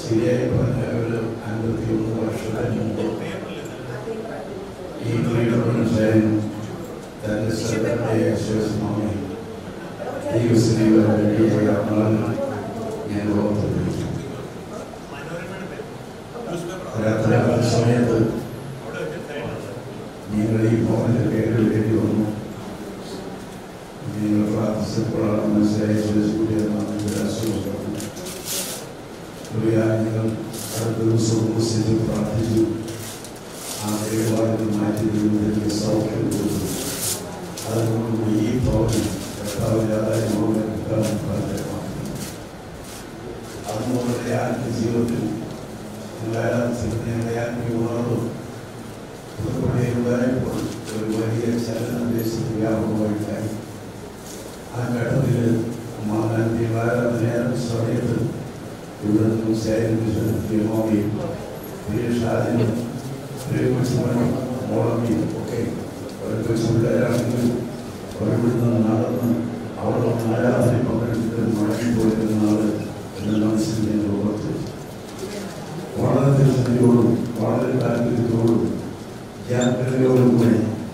ശരിയായി പറഞ്ഞ ഒരു അൻപത്തി ഒന്ന് വർഷത്തിന് മുമ്പ് ഈ പ്രിയപ്പെട്ടവൻ തന്റെ സ്ഥലത്തെ വിശ്വാസമായി ദൈവസ്നേഹം ഞാൻ ഓർത്തിരിക്കുന്നു രാത്രി സമയത്ത് നിങ്ങൾ ഈ ഭവന്റെ പേരിൽ വേണ്ടി വന്നു നിങ്ങൾ പ്രാർത്ഥിച്ചപ്പോഴാണ് മനസ്സിലായി നിങ്ങൾ അടുത്ത ദിവസം ഉപസിച്ച് പ്രാർത്ഥിച്ചു ആ ദൈവവാദികൾ മാറ്റി ദൈവത്തിലേക്ക് സൗഖ്യം കൊടുത്തു അതുകൊണ്ട് ഈ ഭവനം കർത്താവില്ലാതായ ഭവനം കിട്ടാൻ പ്രാർത്ഥനമാണ് അതുപോലെ ആത്മ ജീവിതത്തിൽ നിങ്ങളുടെ ആത്മീയ ഉണർവും പുതുപ്പണിയുണ്ടായപ്പോൾ ഒരു വലിയ ചലനം ദേശത്ത് വ്യാപകമായിട്ടായി ആ ഘട്ടത്തിൽ മാനാന്തി ആരാധന സമയത്ത് ഇവിടെ നിന്നും ശേഖരിപ്പിച്ചും ഷാദിനും കൊച്ചുമനും മോളമ്മിയും ഒക്കെ ഒരു കൊച്ചു പിള്ളേരാണെങ്കിലും അവരിവിടുന്ന് നടന്ന് അവിടെ ആരാധന പങ്കെടുത്തിട്ട് മടങ്ങിപ്പോയിരുന്ന ആള് എന്റെ മനസ്സിൽ ഞാൻ ഓർത്തു വളരെ തിരുസന്ധിയോടും വളരെ താല്പര്യത്തോടും ജാഗ്രതയോടും കൂടെ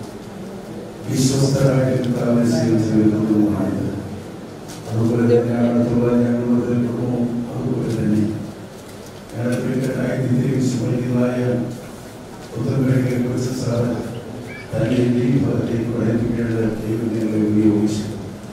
വിശ്വസ്തരായിട്ട് കർത്താവിനെ സ്വീകരിച്ചു വരുന്നതുമാണിത് അതുപോലെ തന്നെയാണ് അടുത്തുള്ള ഞങ്ങളുടെ കുടുംബവും അതുപോലെ തന്നെ ഞങ്ങളുടെ പ്രിയപ്പെട്ടതായി ഇന്ത്യയിൽ വിസ്മരിക്കുന്നതായ പുത്തൻപേടിയെ കുറിച്ച് സാറ് തന്നെ ഈ പദത്തിലേക്ക് പഠിപ്പിക്കേണ്ട ദൈവം നിങ്ങളെ ഉപയോഗിച്ചു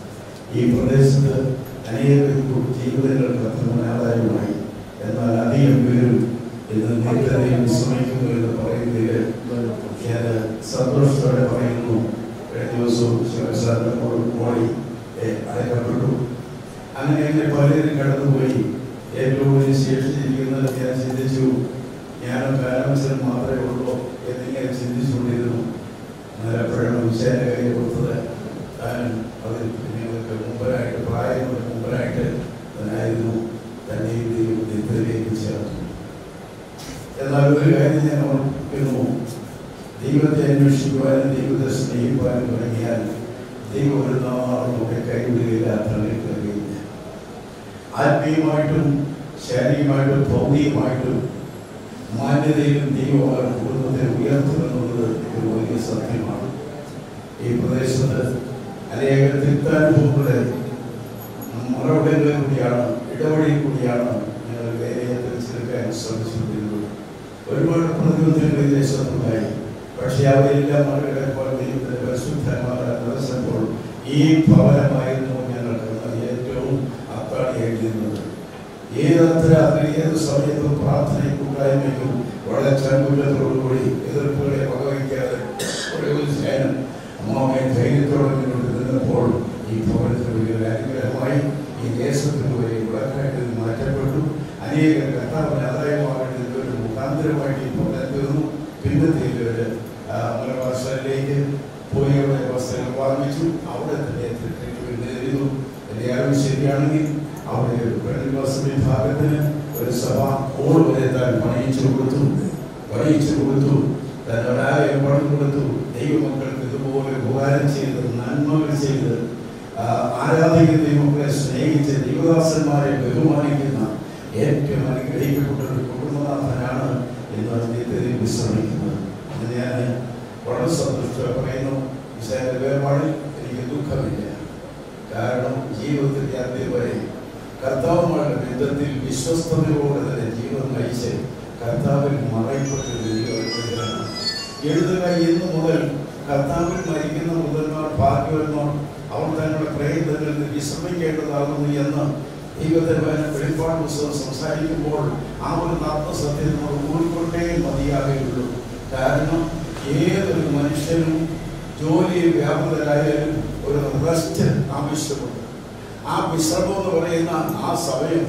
ഈ പ്രദേശത്ത് അനേകം ജീവിതങ്ങൾ കത്തുന്നതായുമായി എന്നാൽ അധികം പേരും ഇന്ന് നിത്യതയിൽ വിസ്മയിക്കുന്നു എന്ന് പറയുന്നതിൽ ഞാൻ സന്തോഷത്തോടെ പറയുന്നു കഴിഞ്ഞ ദിവസവും ശിവസാറിന്റെ മോളി അടയ്ക്കപ്പെട്ടു അങ്ങനെ അങ്ങനെ പലരും കടന്നുപോയി ഏറ്റവും വലിയ ശേഷിച്ചിരിക്കുന്നത് ഞാൻ ചിന്തിച്ചു ഞാനും കാലാവസ്ഥയിൽ മാത്രമേ ഉള്ളൂ എന്നിങ്ങനെ ചിന്തിച്ചുകൊണ്ടിരുന്നു എന്നാൽ എപ്പോഴാണ് വിശാല കൈ കൊടുത്തത് താൻ അതിൽ നിങ്ങൾക്ക് മുമ്പരായിട്ട് പ്രായം മുമ്പരായിട്ട് തന്നായിരുന്നു തന്നെ ഈ ദൈവം നിത്യതയിലേക്ക് ചേർത്തു എന്നാൽ ഒരു കാര്യം ഞാൻ ഓർക്കുന്നു ദൈവത്തെ അന്വേഷിക്കുവാനും ദൈവത്തെ സ്നേഹിക്കുവാനും തുടങ്ങിയാൽ ദൈവം ഒരു നാളും ഒക്കെ കൈവിടുകയില്ല തള്ളിക്കളയുകയില്ല ആത്മീയമായിട്ടും ശാരീരികമായിട്ടും ഭൗതികമായിട്ടും മാന്യതയിലും ദൈവം അവരുടെ കുടുംബത്തെ ഉയർത്തുമെന്നുള്ളത് ഒരു വലിയ സത്യമാണ് ഈ പ്രദേശത്ത് അനേക തിക്താനുഭവങ്ങളുടെ മറവിടങ്ങളിൽ കൂടിയാണ് ഇടവഴിയിൽ കൂടിയാണ് ഞങ്ങൾ വേലയെ തിരിച്ചെടുക്കാൻ ശ്രമിച്ചുകൊണ്ടിരുന്നത് ഒരുപാട് പ്രതിബന്ധങ്ങൾ ഈ ദേശത്തുണ്ടായി പക്ഷേ അവരെല്ലാം മറികടക്കുവാൻ ദൈവത്തിന്റെ പരിശുദ്ധമായ ദിവസപ്പോൾ ഈ ഭവനമായിരുന്നു ഞങ്ങൾക്ക് ഏറ്റവും അത്താണിയായിരുന്നത് ഏത് അർദ്ധരാത്രി ഏത് സമയത്തും പ്രാർത്ഥനയും കൂട്ടായ്മയ്ക്കും വളരെ ചങ്കുലത്തോടുകൂടി എതിർപ്പുകളെ വകവയ്ക്കാതെ ഒരു സ്നേഹം അമ്മാവെ ധൈര്യത്തോടെ മുന്നോട്ട് നിന്നപ്പോൾ ഈ ഭവനത്തിന് വലിയൊരു അനുഗ്രഹമായി ഈ ദേശത്തിന് വലിയ വിളക്കായിട്ട് ഇത് മാറ്റപ്പെട്ടു അനേക കർത്താവിന് ആദായമാകേണ്ട ഒരു മുഖാന്തരമായിട്ട് ഈ ഭവനം തീർന്നു പിന്നത്തെ ഒരു മലവാസലിലേക്ക് പോയി അവിടെ വസ്ത്രങ്ങൾ വാങ്ങിച്ചു അവിടെ തന്നെ ട്രീറ്റ്മെന്റ് ചെയ്തു എൻ്റെ അറിവ് ശരിയാണെങ്കിൽ അവിടെ ഒരു പെൺവാസ വിഭാഗത്തിന് ഒരു സഭ ഓൾ വരെ താൻ പണിയിച്ചു കൊടുത്തു പണിയിച്ചു കൊടുത്തു താൻ ഒരാലയം പണം കൊടുത്തു ദൈവമക്കൾക്ക് ഇതുപോലെ ഉപകാരം ചെയ്ത് നന്മകൾ ചെയ്ത് ആ, ആരാധിക്കുന്ന ദൈവങ്ങളെ സ്നേഹിച്ച് ദൈവദാസന്മാരെ ബഹുമാനിക്കുന്ന ഏറ്റവും അനുഗ്രഹിക്കപ്പെട്ട ഒരു കുടുംബനാഥനാണ് ഇന്ന് നിത്യത്തിൽ വിശ്രമിക്കുന്നത് എന്ന് ഞാൻ വളരെ സന്തുഷ്ട പറയുന്നു ഈശോയുടെ വേർപാടിൽ എനിക്ക് ദുഃഖമില്ല കാരണം ജീവിതത്തിന്റെ അന്ത്യം വരെ കർത്താവുമായുള്ള ബന്ധത്തിൽ വിശ്വസ്തതയോടെ തന്നെ ജീവിതം നയിച്ച് കർത്താവിൽ മറയപ്പെട്ട ഒരു ദൈവമാണ് എഴുതുക ഇന്ന് മുതൽ കർത്താവിൽ മരിക്കുന്ന മുതൽമാർ ഭാഗ്യവന്മാർ അവർ തങ്ങളുടെ പ്രയത്നങ്ങളിൽ നിന്ന് വിശ്രമിക്കേണ്ടതാകുന്നു എന്ന് ദൈവത്തിന് വെളിപ്പാട് പുസ്തകം സംസാരിക്കുമ്പോൾ ആ ഒരു നർമ്മസത്യം നമ്മൾ ഉൾക്കൊണ്ടേ മതിയാകുകയുള്ളൂ കാരണം ഏതൊരു മനുഷ്യനും ജോലിയിൽ വ്യാപൃതരായാലും ഒരു റെസ്റ്റ് ആവശ്യമുണ്ട് ആ വിശ്രമം എന്ന് പറയുന്ന ആ സമയം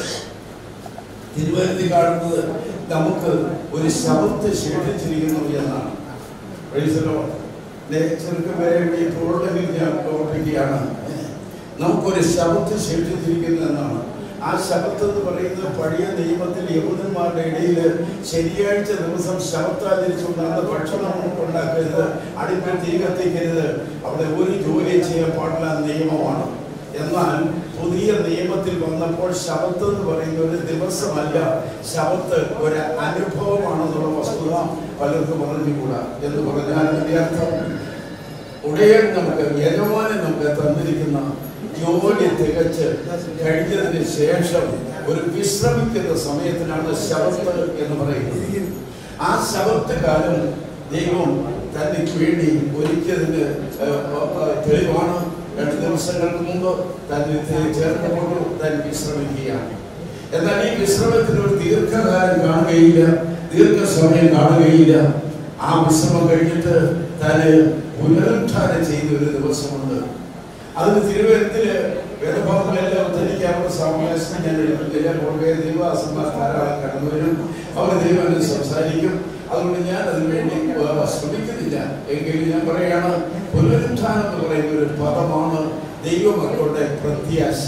തിരുവനന്തപുരത്ത് കാണുന്നത് നമുക്ക് ഒരു ശബ്ദത്തെ ശേഷിച്ചിരിക്കുന്നു എന്നാണ് Praise the Lord. ദേ, ചെറുക്കം വരെ ഈ തോളിൽ ഞാൻ ഓർപ്പിക്കുകയാണ് നമുക്കൊരു ശബ്ദത്തെ ശേഷിച്ചിരിക്കുന്നു എന്നാണ് ആ ശബത്ത് എന്ന് പറയുന്നത് പഴയ നിയമത്തിൽ യഹൂദന്മാരുടെ ഇടയിൽ ശനിയാഴ്ച ദിവസം ശബത്താചരിച്ചുകൊണ്ട് അന്ന് ഭക്ഷണം ഉണ്ടാക്കരുത് അടുപ്പിൽ തീ കത്തിക്കരുത് അവിടെ ഒരു ജോലി ചെയ്യാൻ പാടില്ല നിയമമാണ് എന്നാൽ പുതിയ നിയമത്തിൽ വന്നപ്പോൾ ശബത്ത് എന്ന് പറയുന്ന ഒരു ദിവസമല്ല ശബത്ത് ഒരു അനുഭവമാണെന്നുള്ള വസ്തുത പലർക്കും പറഞ്ഞുകൂടാ എന്ന് പറഞ്ഞാൽ അതിന്റെ അർത്ഥം ഉടയൻ നമുക്ക് യജമാനൻ നമുക്ക് തന്നിരിക്കുന്ന ജോലി തികച്ച് കഴിഞ്ഞതിന് ശേഷം ഒരു വിശ്രമിക്കുന്ന സമയത്തിനാണ് ശബത്ത് എന്ന് പറയുന്നത് ആ ശബത്ത് കാലം ദൈവം തനിക്ക് വേണ്ടി ഒരുക്കിയതിന് ഏഹ്, ഏഹ്, തെളിവാണ് രണ്ട് ദിവസങ്ങൾക്ക് മുമ്പ് തന്നെ ചേർന്നുകൊണ്ട് താൻ വിശ്രമിക്കുകയാണ് എന്നാൽ ഈ വിശ്രമത്തിന് ഒരു ദീർഘകാലം കാണുകയില്ല ദീർഘസമയം കാണുകയില്ല ആ വിശ്രമം കഴിഞ്ഞിട്ട് തന്നെ പുനരുദ്ധാനം ചെയ്ത ഒരു ദിവസമുണ്ട് അതിന് തിരുവനന്തപുരത്തില് വേദഭാഗങ്ങളെല്ലാം ഉദ്ധരിക്കാനുള്ള സാവകാശം ഞാൻ എടുക്കുന്നില്ല പുറകെ ദൈവാസന്മാർ ധാരാളം കടന്നു വരും അവർ ദൈവം സംസാരിക്കും അതുകൊണ്ട് ഞാൻ അതിനു വേണ്ടി ഏഹ്, ശ്രമിക്കുന്നില്ല എങ്കിലും ഞാൻ പറയാണ് പുനരുദ്ധാനം എന്ന് പറയുന്ന ഒരു പദമാണ് ദൈവമക്കളുടെ പ്രത്യാശ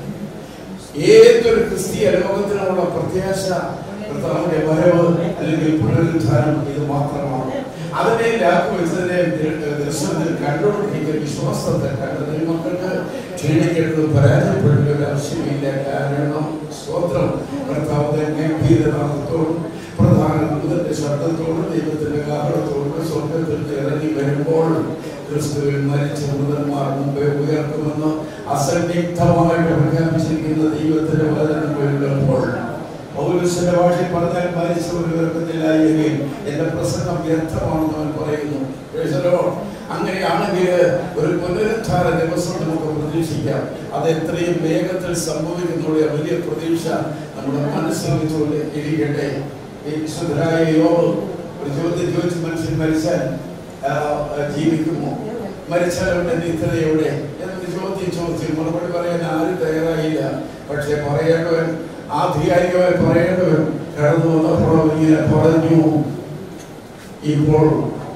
ഏതൊരു ക്രിസ്തീയ ലോകത്തിനുള്ള പ്രത്യാശ കർത്താവിന്റെ വരവ് അല്ലെങ്കിൽ പുനരുദ്ധാനം ഇത് മാത്രമാണ് അതിനെ ലാക്ക് വെച്ചതിനെ ദർശനത്തിൽ കണ്ടുകൊണ്ടിരിക്കുന്ന വിശ്വാസത്തെ കണ്ട മക്കൾക്ക് ക്ഷീണിക്കേണ്ടത് പരാജയപ്പെടേണ്ട ഒരു ആവശ്യമില്ല കാരണം സ്തോത്രം കർത്താവിന്റെ ഗംഭീരനാഥത്തോടും പ്രധാന ദൂതന്റെ ശബ്ദത്തോടും ദൈവത്തിന്റെ കാരണത്തോടും സ്വർഗത്തിൽ നിന്ന് ഇറങ്ങി വരുമ്പോൾ ക്രിസ്തുവിൽ മരിച്ച മൃതന്മാർ മുമ്പേ ഉയർത്തുമെന്ന് അസന്നിഗ്ധമായിട്ട് പ്രഖ്യാപിച്ചിരിക്കുന്ന ദൈവത്തിന്റെ വചനം കേൾക്കുമ്പോൾ പൗരസ്വന്റെ ഭാഷയിൽ പറഞ്ഞാൽ മരിച്ച ഒരു ഉയർത്തുന്നില്ല എങ്കിൽ എന്റെ പ്രസംഗം വ്യർത്ഥമാണെന്ന് അവൻ പറയുന്നു Praise the Lord. അങ്ങനെയാണെങ്കിൽ ഒരു പുനരുദ്ധാര ദിവസം നമുക്ക് പ്രതീക്ഷിക്കാം അത് എത്രയും വേഗത്തിൽ സംഭവിക്കുന്നുള്ള വലിയ പ്രതീക്ഷ നമ്മുടെ മനസ്സിൽ വെച്ചുകൊണ്ട് ഇരിക്കട്ടെ ഈ വിശുദ്ധരായ യോബ് ഒരു ചോദ്യം ചോദിച്ച് മനുഷ്യൻ മരിച്ചാൽ ആ, ആ, ജീവിക്കുമോ മരിച്ചാൽ അവന്റെ നിത്യത എവിടെ എന്നൊരു ചോദ്യം ചോദിച്ചു മറുപടി പറയാൻ ആരും തയ്യാറായില്ല പക്ഷെ പറയേണ്ടവൻ ആധികാരികമായി പറയേണ്ടവൻ കടന്നു വന്നപ്പോൾ ഇങ്ങനെ പറഞ്ഞു ഇപ്പോൾ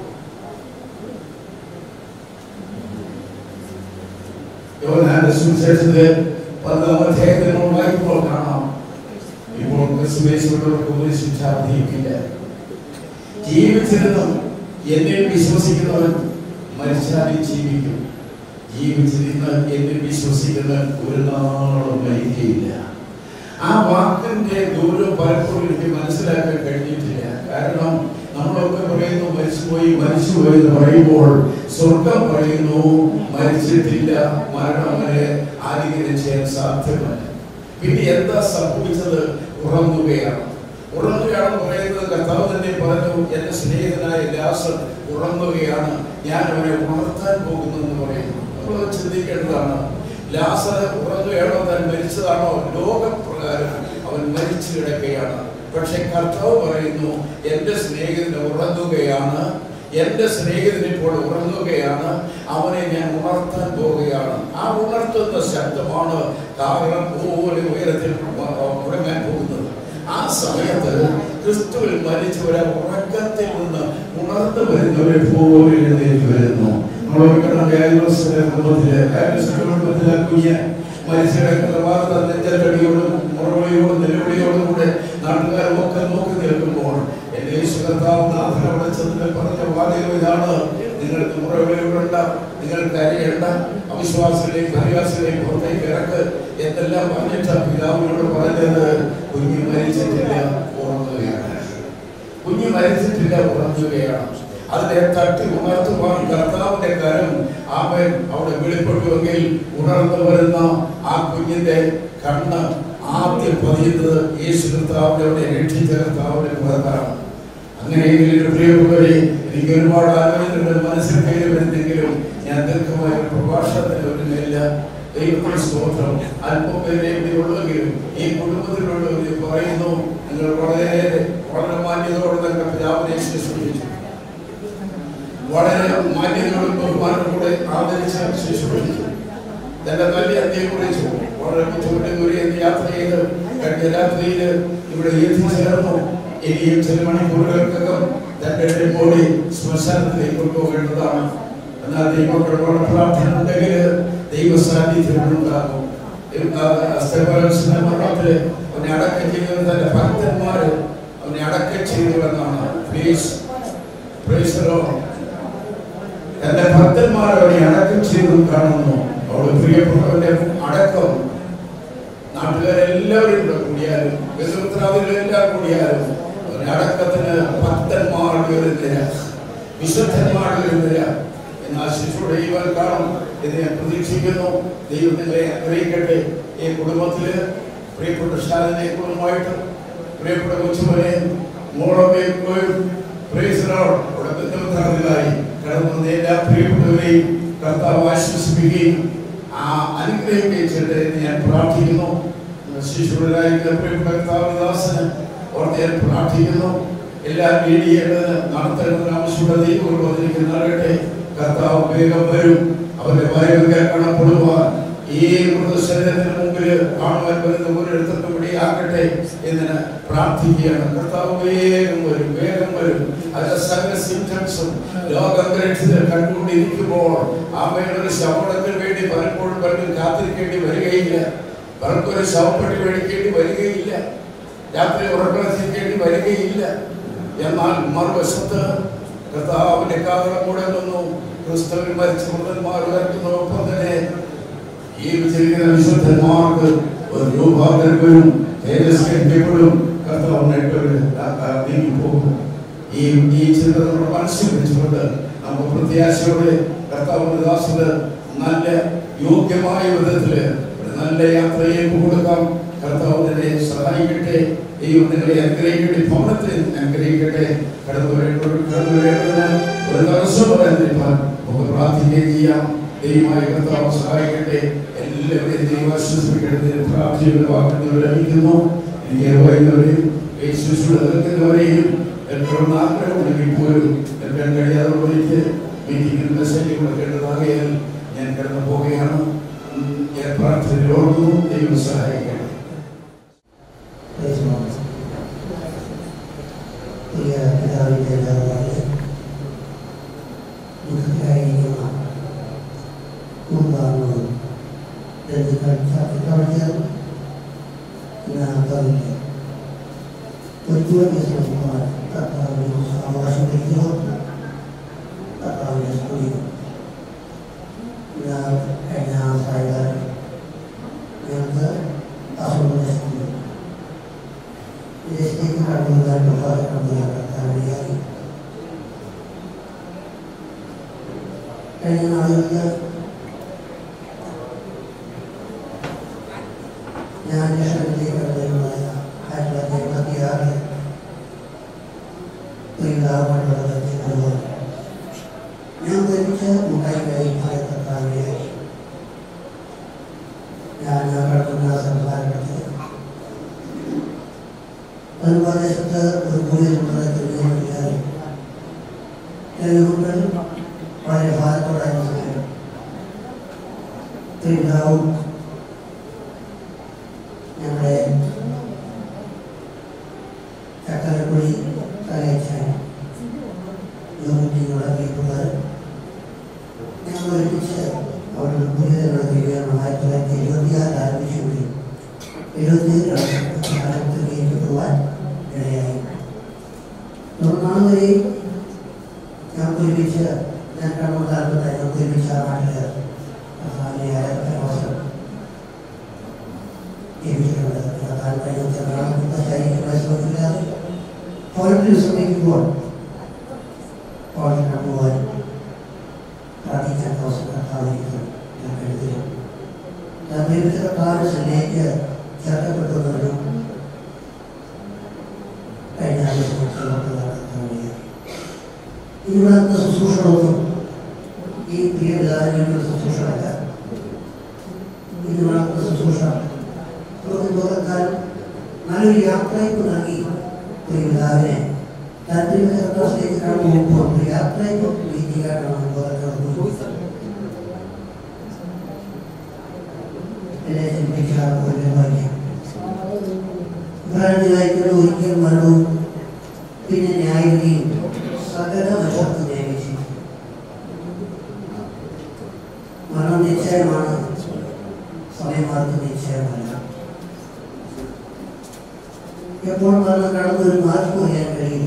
യോഹന്നാന്റെ സുവിശേഷത്തിലെ പത്താം അധ്യായത്തിൽ നമ്മൾ വായിക്കുമ്പോൾ കാണാം ഇപ്പോൾ ക്രിസ്തുവേശുള്ളവർക്ക് ഒരു ശിക്ഷാധിയില്ല ജീവിച്ചിരുന്നും എന്നിൽ വിശ്വസിക്കുന്നവൻ മരിച്ചാലും ജീവിക്കും ജീവിച്ചിരുന്ന് എന്നിൽ വിശ്വസിക്കുന്നവൻ ഒരു നാളും മരിക്കുകയില്ല ആ വാക്കിന്റെ ദൂരം പലപ്പോഴും എനിക്ക് മനസ്സിലാക്കാൻ കഴിഞ്ഞിട്ടില്ല കാരണം നമ്മളൊക്കെ പറയുന്നു മരിച്ചുപോയി മരിച്ചുപോയി എന്ന് പറയുമ്പോൾ സ്വർഗം പറയുന്നു മരിച്ചിട്ടില്ല മരണം വരെ ആലിംഗനം ചെയ്യാൻ സാധ്യമല്ല പിന്നെ എന്താ സംഭവിച്ചത് ഉറങ്ങുകയാണ് ഉറങ്ങുകയാണെന്ന് പറയുന്നത് കർത്താവ് തന്നെ പറഞ്ഞു എന്റെ സ്നേഹിതനായ ലാസർ ഉറങ്ങുകയാണ് ഞാൻ അവനെ ഉണർത്താൻ പോകുന്നു എന്ന് പറയുന്നു നമ്മൾ ചിന്തിക്കേണ്ടതാണ് ലാസർ ഉറങ്ങുകയാണോ താൻ മരിച്ചതാണോ ലോകപ്രകാരം അവൻ മരിച്ചു കിടക്കുകയാണ് പക്ഷെ കർത്താവ് പറയുന്നു എന്റെ സ്നേഹിതന് ഉറങ്ങുകയാണ് എന്റെ സ്നേഹിതൻ ഇപ്പോൾ ഉറങ്ങുകയാണ് അവനെ ഞാൻ ഉണർത്താൻ പോവുകയാണ് ആ ഉണർത്തുന്ന ശബ്ദമാണ് കാരണം പോലെ ഉയരത്തിൽ മുടങ്ങാൻ പോകുന്നത് ആ സമയത്ത് ക്രിസ്തുവിൽ മരിച്ചവരെ ഉറക്കത്തിൽ നിന്ന് ഉണർന്നു വരുന്നവരെ പോലെ എഴുന്നേറ്റ് വരുന്നു നമ്മൾ ഓർക്കണം വ്യായാമത്തിന്റെ കുടുംബത്തില് വ്യായാമത്തിന്റെ കുടുംബത്തിലെ കുഞ്ഞ് മരിച്ചു കിടക്കുന്ന വാർത്ത നെഞ്ചത്തടിയോടും മുറവിളിയോടും നിലവിളിയോടും കൂടെ നാട്ടുകാരൊക്കെ നോക്കി നിൽക്കുമ്പോൾ എന്റെ യേശു കർത്താവ് നാഥനോട് ചെന്ന് പറഞ്ഞ വാചകം ഇതാണ് നിങ്ങൾക്ക് മുറവിളിയോടണ്ട നിങ്ങൾ കരയേണ്ട അവിശ്വാസികളെയും പരിഹാസികളെയും പുറത്തേക്ക് ഇറക്ക് എന്തെല്ലാം പറഞ്ഞിട്ട് പിതാവിനോട് പറഞ്ഞത് കുഞ്ഞ് മരിച്ചിട്ടില്ല ഉറങ്ങുകയാണ് കുഞ്ഞ് മരിച്ചിട്ടില്ല ഉറങ്ങുകയാണ് അതിനെ തട്ടി ഉണർത്തുവാൻ കർത്താവിന്റെ കരം അവൻ അവിടെ വെളിപ്പെട്ടുവെങ്കിൽ ഉണർന്നു വരുന്ന ആ കുഞ്ഞിന്റെ കണ്ണ് ആദ്യം പതിയുന്നത് യേശു കർത്താവിന്റെ അവിടെ രക്ഷിച്ച കർത്താവിന്റെ മുഖത്താണ് അങ്ങനെയെങ്കിൽ ഒരു പ്രിയപ്പെട്ടവരെ എനിക്ക് ഒരുപാട് ആലോചനകൾ മനസ്സിൽ കയറി വരുന്നെങ്കിലും ഞാൻ ദീർഘമായ ഒരു പ്രഭാഷണത്തിൽ ഒരുങ്ങില്ല ദൈവത്തിന് സ്തോത്രം അല്പം പേരെ ഇവിടെ ഉള്ളെങ്കിലും ഈ കുടുംബത്തിലുള്ളവർ പറയുന്നു നിങ്ങൾ വളരെ വളരെ മാന്യതയോടെ തന്നെ പിതാവിനെ ശുശ്രൂഷിച്ചു വളരെ മാന്യതയോടും ബഹുമാനത്തോടെ ആദരിച്ച് ശുശ്രൂഷിച്ചു തന്റെ നല്ല അന്ത്യം കുറിച്ചു വളരെ ബുദ്ധിമുട്ട് കൂടി യാത്ര ചെയ്ത് കഴിഞ്ഞ രാത്രിയിൽ ഇവിടെ എത്തിച്ചേർന്നു ഇനിയും ചില മണിക്കൂറുകൾക്കകം തന്റെ ബോഡി ശ്മശാനത്തിലേക്ക് കൊണ്ടുപോകേണ്ടതാണ് എന്നാൽ ദൈവങ്ങളുടെ പ്രാർത്ഥന ഉണ്ടെങ്കിൽ ദൈവ സാന്നിധ്യം ഉണ്ടാകും മരണത്തില് അവനെ അടക്കം ചെയ്തത് തന്റെ ഭക്തന്മാര് അവനെ അടക്കം ചെയ്തു എന്നാണ് പ്ലീസ് തന്റെ ഭക്തന്മാർ അവനെ അടക്കം ചെയ്തു കാണുന്നു അവള് പ്രിയപ്പെട്ടവന്റെ അടക്കം നാട്ടുകാരെല്ലാവരും ഇവിടെ കൂടിയാലും ബന്ധുമിത്രാദികളെല്ലാം കൂടിയാലും ഒരു അടക്കത്തിന് ഭക്തന്മാരുടെ ഒരു നിര വിശുദ്ധന്മാരുടെ ഒരു നിര എന്നാൽ ശിശുവിടെ ഈ കാണും എന്ന് ഞാൻ പ്രതീക്ഷിക്കുന്നു ദൈവം നിങ്ങളെ അനുഗ്രഹിക്കട്ടെ ഈ കുടുംബത്തില് പ്രിയപ്പെട്ട ഷാലിനെ കുടുംബമായിട്ട് പ്രിയപ്പെട്ട കൊച്ചുമനെ മോളമ്മയും ഇവിടെ ബന്ധുമിത്രാദികളായി കടന്നു വന്ന എല്ലാ പ്രിയപ്പെട്ടവരെയും കർത്താവ് ആശ്വസിപ്പിക്കുകയും ആ അനുഗ്രഹിക്കുകയും ചെയ്യട്ടെ എന്ന് ഞാൻ പ്രാർത്ഥിക്കുന്നു ശിശുവിനായിരിക്കുന്ന പ്രിയപ്പെട്ട കർത്താവദാസന് ഓർത്ത് ഞാൻ പ്രാർത്ഥിക്കുന്നു എല്ലാ മീഡിയകള് നടത്തേണ്ടതിന് ആവശ്യമുള്ള ദൈവങ്ങൾ വന്നിരിക്കുന്നവരുടെ കർത്താവ് വേഗം വരും അവരുടെ വരവ് കേൾക്കണപ്പെടുവാൻ ഈ മൃതശരീരത്തിന് മുമ്പിൽ കാണുവാൻ വരുന്ന ഓരോരുത്തർക്കും ഇടയാക്കട്ടെ എന്ന് പ്രാർത്ഥിക്കുകയാണ് കർത്താവ് വേഗം വരും വേഗം വരും അതിന്റെ സകല സിംറ്റംസും ലോകന്തരീക്ഷത്തിൽ കണ്ടുകൊണ്ടിരിക്കുമ്പോൾ അമ്മയുടെ ഒരു ശവടത്തിന് വേണ്ടി പലപ്പോഴും പലരും കാത്തിരിക്കേണ്ടി വരികയില്ല പലർക്കൊരു ശവപ്പെട്ടി മേടിക്കേണ്ടി വരികയില്ല രാത്രി ഉറക്കളത്തിരിക്കേണ്ടി വരികയില്ല എന്നാൽ മറുവശത്ത് കർത്താവിന്റെ കാതളം മുടങ്ങുന്നു ക്രിസ്തുവിൽ മരിച്ച മൃതന്മാർ ഉയർത്തുന്നതോടൊപ്പം തന്നെ ഈ വിജയിക്കുന്ന വിശുദ്ധന്മാർക്ക് ഒരു രൂപാന്തരപ്പെടും തേജസ്കരിക്കപ്പെടും കർത്താവ് നീങ്ങിപ്പോകും ഈ ഈ ചിന്ത നമ്മുടെ മനസ്സിൽ വെച്ചുകൊണ്ട് നമുക്ക് പ്രത്യാശയോടെ കർത്താവിന്റെ ദാസന് നല്ല യോഗ്യമായ വിധത്തില് ഒരു നല്ല യാത്രയെ കൊടുക്കാം കർത്താവ് നിന്നെ സഹായിക്കട്ടെ ദൈവം നിങ്ങളെ അനുഗ്രഹിക്കട്ടെ ഭവനത്തെ അനുഗ്രഹിക്കട്ടെ കടന്നു വരേണ്ടവർ കടന്നു വരേണ്ടതിന് ഒരു തടസ്സം പറയാതിരിക്കാൻ നമുക്ക് പ്രാർത്ഥിക്കുകയും ചെയ്യാം ദൈവമായ കർത്താവ് സഹായിക്കട്ടെ എല്ലാവരെയും ദൈവം ആശ്വസിപ്പിക്കട്ടെ പ്രാർത്ഥിക്കുന്ന വാക്കുകൾ ലഭിക്കുന്നു എനിക്ക് പറയുന്നവരെയും യേശുശുദ്ധ നിൽക്കുന്നവരെയും എപ്പോഴും ആഗ്രഹമുണ്ടെങ്കിൽ പോലും എത്താൻ കഴിയാതെ എനിക്ക് മീറ്റിംഗിൽ മെസ്സേജ് കൊടുക്കേണ്ടതാകയാൽ ഞാൻ കടന്നു പോവുകയാണ് ഉം, ഞാൻ പ്രാർത്ഥനയിൽ ഓർക്കുന്നു ദൈവം സഹായിക്കട്ടെ Praise God. പ്രിയ പിതാവിൻ്റെ ദാതാവേ, ദുഃഖത്തിലായിരിക്കുന്ന കുടുംബാംഗങ്ങളും ബന്ധുക്കൾ ചർച്ചക്കാർ ഇതിനകത്തറിയില്ല ഒരുപാട് ശ്രമമാണ് കർത്താവിനെ അവകാശം വയ്ക്കുക കർത്താവിനെ സ്തുതിക്കും ഞാൻ കഴിഞ്ഞ ആൾക്കാർ ഞങ്ങൾക്ക് അസുഖം വിദേശത്തേക്ക് കടന്നുവരാൻ ഒരുപാട് കടന്നുവരാൻ കഴിഞ്ഞ നാളുകളിൽ ഞാൻ ലക്ഷണത്തിലേക്ക് കടന്നുവരുമായ ആയിരത്തി തൊള്ളായിരത്തി എൺപത്തി ആറ് പ്രിയതാമണ്ഡലത്തിൽ ഞാൻ ധരിച്ച മുട്ടായി കഴിക്കുന്ന കർത്താവിനെ ഞാൻ കടക്കുന്ന സംസ്ഥാനത്തിൽ ഒരു പ്രദേശത്ത് ഒരു ഭൂമിയിലുള്ളത് തിരികെ ജനങ്ങൾ വളരെ ഭാരത്തോടായിരുന്നു പിതാവും ഞങ്ങളുടെ ചക്കരക്കുഴി കലയച്ചാൻ യൂണിറ്റിനുള്ള വീട്ടുകാർ ഞങ്ങൾ ഒരുമിച്ച് അവിടെ ഭൂമിയിലുള്ള തിരികെയാണ് ആയിരത്തി തൊള്ളായിരത്തി എഴുപത്തിയാറ് ആരംഭിച്ചു എഴുപത്തി ആരംഭത്തിലേക്ക് പോകാൻ ഇടയായി തുടർന്നാണ് വരെ ഞാൻ ഒരുമിച്ച് ഞാൻ കണ്ണൂർക്കാർക്ക് ഞാൻ ഒരുമിച്ച് ആ നാട്ടില് സാധനയായ അവസരം ലഭിച്ചിട്ടുണ്ട് അതാണ് കഴിഞ്ഞ ചെറുതാണെന്ന് ശരീരം പരിശോധിക്കാതെ ഓരോ ദിവസത്തേക്കുമ്പോൾ ഓർഡർ പോകാൻ പ്രാർത്ഥിക്കാൻ അവസരം കർത്താവിരിക്കുന്നു ഞാൻ കരുതുന്നു ഞാൻ വിവിധ കർത്താവിലേക്ക് ചേർക്കപ്പെട്ടവരും കഴിഞ്ഞ ഇവിടുത്തെ ശുശ്രൂഷകളൊന്നും ഈ പ്രിയപിതാവിനുള്ള ശുശ്രൂഷകളല്ല ഇതിനുള്ള ശുശ്രൂഷ ലോകക്കാലം നല്ലൊരു യാത്രയ്ക്ക് നൽകി പ്രിയപിതാവിനെ താല്പര്യ സർക്കാരിലേക്ക് കടന്നു പോകുമ്പോൾ യാത്രയ്ക്ക് രീതിയായിട്ടാണ് ബോധം എന്നെ ചിന്തിക്കാറുള്ള ഭാഗ്യം ഭരണത്തിലായിരിക്കുന്ന ഒരിക്കൽ മരണവും പിന്നെ ന്യായവിധിയും സകല വശത്ത് നിയമിച്ചു മരണം നിശ്ചയമാണ് സമയമാർക്ക് നിശ്ചയമല്ല എപ്പോൾ മരണം കടന്നു ഒരു മാർക്ക് പറയാൻ കഴിയില്ല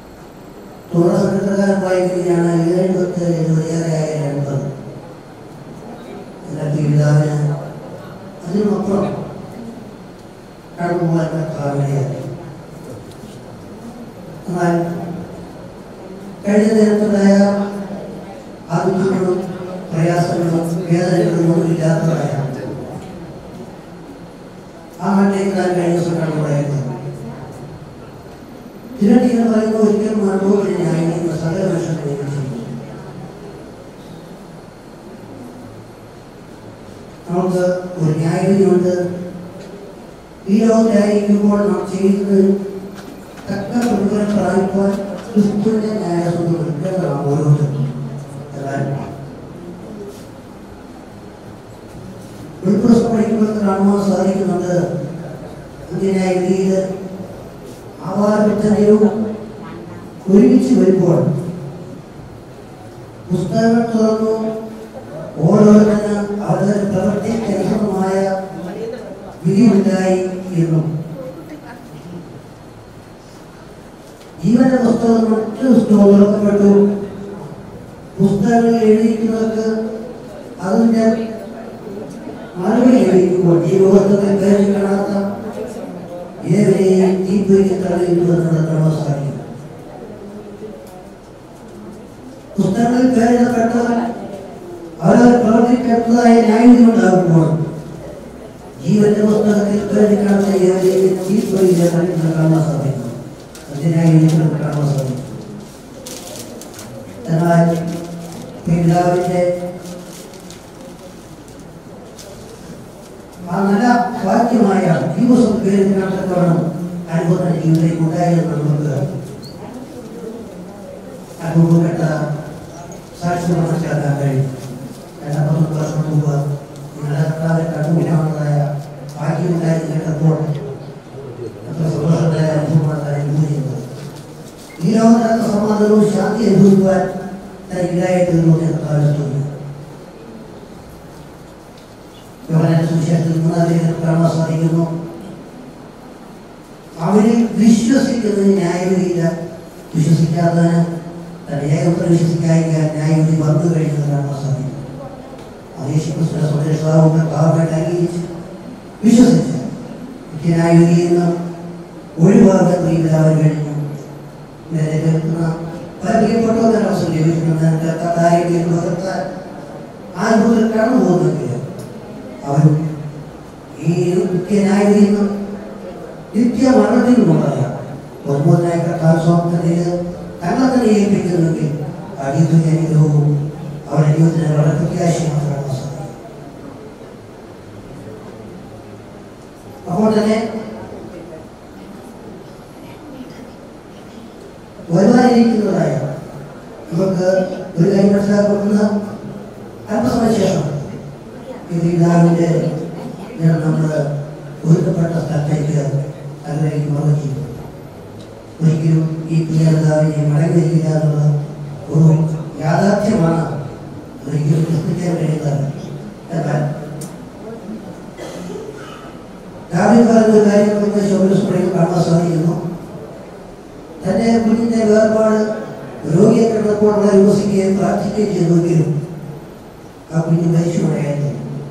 തുടർന്ന് പ്രകാരം വായിക്കുകയാണ് എഴുപത്തി എഴുപതിലേറെയായ എൺപത് പിതാവിന് അതിനുമപ്പുറം കടന്നുപോകാൻ കർത്താവിനെയാണ് എന്നാൽ കഴിഞ്ഞ നേരത്തുണ്ടായ ആദ്യങ്ങളും പ്രയാസങ്ങളും വേദനകളും ഒന്നും ഇല്ലാത്തതായ ആ നാട്ടിലേക്ക് താൻ കഴിഞ്ഞ ദിവസം കടന്നുപോയത് തിരട്ടികൾ പറയുന്ന ഒരിക്കലും മറുപടി ന്യായീകരിക്കുന്ന സകല മനുഷ്യനെ നമുക്ക് ഒരു ന്യായവിധിയുണ്ട് ഈ ലോകത്തിലായിരിക്കുമ്പോൾ നാം ചെയ്യുന്നത് തക്ക പ്രതിഫലം പ്രാപിക്കുവാൻ ക്രിസ്തുവിന്റെ ന്യായസ്വന്തം എടുക്കേണ്ടതാണ് ഓരോരുത്തർക്കും എന്നാൽ ഉൾപ്രസം പഠിക്കുമ്പോൾ കാണുവാൻ സാധിക്കുന്നുണ്ട് അന്ത്യന്യായ വിധിയിൽ ആവാരവിത്തനയും ഒരുമിച്ച് വരുമ്പോൾ പുസ്തകങ്ങൾ തുറന്നു ഓരോരുത്തരും അവരുടെ പ്രവൃത്തിക്ക് അനുസൃതമായ വിധിയുണ്ടായി എന്നും ജീവന്റെ പുസ്തകം മറ്റു പുസ്തകം തുറക്കപ്പെട്ടു പുസ്തകങ്ങളിൽ എഴുതിയിരിക്കുന്നവർക്ക് അതിന്റെ മറുപടി എഴുതിക്കുമ്പോൾ ജീവിതത്തിൽ പേരിൽ കാണാത്ത ഏവരെയും തീപ്പൊരിക്ക് തള്ളിയിട്ടു എന്നുള്ളത് കാണാൻ സാധിക്കും പുസ്തകങ്ങളിൽ പേരിടപ്പെട്ടവർ അവരവർ പ്രവർത്തിക്കേണ്ടതായ ന്യായവിധി ഉണ്ടാകുമ്പോൾ ജീവന്റെ പുസ്തകത്തിൽ പേരിൽ കാണുന്ന ഏവരെയും തീപ്പൊരിക്ക് തള്ളിയിട്ട് കാണാൻ സാധിക്കും അതിനായി നിങ്ങൾക്ക് കാണാൻ സാധിക്കും എന്നാൽ പിതാവിന്റെ ആ നല്ല വാക്യമായ ദിവസം പേരിനകത്തോളം അനുഭവം ജീവിതത്തിൽ ഉണ്ടായിരുന്നു നമുക്ക് അനുഭവപ്പെട്ട സാക്ഷ്യം മനസ്സിലാക്കാൻ കഴിയും രണ്ടാമത്തെ വർഷം മുമ്പ് നിങ്ങളുടെ കർത്താവിനെ കണ്ടുപിടിക്കാവുന്നതായ ഭാഗ്യമുണ്ടായി കേട്ടപ്പോൾ അത്ര സന്തോഷമായ അനുഭവമാണ് താൻ അനുഭവിക്കുന്നത് ഈ ലോകത്തിനകത്ത് സമാധാനവും ശാന്തി അനുഭവിക്കുവാൻ തനിക്ക് ഇടയായി തീർന്നു എന്ന് കർത്താവിനെ തോന്നുന്നു യോഹന്നാന്റെ സുവിശേഷത്തിൽ മൂന്നാം കാണാൻ സാധിക്കുന്നു അവരിൽ വിശ്വസിക്കുന്നത് ന്യായവിധിയില്ല വിശ്വസിക്കാത്തതിന് തന്റെ ഏകപുത്ര വിശ്വസിക്കാതിരിക്കാൻ ന്യായവിധി വന്നു കഴിയുന്നത് കാണാൻ സാധിക്കും അത് യേശുക്രിസ്തുവിന്റെ സ്വദേശാവുന്ന ഭാവമായിട്ട് അംഗീകരിച്ച് വിശ്വസിച്ച് ന്യായവിധിയിൽ നിന്ന് ഒഴിവാക്കാൻ എല്ലാവരും കഴിഞ്ഞു നേരെ കേൾക്കുന്ന പല പ്രിയപ്പെട്ടവരുടെ അവസരം ലഭിക്കുന്നുണ്ട് കഥാരിക്കും ആ അനുഭവത്തിൽ കടന്നു പോകുന്നെങ്കിൽ അവരും ഈ നിത്യന്യായത്തിൽ നിന്നും നിത്യമരണത്തിൽ നിന്നുള്ളതാണ് ഒമ്പതിനായ കർത്താവ് സ്വാതന്ത്ര്യത്തിൽ തങ്ങളെ തന്നെ ഏൽപ്പിക്കുന്നുവെങ്കിൽ അടിയന്തര അനുഗ്രഹവും അവരുടെ ജീവിതത്തിന് വളരെ പ്രത്യാശയാണ് കാണാൻ സാധിക്കും അപ്പോൾ തന്നെ വരുവാനിരിക്കുന്നതായ നമുക്ക് ഒരു കാര്യം മനസ്സിലാക്കുന്ന അല്പസമയശേഷം ഈ പിതാവിൻ്റെ നമ്മൾ ഒരുക്കപ്പെട്ട സ്ഥലത്തേക്ക് അതിലേക്ക് മറന്നു ഒരിക്കലും ഈ പിതാവിനെ മടങ്ങി വരിക എന്നുള്ളത് ഒരു യാഥാർത്ഥ്യമാണ് ഒരിക്കലും വിസ്മരിക്കാൻ കഴിയുന്നത് എന്നാൽ രാവിലെ പറഞ്ഞ കാര്യം നമുക്ക് ശോഭനസ്മരയിൽ കാണാൻ സാധിക്കുന്നു തന്റെ കുഞ്ഞിന്റെ വേർപാട് രോഗിയെ കിടന്നപ്പോൾ വളരെ വിമർശിക്കുകയും പ്രാർത്ഥിക്കുകയും ചെയ്തുവെങ്കിലും ആ കുഞ്ഞ് മരിച്ചുകൊണ്ടായിരുന്നു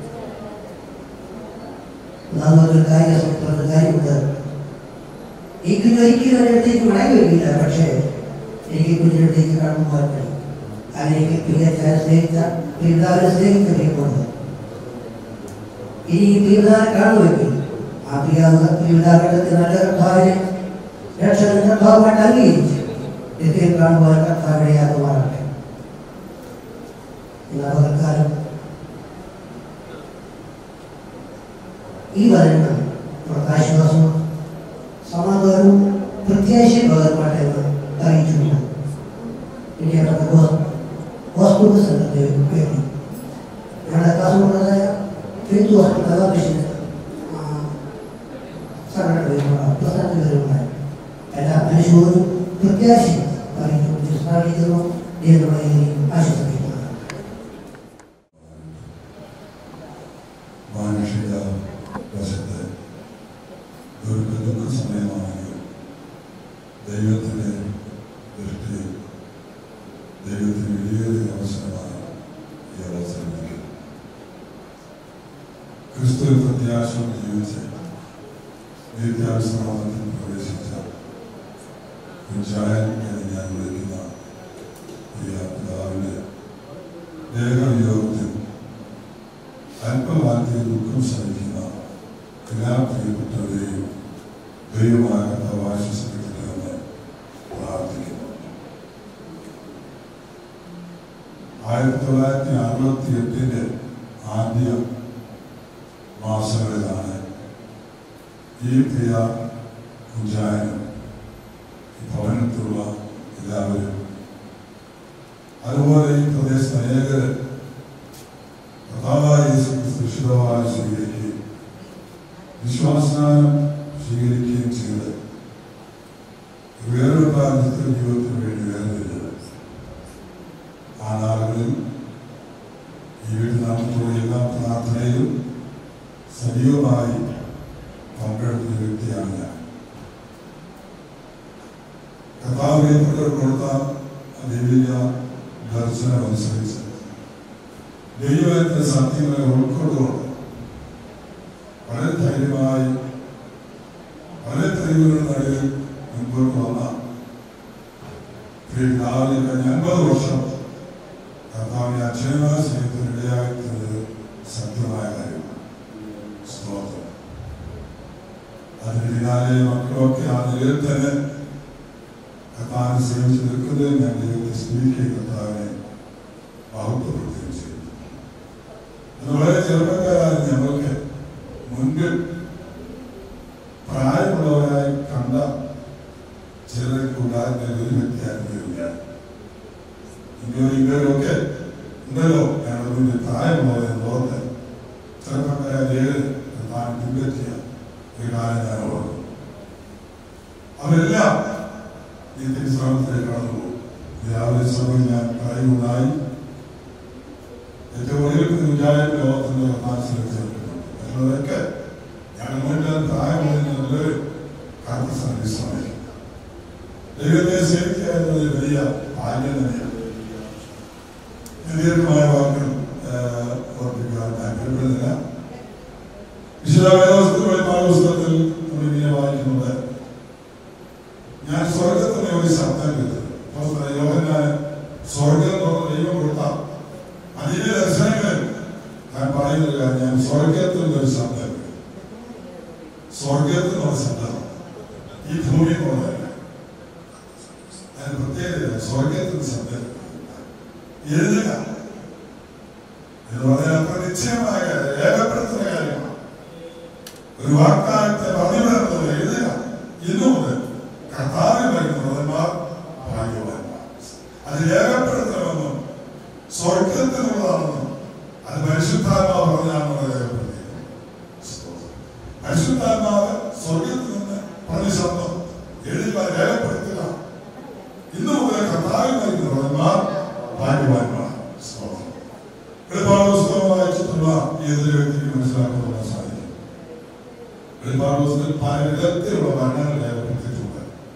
ഒന്നാമതൊരു കാര്യം ഒരു കാര്യമുണ്ട് ഈ കുഞ്ഞ് ഒരിക്കലും എൻ്റെ അടുത്തേക്ക് മടങ്ങി വരില്ല പക്ഷേ എനിക്ക് കുഞ്ഞിൻ്റെ അടുത്തേക്ക് കടന്നു പോകാൻ കഴിയും അങ്ങനെ എനിക്ക് പ്രിയച്ചാരെ സ്നേഹിച്ച പിതാവിനെ സ്നേഹിച്ച പ്രിയമുണ്ട് ഇനി ഈ പിതാവിനെ കാണുമെങ്കിൽ ആ പിതാവ് പിതാവിൻ്റെ നല്ല കർത്താവിനെ രക്ഷകന്റെ ഭാഗമായിട്ട് അംഗീകരിച്ച് നിത്യം കാണുവാൻ കർത്താവിനെയാകുമാറട്ടെ ഇന്ന് പകൽക്കാലം ഈ വരണം നമുക്ക് ആശ്വാസവും സമാധാനവും പ്രത്യാശയും പകർമാട്ടെ എന്ന് അറിയിച്ചിട്ടുണ്ട് ഇനി അവരുടെ ഹോസ്പിറ്റൽ സെന്ററിന്റെ വേണ്ടി ഞങ്ങളുടെ കാസർഗോഡായ ഫെയ്ത്ത് ഹോസ്പിറ്റൽ അതാവശ്യം സംഘടന വരുമ്പോൾ പ്രധാന വരുമ്പോൾ എല്ലാ മനുഷ്യരും പ്രത്യാശയും അറിയിച്ചു സ്ഥാപിക്കുന്നു ദൈവമായി ആശ്വസിക്കുന്നു മാനുഷിക വശത്ത് ഒരു ദുഃഖ സമയമാണെങ്കിൽ ദൈവത്തിൻ്റെ ദൃഷ്ടി ദൈവത്തിന് വലിയൊരു അവസരമാണ് ഈ അവസരത്തിൽ ക്രിസ്തു പ്രത്യാശം ജീവിച്ച് നിത്യാവിശ്രമത്തിൽ പ്രവേശിച്ച കുഞ്ചായൻ എന്ന് ഞാൻ വിളിക്കുന്ന പ്രിയ പിതാവിന്റെ ദേഹവിയോഗത്തിൽ അല്പകാലത്തെ ദുഃഖം സഹിക്കുന്ന എല്ലാ പ്രിയപ്പെട്ടവരെയും ദൈവമായ കർത്താവ് ആശ്വസിപ്പിക്കണമെന്ന് പ്രാർത്ഥിക്കുന്നു ആയിരത്തി തൊള്ളായിരത്തി അറുപത്തി എട്ടിന്റെ ആദ്യ മാസങ്ങളിലാണ് ഈ പ്രിയ കുഞ്ചായനും ഈ ഭവനത്തിലുള്ള എല്ലാവരും അതുപോലെ ഈ പ്രദേശത്ത് അനേകർ കഥാവായ സുരക്ഷിതമായി സ്വീകരിക്കുകയും വിശ്വാസനാനം സ്വീകരിക്കുകയും ചെയ്ത് വേറൊരു നിത്യ ജീവിതത്തിന് വേണ്ടി വേർതിരിഞ്ഞത് ആ നാളുകളിൽ ഈ വീട്ടിൽ നടത്തുന്ന എല്ലാ പ്രാർത്ഥനയിലും സജീവമായി പങ്കെടുത്ത വ്യക്തിയാണ് ഞാൻ കർത്താവിനെ കൊടുത്ത ദൈവിക ദർശനം അനുസരിച്ച് ദൈവത്തിന്റെ സത്യങ്ങളെ ഉൾക്കൊണ്ടുകൊണ്ട് വളരെ ധൈര്യമായി വളരെ തെളിവുകളുടെ നടുവിൽ മുൻപോട്ട് വന്ന പിതാവിനെ കഴിഞ്ഞ അൻപത് വർഷം കർത്താവിനെ അക്ഷയമായ സ്നേഹത്തിന് ഇടയാക്കുന്നത് സത്യമായ കാര്യമാണ് സ്തോത്രം അതിന് പിന്നാലെ മക്കളൊക്കെ ആ നിലയിൽ തന്നെ കർത്താവിനെ സേവിച്ച് നിൽക്കുന്നത് ഞാൻ ദൈവത്തെ സ്തുതിക്കുകയും കർത്താവിനെ മഹത്വപ്പെടുത്തുകയും ചെയ്തു അത് വളരെ ചെറുപ്പക്കാരായ ഞങ്ങൾക്ക് മുൻപിൽ പ്രായമുള്ളവരായി കണ്ട ചിലർക്ക് ഉണ്ടാകുന്ന ഒരു വ്യക്തിയായിരുന്നില്ല ഇങ്ങനെയോ ഇങ്ങനെയൊക്കെ ഉണ്ടല്ലോ ഞങ്ങളുടെ മുന്നിൽ പ്രായമുള്ളവരെന്ന് ഓർത്ത് ചെറുപ്പക്കാരെ ഏഴ് താൻ പിൻപറ്റിയ ഒരു കാലം ഞാൻ ഓർന്നു അവരെല്ലാം ഈ തിരുശ്രമത്തിലേക്ക് കടന്നു പോകും രാവിലെ സമയം ഞാൻ പറയുന്നതായി ഏറ്റവും ഒടുവിൽ വിചാരം ലോകത്തിന്റെ മനസ്സിലേക്ക് ചേർക്കുന്നുണ്ട് മറ്റുള്ളവരൊക്കെ ഞങ്ങളുടെ പ്രായമുള്ള കാത്ത സർവീസാണ് ദൈവത്തെ സേവിക്കുക എന്നത് വലിയ ഭാഗ്യം തന്നെയാണ് ദീർഘമായ വാക്കുകൾ ഓർപ്പിക്കുവാൻ താല്പര്യപ്പെടുന്നില്ല വിശുദ്ധവേദവസ്തു വെളിപ്പാട് പുസ്തകത്തിൽ നമ്മൾ ഇങ്ങനെ വായിക്കുന്നത് ഞാൻ സ്വർഗത്തിന്റെ ഒരു ശബ്ദം കേട്ടത് യോഹന്നാൻ സ്വർഗം തുറന്ന് ദൈവം കൊടുത്ത അതിന്റെ ദർശനങ്ങളിൽ ഞാൻ പറയുന്നത് കാര്യം ഞാൻ സ്വർഗത്തിൽ ഒരു ശബ്ദം കേട്ടു. സ്വർഗത്തിൽ നിന്നുള്ള ശബ്ദം ഈ ഭൂമി കൊണ്ടല്ല അതിന് പ്രത്യേകത സ്വർഗത്തിൽ ശബ്ദം എഴുതുക എന്ന് പറഞ്ഞാൽ അത്ര നിശ്ചയമായ കാര്യം രേഖപ്പെടുത്തുന്ന കാര്യമാണ് ഒരു വാഗ്ദാനത്തെ പറഞ്ഞു വരുന്നത് എഴുതുക ഇന്നു മുതൽ കർത്താവിൽ വരുന്നവന്മാർ ഭാഗ്യവാന്മാർ അത് രേഖപ്പെടുത്തണമെന്നും സ്വർഗത്തിനുള്ളതാണെന്നും അത് പരിശുദ്ധാത്മാവ് പറഞ്ഞാണെന്ന് രേഖപ്പെടുത്തിയിരിക്കുന്നു പരിശുദ്ധാത്മാവ് സ്വർഗത്തിൽ നിന്ന് പറഞ്ഞ ശബ്ദം എഴുതുക രേഖപ്പെടുത്തുക ഇന്നു മുതൽ കർത്താവിൽ വരുന്നവന്മാർ ഭാഗ്യവാന്മാർ സ്തോത്രം. വെളിപ്പാട് പുസ്തകം വായിച്ചിട്ടുള്ള ഏതൊരു വ്യക്തിക്ക് മനസ്സിലാക്കാൻ സാധിക്കും വെളിപ്പാട് പുസ്തകത്തിൽ പല വിധത്തിലുള്ള വർണ്ണങ്ങൾ രേഖപ്പെടുത്തിയിട്ടുണ്ട്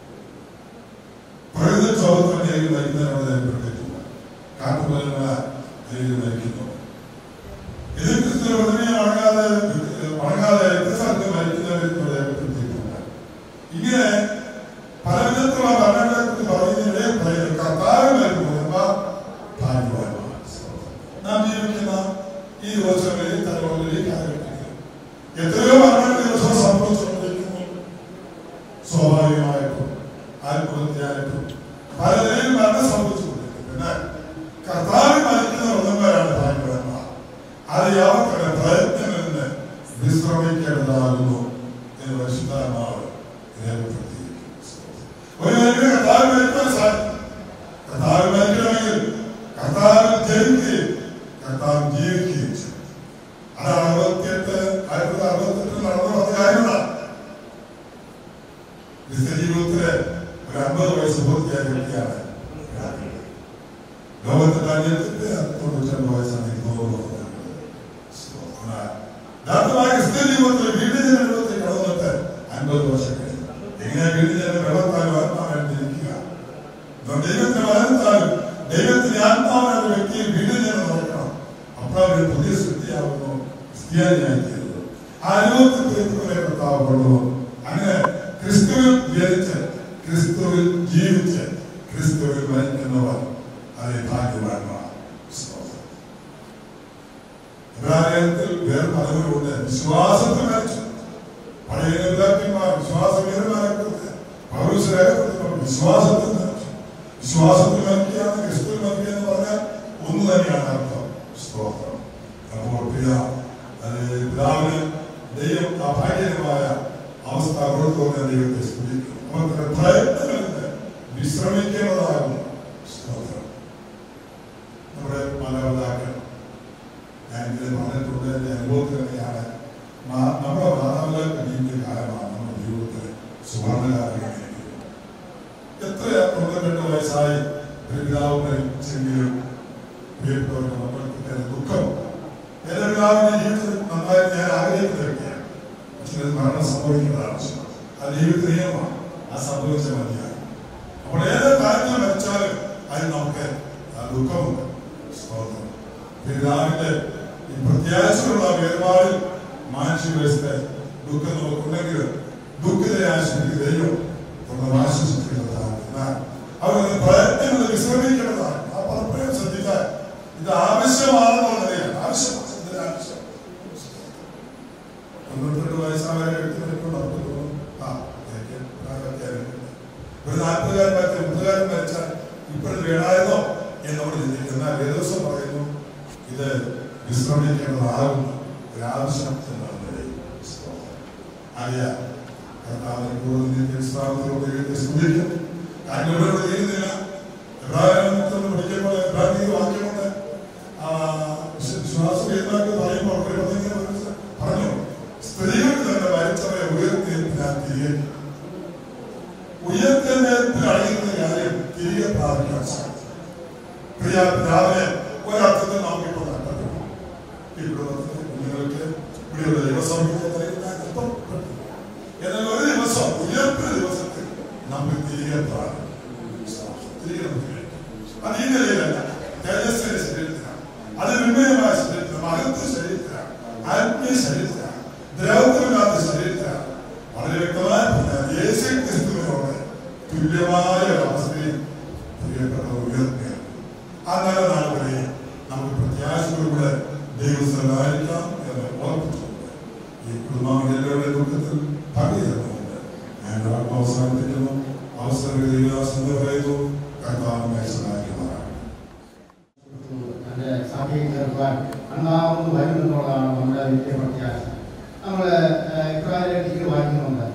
പ്രകൃതി ചോദത്തിന് ഏകി നയിക്കുന്നതിനോട് രേഖപ്പെടുത്തിയിട്ടുണ്ട് കാട്ടുമലങ്ങളെ ഏകി നയിക്കുന്നു ഇത് ക്രിസ്തു ഉടനെ വണങ്ങാതെ വണങ്ങാതെ രക്തസാധ്യം നയിക്കുന്നവരെ രേഖപ്പെടുത്തിയിട്ടുണ്ട് ഇങ്ങനെ പല വിധത്തിലുള്ള വർണ്ണങ്ങളെ കുറിച്ച് പറയുന്നതിനിടെ കർത്താവ് വരുമ്പോൾ ഭാഗ്യവാന്മാർ നാം ജീവിക്കുന്ന ഈ ദിവസങ്ങളിൽ തലമുറകളിൽ കാലഘട്ടത്തിൽ എത്രയോ മരണങ്ങൾ ദിവസം സംഭവിച്ചുകൊണ്ടിരിക്കുന്നു സ്വാഭാവികമായിട്ടും ആത്മഹത്യയായിട്ടും പല നിലയിൽ മരണം സംഭവിച്ചുകൊണ്ടിരിക്കുന്നു എന്നാൽ കർത്താവ് മരിക്കുന്ന വൃതന്മാരാണ് ഭാഗ്യവാന്മാർ അത് യാവർക്കുടെ പ്രയത്നങ്ങളിൽ നിന്ന് വിശ്രമിക്കേണ്ടതാകുന്നു എന്ന് പരിശുദ്ധാത്മാവ് രേഖപ്പെടുത്തിയിരിക്കുന്നു ഒരു നിലയിൽ കർത്താവ് മരിക്കാൻ സാധിക്കും കർത്താവ് മരിക്കണമെങ്കിൽ കർത്താവ് ജനിക്കുകയും കർത്താവ് ജീവിക്കുകയും ചെയ്യും അതാണ് അറുപത്തിയെട്ട് ആയിരത്തി അറുപത്തെട്ടിൽ നടന്ന പത്ത് കാര്യങ്ങളാണ് ക്രിസ്ത്യ ജീവിതത്തിലെ ഒരു അമ്പത് വയസ്സ് പൂർത്തിയായ വ്യക്തിയാണ് ലോകത്തിന്റെ അന്യത്തിന്റെ തൊണ്ണൂറ്റൊമ്പത് വയസ്സാണ് എനിക്ക് തോന്നുന്നത് യഥാർത്ഥമായ ക്രിസ്ത്യ ജീവിതത്തിൽ വീണ്ടും ജീവിതത്തിൽ കടന്നിട്ട് അൻപത് വർഷം കഴിഞ്ഞു എങ്ങനെ വീണ്ടും ജനം വെള്ളത്താലും ആത്മാവായിട്ട് ജനിക്കുക ദൈവത്തിന്റെ വചനത്താലും ദൈവത്തിന്റെ ആത്മാവിനായ വ്യക്തിയെ വീണ്ടും ജനം നോക്കണം അപ്പോൾ അവർ പുതിയ സൃഷ്ടിയാവുന്നു ക്രിസ്ത്യാനിയായി തീരുന്നു ആരോഗ്യ തീർത്തുകളെ കർത്താവ് കൊണ്ടുവന്നു അങ്ങനെ ക്രിസ്തുവിൽ ജനിച്ച് ക്രിസ്തുവിൽ ജീവിച്ച് ക്രിസ്തുവിൽ മരിക്കുന്നവർ അതേ ഭാഗ്യവാന്മാർ സ്തോത്രം. ഇബ്രാഹിമത്തിൽ വേറെ പലവരുണ്ട് വിശ്വാസത്തിൽ മരിച്ചു പഴയ നേതാക്കന്മാർ വിശ്വാസവീരന്മാരെ കുറിച്ച് പൗരസ് രേഖപ്പെടുത്തുമ്പോൾ വിശ്വാസത്തിൽ മരിച്ചു വിശ്വാസത്തിൽ മരിക്കുകയാണ് ക്രിസ്തുവിൽ മരിക്കുക എന്ന് പറഞ്ഞാൽ ഒന്ന് തന്നെയാണ് അർത്ഥം സ്തോത്രം അപ്പോൾ പ്രിയ അത് പിതാവിന് ദൈവം ആ ഭാഗ്യകരമായ അവസ്ഥ കൊടുത്തോന്ന് ദൈവത്തെ സ്തുതിക്കുന്നു നമുക്ക് പ്രയത്നങ്ങളിൽ വിശ്രമിക്കേണ്ടതാകുന്നു സ്തോത്രം നമ്മുടെ മാതാപിതാക്കൾ ഞാൻ ഇതിൽ പറഞ്ഞിട്ടുണ്ട് എൻ്റെ അനുഭവത്തിൽ തന്നെയാണ് മാ- നമ്മുടെ മാതാപിതാക്കൾ ജീവിച്ച കാലമാണ് നമ്മുടെ ജീവിതത്തിൽ സുവർണകാലം എത്ര തൊണ്ണൂറ്റെട്ട് വയസ്സായി ഒരു പിതാവ് മരിച്ചെങ്കിലും പ്രിയപ്പെട്ടവരുടെ മക്കൾക്ക് ഏറെ ദുഃഖമുണ്ട് എന്റെ പിതാവിന്റെ ജീവിതത്തിൽ നന്നായി ഞാൻ ആഗ്രഹിക്കുന്ന വ്യക്തിയാണ് പക്ഷേ ഇത് മരണം സംഭവിക്കുന്നതാണ് ആ ജീവിത നിയമമാണ് ആ സംഭവിച്ച മതിയായി അപ്പോൾ ഏത് കാര്യങ്ങൾ മരിച്ചാലും അതിന് നമുക്ക് ആ ദുഃഖമുണ്ട് സ്തോത്രം പിതാവിന്റെ ഈ പ്രത്യാശയുള്ള വേർപാടിൽ മാനസിക വയസ്സിലെ ദുഃഖം നമുക്കുണ്ടെങ്കിൽ ദുഃഖത്തെ ആശ്രയിക്കുന്ന ദൈവം നമ്മൾ ആശ്വസിക്കുന്നതാണ് എന്നാൽ അവർ പ്രയത്നങ്ങൾ വിശ്രമിക്കേണ്ടതാണ് ആ പലപ്പോഴും ശ്രദ്ധിച്ചാൽ ഇത് ആവശ്യമാണെന്നുള്ളതാണ് ആവശ്യമാണ് ഇതിന് ആവശ്യം തൊണ്ണൂറ്റെട്ട് വയസ്സായ വ്യക്തി മരിക്കുമ്പോൾ നമുക്ക് തോന്നും ആ എനിക്ക് പ്രായപൂർത്തിയായിട്ടുണ്ട്. ഒരു നാൽപ്പതുകാരൻ മരിച്ച മുപ്പതുകാരൻ മരിച്ചാൽ ഇപ്പോഴും വേണമായിരുന്നോ എന്ന് നമ്മൾ ചിന്തിക്കും എന്നാൽ വേദോസം പറയുന്നു ഇത് വിശ്രമിക്കേണ്ടതാകുന്നു ഒരാവശ്യം എന്നുള്ള നിലയിൽ അറിയാം കർത്താവിനെ കൂടുതൽ നീതി വിശ്രാമത്തിലൂടെ ദൈവത്തെ സ്തുതിക്കും കാരണം ഇവിടെ ചെയ്യുന്നില്ല എബ്രാഹിം പഠിക്കുമ്പോൾ എബ്രാഹിം വാക്യമുണ്ട് ആ, വിശ്വ- വിശ്വാസം എന്നാക്കി പറയുമ്പോൾ ഒരു പതിങ്ങനെ മനസ്സിൽ പറഞ്ഞു സ്ത്രീകൾക്ക് തന്നെ മരിച്ചവരെ ഉയർത്തിയിരുത്താൻ തിരികെ ഉയർത്തേണ്ടത്തിൽ അടങ്ങുന്ന കാര്യം തിരികെ പ്രാപിക്കാൻ സാധിക്കും പ്രിയ പിതാവിനെ ഒരർത്ഥത്തിൽ നമുക്കിപ്പോൾ നഷ്ടപ്പെട്ടു ഈ കുടുംബത്തിലെ കുഞ്ഞുങ്ങൾക്ക് ഇവിടെയുള്ള ദൈവസഭയ്ക്ക് നൽകുന്ന അല്പം പെട്ടു. എന്നാൽ ഒരു ദിവസം ഉയർപ്പിന് ദിവസത്തിൽ നമുക്ക് തിരികെ പ്രാപിക്കും തിരികെ നമുക്ക് കഴിക്കും. അത് ഈ നിലയിലല്ല തേജസ്സിന്റെ ശരീരത്തിലാണ് അത് വിന്മയമായ ശരീരത്തിലാണ് മഹത്വ ശരീരത്തിലാണ് ആത്മീയ ശരീരത്തിലാണ് ദ്രവത്വമില്ലാത്ത ശരീരത്തിലാണ് വളരെ വ്യക്തമായ പറഞ്ഞാൽ യേശു ക്രിസ്തുവിനോട് തുല്യമായ ഒരു അവസ്ഥയിൽ പ്രിയപ്പെട്ട ഉയർത്തുകയാണ് ആ നല്ല നാൾ വരെ നമുക്ക് പ്രത്യാശയോടുകൂടെ ദൈവസ്ഥലായിരിക്കാം എന്ന് ഓർപ്പിച്ചുകൊണ്ട് ഈ കുടുംബാംഗങ്ങളുടെ ദുഃഖത്തിൽ പങ്കുചേർന്നുകൊണ്ട് ഞാൻ വാക്ക് അവസാനിപ്പിക്കുന്നു അവസരം ദൈവദാസൻ എന്ന് പറയുന്നു കർത്താവിനെ സഹായിക്കുന്നതാണ് തന്റെ സഭയിൽ ചേർക്കുവാൻ അന്നാവുന്നു വരുമെന്നുള്ളതാണ് നമ്മുടെ വലിയ പ്രത്യാശ നമ്മൾ ഇപ്രായം വായിക്കുന്നുണ്ട്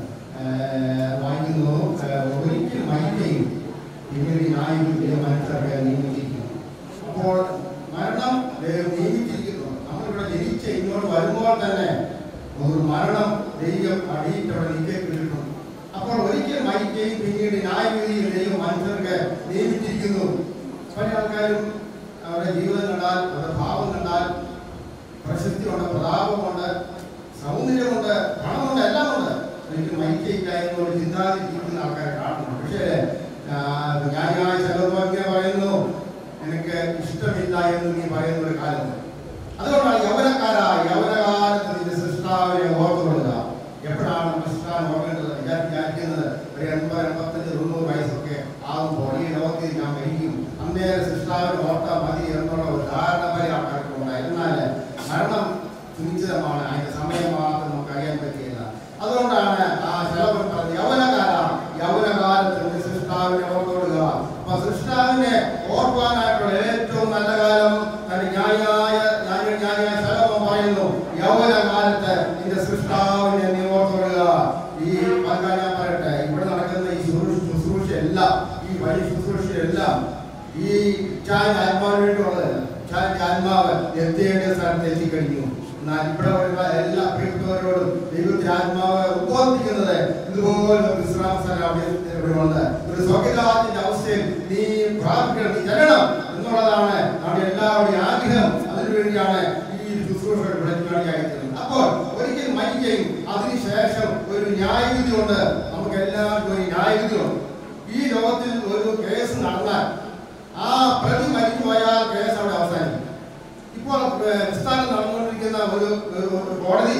ഏഹ് വായിക്കുന്നു ഏഹ് ഒരിക്കൽ മരിക്കുകയും പിന്നീട് ന്യായവിധിയെ മനുഷ്യർക്ക് നിയമിച്ചിരിക്കുന്നു അപ്പോൾ മരണം ദൈവം നിയമിച്ചിരിക്കുന്നു നമ്മളിവിടെ ജനിച്ച് ഇങ്ങോട്ട് വരുമ്പോൾ തന്നെ ഒരു മരണം ദൈവം അടിയിട്ടവിടെ നിൽക്കിയിട്ടുണ്ട് അപ്പോൾ ഒരിക്കൽ മരിക്കുകയും പിന്നീട് ന്യായവിധിയിൽ ദൈവം മനുഷ്യർക്ക് നിയമിച്ചിരിക്കുന്നു പല ആൾക്കാരും അവരുടെ ജീവിതം കണ്ടാൽ അവരുടെ ഭാവം കണ്ടാൽ പ്രശസ്തിയുണ്ട് പ്രതാപമുണ്ട് സൗന്ദര്യമുണ്ട് പണമുണ്ട് എല്ലാം ഉണ്ട് എനിക്ക് മരിക്കയില്ല എന്നൊരു ചിന്താതി ജീവിക്കുന്ന ആൾക്കാരെ കാണുന്നു പക്ഷേ ആ, ന്യായമായ ചെലവുമാക്കിയ പറയുന്നു എനിക്ക് ഇഷ്ടമില്ല എന്ന് നീ പറയുന്ന ഒരു കാലമുണ്ട് അതുകൊണ്ടാണ് യൗവനക്കാരാ യൗവനകാലത്ത് നിന്റെ സൃഷ്ടാവിനെ ഓർത്തുകൊള്ളുക എപ്പോഴാണ് നമ്മൾ സൃഷ്ടാവിനെ ഓർക്കേണ്ടത് വിചാരി വിചാരിക്കുന്നത് ഒരു എൺപത് എൺപത്തഞ്ച് തൊണ്ണൂറ് വയസ്സൊക്കെ ആകുമ്പോൾ ഈ ലോകത്തിൽ ഞാൻ മരിക്കും അന്നേരം സൃഷ്ടാവിനെ ഓർത്താൽ മതി എന്നുള്ള ഒരു ധാരണ വരെ ആൾക്കാർക്ക് ഉണ്ടായി എന്നാൽ മരണം സുനിശ്ചിതമാണ് അതിന്റെ സമയം മാത്രം നമുക്ക് അറിയാൻ പറ്റിയില്ല അതുകൊണ്ടാണ് ആ ചെലവൻ പറഞ്ഞത് യൗവനകാല യൗവനകാലത്ത് നിന്റെ സൃഷ്ടാവിനെ ഓർത്തോടുക അപ്പൊ സൃഷ്ടാവിനെ ഓർക്കുവാനായിട്ടുള്ള ഏറ്റവും നല്ല കാലം തന്റെ ന്യായായ ന്യായ ന്യായായ ശലോമം പറയുന്നു യൗവനകാലത്ത് നിന്റെ സൃഷ്ടാവിനെ നീ ഓർത്തോടുക ഈ പങ്കാ ഞാൻ പറയട്ടെ ഇവിടെ നടക്കുന്ന ഈ ശുശ്രൂഷ ശുശ്രൂഷയെല്ലാം ഈ വഴി ശുശ്രൂഷയെല്ലാം ഈ ചായ ആത്മാവിന് വേണ്ടിയുള്ളതല്ല ചായ ആത്മാവ് എത്തേണ്ട സ്ഥലത്ത് എത്തിക്കഴിഞ്ഞു എന്നാൽ ഇവിടെ വരുന്ന എല്ലാ പ്രിയപ്പെട്ടവരോടും ദൈവത്തിന്റെ ആത്മാവ് ഉദ്ബോധിക്കുന്നത് ഇതുപോലെ ഒരു വിശ്രാമ സ്ഥലം അവിടെ ഇവിടെ ഉണ്ട് ഒരു സ്വർഗരാജ്യത്തിന്റെ അവസ്ഥയിൽ നീ പ്രാർത്ഥിക്കണം നീ ചെല്ലണം എന്നുള്ളതാണ് നമ്മുടെ എല്ലാവരുടെയും ആഗ്രഹം അതിനുവേണ്ടിയാണ് ഈ ശുശ്രൂഷകൾ വിളിക്കാനായിരിക്കുന്നത് അപ്പോൾ ഒരിക്കൽ മരിക്കുകയും അതിനുശേഷം ഒരു ന്യായവിധി ഉണ്ട് നമുക്ക് എല്ലാവർക്കും ഒരു ന്യായവിധി ഉണ്ട് ഈ ലോകത്തിൽ ഒരു കേസ് നടന്നാൽ ആ പ്രതി മരിച്ചു പോയാൽ കേസ് അവിടെ അവസാനിക്കും ഇപ്പോൾ ഏഹ്, വിസ്താരം നടന്നുകൊണ്ടിരിക്കുന്ന ഒരു ഒരു- ഒരു കോടതി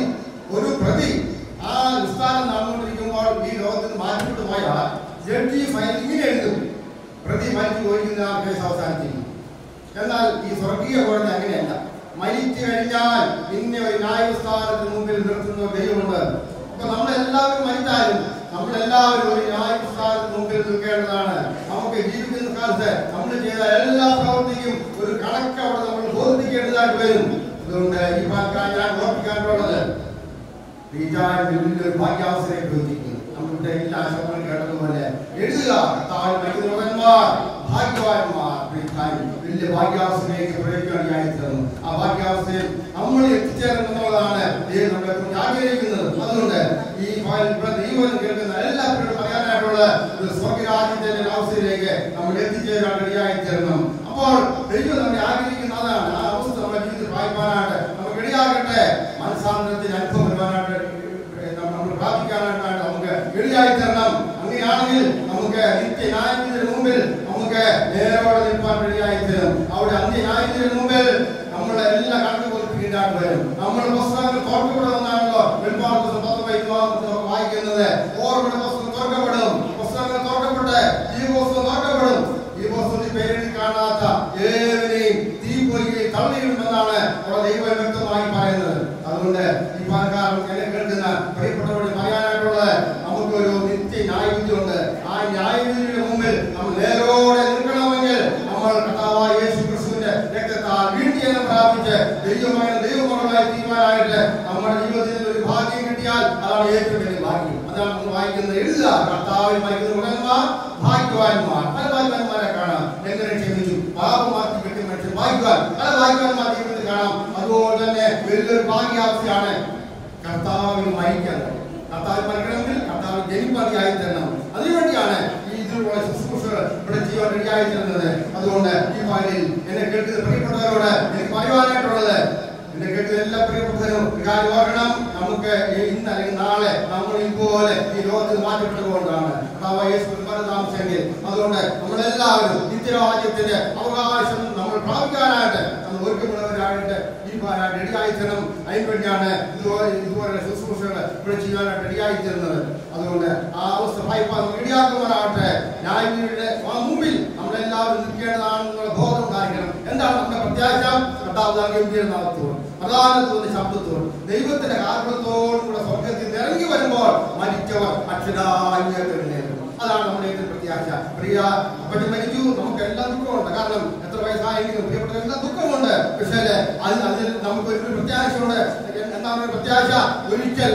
ഒരു പ്രതി ആ നിസ്താരം നടന്നുകൊണ്ടിരിക്കുമ്പോൾ ഈ ലോകത്തിൽ മാറ്റിവിട്ട് പോയാൽ ജഡ്ജി ഫയൽ ഇങ്ങനെ എഴുതും പ്രതി മരിച്ചു പോയിരിക്കുന്ന ആ കേസ് അവസാനിച്ചിരിക്കും എന്നാൽ ഈ സ്വർഗീയ കോടതി അങ്ങനെയല്ല മരിച്ചു കഴിഞ്ഞാൽ പിന്നെ ഒരു ന്യായസ്ഥാനത്തിന് മുമ്പിൽ നിർത്തുന്ന ഒരു ദൈവമുണ്ട് അപ്പൊ നമ്മളെല്ലാവരും മരിച്ചാലും നമ്മളെല്ലാവരും ഒരു ന്യായസ്ഥാനത്തിന് മുമ്പിൽ നിൽക്കേണ്ടതാണ് നമുക്ക് ജീവിക്കുന്ന കാലത്ത് നമ്മൾ ചെയ്ത എല്ലാ പ്രവൃത്തിക്കും ഒരു കണക്ക് അവിടെ നമ്മൾ ബോധിപ്പിക്കേണ്ടതായിട്ട് വരും അതുകൊണ്ട് ഈ പാർക്കാൻ ഞാൻ ഓർപ്പിക്കാനുള്ളത് വിചാരം വലിയൊരു ഭാഗ്യാവസ്ഥയെ ചോദിക്കുന്നു നമ്മുടെ എല്ലാ ശബ്ദങ്ങളും കേട്ടതുപോലെ എഴുതുക കർത്താവിൽ മരിക്കുന്നവന്മാർ ഭാഗ്യവാന്മാർ വിളിക്കാൻ വലിയ ഭാഗ്യാവസ്ഥയിലേക്ക് പ്രയോഗിക്കുകയാണ് തന്നു ആ ഭാഗ്യാവസ്ഥയിൽ നമ്മൾ എത്തിച്ചേരണം എന്നുള്ളതാണ് ദൈവം നമ്മളെ കുറിച്ച് ആഗ്രഹിക്കുന്നത് അതുകൊണ്ട് ഈ ഫയൽ ഇവിടെ ദൈവം കേൾക്കുന്ന എല്ലാവരോടും പറയാനായിട്ടുള്ള ഒരു സ്വർഗരാജ്യത്തിന്റെ ഒരു അവസ്ഥയിലേക്ക് നമ്മൾ എത്തിച്ചേരാൻ റെഡിയായി തരണം അപ്പോൾ ദൈവം നമ്മെ ആഗ്രഹിക്കുന്ന അതാണ് ആ അവസ്ഥ നമ്മുടെ ജീവിതത്തിൽ വായിക്കാനായിട്ട് നമുക്ക് ഇടയാകട്ടെ മനസ്സാന്തരത്തിന് അനുഭവം വരുവാനായിട്ട് നമ്മൾ പ്രാർത്ഥിക്കാനായിട്ടാണ് നമുക്ക് ഇടയായി തരണം അങ്ങനെയാണെങ്കിൽ നമുക്ക് നിത്യന്യായത്തിന് മുമ്പിൽ നമുക്ക് നേരോടെ നിൽക്കാൻ ഇടയായി തരും അവിടെ അന്ത്യന്യായത്തിന് മുമ്പിൽ നമ്മളെ എല്ലാ കണക്ക് കൊടുപ്പിക്കേണ്ടതായിട്ട് വരും നമ്മുടെ പുസ്തകങ്ങൾ തുറക്കപ്പെടുമെന്നാണല്ലോ വെളിപ്പാട് പുസ്തകം പത്ത് പതിനാറ് വായിക്കുന്നത് ഓർമ്മയുടെ പുസ്തകം തുറക്കപ്പെടും പുസ്തകങ്ങൾ തുറക്കപ്പെട്ട് ഈ പുസ്തകം തുറക്കപ്പെടും ഈ പുസ്തകത്തിൽ പേരെഴുതി കാണാത്ത ഏവരെയും തീപ്പൊയ്യെ തള്ളിയിടുമെന്നാണ് അവിടെ ദൈവം വ്യക്തമായി പറയുന്നത് അതുകൊണ്ട് ഈ പാലക്കാരൻ എന്നെ കേൾക്കുന്ന പ്രിയപ്പെട്ടവരോട് പറയാനായിട്ടുള്ളത് നമുക്കൊരു നിത്യ ന്യായവിധിയുണ്ട് ആ ന്യായവിധിയുടെ മുമ്പിൽ നമ്മൾ നേരോടെ നിൽക്കണമെങ്കിൽ നമ്മൾ കർത്താവായ യേശു ക്രിസ്തുവിന്റെ രക്തത്താൽ വീഴ്ചയെന്ന് പ്രാപിച്ച് ദൈവമായ ദൈവമകളായി തീരുമാനമായിട്ട് നമ്മുടെ ജീവിതത്തിൽ ഒരു ഭാഗ്യം കിട്ടിയാൽ അതാണ് ഏറ്റവും വലിയ ഭാഗ്യം അതാണ് നമ്മൾ വായിക്കുന്നത് എഴുതുക കർത്താവിൽ മരിക്കുന്ന ഉടന്മാർ ഭാഗ്യവാന്മാർ പല ഭാഗ്യവാന്മാരെ കാണാം എങ്ങനെ ക്ഷമിച്ചു പാപമാക്കി കിട്ടിയ മനുഷ്യൻ ഭാഗ്യവാൻ പല ഭാഗ്യവാന്മാർ ജീവിതത്തിൽ കാണാം അതുപോലെ തന്നെ വലിയൊരു ഭാഗ്യാവസ്ഥയാണ് കർത്താവിൽ മരിക്കുന്നത് കർത്താവിൽ മരിക്കണമെങ്കിൽ കർത്താവിൽ ജനിപ്പതിയായി തരണം അതിനുവേണ്ടിയാണ് ഈ ഇതിലുള്ള ശുശ്രൂഷകൾ ഇവിടെ ചെയ്യാൻ റെഡിയായി തരുന്നത് അതുകൊണ്ട് ഈ ഫയലിൽ എന്നെ കേൾക്കുന്ന പ്രിയപ്പെട്ടവരോട് എനിക്ക് പറയുവാനായിട്ടുള്ളത് എന്നെ കേൾക്കുന്ന എല്ലാ പ്രിയപ്പെട്ടവരും ഒരു കാര്യം ഓർക്കണം നമുക്ക് ഈ ഇന്ന് അല്ലെങ്കിൽ നാളെ നമ്മൾ ഇതുപോലെ ഈ ലോകത്തിൽ മാറ്റപ്പെട്ടുകൊണ്ടാണ് കർത്താവായ യേശു ക്രിസ്തുവിന്റെ താമസിച്ചെങ്കിൽ അതുകൊണ്ട് നമ്മളെല്ലാവരും നിത്യരാജ്യത്തിന്റെ അവകാശം നമ്മൾ പ്രാപിക്കാനായിട്ട് നമ്മൾ ഒരുക്കമുള്ളവരായിട്ട് ഈ റെഡിയായി തരണം അതിന് വേണ്ടിയാണ് ഇതുപോലെ ഇതുപോലെ ശുശ്രൂഷകൾ ഇവിടെ ചെയ്യാനായിട്ട് റെഡിയായി തരുന്നത് അതുകൊണ്ട് ആ അവസ്ഥ ഭയപ്പാൻ റെഡിയാക്കുവാനാവട്ടെ ന്യായവിധിയുടെ മുമ്പിൽ നമ്മളെല്ലാവരും നിൽക്കേണ്ടതാണെന്നുള്ള ബോധം ഉണ്ടായിരിക്കണം എന്താണ് നമ്മുടെ പ്രത്യാശ കർത്താവ് ഗംഭീര നാമത്തോടും പ്രധാനത്തോടും ശബ്ദത്തോടും ദൈവത്തിന്റെ കാരണത്തോടും കൂടെ സ്വർഗത്തിൽ ഇറങ്ങി വരുമ്പോൾ മരിച്ചവർ അക്ഷരായി ഉയർത്തെഴുന്നേൽക്കും അതാണ് നമ്മുടെ ഏറ്റവും പ്രത്യാശ പ്രിയ അപ്പൻ മരിച്ചു നമുക്ക് എല്ലാം ദുഃഖമുണ്ട് കാരണം എത്ര വയസ്സായെങ്കിലും പ്രിയപ്പെട്ട എല്ലാം ദുഃഖമുണ്ട് പക്ഷേ അത് അതിൽ നമുക്ക് ഒരു പ്രത്യാശയുണ്ട് എന്താണ് ഒരു പ്രത്യാശ ഒരിക്കൽ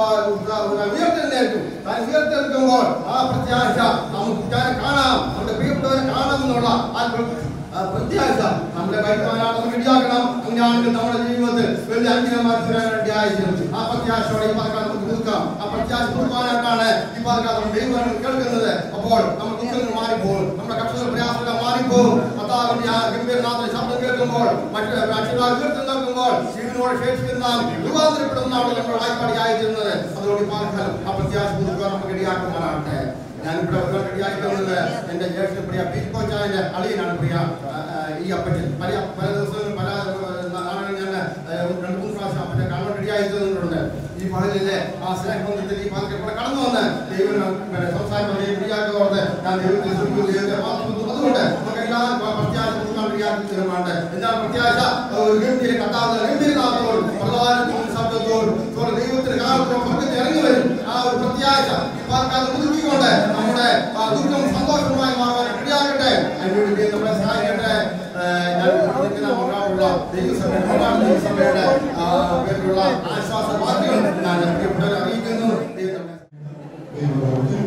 ഉയർത്തെഴുന്നേൽക്കും താൻ ഉയർത്തെടുക്കുമ്പോൾ ആ പ്രത്യാശ നമുക്ക് ഞാൻ കാണാം നമ്മുടെ പ്രിയപ്പെട്ടവരെ കാണാമെന്നുള്ള ആ പ്ര- ആ പ്രത്യാശ നമ്മുടെ വരുമാനം റെഡിയാക്കണം അങ്ങനെയാണെങ്കിൽ നമ്മുടെ ജീവിതത്തിൽ വലിയ അഞ്ചിനമാർ റെഡിയായിരുന്നു ആ പ്രത്യാശയോടെ ഈ പതക്കാൻ നമുക്ക് പുതുക്കാം ആ പ്രത്യാശ പുതുക്കാനായിട്ടാണ് ഈ പതക്കാൻ നമ്മൾ ദൈവം കേൾക്കുന്നത് അപ്പോൾ നമ്മുടെ ദുഃഖങ്ങൾ മാറിപ്പോകും നമ്മുടെ കഷ്ടങ്ങൾ പ്രയാസങ്ങൾ മാറിപ്പോകും കർത്താവിന്റെ ആ ഗംഭീരനാഥന്റെ ശബ്ദം കേൾക്കുമ്പോൾ മറ്റു മറ്റുള്ള ഉയർത്തി നോക്കുമ്പോൾ ജീവനോട് ശേഷിക്കുന്ന രൂപാന്തരപ്പെടുന്നതാണ് നമ്മൾ വായ്പാടിയായി തീരുന്നത് അതുകൊണ്ട് ഈ പാലക്കാലം ആ പ്രത്യാശ പുതുക്കാൻ നമുക്ക് ഇടയാക്കുവാനാകട്ടെ ഞാനിവിടെ വരാൻ റെഡിയായിട്ടുള്ളത് എന്റെ ജ്യേഷ്ഠ പ്രിയ പി കോച്ചായന്റെ അളിയനാണ് പ്രിയ ആ, ആ, ഈ അപ്പച്ചൻ പല പല ദിവസങ്ങളിൽ പല നാളുകളിൽ ഞാൻ ആ, രണ്ട് മൂന്ന് പ്രാവശ്യം അപ്പച്ചൻ കാണാൻ റെഡിയായി തീർന്നിട്ടുണ്ട് ഈ പകലിലെ ആ സ്നേഹബന്ധത്തിൽ ഈ പകൽ ഇവിടെ കടന്നു വന്ന് ദൈവം പിന്നെ സംസാരം റെഡിയാക്കുന്നതോടെ ഞാൻ ദൈവത്തെ സ്തുതിക്കുന്നു, ദൈവത്തെ വാഴ്ത്തുന്നു. അതുകൊണ്ട് നമുക്ക് എല്ലാം പ്രത്യാശ പുതുക്കാൻ റെഡിയാക്കി തീരുമാനമുണ്ട് എന്താണ് പ്രത്യാശ ഒരു ഗംഭീര കത്താവുന്ന ഗംഭീരനാഥത്തോടും പ്രധാനത്തോടും ശബ്ദത്തോടും തോടെ ദൈവത്തിന്റെ കാലത്തോടും സ്വർഗ്ഗത്തിൽ ഇറങ്ങി വരും ആ ഒരു പ്രത്യാശ ഈ പാർക്കാതെ പുതുക്കിക്കൊണ്ട് നമ്മുടെ ആ ദുഃഖം സന്തോഷമായി മാറാൻ ഇടയാകട്ടെ അതിനുവേണ്ടി നമ്മളെ സഹായിക്കട്ടെ ഏഹ് ഞാൻ പ്രാർത്ഥിക്കുന്ന മകളായുള്ള ദൈവസഭയുടെ മകളാണ് ദൈവസഭയുടെ ആ, പേരിലുള്ള ആശ്വാസ വാക്കുകൾ ഞാൻ പ്രിയപ്പെട്ടവരെ അറിയിക്കുന്നു ദൈവം നമ്മെ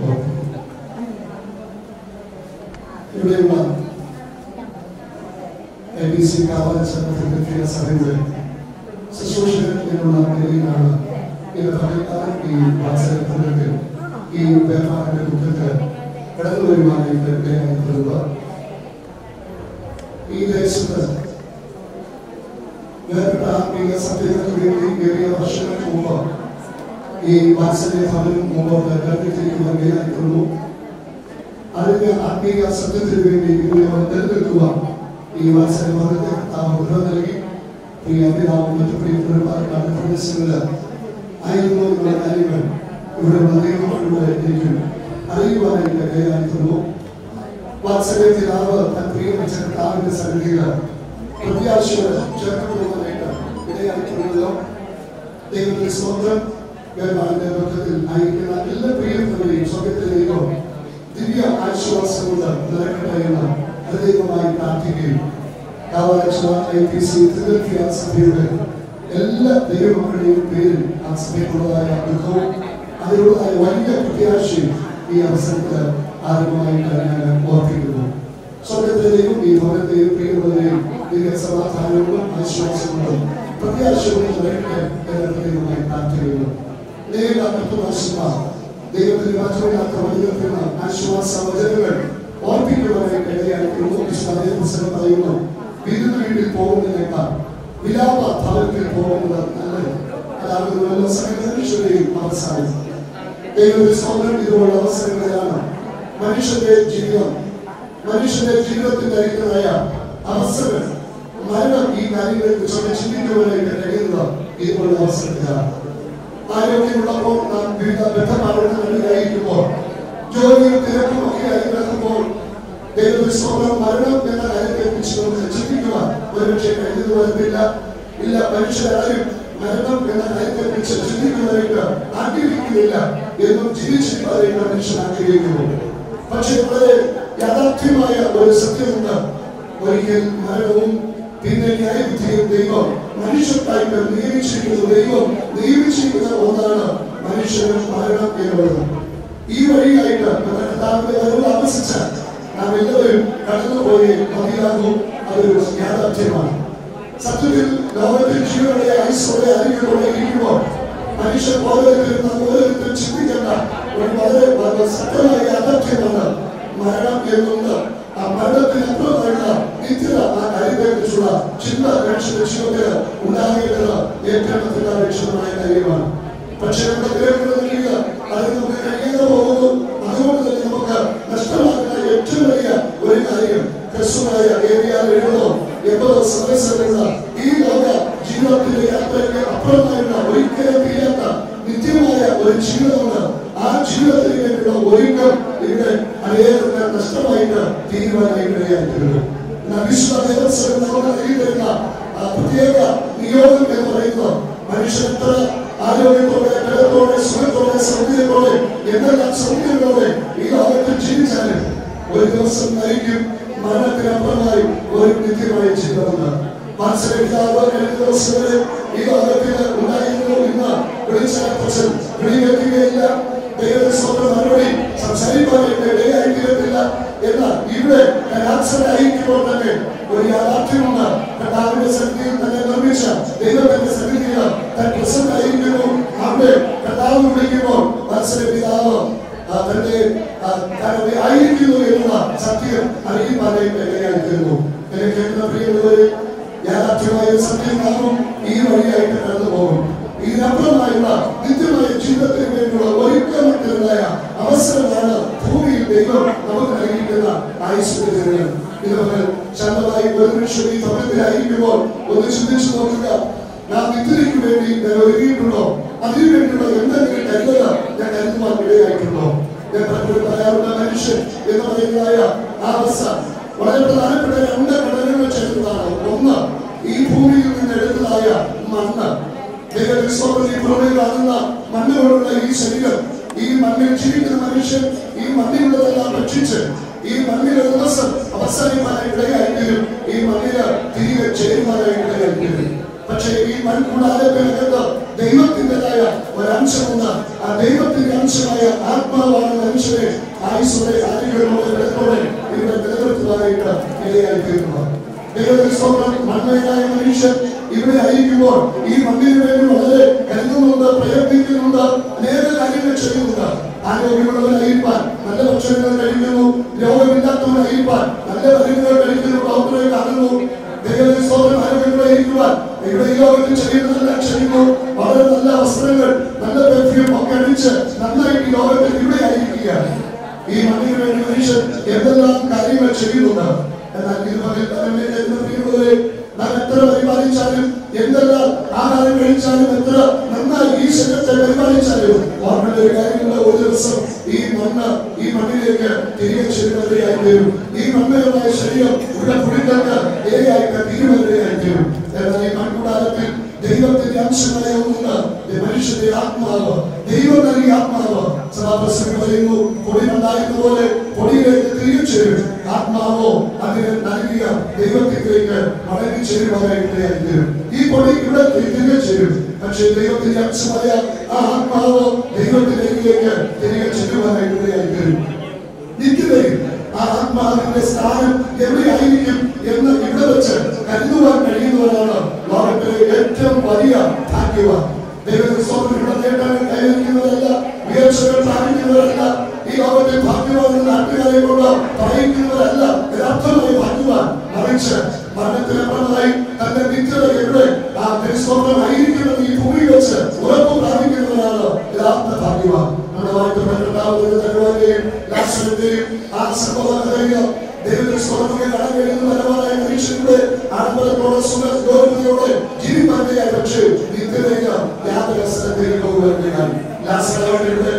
ഇവിടെയുള്ള എ ബി സി കാവാല സംഘത്തിന്റെ സഭയുടെ ശുശ്രൂഷകനുള്ള നിലയിലാണ് ഇത് പറയുന്നത് ഈ വാത്സല്യത്തിലേക്ക് ഈ വ്യാപാരത്തിന്റെ ദുഃഖത്തിൽ കടന്നു വരുവാനായിട്ട് ഇടയായിട്ടുള്ളത് ഈ ദേശത്ത് വേറിട്ട ആത്മീയ സത്യങ്ങൾക്ക് വേണ്ടി ഏറിയ വർഷങ്ങൾക്ക് മുമ്പ് ഈ വാത്സല്യ ഭവനം മുമ്പോട്ട് കണ്ടെത്തിയിരിക്കുകയായിരുന്നു അതിന്റെ ആത്മീയ സത്യത്തിന് വേണ്ടി ഇതിനെ നിലനിൽക്കുക ഈ വാത്സല്യത്തെ താൻ ഉറവ് നൽകി ഈ അഭിനാവും മറ്റു പ്രിയപ്പെട്ടവരുമാർക്കാണ് പ്രദേശങ്ങളിൽ ആയിരുന്നു എന്നുള്ള കാര്യങ്ങൾ ഇവിടെയുള്ള ദൈവങ്ങളുടെ എനിക്ക് അറിയുവാനായിട്ട് ഇടയായിരുന്നു വാത്സല്യ പിതാവ് തൻ പ്രിയപ്പെട്ട കർത്താവിന്റെ സന്നിധിയിൽ പ്രത്യാശയോടെ ചേർക്കപ്പെടുവാനായിട്ട് ഇടയായിട്ടുള്ളതോ ദൈവത്തിന്റെ സ്വന്തം വേദാന്റെ ബന്ധത്തിൽ അയക്കുന്ന എല്ലാ പ്രിയപ്പെട്ടവരെയും സ്വർഗത്തിലേക്കോ ദിവ്യ ആശ്വാസം കൊണ്ട് നിറക്കട്ടെ എന്ന് ഹൃദയമായി പ്രാർത്ഥിക്കുകയും ഐ പി സി ഫിലഡൽഫിയ സഭയുടെ എല്ലാ ദൈവമക്കളുടെയും പേരിൽ ആ സഭയ്ക്കുള്ളതായ ദുഃഖവും അതിലുള്ളതായ വലിയ പ്രത്യാശയും ഈ അവസരത്തിൽ ആരംഭമായിട്ട് ഞാൻ ഓർപ്പിക്കുന്നു സ്വർഗത്തിലെയും ഈ ഭവനത്തെയും പ്രിയമുള്ളവരെയും ഇതിന്റെ സമാധാനങ്ങളും ആശ്വാസങ്ങളും പ്രത്യാശകളും നിറയട്ടെ എന്ന് ഹൃദയമായി പ്രാർത്ഥിക്കുന്നു ദൈവമാസന്മാർ ദൈവത്തിന്റെ മാറ്റമില്ലാത്ത വഴികൾക്കുള്ള ആശ്വാസ വചനങ്ങൾ ഓർപ്പിക്കുവാനായിട്ട് ഇടയായിരിക്കുന്നു അതേ പുസ്തകം പറയുന്നു വിരുന്ന് വീട്ടിൽ പോകുന്നതിനേക്കാൾ വിലാപ ഭവനത്തിൽ പോകുന്നത് നല്ലത് അതാകുന്നല്ലോ സകല മനുഷ്യരുടെയും അവസാനം ദൈവത്തിന്റെ സ്വന്തം ഇതുപോലുള്ള അവസരങ്ങളിലാണ് മനുഷ്യന്റെ ജീവിതം മനുഷ്യന്റെ ജീവിതത്തിൽ ധരിക്കുന്നതായ അവസരം മരണം ഈ കാര്യങ്ങളെ കുറിച്ചൊക്കെ ചിന്തിക്കുവാനായിട്ട് കഴിയുന്നത് ഇതുപോലുള്ള അവസരത്തിലാണ് ആരോഗ്യമുള്ളപ്പോൾ നാം വിവിധ ബന്ധപ്പാടുകളിലായിരിക്കുമ്പോൾ ജോലിയും തിരക്കും ഒക്കെ ആയി കിടക്കുമ്പോൾ ദൈവത്തിന്റെ സ്വന്തം മരണം എന്ന കാര്യത്തെ കുറിച്ച് നമുക്ക് ചിന്തിക്കുവാൻ ഒരുപക്ഷെ കഴിഞ്ഞത് വരുന്നില്ല ഇല്ല മനുഷ്യരാരും മരണം എന്ന കാര്യത്തെ കുറിച്ച് ചിന്തിക്കുവാനായിട്ട് ആഗ്രഹിക്കുന്നില്ല എന്നും ജീവിച്ചിരിക്കാനായിട്ട് മനുഷ്യൻ ആഗ്രഹിക്കുന്നു പക്ഷേ വളരെ യാഥാർത്ഥ്യമായ ഒരു സത്യമുണ്ട് ഒരിക്കൽ മരണവും പിന്നെ ന്യായവിധിയും ദൈവം മനുഷ്യർക്കായിട്ട് നിയമിച്ചിരിക്കുന്ന ദൈവം നിയമിച്ചിരിക്കുന്ന ഒന്നാണ് മനുഷ്യന് മരണം എന്നുള്ളത് ഈ വഴിയായിട്ട് നമ്മുടെ കർത്താവിന്റെ വരവ് താമസിച്ച നാം എല്ലാവരും കടന്നുപോയി മതിയാകും അതൊരു യാഥാർത്ഥ്യമാണ് സത്യത്തിൽ ലോകത്തിൽ ജീവനോടെ ഐശ്വര്യ അറിവിലൂടെ ഇരിക്കുമ്പോൾ മനുഷ്യൻ ഓരോരുത്തരും നാം ഓരോരുത്തരും ചിന്തിക്കേണ്ട ഒരു വളരെ വളരെ സത്യമായ യാഥാർത്ഥ്യമാണ് മരണം എന്നുള്ളത് ആ മരണത്തിന് അപ്പുറമായിട്ടുള്ള നിത്യത ആ കാര്യത്തെ കുറിച്ചുള്ള ചിന്ത മനുഷ്യന്റെ ജീവിതത്തിൽ ഉണ്ടാകേണ്ടത് ഏറ്റവും അത്യന്താപേക്ഷിതമായ കാര്യമാണ് പക്ഷേ നമ്മുടെ ഗ്രഹങ്ങൾ നൽകുക അത് നമുക്ക് കഴിയാതെ പോകുന്നു അതുകൊണ്ട് തന്നെ നമുക്ക് നഷ്ടമാകുന്ന ഏറ്റവും വലിയ ഒരു കാര്യം ഹ്രസ്വമായ ഏരിയയിൽ എഴുപതോ എൺപതോ സദസ്യങ്ങളുള്ള ഈ ലോക ജീവിതത്തിന്റെ യാത്രയ്ക്ക് അപ്പുറമായുള്ള ഒരിക്കലും തീരാത്ത നിത്യമായ ഒരു ജീവിതമുണ്ട് ആ ജീവിതത്തിന് വേണ്ടിയുള്ള ഒരുക്കം ഇവിടെ അനേകർക്ക് നഷ്ടമായിട്ട് തീരുമാനമായിട്ടിടയായിട്ടുണ്ട് എന്നാൽ വിശ്വ ദേവസ്വം നമുക്ക് നൽകി തരുന്ന ആ പ്രത്യേക നിയോഗം എന്ന് പറയുന്നത് മനുഷ്യൻ എത്ര ആരോഗ്യത്തോടെ ബലത്തോടെ സുഖത്തോടെ സൗകര്യത്തോടെ എന്തെല്ലാം സൗകര്യങ്ങളോടെ ഈ ലോകത്തിൽ ജീവിച്ചാലും ഒരു ദിവസം മരിക്കും മരണത്തിനപ്പുറമായി ഒരു നിത്യമായ ജീവിതമുണ്ട് വാത്സല്യപിതാവ് കഴിഞ്ഞ ദിവസങ്ങളിൽ ഈ ലോകത്തിൽ ഉണ്ടായിരുന്നു ഇന്ന് വിളിച്ചതിനെക്കുറിച്ച് വിളിവെക്കുകയില്ല ദൈവത്തിന്റെ സ്വന്തം മറുപടി സംസാരിക്കാനായിട്ട് ഇടയായിത്തീരത്തില്ല എന്നാൽ ഇവിടെ കലാപ്സരായിരിക്കുമ്പോൾ തന്നെ ഒരു യാഥാർത്ഥ്യമുണ്ട് കർത്താവിന്റെ സന്നിധിയിൽ തന്നെ നിർമ്മിച്ച ദൈവത്തിന്റെ സന്നിധിയിൽ താൻ പ്രസന്റ് ആയിരിക്കുന്നു അവിടെ കർത്താവ് വിളിക്കുമ്പോൾ വാത്സല്യ പിതാവ് ആ, തന്റെ ആ, താൻ അവിടെ ആയിരിക്കുന്നു എന്നുള്ള സത്യം അറിയിപ്പാനായിട്ട് ഇടയായിത്തീരുന്നു എന്നെ കേൾക്കുന്ന പ്രിയമുള്ളവരെ യാഥാർത്ഥ്യമായ ഒരു സത്യമാകും ഈ വഴിയായിട്ട് കടന്നു പോകും ഇതിനപ്പുറമായുള്ള നിത്യമായ ജീവിതത്തിന് വേണ്ടിയുള്ള ഒരുക്കമത്തിലുണ്ടായ അവസരമാണ് ഭൂമിയിൽ ദൈവം നമുക്ക് നൽകിയിരിക്കുന്ന ആയുഷ്യത്തിന് ഇതുപോലെ ശാന്തമായി ഒരു നിമിഷം ഈ ഭവനത്തിലായിരിക്കുമ്പോൾ ഒന്ന് ചിന്തിച്ചു നോക്കുക നാം നിത്യതയ്ക്ക് വേണ്ടി ഞാൻ ഒരുങ്ങിയിട്ടുണ്ടോ അതിനു വേണ്ടിയുള്ള എന്തെങ്കിലും കരുതല ഞാൻ കരുതുവാൻ ഇടയായിട്ടുണ്ടോ ഞാൻ പലപ്പോഴും പറയാറുള്ള മനുഷ്യൻ എന്ന് പറയുന്നതായ ആ അവസ്ഥ വളരെ പ്രധാനപ്പെട്ട രണ്ട് ഘടകങ്ങൾ ചേർന്നതാണ് ഒന്ന് ഈ ഭൂമിയിൽ നിന്ന് എടുത്തതായ മണ്ണ് ദൈവത്തിന്റെ സ്വർഗ്ഗത്തിൽ പുറമേ കാണുന്ന മണ്ണ് കൊണ്ടുള്ള ഈ ശരീരം ഈ മണ്ണിൽ ജീവിക്കുന്ന മനുഷ്യൻ ഈ മണ്ണിലുള്ളതെല്ലാം ഭക്ഷിച്ച് ഈ മണ്ണിലെ ദിവസം അവസാനിപ്പാനായി ഇടയായെങ്കിലും ഈ മണ്ണില് തിരികെ ചേരുവാനായി ഇടയായെങ്കിലും പക്ഷേ ഈ മൺകൂടാതെ പിറക്കുന്ന ദൈവത്തിൻ്റെതായ ഒരംശമുണ്ട് ആ ദൈവത്തിന്റെ അംശമായ ആത്മാവാണ് മനുഷ്യനെ ആയുസ്സോടെ ആരോഗ്യത്തോടെ ബലത്തോടെ ഇവിടെ നിലനിർത്തുവാനായിട്ട് ഇടയായിത്തീരുന്നത് ദൈവത്തിന്റെ സ്വന്തം മണ്മയനായ മനുഷ്യൻ ഇവിടെ ആയിരിക്കുമ്പോൾ ഈ മണ്ണിന് വേണ്ടി വളരെ കരുതുന്നുണ്ട് പ്രയത്നിക്കുന്നുണ്ട് അനേക കാര്യങ്ങൾ ചെയ്യുന്നുണ്ട് ആരോഗ്യമുള്ളവരായിരിക്കാൻ നല്ല ഭക്ഷണങ്ങൾ കഴിക്കുന്നു രോഗമില്ലാത്തവരായിരിക്കാൻ നല്ല മരുന്നുകൾ കഴിക്കുന്നു ഡോക്ടറെ കാണുന്നു ദൈവത്തിന്റെ സ്വന്തം ആരോഗ്യമുള്ളതായിരിക്കുവാൻ ഇവിടെ ഈ ലോകത്തിൽ ചെയ്യുന്നതെല്ലാം ചെയ്യുന്നു വളരെ നല്ല വസ്ത്രങ്ങൾ നല്ല പെർഫ്യൂം ഒക്കെ അടിച്ച് നന്നായിട്ട് ഈ ലോകത്തിൽ ഇവിടെ ആയിരിക്കുകയാണ് ഈ മണ്ണിന് വേണ്ടി മനുഷ്യൻ എന്തെല്ലാം കാര്യങ്ങൾ ചെയ്യുന്നുണ്ട് എന്നാൽ ഇതുപോലെ തന്നെ എന്ന് പ്രിയമുള്ളവരെ നാം എത്ര പരിപാലിച്ചാലും എന്തെല്ലാം ആഹാരം കഴിച്ചാലും എത്ര നന്നായി ഈ ശരീരത്തെ തീർച്ചയായിട്ടും ഓർമ്മ ഒരു കാര്യമുണ്ട് ഒരു ദിവസം ഈ മണ്ണ് ഈ മണ്ണിലേക്ക് തിരികെ ചെല്ലുന്നവരെയായി തീരും ഈ മണ്ണുകളുമായ ശരീരം ഇവിടെ പുളിക്കൾക്ക് ഇരയായിട്ട് തീരുവരെയായി തീരും എന്നാൽ ഈ മൺകൂടാരത്തിൽ ദൈവത്തിന്റെ അംശമായ ഒന്നുണ്ട് ഇത് മനുഷ്യന്റെ ആത്മാവ് ദൈവം നൽകിയ ആത്മാവ് സഭാപ്രസംഗം പറയുന്നു പൊടി ഉണ്ടായിരുന്ന പോലെ പൊടിയിലേക്ക് തിരികെ ചേരും ആത്മാവോ അതിന് നൽകിയ ദൈവത്തിലേക്ക് മടങ്ങി ചേരുവാനായിട്ട് തീരും ഈ പൊടി ഇവിടെ തിരികെ ചേരും പക്ഷേ ദൈവത്തിന്റെ അംശമായ ആ ആത്മാവ് ദൈവത്തിലേക്ക് തിരികെ ചെല്ലുവാനായിട്ട് തീരും നിത്യതയിൽ ആ ആത്മാവിന്റെ സ്ഥാനം എവിടെയായിരിക്കും എന്ന് ഇവിടെ വെച്ച് കരുതുവാൻ കഴിയുന്നവരാണ് ലോകത്തിലെ ഏറ്റവും വലിയ ഭാഗ്യവാൻ ദൈവത്തിന്റെ സ്വന്തം ഇവിടെ നേടാൻ കൈവരിക്കുന്നവരല്ല ഉയർച്ചകൾ പ്രാപിക്കുന്നവരല്ല ഈ ലോകത്തെ ഭാഗ്യവാൻ നാട്ടുകാരെ കൊണ്ട് പറയിക്കുന്നവരല്ല യഥാർത്ഥമായി ഭാഗ്യവാൻ മറിച്ച് മരണത്തിനപ്പുറമായി തന്റെ നിത്യത എവിടെ ആ സ്വന്തമായിരിക്കുമെന്ന് ഈ ഭൂമി വെച്ച് ഉറപ്പ് പ്രാപിക്കുന്നവരാണ് യഥാർത്ഥ ഭാഗ്യവാൻ നമ്മുടെ വായ്പ തരുവാനെയും ലാസ്റ്റിന്റെയും ആ സംഭവം ദൈവത്തിന്റെ സ്വർണ്ണത്തിൽ കടം കഴിയുന്ന പരമായ മനുഷ്യരുടെ ആഡംബരത്തോടെ സുഖത്തോടെ ജീവിപ്പാൻ പക്ഷേ നിത്യതയ്ക്ക് യാതൊരു സ്ഥലത്തേക്ക് പോകുവാൻ ലാസ്റ്റിയുടെ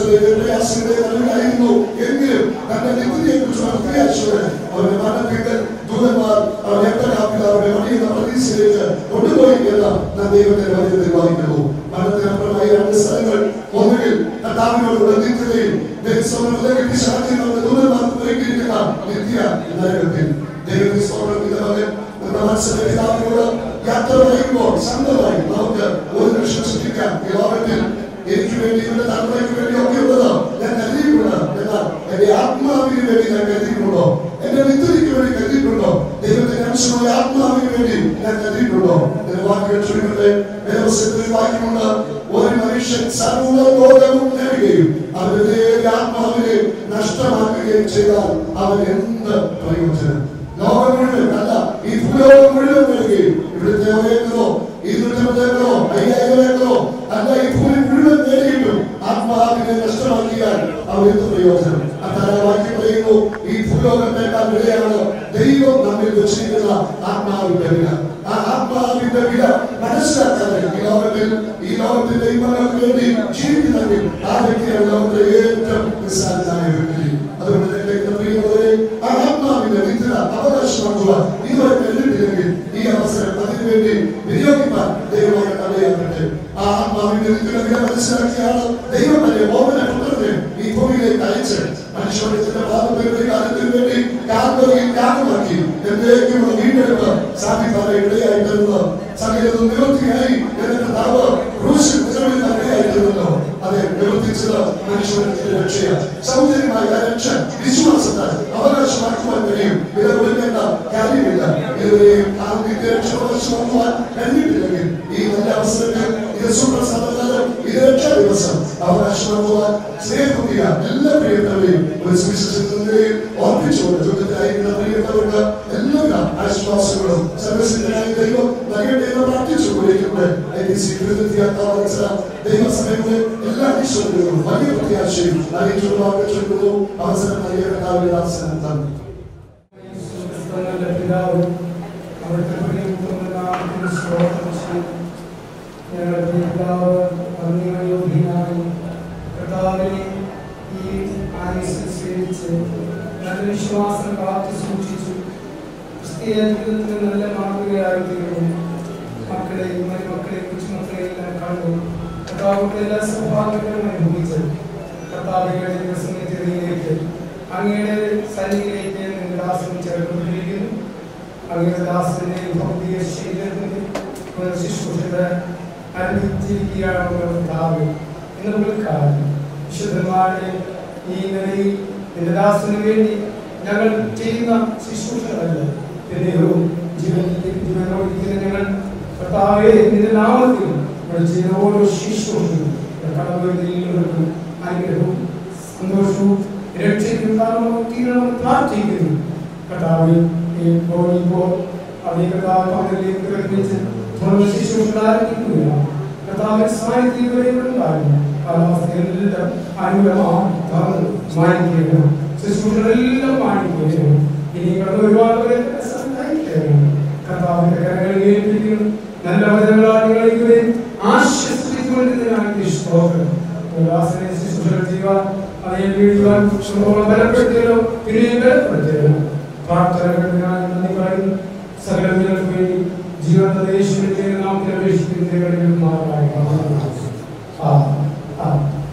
ആയിരുന്നു എങ്കിലും തന്റെ നിത്യതയെ കുറിച്ച് പ്രത്യാശയോടെ അവരുടെ മരണത്തിൽ ദൂതന്മാർ അവർ എത്രയാപ്പിൽ അവരുടെ മടിയുന്ന പ്രതീക്ഷയിലേക്ക് കൊണ്ടുപോയി എന്ന് നാം ദൈവത്തിന്റെ വചനത്തിൽ വായിക്കുന്നു മരണത്തിനപ്പുറമായി രണ്ട് സ്ഥലങ്ങൾ ഒന്നുകിൽ കർത്താവിനോടുള്ള നിത്യതയിൽ ദൈവസ്വരത്തിലേക്ക് ശാന്തി നമ്മുടെ ദൂതന്മാർക്ക് ഒരുക്കിയിരിക്കുന്ന നിത്യ നരകത്തിൽ ദൈവത്തിന്റെ സ്വർണ്ണം ഇതവരെ നമ്മുടെ മനസ്സിലെ പിതാവിനോട് യാത്ര പറയുമ്പോൾ ശാന്തമായി നമുക്ക് ഒരു നിമിഷം ശ്രദ്ധിക്കാം ഈ ലോകത്തിൽ എനിക്ക് വേണ്ടി എന്റെ തലമുറയ്ക്ക് വേണ്ടി ഒക്കെ ഉള്ളത് ഞാൻ കരുതിയിട്ടുണ്ട് എന്നാൽ എന്റെ ആത്മാവിന് വേണ്ടി ഞാൻ കരുതിയിട്ടുണ്ടോ എന്റെ നിത്യതയ്ക്ക് വേണ്ടി കരുതിയിട്ടുണ്ടോ ദൈവത്തിന്റെ അംശമായ ആത്മാവിന് വേണ്ടി ഞാൻ കരുതിയിട്ടുണ്ടോ എന്റെ വാക്കുകൾ ചുരുങ്ങട്ടെ വേദപുസ്തകത്തിൽ വാക്യമുണ്ട് ഒരു മനുഷ്യൻ സർവ്വ ലോകവും നേടുകയും അവരുടെ ആത്മാവിനെ നഷ്ടമാക്കുകയും ചെയ്താൽ അവൻ എന്ത് പ്രയോജനം ലോകം മുഴുവൻ അല്ല ഈ ഭൂലോകം മുഴുവൻ നേടുകയും ഇവിടുത്തെ ഒരേക്കറോ ഇരുന്നൂറ്റമ്പത് ഏക്കറോ അയ്യായിരം ഏക്കറോ അല്ല ഈ ഭൂമി മുഴുവൻ നേടിയിട്ടും ആത്മാവിനെ നഷ്ടമാക്കിയാൽ അവർ എന്ത് പ്രയോജനം അതാണ് വാക്യം പറയുന്നു ഈ ഭൂലോകത്തേക്കാൾ വിലയാണ് ദൈവം നമ്മിൽ വെച്ചിരിക്കുന്ന ആത്മാവിന്റെ വില ആ ആത്മാവിന്റെ വില മനസ്സിലാക്കാതെ ഈ ലോകത്തിൽ ഈ ലോകത്തിന്റെ ഇമ്പങ്ങൾക്ക് വേണ്ടി ജീവിക്കുന്നെങ്കിൽ ആ വ്യക്തിയാണ് ലോകത്തിലെ ഏറ്റവും നിസ്സാരനായ വ്യക്തി അതുകൊണ്ട് തന്നെ എന്റെ പ്രിയമുള്ളവരെ ആ ആത്മാവിന്റെ നിദ്ര അവകാശമാക്കുവാൻ ഇതുവരെ കണ്ടിട്ടില്ലെങ്കിൽ ഈ അവസരം അതിനുവേണ്ടി വിനിയോഗിക്കാൻ ദൈവമായ കടയാക്കട്ടെ ആ ആത്മാവിന്റെ നിദ്ര വില മനസ്സിലാക്കിയാണ് ദൈവം തന്നെ മോഹന പുത്രനെ ഈ ഭൂമിയിലേക്ക് അയച്ച് മനുഷ്യരുടെ പാപങ്ങളുടെ കാലത്തിന് വേണ്ടി കാൽവരിയിൽ യാഗമാക്കി എന്നേക്കുമുള്ള വീണ്ടെടുപ്പ് സാധിക്കാൻ ഇടയായിട്ടിരുന്നു സകലതും നിവൃത്തിയായി എന്റെ കർത്താവ് ക്രൂശിൽ നിലവിൽ ഇടയായിട്ടിരുന്നു അതെ നിവർത്തിച്ചത് മനുഷ്യരുടെ രക്ഷയ സൗന്ദര്യമായ ആ രക്ഷ വിശ്വാസത്താൽ അവകാശമാക്കുവാൻ കഴിയും വില കൊടുക്കേണ്ട കാര്യമില്ല ഇതുവരെയും ആ നിത്യ രക്ഷ അവകാശമാക്കുവാൻ കഴിഞ്ഞിട്ടില്ലെങ്കിൽ ഈ നല്ല അവസരത്തിൽ ഇത് സുപ്രസാദകാലം ഇത് രക്ഷാ ദിവസം അവകാശമാക്കുവാൻ സ്നേഹമുള്ള എല്ലാ പ്രിയപ്പെട്ടവരെയും ഒരു സുവിശേഷത്തിന്റെയും ഓർപ്പിച്ചുകൊണ്ട് ദുഃഖത്തിലായിരിക്കുന്ന പ്രിയപ്പെട്ടവർക്ക് എല്ലാവിധ ആശ്വാസങ്ങളും സർവസിദ്ധനായ ദൈവം നൽകട്ടെ എന്ന് പ്രാർത്ഥിച്ചു കൊണ്ടിരിക്കുന്നത് അതിന്റെ സ്വീകൃതിയാത്ത ദൈവസഭയുടെ എല്ലാ ഈശ്വരങ്ങളും വലിയ പ്രത്യാശയും അറിയിച്ചുള്ള ചൊല്ലുന്നു അവസരം നൽകിയ കർത്താവിന്റെ ദാസനം ക്രിസ്തുവിന്റെ പിതാവ് അവിടുത്തെ പ്രിയപുത്രനാമത്തിന് സ്തോത്രം ചെയ്യും. ഞങ്ങളുടെ പിതാവ് അന്യോന്യനായി കർത്താവിനെ ഈ ആയുസ്സിൽ സേവിച്ച് നല്ല വിശ്വാസം കാത്തു സൂക്ഷിച്ചു ക്രിസ്തീയ ജീവിതത്തിന് നല്ല മാതൃകയായി തീർന്നു മക്കളെയും മരുമക്കളെയും കൊച്ചുമക്കളെയും ഞാൻ കണ്ടു കർത്താവിന്റെ എല്ലാ സൗഭാഗ്യങ്ങളും അനുഭവിച്ചു കർത്താവിയുടെ ദിവസത്തിലേക്ക് അങ്ങയുടെ സന്നിധിയിലേക്ക് നിങ്ങൾ ദാസൻ ചേർക്കപ്പെട്ടിരിക്കുന്നു അങ്ങയുടെ ദാസന്റെ ഭൗതിക ശരീരത്തിന് ഒരു ശുശ്രൂഷയുടെ അനുഭവിച്ചിരിക്കുകയാണ് കർത്താവ് എന്ന് വിളിക്കാറ് വിശുദ്ധന്മാരുടെ ഈ നിലയിൽ നിന്റെ ദാസന് വേണ്ടി ഞങ്ങൾ ചെയ്യുന്ന ശുശ്രൂഷകളല്ല പിന്നെയോ ജീവൻ ജീവനോടിരിക്കുന്ന ഞങ്ങൾ കർത്താവെ നിന്റെ നാമത്തിൽ ഇവിടെ ചെയ്യുന്ന ഓരോ ശുശ്രൂഷയും കടന്നുവരുന്നവർക്കും അനുഗ്രഹവും സന്തോഷവും രക്ഷയ്ക്കും കാരണവും തീരണമെന്ന് പ്രാർത്ഥിക്കുന്നു കർത്താവ് ഇപ്പോൾ ഇപ്പോൾ അതേ കർത്താവ് പകലിലേക്ക് പ്രകടിപ്പിച്ച് തുടർന്ന് ശുശ്രൂഷ ആരംഭിക്കുകയാണ് കർത്താവിന്റെ സാന്നിധ്യം ഇതുവരെ ഉണ്ടായിരുന്നു കാലാവസ്ഥയെല്ലാം അനുകൂലമാണ് മാനിക്കണം ശുശ്രൂഷകളെല്ലാം മാനിക്കണം ഇനി കടന്ന് ഒരുപാട് പേരെ സഹായിക്കണം കർത്താവിന്റെ കരങ്ങളിൽ ഏൽപ്പിക്കുന്നു നല്ല വചനങ്ങളാൽ നിങ്ങളെ ഇതുവരെ ആശ്വസിപ്പിച്ചുകൊണ്ടിരുന്നതിനാണ് സ്തോത്രം ദാസനെ ശുശ്രൂഷകൾ ചെയ്യുവാൻ അതിനെ വീഴുവാൻ ക്ഷമോളം ബലപ്പെടുത്തിയല്ലോ പിന്നെയും ബലപ്പെടുത്തിയല്ലോ പ്രാർത്ഥനകൾക്കായി നന്ദി പറയുന്നു സകല നിങ്ങൾക്ക് വേണ്ടി ജീവൻ യേശുവിന്റെ നാമത്തിൽ അപേക്ഷിക്കുന്നതിനും ആ ആ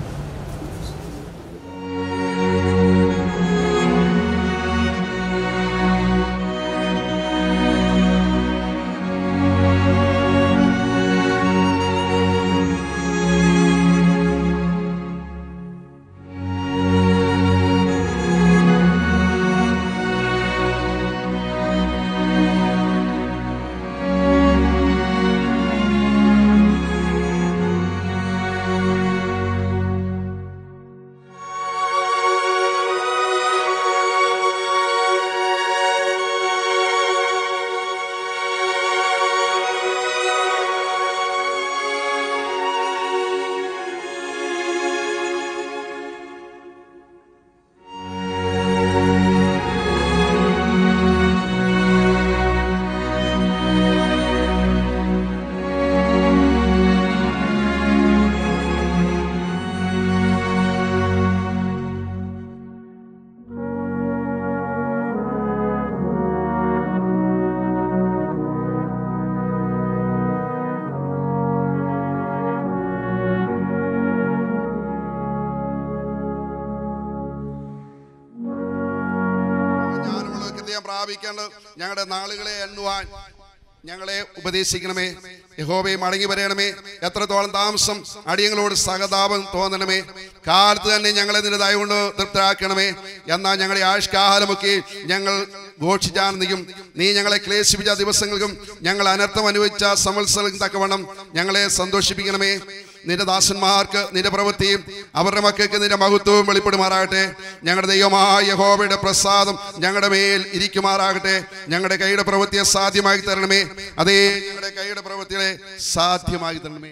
ജ്ഞാനമുള്ള ഹൃദയം പ്രാപിക്കേണ്ടത് ഞങ്ങളുടെ നാളുകളെ എണ്ണുവാൻ ഞങ്ങളെ ഉപദേശിക്കണമേ യഹോബയെ മടങ്ങി വരണമേ എത്രത്തോളം താമസം അടിയങ്ങളോട് സഹതാപം തോന്നണമേ കാലത്ത് തന്നെ ഞങ്ങളെ നിന്റെ ദയ കൊണ്ട് തൃപ്തരാക്കണമേ എന്നാൽ ഞങ്ങളുടെ ആയുഷ്കാലമൊക്കെ ഞങ്ങൾ ഘോഷിച്ചാനന്ദിക്കും നീ ഞങ്ങളെ ക്ലേശിപ്പിച്ച ദിവസങ്ങൾക്കും ഞങ്ങൾ അനർത്ഥം അനുഭവിച്ച സംവത്സരങ്ങൾക്കും തക്കവണ്ണം ഞങ്ങളെ സന്തോഷിപ്പിക്കണമേ നിന്റെ ദാസന്മാർക്ക് നിന്റെ പ്രവൃത്തിയും അവരുടെ മക്കൾക്ക് നിന്റെ മഹത്വവും വെളിപ്പെടുമാറാകട്ടെ ഞങ്ങളുടെ ദൈവമായ യഹോവയുടെ പ്രസാദം ഞങ്ങളുടെ മേൽ ഇരിക്കുമാറാകട്ടെ ഞങ്ങളുടെ കൈയുടെ പ്രവൃത്തിയെ സാധ്യമാക്കി തരണമേ അതേ ഞങ്ങളുടെ കൈയുടെ പ്രവൃത്തികളെ സാധ്യമാക്കി തരണമേ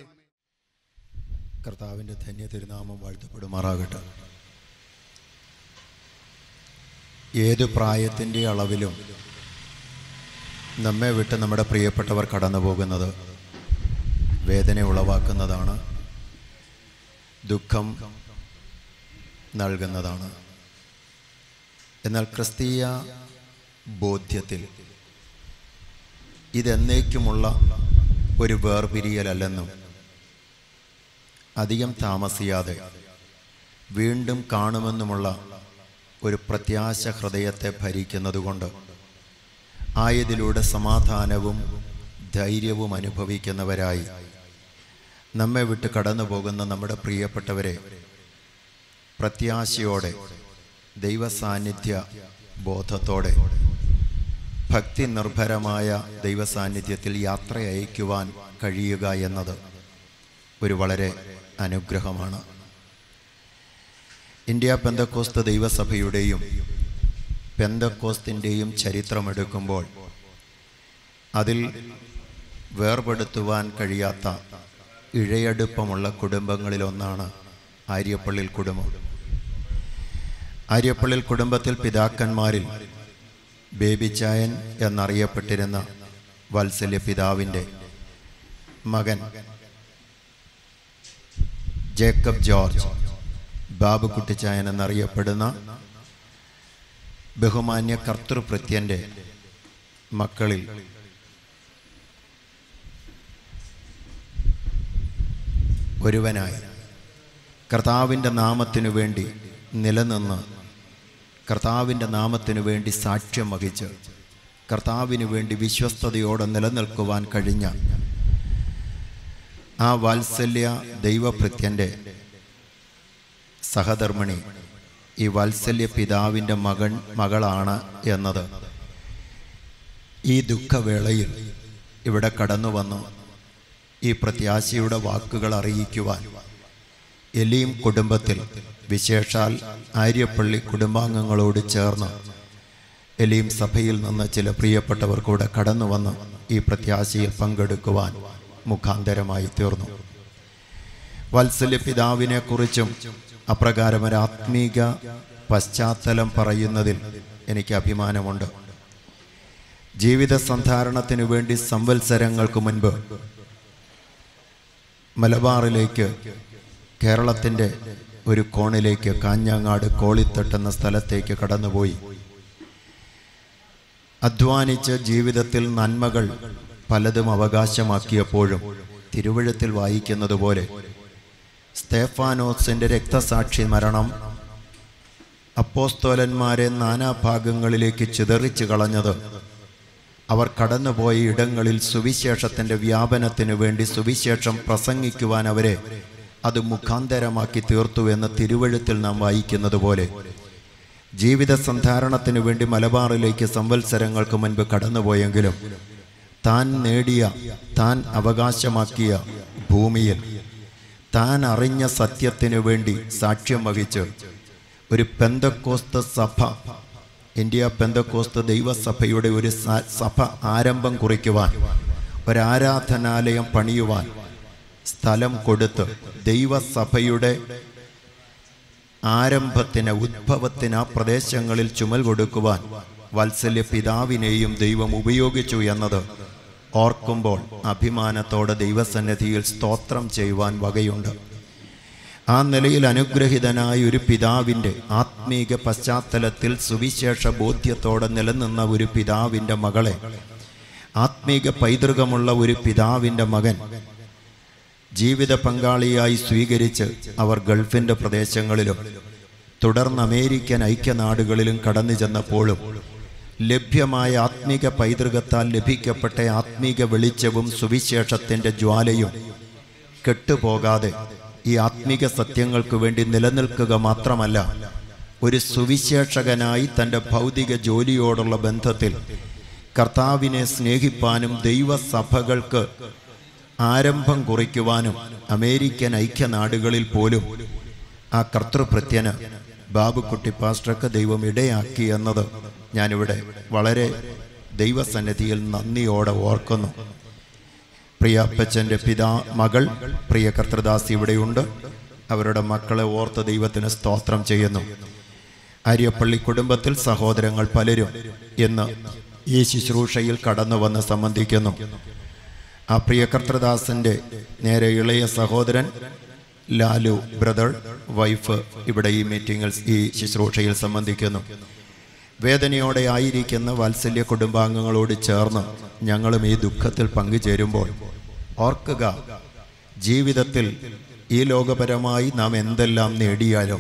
കർത്താവിൻ്റെ ധന്യ തിരുനാമം വാഴ്ത്തപ്പെടുമാറാകട്ടെ ഏത് പ്രായത്തിൻ്റെ അളവിലും നമ്മെ വിട്ട് നമ്മുടെ പ്രിയപ്പെട്ടവർ കടന്നു പോകുന്നത് വേദന ഉളവാക്കുന്നതാണ് ദുഃഖം നൽകുന്നതാണ് എന്നാൽ ക്രിസ്തീയ ബോധ്യത്തിൽ ഇതെന്നേക്കുമുള്ള ഒരു വേർപിരിയലല്ലെന്നും അധികം താമസിയാതെ വീണ്ടും കാണുമെന്നുമുള്ള ഒരു പ്രത്യാശ ഹൃദയത്തെ ഭരിക്കുന്നതുകൊണ്ട് ആയതിലൂടെ സമാധാനവും ധൈര്യവും അനുഭവിക്കുന്നവരായി നമ്മെ വിട്ട് കടന്നു പോകുന്ന നമ്മുടെ പ്രിയപ്പെട്ടവരെ പ്രത്യാശയോടെ ദൈവസാന്നിധ്യ ബോധത്തോടെ ഭക്തി നിർഭരമായ ദൈവസാന്നിധ്യത്തിൽ യാത്ര അയക്കുവാൻ കഴിയുക എന്നത് ഒരു വളരെ അനുഗ്രഹമാണ് ഇന്ത്യ പെന്തക്കോസ്ത് ദൈവസഭയുടെയും പെന്തക്കോസ്തിൻ്റെയും ചരിത്രമെടുക്കുമ്പോൾ അതിൽ വേർപെടുത്തുവാൻ കഴിയാത്ത ഇഴയടുപ്പമുള്ള കുടുംബങ്ങളിലൊന്നാണ് ആര്യപ്പള്ളിൽ കുടുംബം ആര്യപ്പള്ളിൽ കുടുംബത്തിൽ പിതാക്കന്മാരിൽ ബേബിച്ചായൻ എന്നറിയപ്പെട്ടിരുന്ന വാത്സല്യ പിതാവിൻ്റെ മകൻ ജേക്കബ് ജോർജ് ബാബുക്കുട്ടിച്ചായൻ എന്നറിയപ്പെടുന്ന ബഹുമാന്യ കർത്തൃപ്രത്യൻ്റെ മക്കളിൽ ഒരുവനായി കർത്താവിൻ്റെ നാമത്തിനു വേണ്ടി നിലനിന്ന് കർത്താവിൻ്റെ നാമത്തിനു വേണ്ടി സാക്ഷ്യം വഹിച്ച് കർത്താവിന് വേണ്ടി വിശ്വസ്തയോടെ നിലനിൽക്കുവാൻ കഴിഞ്ഞ ആ വാത്സല്യ ദൈവഭൃത്യൻ്റെ സഹധർമ്മിണി ഈ വാത്സല്യ പിതാവിൻ്റെ മകൻ മകളാണ് എന്നത് ഈ ദുഃഖവേളയിൽ ഇവിടെ കടന്നു വന്നു ഈ പ്രത്യാശയുടെ വാക്കുകൾ അറിയിക്കുവാൻ എലീം കുടുംബത്തിൽ വിശേഷാൽ ആര്യപ്പള്ളി കുടുംബാംഗങ്ങളോട് ചേർന്ന് എലീം സഭയിൽ നിന്ന് ചില പ്രിയപ്പെട്ടവർ കൂടെ കടന്നു വന്ന് ഈ പ്രത്യാശയിൽ പങ്കെടുക്കുവാൻ മുഖാന്തരമായി തീർന്നു വാത്സല്യ പിതാവിനെ കുറിച്ചും അപ്രകാരം ഒരു ആത്മീക പശ്ചാത്തലം പറയുന്നതിൽ എനിക്ക് അഭിമാനമുണ്ട് ജീവിത സന്ധാരണത്തിനു വേണ്ടി സംവത്സരങ്ങൾക്ക് മുൻപ് മലബാറിലേക്ക് കേരളത്തിൻ്റെ ഒരു കോണിലേക്ക് കാഞ്ഞങ്ങാട് കോളിത്തട്ട് എന്ന സ്ഥലത്തേക്ക് കടന്നുപോയി അധ്വാനിച്ച് ജീവിതത്തിൽ നന്മകൾ പലതും അവകാശമാക്കിയപ്പോഴും തിരുവഴുത്തിൽ വായിക്കുന്നത് പോലെ സ്തേഫാനോസിൻ്റെ രക്തസാക്ഷി മരണം അപ്പോസ്തോലന്മാരെ നാനാഭാഗങ്ങളിലേക്ക് ചിതറിച്ചു കളഞ്ഞത് അവർ കടന്നുപോയ ഇടങ്ങളിൽ സുവിശേഷത്തിൻ്റെ വ്യാപനത്തിനു വേണ്ടി സുവിശേഷം പ്രസംഗിക്കുവാൻ അവരെ അത് മുഖാന്തരമാക്കി തീർത്തു എന്ന് തിരുവഴുത്തിൽ നാം വായിക്കുന്നത് പോലെ ജീവിത സന്ധാരണത്തിനു വേണ്ടി മലബാറിലേക്ക് സംവത്സരങ്ങൾക്ക് മുൻപ് കടന്നുപോയെങ്കിലും താൻ നേടിയ താൻ അവകാശമാക്കിയ ഭൂമിയിൽ താൻ അറിഞ്ഞ സത്യത്തിനു വേണ്ടി സാക്ഷ്യം വഹിച്ച് ഒരു പെന്തക്കോസ്ത സഭ ഇന്ത്യ പെന്തക്കോസ്ത ദൈവസഭയുടെ ഒരു സ- സഭ ആരംഭം കുറിക്കുവാൻ ഒരാരാധനാലയം പണിയുവാൻ സ്ഥലം കൊടുത്ത് ദൈവസഭയുടെ ആരംഭത്തിന് ഉദ്ഭവത്തിന് ആ പ്രദേശങ്ങളിൽ ചുമൽ കൊടുക്കുവാൻ വാത്സല്യ പിതാവിനെയും ദൈവം ഉപയോഗിച്ചു എന്നത് ഓർക്കുമ്പോൾ അഭിമാനത്തോടെ ദൈവസന്നിധിയിൽ സ്തോത്രം ചെയ്യുവാൻ വകയുണ്ട് ആ നിലയിൽ അനുഗ്രഹിതനായ ഒരു പിതാവിൻ്റെ ആത്മീക പശ്ചാത്തലത്തിൽ സുവിശേഷ ബോധ്യത്തോടെ നിലനിന്ന ഒരു പിതാവിൻ്റെ മകളെ ആത്മീക പൈതൃകമുള്ള ഒരു പിതാവിൻ്റെ മകൻ ജീവിത പങ്കാളിയായി സ്വീകരിച്ച് അവർ ഗൾഫിൻ്റെ പ്രദേശങ്ങളിലും തുടർന്ന് അമേരിക്കൻ ഐക്യനാടുകളിലും കടന്നു ചെന്നപ്പോഴും ലഭ്യമായ ആത്മീക പൈതൃകത്താൽ ലഭിക്കപ്പെട്ട ആത്മീക വെളിച്ചവും സുവിശേഷത്തിൻ്റെ ജ്വാലയും കെട്ടുപോകാതെ ഈ ആത്മീക സത്യങ്ങൾക്ക് വേണ്ടി നിലനിൽക്കുക മാത്രമല്ല ഒരു സുവിശേഷകനായി തൻ്റെ ഭൗതിക ജോലിയോടുള്ള ബന്ധത്തിൽ കർത്താവിനെ സ്നേഹിപ്പാനും ദൈവസഭകൾക്ക് ആരംഭം കുറിക്കുവാനും അമേരിക്കൻ ഐക്യനാടുകളിൽ പോലും ആ കർത്തൃഭൃത്യന് ബാബുക്കുട്ടി പാസ്റ്റർക്ക് ദൈവം ഇടയാക്കി എന്നത് ഞാനിവിടെ വളരെ ദൈവസന്നിധിയിൽ നന്ദിയോടെ ഓർക്കുന്നു പ്രിയ അപ്പച്ചൻ്റെ പിതാ മകൾ പ്രിയ കർത്തൃദാസ് ഇവിടെയുണ്ട് അവരുടെ മക്കളെ ഓർത്ത് ദൈവത്തിന് സ്തോത്രം ചെയ്യുന്നു ആര്യപ്പള്ളി കുടുംബത്തിൽ സഹോദരങ്ങൾ പലരും ഇന്ന് ഈ ശുശ്രൂഷയിൽ കടന്നു വന്ന് സംബന്ധിക്കുന്നു ആ പ്രിയ കർത്തൃദാസൻ്റെ നേരെ ഇളയ സഹോദരൻ ലാലു ബ്രദർ വൈഫ് ഇവിടെ ഈ മീറ്റിങ്ങിൽ ഈ ശുശ്രൂഷയിൽ സംബന്ധിക്കുന്നു വേദനയോടെ ആയിരിക്കുന്ന വാത്സല്യ കുടുംബാംഗങ്ങളോട് ചേർന്ന് ഞങ്ങളും ഈ ദുഃഖത്തിൽ പങ്കുചേരുമ്പോൾ ഓർക്കുക ജീവിതത്തിൽ ഈ ലോകപരമായി നാം എന്തെല്ലാം നേടിയാലും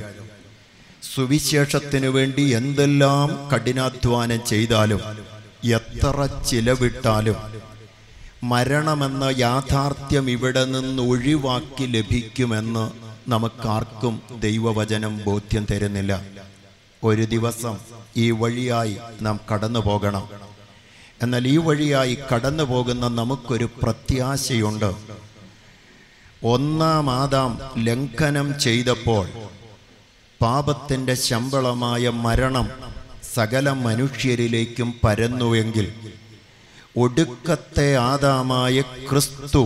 സുവിശേഷത്തിനു വേണ്ടി എന്തെല്ലാം കഠിനാധ്വാനം ചെയ്താലും എത്ര ചിലവിട്ടാലും മരണമെന്ന യാഥാർത്ഥ്യം ഇവിടെ നിന്ന് ഒഴിവാക്കി ലഭിക്കുമെന്ന് നമുക്കാർക്കും ദൈവവചനം ബോധ്യം തരുന്നില്ല ഒരു ദിവസം ഈ വഴിയായി നാം കടന്നു പോകണം എന്നാൽ ഈ വഴിയായി കടന്നു പോകുന്ന നമുക്കൊരു പ്രത്യാശയുണ്ട് ഒന്നാം ആദാം ലംഘനം ചെയ്തപ്പോൾ പാപത്തിൻ്റെ ശമ്പളമായ മരണം സകല മനുഷ്യരിലേക്കും പരന്നുവെങ്കിൽ ഒടുക്കത്തെ ആദാമായ ക്രിസ്തു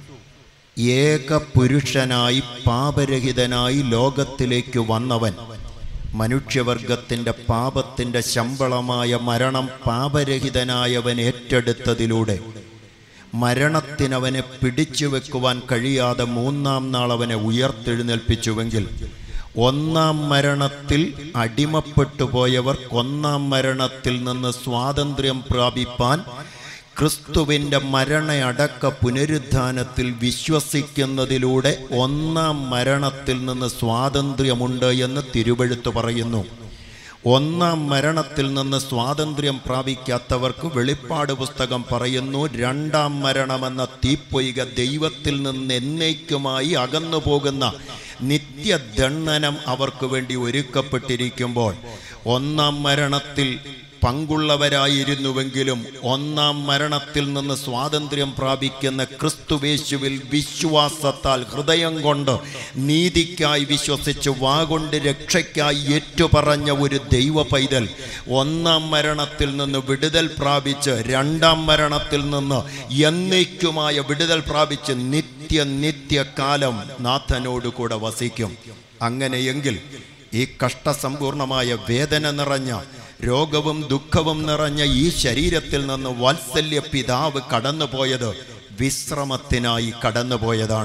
ഏക പുരുഷനായി പാപരഹിതനായി ലോകത്തിലേക്ക് വന്നവൻ മനുഷ്യവർഗത്തിൻ്റെ പാപത്തിൻ്റെ ശമ്പളമായ മരണം പാപരഹിതനായവൻ ഏറ്റെടുത്തതിലൂടെ മരണത്തിനവനെ പിടിച്ചു വെക്കുവാൻ കഴിയാതെ മൂന്നാം നാൾ അവനെ ഉയർത്തെഴുന്നേൽപ്പിച്ചുവെങ്കിൽ ഒന്നാം മരണത്തിൽ അടിമപ്പെട്ടു പോയവർ ഒന്നാം മരണത്തിൽ നിന്ന് സ്വാതന്ത്ര്യം പ്രാപിപ്പാൻ ക്രിസ്തുവിൻ്റെ മരണയടക്ക പുനരുദ്ധാനത്തിൽ വിശ്വസിക്കുന്നതിലൂടെ ഒന്നാം മരണത്തിൽ നിന്ന് സ്വാതന്ത്ര്യമുണ്ട് എന്ന് തിരുവഴുത്ത് പറയുന്നു ഒന്നാം മരണത്തിൽ നിന്ന് സ്വാതന്ത്ര്യം പ്രാപിക്കാത്തവർക്ക് വെളിപ്പാട് പുസ്തകം പറയുന്നു രണ്ടാം മരണമെന്ന തീപ്പൊയ്ക ദൈവത്തിൽ നിന്ന് എന്നേക്കുമായി അകന്നു പോകുന്ന നിത്യദണ്ഡനം അവർക്ക് വേണ്ടി ഒരുക്കപ്പെട്ടിരിക്കുമ്പോൾ ഒന്നാം മരണത്തിൽ പങ്കുള്ളവരായിരുന്നുവെങ്കിലും ഒന്നാം മരണത്തിൽ നിന്ന് സ്വാതന്ത്ര്യം പ്രാപിക്കുന്ന ക്രിസ്തുവേശുവിൽ വിശ്വാസത്താൽ ഹൃദയം കൊണ്ട് നീതിക്കായി വിശ്വസിച്ച് വാഗൊണ്ട് രക്ഷയ്ക്കായി ഏറ്റുപറഞ്ഞ ഒരു ദൈവ പൈതൽ ഒന്നാം മരണത്തിൽ നിന്ന് വിടുതൽ പ്രാപിച്ച് രണ്ടാം മരണത്തിൽ നിന്ന് എന്നേക്കുമായ വിടുതൽ പ്രാപിച്ച് നിത്യ നിത്യകാലം നാഥനോട് കൂടെ വസിക്കും അങ്ങനെയെങ്കിൽ ഈ കഷ്ടസമ്പൂർണമായ വേദന നിറഞ്ഞ രോഗവും ദുഃഖവും നിറഞ്ഞ ഈ ശരീരത്തിൽ നിന്ന് വാത്സല്യ പിതാവ് കടന്നുപോയത് വിശ്രമത്തിനായി കടന്നുപോയതാണ്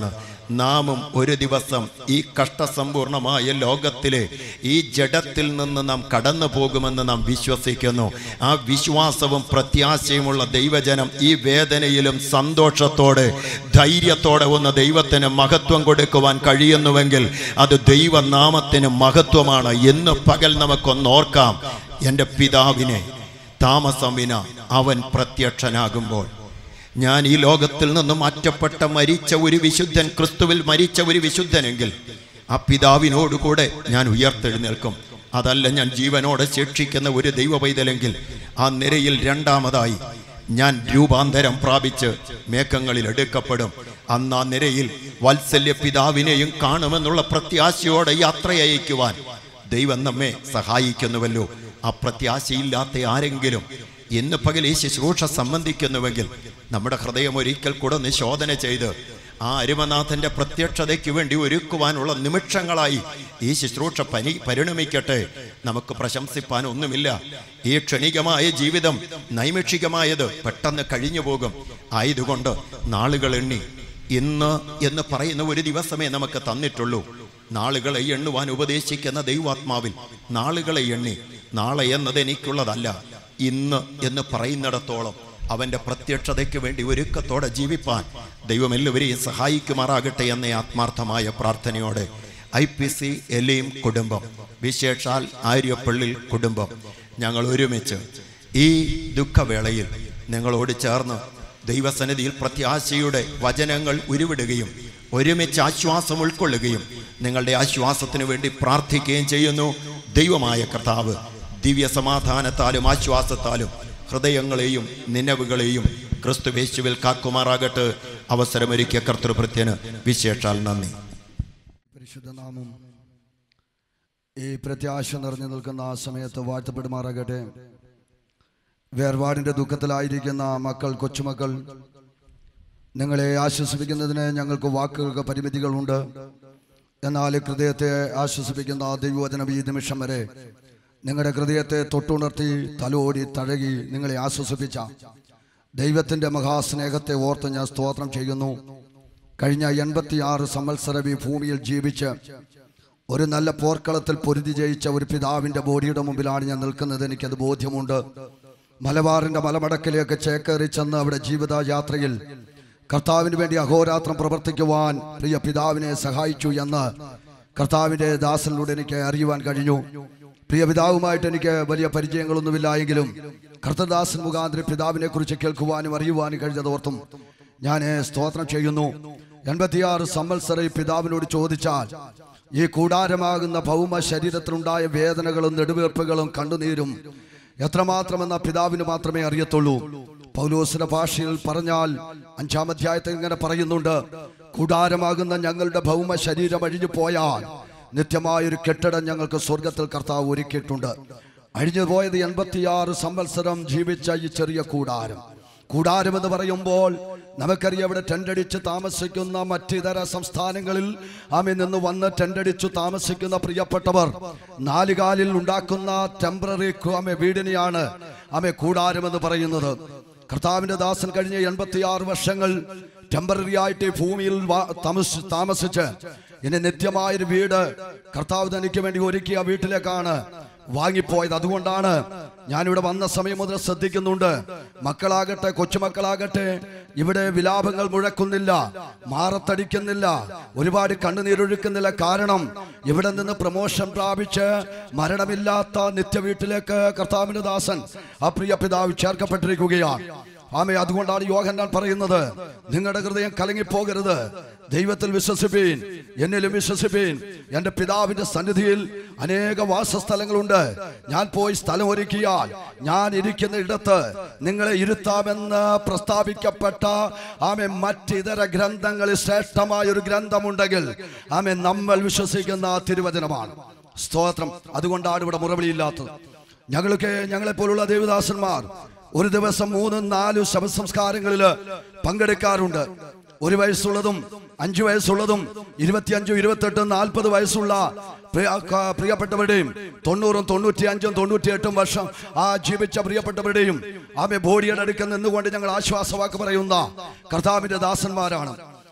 നാമും ഒരു ദിവസം ഈ കഷ്ടസമ്പൂർണമായ ലോകത്തിലെ ഈ ജഡത്തിൽ നിന്ന് നാം കടന്നു പോകുമെന്ന് നാം വിശ്വസിക്കുന്നു ആ വിശ്വാസവും പ്രത്യാശയുമുള്ള ദൈവജനം ഈ വേദനയിലും സന്തോഷത്തോടെ ധൈര്യത്തോടെ ഒന്ന് ദൈവത്തിന് മഹത്വം കൊടുക്കുവാൻ കഴിയുന്നുവെങ്കിൽ അത് ദൈവനാമത്തിന് മഹത്വമാണ് എന്ന് പകൽ നമുക്കൊന്ന് ഓർക്കാം എൻ്റെ പിതാവിനെ താമസം വിന അവൻ പ്രത്യക്ഷനാകുമ്പോൾ ഞാൻ ഈ ലോകത്തിൽ നിന്നും മാറ്റപ്പെട്ട മരിച്ച ഒരു വിശുദ്ധൻ ക്രിസ്തുവിൽ മരിച്ച ഒരു വിശുദ്ധനെങ്കിൽ ആ പിതാവിനോടുകൂടെ ഞാൻ ഉയർത്തെഴുന്നേൽക്കും അതല്ല ഞാൻ ജീവനോടെ ശിക്ഷിക്കുന്ന ഒരു ദൈവ പൈതലെങ്കിൽ ആ നിരയിൽ രണ്ടാമതായി ഞാൻ രൂപാന്തരം പ്രാപിച്ച് മേഘങ്ങളിൽ എടുക്കപ്പെടും അന്ന് ആ നിരയിൽ വാത്സല്യ പിതാവിനെയും കാണുമെന്നുള്ള പ്രത്യാശയോടെ യാത്രയയക്കുവാൻ ദൈവം നമ്മെ സഹായിക്കുന്നുവല്ലോ ആ പ്രത്യാശയില്ലാത്ത ആരെങ്കിലും ഇന്ന് പകൽ ഈ ശുശ്രൂഷ സംബന്ധിക്കുന്നുവെങ്കിൽ നമ്മുടെ ഹൃദയം ഒരിക്കൽ കൂടെ ഒന്ന് ശോധന ചെയ്ത് ആ അരുമനാഥന്റെ പ്രത്യക്ഷതയ്ക്ക് വേണ്ടി ഒരുക്കുവാനുള്ള നിമിഷങ്ങളായി ഈ ശുശ്രൂഷ പനി പരിണമിക്കട്ടെ നമുക്ക് പ്രശംസിപ്പാൻ ഒന്നുമില്ല ഈ ക്ഷണികമായ ജീവിതം നൈമിഷികമായത് പെട്ടെന്ന് കഴിഞ്ഞു പോകും ആയതുകൊണ്ട് നാളുകൾ എണ്ണി ഇന്ന് എന്ന് പറയുന്ന ഒരു ദിവസമേ നമുക്ക് തന്നിട്ടുള്ളൂ നാളുകളെ എണ്ണുവാൻ ഉപദേശിക്കുന്ന ദൈവാത്മാവിൽ നാളുകളെ എണ്ണി നാളെ എന്നത് എനിക്കുള്ളതല്ല ഇന്ന് എന്ന് പറയുന്നിടത്തോളം അവന്റെ പ്രത്യക്ഷതയ്ക്ക് വേണ്ടി ഒരുക്കത്തോടെ ജീവിപ്പാൻ ദൈവം എല്ലാവരെയും സഹായിക്കുമാറാകട്ടെ എന്ന ആത്മാർത്ഥമായ പ്രാർത്ഥനയോടെ ഐ പി സി എലീം കുടുംബം വിശേഷാൽ ആര്യപ്പള്ളിൽ കുടുംബം ഞങ്ങൾ ഒരുമിച്ച് ഈ ദുഃഖവേളയിൽ നിങ്ങളോട് ചേർന്ന് ദൈവസന്നിധിയിൽ പ്രത്യാശയുടെ വചനങ്ങൾ ഉരുവിടുകയും ഒരുമിച്ച് ആശ്വാസം ഉൾക്കൊള്ളുകയും നിങ്ങളുടെ ആശ്വാസത്തിന് വേണ്ടി പ്രാർത്ഥിക്കുകയും ചെയ്യുന്നു ദൈവമായ കർത്താവ് ദിവ്യ സമാധാനത്താലും ആശ്വാസത്താലും ഹൃദയങ്ങളെയും നിലവുകളെയും ക്രിസ്തുവേശുവിൽ കാക്കുമാറാകട്ടെ അവസരമൊരുക്കിയ കർത്തൃഭൃത്യന് വിശേഷാൽ നന്ദി പരിശുദ്ധനാമം ഈ പ്രത്യാശ നിറഞ്ഞു നിൽക്കുന്ന ആ സമയത്ത് വാഴ്ത്തപ്പെടുമാറാകട്ടെ വേർപാടിൻ്റെ ദുഃഖത്തിലായിരിക്കുന്ന മക്കൾ കൊച്ചുമക്കൾ നിങ്ങളെ ആശ്വസിപ്പിക്കുന്നതിന് ഞങ്ങൾക്ക് വാക്കുകൾക്ക് പരിമിതികളുണ്ട് എന്നാൽ ഹൃദയത്തെ ആശ്വസിപ്പിക്കുന്ന ദൈവവചനം ഈ നിമിഷം വരെ നിങ്ങളുടെ ഹൃദയത്തെ തൊട്ടുണർത്തി തലോടി തഴകി നിങ്ങളെ ആശ്വസിപ്പിച്ച ദൈവത്തിൻ്റെ മഹാസ്നേഹത്തെ ഓർത്ത് ഞാൻ സ്തോത്രം ചെയ്യുന്നു കഴിഞ്ഞ എൺപത്തിയാറ് സംവത്സരം ഈ ഭൂമിയിൽ ജീവിച്ച് ഒരു നല്ല പോർക്കളത്തിൽ പൊരുതി ജയിച്ച ഒരു പിതാവിൻ്റെ ബോഡിയുടെ മുമ്പിലാണ് ഞാൻ നിൽക്കുന്നത് എനിക്കത് ബോധ്യമുണ്ട് മലബാറിൻ്റെ മലമടക്കിലേക്ക് ചേക്കേറി ചെന്ന് അവിടെ ജീവിതയാത്രയിൽ കർത്താവിന് വേണ്ടി അഹോരാത്രം പ്രവർത്തിക്കുവാൻ പ്രിയ പിതാവിനെ സഹായിച്ചു എന്ന് കർത്താവിൻ്റെ ദാസനിലൂടെ എനിക്ക് അറിയുവാൻ കഴിഞ്ഞു പ്രിയ പിതാവുമായിട്ട് എനിക്ക് വലിയ പരിചയങ്ങളൊന്നുമില്ല എങ്കിലും കർത്തദാസൻ മുഖാന്തരം പിതാവിനെ കുറിച്ച് കേൾക്കുവാനും അറിയുവാനും കഴിഞ്ഞതോർത്തും ഞാൻ സ്തോത്രം ചെയ്യുന്നു എൺപത്തിയാറ് സംവത്സര ഈ പിതാവിനോട് ചോദിച്ചാൽ ഈ കൂടാരമാകുന്ന ഭൗമ ശരീരത്തിലുണ്ടായ വേദനകളും നെടുവീർപ്പുകളും കണ്ണുനീരും എത്രമാത്രമെന്ന പിതാവിന് മാത്രമേ അറിയത്തുള്ളൂ പൗലോസിന്റെ ഭാഷയിൽ പറഞ്ഞാൽ അഞ്ചാം അധ്യായത്തിൽ ഇങ്ങനെ പറയുന്നുണ്ട് കൂടാരമാകുന്ന ഞങ്ങളുടെ ഭൗമ ശരീരം അഴിഞ്ഞു പോയാൽ നിത്യമായൊരു കെട്ടിടം ഞങ്ങൾക്ക് സ്വർഗത്തിൽ കർത്താവ് ഒരുക്കിയിട്ടുണ്ട് അഴിഞ്ഞു പോയത് എൺപത്തിയാറ് സംവത്സരം ജീവിച്ച ഈ ചെറിയ കൂടാരം കൂടാരം എന്ന് പറയുമ്പോൾ നമുക്കറിയാം ഇവിടെ ടെൻഡടിച്ച് താമസിക്കുന്ന മറ്റിതര സംസ്ഥാനങ്ങളിൽ ആമെ നിന്ന് വന്ന് ടെൻഡടിച്ചു താമസിക്കുന്ന പ്രിയപ്പെട്ടവർ നാലുകാലിൽ ഉണ്ടാക്കുന്ന ടെമ്പററി ആമെ വീടിനെയാണ് ആമെ കൂടാരം എന്ന് പറയുന്നത് കർത്താവിന്റെ ദാസൻ കഴിഞ്ഞ എൺപത്തിയാറ് വർഷങ്ങൾ ടെമ്പററി ആയിട്ട് ഈ ഭൂമിയിൽ വാ- താമസി- താമസിച്ച് ഇനി നിത്യമായൊരു വീട് കർത്താവ് തനിക്ക് വേണ്ടി ഒരുക്കിയ വീട്ടിലേക്കാണ് വാങ്ങിപ്പോയത് അതുകൊണ്ടാണ് ഞാനിവിടെ വന്ന സമയം മുതൽ ശ്രദ്ധിക്കുന്നുണ്ട് മക്കളാകട്ടെ കൊച്ചുമക്കളാകട്ടെ ഇവിടെ വിലാപങ്ങൾ മുഴക്കുന്നില്ല മാറത്തടിക്കുന്നില്ല ഒരുപാട് കണ്ണുനീരൊഴുക്കുന്നില്ല കാരണം ഇവിടെ നിന്ന് പ്രമോഷൻ പ്രാപിച്ച് മരണമില്ലാത്ത നിത്യ വീട്ടിലേക്ക് കർത്താവിന്റെ ദാസൻ ആ പ്രിയ പിതാവ് ചേർക്കപ്പെട്ടിരിക്കുകയാണ് ആമേ അതുകൊണ്ടാണ് യോഹന്നാൻ പറയുന്നത് നിങ്ങളുടെ ഹൃദയം കലങ്ങിപ്പോകരുത് ദൈവത്തിൽ വിശ്വസിപ്പീൻ എന്നിലും വിശ്വസിപ്പീൻ എൻ്റെ പിതാവിന്റെ സന്നിധിയിൽ അനേക വാസസ്ഥലങ്ങളുണ്ട് ഞാൻ പോയി സ്ഥലം ഒരുക്കിയാൽ ഞാൻ ഇരിക്കുന്ന ഇടത്ത് നിങ്ങളെ ഇരുത്താമെന്ന് പ്രസ്താവിക്കപ്പെട്ട ആമെ മറ്റിതര ഗ്രന്ഥങ്ങളിൽ ശ്രേഷ്ഠമായ ഒരു ഗ്രന്ഥമുണ്ടെങ്കിൽ ആമെ നമ്മൾ വിശ്വസിക്കുന്ന തിരുവചനമാണ് സ്തോത്രം അതുകൊണ്ടാണ് ഇവിടെ മുറവിളിയില്ലാത്തത് ഞങ്ങൾക്ക് ഞങ്ങളെപ്പോലുള്ള ദേവദാസന്മാർ ഒരു ദിവസം മൂന്നും നാലും ശവസംസ്കാരങ്ങളിൽ പങ്കെടുക്കാറുണ്ട് ഒരു വയസ്സുള്ളതും അഞ്ചു വയസ്സുള്ളതും ഇരുപത്തിയഞ്ചും ഇരുപത്തെട്ടും നാൽപ്പത് വയസ്സുള്ള പ്രിയ- ക- പ്രിയപ്പെട്ടവരുടെയും തൊണ്ണൂറും തൊണ്ണൂറ്റി അഞ്ചും തൊണ്ണൂറ്റിയെട്ടും വർഷം ആ ജീവിച്ച പ്രിയപ്പെട്ടവരുടെയും ആമെ ബോഡിയുടെ അടുക്കൽ നിന്നുകൊണ്ട് ഞങ്ങൾ ആശ്വാസവാക്ക് പറയുന്ന കർത്താവിന്റെ ദാസന്മാരാണ്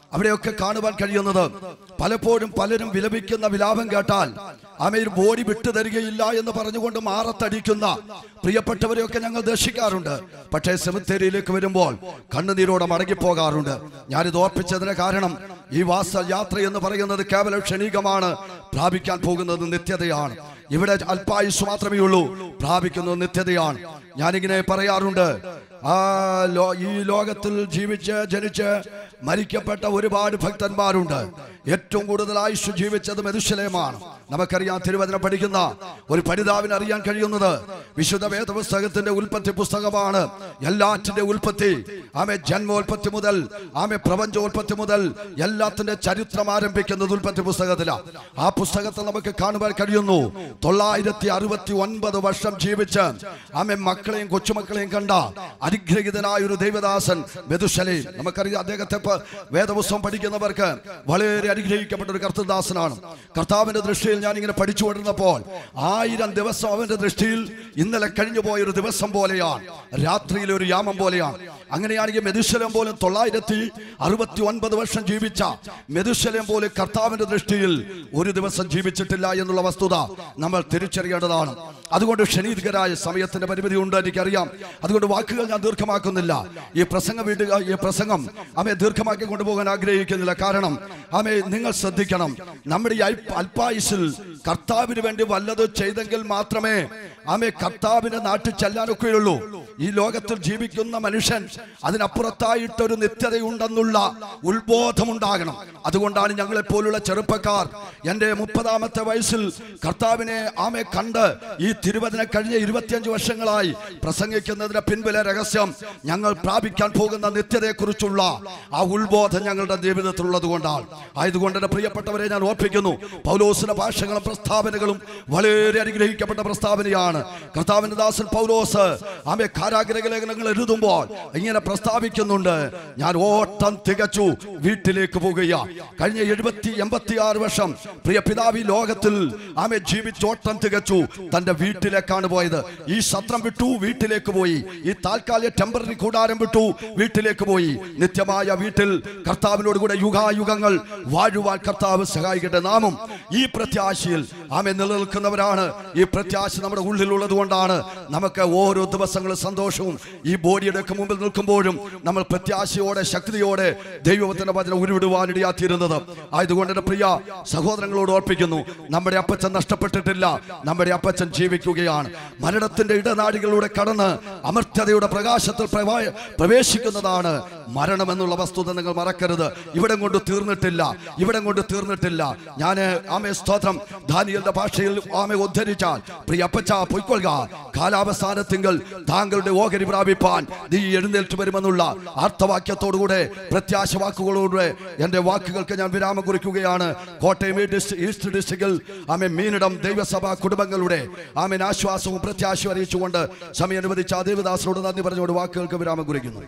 അവിടെയൊക്കെ കാണുവാൻ കഴിയുന്നത് പലപ്പോഴും പലരും വിലപിക്കുന്ന വിലാപം കേട്ടാൽ ആമയിൽ ബോഡി വിട്ടു തരികയില്ല എന്ന് പറഞ്ഞുകൊണ്ട് മാറത്തടിക്കുന്ന പ്രിയപ്പെട്ടവരെയൊക്കെ ഞങ്ങൾ ദർശിക്കാറുണ്ട് പക്ഷേ സെമിത്തേരിയിലേക്ക് വരുമ്പോൾ കണ്ണുനീരോടെ മടങ്ങിപ്പോകാറുണ്ട് ഞാനിത് ഓർപ്പിച്ചതിന് കാരണം ഈ വാസ യാത്ര എന്ന് പറയുന്നത് കേവലം ക്ഷണികമാണ് പ്രാപിക്കാൻ പോകുന്നത് നിത്യതയാണ് ഇവിടെ അല്പായുസ് മാത്രമേ ഉള്ളൂ പ്രാപിക്കുന്നത് നിത്യതയാണ് ഞാനിങ്ങനെ പറയാറുണ്ട് ആ ലോ ഈ ലോകത്തിൽ ജീവിച്ച് ജനിച്ച് മരിക്കപ്പെട്ട ഒരുപാട് ഭക്തന്മാരുണ്ട് ഏറ്റവും കൂടുതൽ ആയുഷ് ജീവിച്ചത് മെതുശലയമാണ് നമുക്കറിയാം തിരുവചനം പഠിക്കുന്ന ഒരു പഠിതാവിന് അറിയാൻ കഴിയുന്നത് വിശുദ്ധ വേദപുസ്തകത്തിന്റെ ഉൽപ്പത്തി പുസ്തകമാണ് എല്ലാറ്റിന്റെ ഉൽപ്പത്തി ആമെ ജന്മോൽപ്പത്തി മുതൽ ആമെ പ്രപഞ്ചോൽപ്പത്തി മുതൽ എല്ലാത്തിന്റെ ചരിത്രം ആരംഭിക്കുന്നത് ഉൽപ്പത്തി പുസ്തകത്തിലാണ് ആ പുസ്തകത്തിൽ നമുക്ക് കാണുവാൻ കഴിയുന്നു തൊള്ളായിരത്തി അറുപത്തി ഒൻപത് വർഷം ജീവിച്ച് ആമെ മക്കളെയും കൊച്ചുമക്കളെയും കണ്ട അനുഗ്രഹീതനായ ഒരു ദൈവദാസൻ മെതുശലയും നമുക്കറിയാം അദ്ദേഹത്തെ ഇപ്പൊ വേദപുസ്തകം പഠിക്കുന്നവർക്ക് വളരെ അനുഗ്രഹിക്കപ്പെട്ട ഒരു കർത്തദാസനാണ് കർത്താവിന്റെ ദൃഷ്ടിയിൽ ഞാൻ ഇങ്ങനെ പഠിച്ചു കൊണ്ടിരുന്നപ്പോൾ ആയിരം ദിവസം അവന്റെ ദൃഷ്ടിയിൽ ഇന്നലെ കഴിഞ്ഞു പോയ ഒരു ദിവസം പോലെയാണ് രാത്രിയിലെ ഒരു യാമം പോലെയാണ് അങ്ങനെയാണെങ്കിൽ മെതുശലം പോലും തൊള്ളായിരത്തി അറുപത്തി ഒൻപത് വർഷം ജീവിച്ച മെതുശലം പോലും കർത്താവിന്റെ ദൃഷ്ടിയിൽ ഒരു ദിവസം ജീവിച്ചിട്ടില്ല എന്നുള്ള വസ്തുത നമ്മൾ തിരിച്ചറിയേണ്ടതാണ് അതുകൊണ്ട് ക്ഷണീതികരായ സമയത്തിന്റെ പരിമിതി ഉണ്ട് എനിക്കറിയാം അതുകൊണ്ട് വാക്കുകൾ ഞാൻ ദീർഘമാക്കുന്നില്ല ഈ പ്രസംഗം വീട് ഈ പ്രസംഗം അമ്മയെ ദീർഘമാക്കി കൊണ്ടുപോകാൻ ആഗ്രഹിക്കുന്നില്ല കാരണം അമ്മയെ നിങ്ങൾ ശ്രദ്ധിക്കണം നമ്മുടെ ഈ അല്പ- അല്പായുസിൽ കർത്താവിന് വേണ്ടി വല്ലത് ചെയ്തെങ്കിൽ മാത്രമേ ആമെ കർത്താവിന്റെ നാട്ടിൽ ചെല്ലാനൊക്കെയുള്ളൂ ഈ ലോകത്തിൽ ജീവിക്കുന്ന മനുഷ്യൻ അതിനപ്പുറത്തായിട്ടൊരു നിത്യതയുണ്ടെന്നുള്ള ഉത്ബോധമുണ്ടാകണം അതുകൊണ്ടാണ് ഞങ്ങളെ പോലുള്ള ചെറുപ്പക്കാർ എൻ്റെ മുപ്പതാമത്തെ വയസ്സിൽ കർത്താവിനെ ആമെ കണ്ട് ഈ തിരുവചന കഴിഞ്ഞ ഇരുപത്തിയഞ്ച് വർഷങ്ങളായി പ്രസംഗിക്കുന്നതിന്റെ പിൻപിലെ രഹസ്യം ഞങ്ങൾ പ്രാപിക്കാൻ പോകുന്ന നിത്യതയെക്കുറിച്ചുള്ള ആ ഉത്ബോധം ഞങ്ങളുടെ ജീവിതത്തിലുള്ളത് കൊണ്ടാണ് ആയതുകൊണ്ട് എൻ്റെ പ്രിയപ്പെട്ടവരെ ഞാൻ ഓർപ്പിക്കുന്നു പൗലോസിന്റെ ഭാഷകളും പ്രസ്താവനകളും വളരെ അനുഗ്രഹിക്കപ്പെട്ട പ്രസ്താവനയാണ് കർത്താവിന്റെ ദാസൻ പൗലോസ് ആമെ കാരാഗ്രഹ ലേഖനങ്ങൾ എഴുതുമ്പോൾ ഇങ്ങനെ പ്രസ്താവിക്കുന്നുണ്ട് ഞാൻ ഓട്ടം തികച്ചു വീട്ടിലേക്ക് പോകുക കഴിഞ്ഞ എഴുപത്തി എൺപത്തി ആറ് വർഷം പ്രിയ പിതാവ് ഈ ലോകത്തിൽ ആമെ ജീവിച്ച് ഓട്ടം തികച്ചു തന്റെ വീട്ടിലേക്കാണ് പോയത് ഈ സത്രം വിട്ടു വീട്ടിലേക്ക് പോയി ഈ താൽക്കാലിക ടെമ്പററി കൂടാരം വിട്ടു വീട്ടിലേക്ക് പോയി നിത്യമായ വീട്ടിൽ കർത്താവിനോട് കൂടെ യുഗായുഗങ്ങൾ വാഴുവാൻ കർത്താവ് സഹായിക്കട്ടെ നാമും ഈ പ്രത്യാശയിൽ ആമെ നിലനിൽക്കുന്നവരാണ് ഈ പ്രത്യാശ നമ്മുടെ ഉള്ളിലുള്ളത് കൊണ്ടാണ് നമുക്ക് ഓരോ ദിവസങ്ങളും സന്തോഷവും ഈ ബോഡിയുടെ ഒക്കെ മുമ്പിൽ നിൽക്കുമ്പോഴും നമ്മൾ പ്രത്യാശയോടെ ശക്തിയോടെ ദൈവത്തിന്റെ വചനം ഉരുവിടുവാനിടയാത്തിരുന്നത് ആയതുകൊണ്ട് എൻ്റെ പ്രിയ സഹോദരങ്ങളോട് ഓർപ്പിക്കുന്നു നമ്മുടെ അപ്പച്ചൻ നഷ്ടപ്പെട്ടിട്ടില്ല നമ്മുടെ അപ്പച്ചൻ ജീവിക്കുകയാണ് മരണത്തിന്റെ ഇടനാടികളിലൂടെ കടന്ന് അമർത്യതയുടെ പ്രകാശത്തിൽ പ്രവാ- പ്രവേശിക്കുന്നതാണ് മരണം എന്നുള്ള വസ്തുത നിങ്ങൾ മറക്കരുത് ഇവിടം കൊണ്ട് തീർന്നിട്ടില്ല ഇവിടം കൊണ്ട് തീർന്നിട്ടില്ല ഞാൻ ആമെ സ്തോത്രം ദാനിയലിന്റെ ഭാഷയിൽ ആമെ ഉദ്ധരിച്ചാൽ പ്രിയ അപ്പച്ച പൊയ്ക്കൊള്ളുക കാലാവസ്ഥാനത്തിങ്കൽ താങ്കളുടെ ഓഹരി പ്രാപിപ്പാൻ നീ എഴുന്നേറ്റ് വരുമെന്നുള്ള അർത്ഥവാക്യത്തോടുകൂടെ പ്രത്യാശ വാക്കുകളോടുകൂടെ എന്റെ വാക്കുകൾക്ക് ഞാൻ വിരാമം കുറിക്കുകയാണ് കോട്ടയം ഈ ഡിസ്ട്രി- ഈസ്റ്റ് ഡിസ്ട്രിക്റ്റിൽ ആമെ മീനിടം ദൈവസഭാ കുടുംബങ്ങളുടെ ആമേൻ ആശ്വാസവും പ്രത്യാശയും അറിയിച്ചുകൊണ്ട് സമയം അനുവദിച്ച ആ ദേവദാസനോട് നന്ദി പറഞ്ഞുകൊണ്ട് വാക്കുകൾക്ക് വിരാമം കുറിക്കുന്നു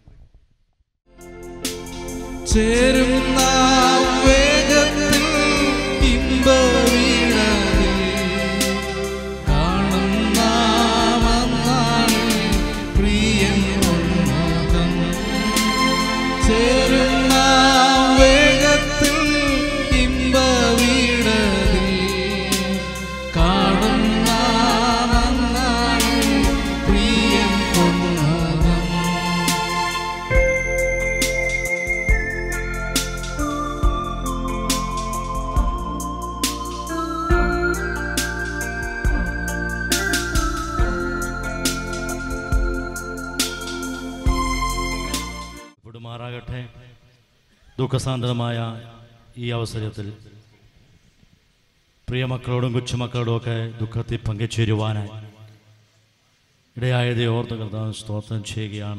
ചേരുന്ന വേഗത്തിൽ ഇമ്പവീണതിൽ കാണുന്ന മന്നാളിൽ പ്രിയൻ ഉന്മുഖം. ചേരുന്ന വേഗത്തിൽ ഇമ്പവീണതിൽ കാണുന്ന മന്നാളിൽ പ്രിയൻ ഉന്മുഖം. വിടുമാറാകട്ടെ ദുഃഖസാന്ദ്രമായ ഈ അവസരത്തിൽ പ്രിയമക്കളോടും കൊച്ചുമക്കളോടും ഒക്കെ ദുഃഖത്തിൽ പങ്കുചേരുവാനായി ഇടയായതെ ഓർത്ത് കർത്താവ് സ്തോത്രം ചെയ്യുകയാണ്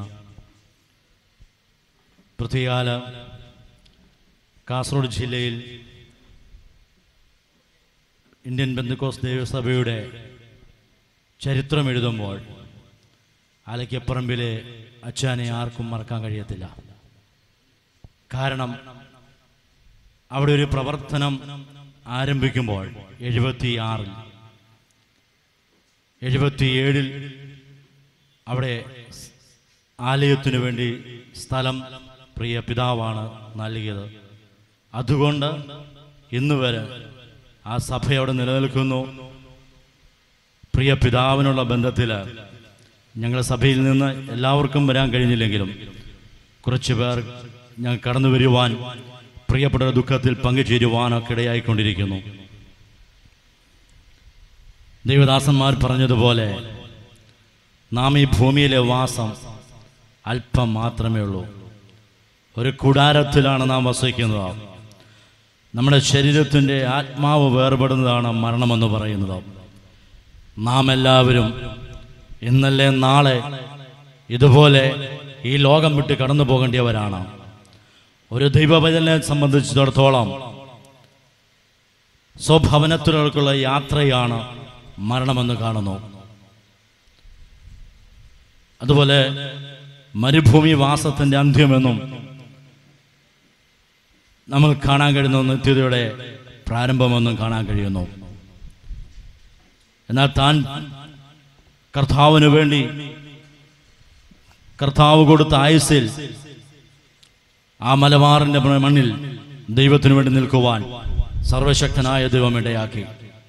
പൃഥ്വികാല കാസർഗോഡ് ജില്ലയിൽ ഇന്ത്യൻ ബന്ധുക്കോസ് ദേവസഭയുടെ ചരിത്രം എഴുതുമ്പോൾ ആലയ്ക്കപ്പറമ്പിലെ അച്ഛനെ ആർക്കും മറക്കാൻ കഴിയത്തില്ല കാരണം അവിടെ ഒരു പ്രവർത്തനം ആരംഭിക്കുമ്പോൾ എഴുപത്തി ആറിൽ എഴുപത്തിയേഴിൽ അവിടെ സ് ആലയത്തിനു വേണ്ടി സ്ഥലം പ്രിയ പിതാവാണ് നൽകിയത് അതുകൊണ്ട് ഇന്ന് വരെ ആ സഭയോടെ നിലനിൽക്കുന്നു പ്രിയ പിതാവിനുള്ള ബന്ധത്തിൽ ഞങ്ങൾ സഭയിൽ നിന്ന് എല്ലാവർക്കും വരാൻ കഴിഞ്ഞില്ലെങ്കിലും കുറച്ച് പേർ ഞങ്ങൾ കടന്നു വരുവാൻ പ്രിയപ്പെട്ട ദുഃഖത്തിൽ പങ്കുചേരുവാനൊക്കെ ഇടയായിക്കൊണ്ടിരിക്കുന്നു ദൈവദാസന്മാർ പറഞ്ഞതുപോലെ നാം ഈ ഭൂമിയിലെ വാസം അല്പം മാത്രമേ ഉള്ളൂ ഒരു കൂടാരത്തിലാണ് നാം വസിക്കുന്നത് നമ്മുടെ ശരീരത്തിൻ്റെ ആത്മാവ് വേർപെടുന്നതാണ് മരണമെന്ന് പറയുന്നത് നാം എല്ലാവരും ഇന്നല്ലേ നാളെ ഇതുപോലെ ഈ ലോകം വിട്ട് കടന്നു പോകേണ്ടിയവരാണ് ഒരു ദൈവഭജനെ സംബന്ധിച്ചിടത്തോളം സ്വഭവനത്തിലേക്കുള്ള യാത്രയാണ് മരണമെന്ന് കാണുന്നു അതുപോലെ മരുഭൂമി വാസത്തിന്റെ അന്ത്യമെന്നും നമ്മൾ കാണാൻ കഴിയുന്ന നിത്യതയുടെ പ്രാരംഭമെന്നും കാണാൻ കഴിയുന്നു എന്നാൽ താൻ കർത്താവിന് വേണ്ടി കർത്താവ് കൊടുത്ത ആയുസിൽ ആ മലബാറിന്റെ മണ്ണിൽ ദൈവത്തിനു വേണ്ടി നിൽക്കുവാൻ സർവശക്തനായ ദൈവം ഇടയാക്കി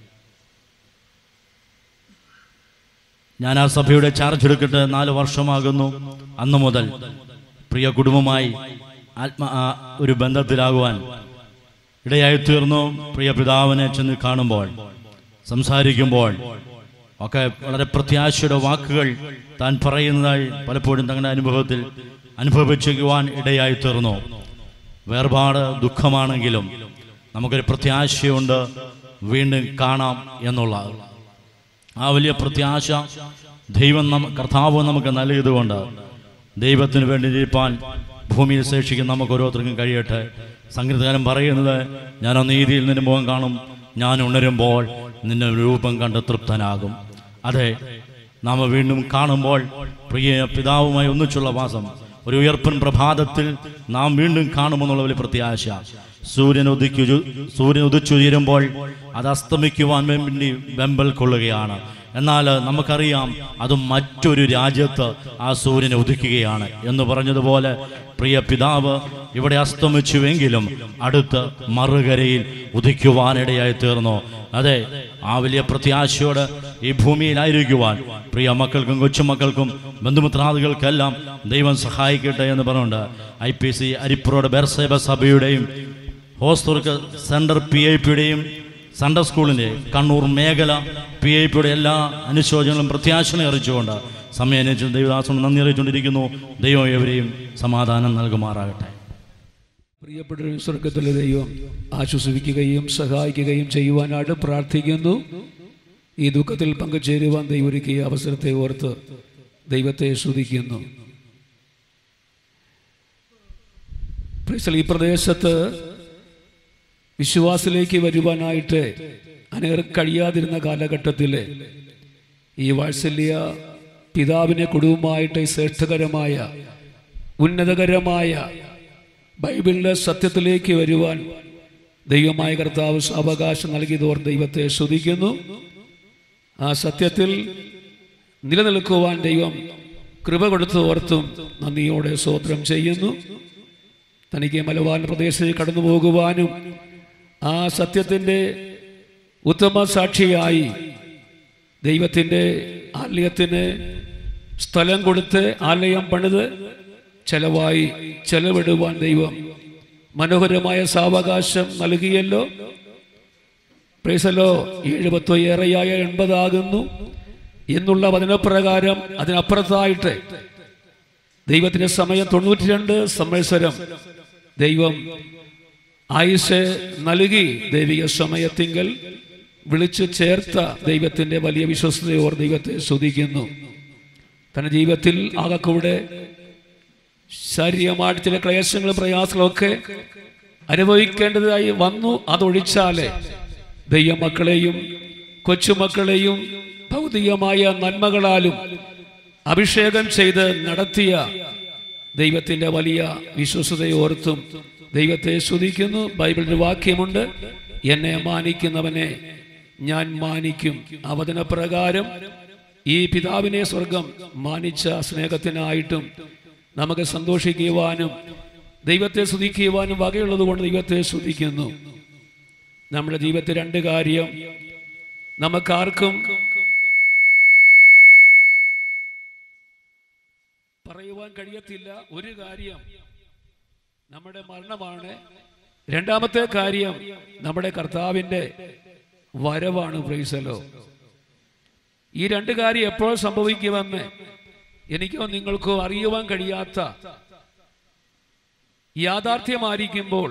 ഞാൻ ആ സഭയുടെ ചാർജ് എടുത്തിട്ട് നാല് വർഷമാകുന്നു അന്നു മുതൽ പ്രിയ കുടുംബമായി ആത്മ ആ ഒരു ബന്ധത്തിലാകുവാൻ ഇടയായി തീർന്നു പ്രിയ പിതാവിനെ ചെന്ന് കാണുമ്പോൾ സംസാരിക്കുമ്പോൾ ഒക്കെ വളരെ പ്രത്യാശയുടെ വാക്കുകൾ താൻ പറയുന്നതായി പലപ്പോഴും തങ്ങളുടെ അനുഭവത്തിൽ അനുഭവിക്കുവാൻ ഇടയായി തീർന്നു വേർപാട് ദുഃഖമാണെങ്കിലും നമുക്കൊരു പ്രത്യാശയുണ്ട് വീണ്ടും കാണാം എന്നുള്ളത് ആ വലിയ പ്രത്യാശ ദൈവം നമ്മ കർത്താവ് നമുക്ക് നൽകിയതുകൊണ്ട് ദൈവത്തിന് വേണ്ടി ഇരിപ്പാൻ ഭൂമിയിൽ ശേഷിക്കുന്ന നമുക്ക് ഓരോരുത്തർക്കും കഴിയട്ടെ സംഗീതകാരൻ പറയുന്നത് ഞാൻ ആ നീതിയിൽ നിന്റെ മുഖം കാണും ഞാൻ ഉണരുമ്പോൾ നിന്റെ രൂപം കണ്ട് തൃപ്തനാകും അതെ നാം വീണ്ടും കാണുമ്പോൾ പ്രിയ പിതാവുമായി ഒന്നിച്ചുള്ള വാസം ഒരു ഉയർപ്പൻ പ്രഭാതത്തിൽ നാം വീണ്ടും കാണുമെന്നുള്ള വലിയ പ്രത്യാശ സൂര്യൻ ഉദിക്കു സൂര്യൻ ഉദിച്ചുയരുമ്പോൾ അത് അസ്തമിക്കുവാൻ വേണ്ടി വെമ്പൽ കൊള്ളുകയാണ് എന്നാൽ നമുക്കറിയാം അത് മറ്റൊരു രാജ്യത്ത് ആ സൂര്യൻ ഉദിക്കുകയാണ് എന്ന് പറഞ്ഞതുപോലെ പ്രിയ പിതാവ് ഇവിടെ അസ്തമിച്ചുവെങ്കിലും അടുത്ത് മറുകരയിൽ ഉദിക്കുവാനിടയായി തീർന്നു അതെ ആ വലിയ പ്രത്യാശയോട് ഈ ഭൂമിയിലായിരിക്കുവാൻ പ്രിയ മക്കൾക്കും കൊച്ചുമക്കൾക്കും ബന്ധുമിത്രാദികൾക്കെല്ലാം ദൈവം സഹായിക്കട്ടെ എന്ന് പറഞ്ഞുകൊണ്ട് I P C Arippurod Beersheba സഭയുടെയും ഹോസ്തുർക്ക് സെൻട്രൽ പി ഐ പിയുടെയും സൺഡർ സ്കൂളിൻ്റെ കണ്ണൂർ മേഖല പി ഐ പിയുടെ എല്ലാ അനുശോചനങ്ങളും പ്രത്യാശനെ അറിയിച്ചുകൊണ്ട് സമയം ദൈവദാസനും നന്ദി അറിയിച്ചുകൊണ്ടിരിക്കുന്നു ദൈവം എവരെയും സമാധാനം നൽകുമാറാകട്ടെ പ്രിയപ്പെട്ട സ്വർഗത്തിലെ ദൈവം ആശ്വസിപ്പിക്കുകയും സഹായിക്കുകയും ചെയ്യുവാനായിട്ട് പ്രാർത്ഥിക്കുന്നു ഈ ദുഃഖത്തിൽ പങ്കുചേരുവാൻ ദൈവൊരുക്കിയ അവസരത്തെ ഓർത്ത് ദൈവത്തെ സ്തുതിക്കുന്നു പ്രിയസൽ, ഈ പ്രദേശത്ത് വിശ്വാസിലേക്ക് വരുവാനായിട്ട് അനേർ കഴിയാതിരുന്ന കാലഘട്ടത്തിൽ ഈ വാത്സല്യ പിതാവിനെ കുടുംബമായിട്ട് ഈ ശ്രേഷ്ഠകരമായ ഉന്നതകരമായ ബൈബിളിലെ സത്യത്തിലേക്ക് വരുവാൻ ദൈവമായ കർത്താവ് അവകാശം നൽകിയതോർ ദൈവത്തെ സ്തുതിക്കുന്നു ആ സത്യത്തിൽ നിലനിൽക്കുവാൻ ദൈവം കൃപ കൊടുത്തു ഓർത്തും നന്ദിയോടെ സ്വോത്രം ചെയ്യുന്നു തനിക്ക് മലബാർ പ്രദേശത്ത് കടന്നു പോകുവാനും ആ സത്യത്തിൻ്റെ ഉത്തമ സാക്ഷിയായി ദൈവത്തിൻ്റെ ആലയത്തിന് സ്ഥലം കൊടുത്ത് ആലയം പണിത് ചെലവായി ചെലവിടുവാൻ ദൈവം മനോഹരമായ സാവകാശം നൽകിയല്ലോ പ്രേസലോ എഴുപത്തോ ഏറെയായ എൺപതാകുന്നു എന്നുള്ള വചനപ്രകാരം അതിനപ്പുറത്തായിട്ട് ദൈവത്തിന്റെ സമയം തൊണ്ണൂറ്റി രണ്ട് സംവത്സരം ദൈവം ആയുസ് നൽകി ദൈവിക സമയത്തിങ്കൽ വിളിച്ചു ചേർത്ത ദൈവത്തിന്റെ വലിയ വിശ്വസ്തയോർ ദൈവത്തെ സ്തുതിക്കുന്നു തന്റെ ജീവിതത്തിൽ ആകെക്കൂടെ ശാരീരികമായിട്ട് ചില ക്ലേശങ്ങളും പ്രയാസങ്ങളും ഒക്കെ അനുഭവിക്കേണ്ടതായി വന്നു അതൊഴിച്ചാലേ ദൈവമക്കളെയും കൊച്ചുമക്കളെയും ഭൗതികമായ നന്മകളാലും അഭിഷേകം ചെയ്ത് നടത്തിയ ദൈവത്തിന്റെ വലിയ വിശ്വസതയോർത്തും ദൈവത്തെ സ്തുതിക്കുന്നു ബൈബിളിൽ വാക്യമുണ്ട് എന്നെ മാനിക്കുന്നവനെ ഞാൻ മാനിക്കും അവതന പ്രകാരം ഈ പിതാവിനെ സ്വർഗം മാനിച്ച സ്നേഹത്തിനായിട്ടും നമുക്ക് സന്തോഷിക്കുവാനും ദൈവത്തെ സ്തുതിക്കുവാനും വകയുള്ളത് കൊണ്ട് ദൈവത്തെ സ്തുതിക്കുന്നു നമ്മുടെ ജീവിതത്തിൽ രണ്ട് കാര്യം നമുക്കാർക്കും പറയുവാൻ കഴിയത്തില്ല ഒരു കാര്യം നമ്മുടെ മരണമാണ് രണ്ടാമത്തെ കാര്യം നമ്മുടെ കർത്താവിന്റെ വരവാണ് പ്രൈസലോ ഈ രണ്ട് കാര്യം എപ്പോൾ സംഭവിക്കുമെന്ന് എനിക്കോ നിങ്ങൾക്കോ അറിയുവാൻ കഴിയാത്ത യാഥാർത്ഥ്യമായിരിക്കുമ്പോൾ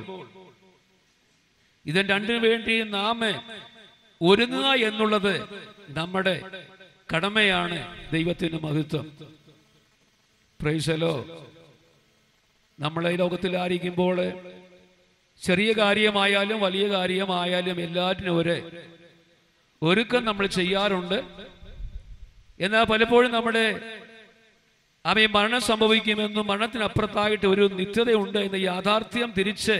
ഇതിന് രണ്ടിനു വേണ്ടി നാം ഒരുങ്ങുക എന്നുള്ളത് നമ്മുടെ കടമയാണ് ദൈവത്തിന് മഹത്വം പ്രൈസലോ നമ്മളെ ഈ ലോകത്തിലായിരിക്കുമ്പോൾ ചെറിയ കാര്യമായാലും വലിയ കാര്യമായാലും എല്ലാറ്റിനും ഒരു ഒരുക്കം നമ്മൾ ചെയ്യാറുണ്ട് എന്നാൽ പലപ്പോഴും നമ്മുടെ അവയെ മരണം സംഭവിക്കുമെന്നും മരണത്തിനപ്പുറത്തായിട്ട് ഒരു നിത്യതയുണ്ട് എന്ന യാഥാർത്ഥ്യം തിരിച്ച്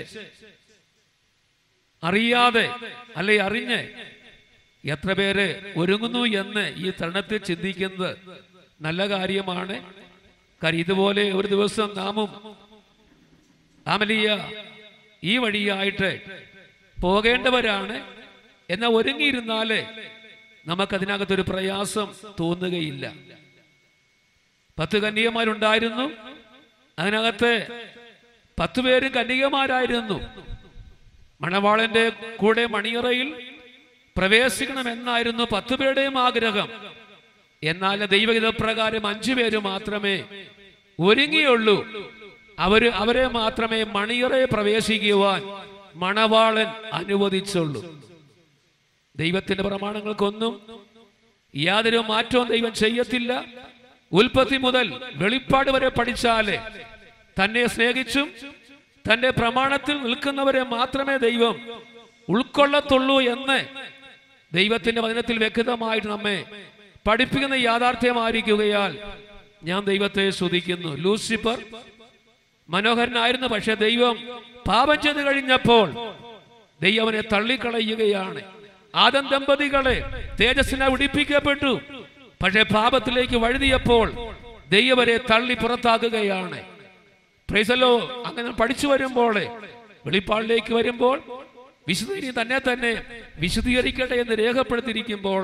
അറിയാതെ അല്ലെ അറിഞ്ഞ് എത്ര പേര് ഒരുങ്ങുന്നു എന്ന് ഈ തരുണത്തിൽ ചിന്തിക്കുന്നത് നല്ല കാര്യമാണ് കാര്യം ഇതുപോലെ ഒരു ദിവസം നാമും ആമലിയ ഈ വഴിയായിട്ട് പോകേണ്ടവരാണ് എന്നാൽ ഒരുങ്ങിയിരുന്നാല് നമുക്കതിനകത്തൊരു പ്രയാസം തോന്നുകയില്ല പത്ത് കന്യകമാരുണ്ടായിരുന്നു അതിനകത്ത് പത്ത് പേരും കന്യകമാരായിരുന്നു മണവാളന്റെ കൂടെ മണിയറയിൽ പ്രവേശിക്കണമെന്നായിരുന്നു പത്ത് പേരുടെയും ആഗ്രഹം എന്നാൽ ദൈവഹിതപ്രകാരം അഞ്ചു പേര് മാത്രമേ ഒരുങ്ങിയുള്ളൂ അവര് അവരെ മാത്രമേ മണിയറയെ പ്രവേശിക്കുവാൻ മണവാളൻ അനുവദിച്ചുള്ളൂ ദൈവത്തിന്റെ പ്രമാണങ്ങൾക്കൊന്നും യാതൊരു മാറ്റവും ദൈവം ചെയ്യത്തില്ല ഉൽപ്പത്തി മുതൽ വെളിപ്പാട് വരെ പഠിച്ചാല് തന്നെ സ്നേഹിച്ചും തന്റെ പ്രമാണത്തിൽ നിൽക്കുന്നവരെ മാത്രമേ ദൈവം ഉൾക്കൊള്ളത്തുള്ളൂ എന്ന് ദൈവത്തിന്റെ വചനത്തിൽ വ്യക്തമായിട്ട് നമ്മെ പഠിപ്പിക്കുന്ന യാഥാർത്ഥ്യമായിരിക്കുകയാൽ ഞാൻ ദൈവത്തെ സ്തുതിക്കുന്നു ലൂസിഫർ മനോഹരനായിരുന്നു പക്ഷെ ദൈവം പാപം ചെയ്ത് കഴിഞ്ഞപ്പോൾ ദൈവം അവനെ തള്ളിക്കളയുകയാണ് ആദം ദമ്പതികളെ തേജസ്സിനെ ഉടിപ്പിക്കപ്പെട്ടു പക്ഷെ പാപത്തിലേക്ക് വഴുതിയപ്പോൾ ദൈവവരെ തള്ളി പുറത്താക്കുകയാണ് പ്രൈസലോ അങ്ങനെ പഠിച്ചു വരുമ്പോൾ വെളിപ്പാടിലേക്ക് വരുമ്പോൾ വിശുദ്ധീരി തന്നെ തന്നെ വിശദീകരിക്കട്ടെ എന്ന് രേഖപ്പെടുത്തിയിരിക്കുമ്പോൾ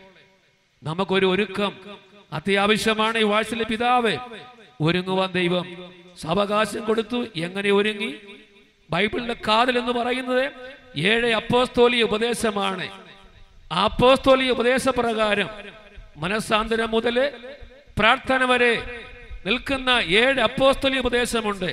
നമുക്കൊരു ഒരുക്കം അത്യാവശ്യമാണ് ഈ വാഴ്ചയിലെ പിതാവ് ഒരുങ്ങുവാൻ ദൈവം സാവകാശം കൊടുത്തു എങ്ങനെ ഒരുങ്ങി ബൈബിളിന്റെ കാതൽ എന്ന് പറയുന്നത് ഏഴ് അപ്പോസ്തോലിയ ഉപദേശമാണ് ആ അപ്പോസ്തോലിയ ഉപദേശപ്രകാരം മനസ്സാന്തരം മുതൽ പ്രാർത്ഥന വരെ നിൽക്കുന്ന ഏഴ് അപ്പോസ്തോലിയ ഉപദേശമുണ്ട്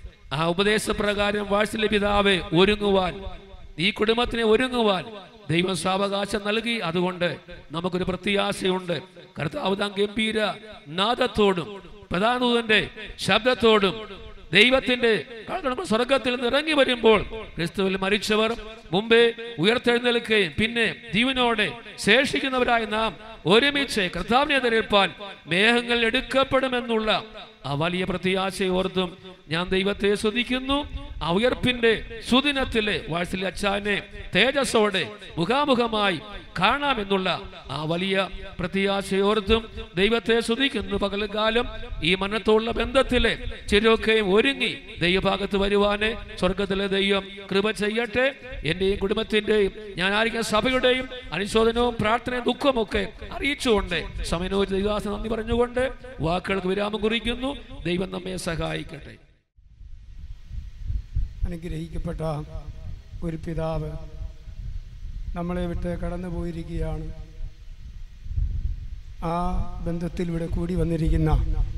ആ ഉപദേശപ്രകാരം വാഴ്ചയിലെ പിതാവ് ഒരുങ്ങുവാൻ ഈ കുടുംബത്തിനെ ഒരുങ്ങുവാൻ ദൈവം സാവകാശം നൽകി അതുകൊണ്ട് നമുക്കൊരു പ്രത്യാശയുണ്ട് കർത്താവ് താൻ ഗംഭീര നാദത്തോടും പ്രധാനദൂതന്റെ ശബ്ദത്തോടും ദൈവത്തിന്റെ കാരണം സ്വർഗത്തിൽ നിന്ന് ഇറങ്ങി വരുമ്പോൾ ക്രിസ്തുവിൽ മരിച്ചവർ മുമ്പേ ഉയർത്തെഴുന്നേൽക്കുകയും പിന്നെ ജീവനോടെ ശേഷിക്കുന്നവരായി നാം ഒരുമിച്ച് കർത്താവിനെ എതിരേൽപ്പാൻ മേഘങ്ങൾ എടുക്കപ്പെടുമെന്നുള്ള ആ വലിയ പ്രത്യാശയോർത്തും ഞാൻ ദൈവത്തെ സ്തുതിക്കുന്നു ആ ഉയർപ്പിന്റെ സുദിനത്തിലെ വാഴ്സിലെ അച്ഛാനെ തേജസ്സോടെ മുഖാമുഖമായി കാണാമെന്നുള്ള ആ വലിയ പ്രത്യാശയോർത്തും ദൈവത്തെ സ്തുതിക്കുന്നു പകൽക്കാലം ഈ മനത്തോടുള്ള ബന്ധത്തിലെ ചിരൊക്കെയും ഒരുങ്ങി ദൈവഭാഗത്ത് വരുവാനെ സ്വർഗത്തിലെ ദൈവം കൃപ ചെയ്യട്ടെ എന്റെയും കുടുംബത്തിന്റെയും ഞാൻ ആയിരിക്കുന്ന സഭയുടെയും അനുശോചനവും പ്രാർത്ഥനയും ദുഃഖമൊക്കെ അറിയിച്ചുകൊണ്ട് സമയനോചിത ദൈവാസ നന്ദി പറഞ്ഞുകൊണ്ട് വാക്കുകൾക്ക് വിരാമം കുറിക്കുന്നു ദൈവം നമ്മെ സഹായിക്കട്ടെ അനുഗ്രഹിക്കപ്പെട്ട ഒരു പിതാവ് നമ്മളെ വിട്ട് കടന്നു പോയിരിക്കുകയാണ് ആ ബന്ധത്തിൽ ഇവിടെ കൂടി വന്നിരിക്കുന്ന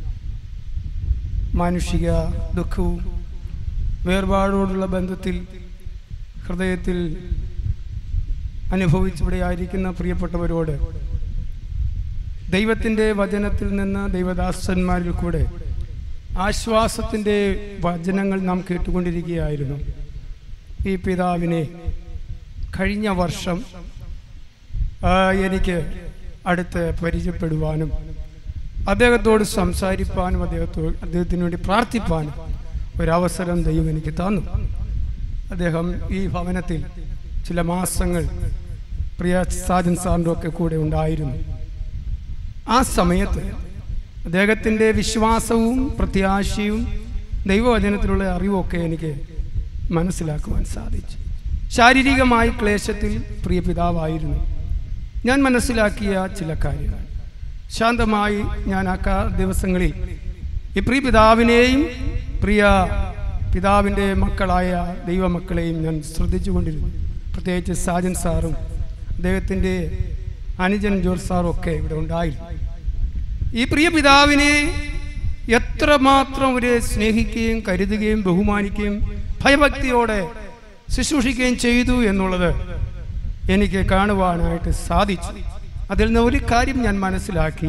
മാനുഷിക ദുഃഖവും വേർപാടോടുള്ള ബന്ധത്തിൽ ഹൃദയത്തിൽ അനുഭവിച്ചിവിടെ ആയിരിക്കുന്ന പ്രിയപ്പെട്ടവരോട് ദൈവത്തിൻ്റെ വചനത്തിൽ നിന്ന് ദൈവദാസന്മാരിൽ കൂടെ ആശ്വാസത്തിൻ്റെ വചനങ്ങൾ നാം കേട്ടുകൊണ്ടിരിക്കുകയായിരുന്നു ഈ പിതാവിനെ കഴിഞ്ഞ വർഷം ആ, എനിക്ക് അടുത്ത് പരിചയപ്പെടുവാനും അദ്ദേഹത്തോട് സംസാരിപ്പാനും അദ്ദേഹത്തോട് അദ്ദേഹത്തിന് വേണ്ടി പ്രാർത്ഥിപ്പാനും ഒരവസരം ദൈവം എനിക്ക് തന്നു അദ്ദേഹം ഈ ഭവനത്തിൽ ചില മാസങ്ങൾ പ്രിയ സാജൻ സാറിൻ്റെ ഒക്കെ കൂടെ ഉണ്ടായിരുന്നു ആ സമയത്ത് അദ്ദേഹത്തിൻ്റെ വിശ്വാസവും പ്രത്യാശയും ദൈവവചനത്തിലുള്ള അറിവൊക്കെ എനിക്ക് മനസ്സിലാക്കുവാൻ സാധിച്ചു ശാരീരികമായി ക്ലേശത്തിൽ പ്രിയ പിതാവായിരുന്നു ഞാൻ മനസ്സിലാക്കിയ ചില കാര്യങ്ങൾ ശാന്തമായി ഞാൻ ആ കാ ദിവസങ്ങളിൽ ഈ പ്രിയ പിതാവിനെയും പ്രിയ പിതാവിൻ്റെ മക്കളായ ദൈവമക്കളെയും ഞാൻ ശ്രദ്ധിച്ചുകൊണ്ടിരുന്നു പ്രത്യേകിച്ച് സാജൻ സാറും അദ്ദേഹത്തിൻ്റെ അനുജൻ ജോർജ് സാറും ഒക്കെ ഇവിടെ ഉണ്ടായിരുന്നു ഈ പ്രിയ പിതാവിനെ എത്രമാത്രം അവരെ സ്നേഹിക്കുകയും കരുതുകയും ബഹുമാനിക്കുകയും ഭയഭക്തിയോടെ ശുശ്രൂഷിക്കുകയും ചെയ്തു എന്നുള്ളത് എനിക്ക് കാണുവാനായിട്ട് സാധിച്ചു അതിൽ നിന്ന് ഒരു കാര്യം ഞാൻ മനസ്സിലാക്കി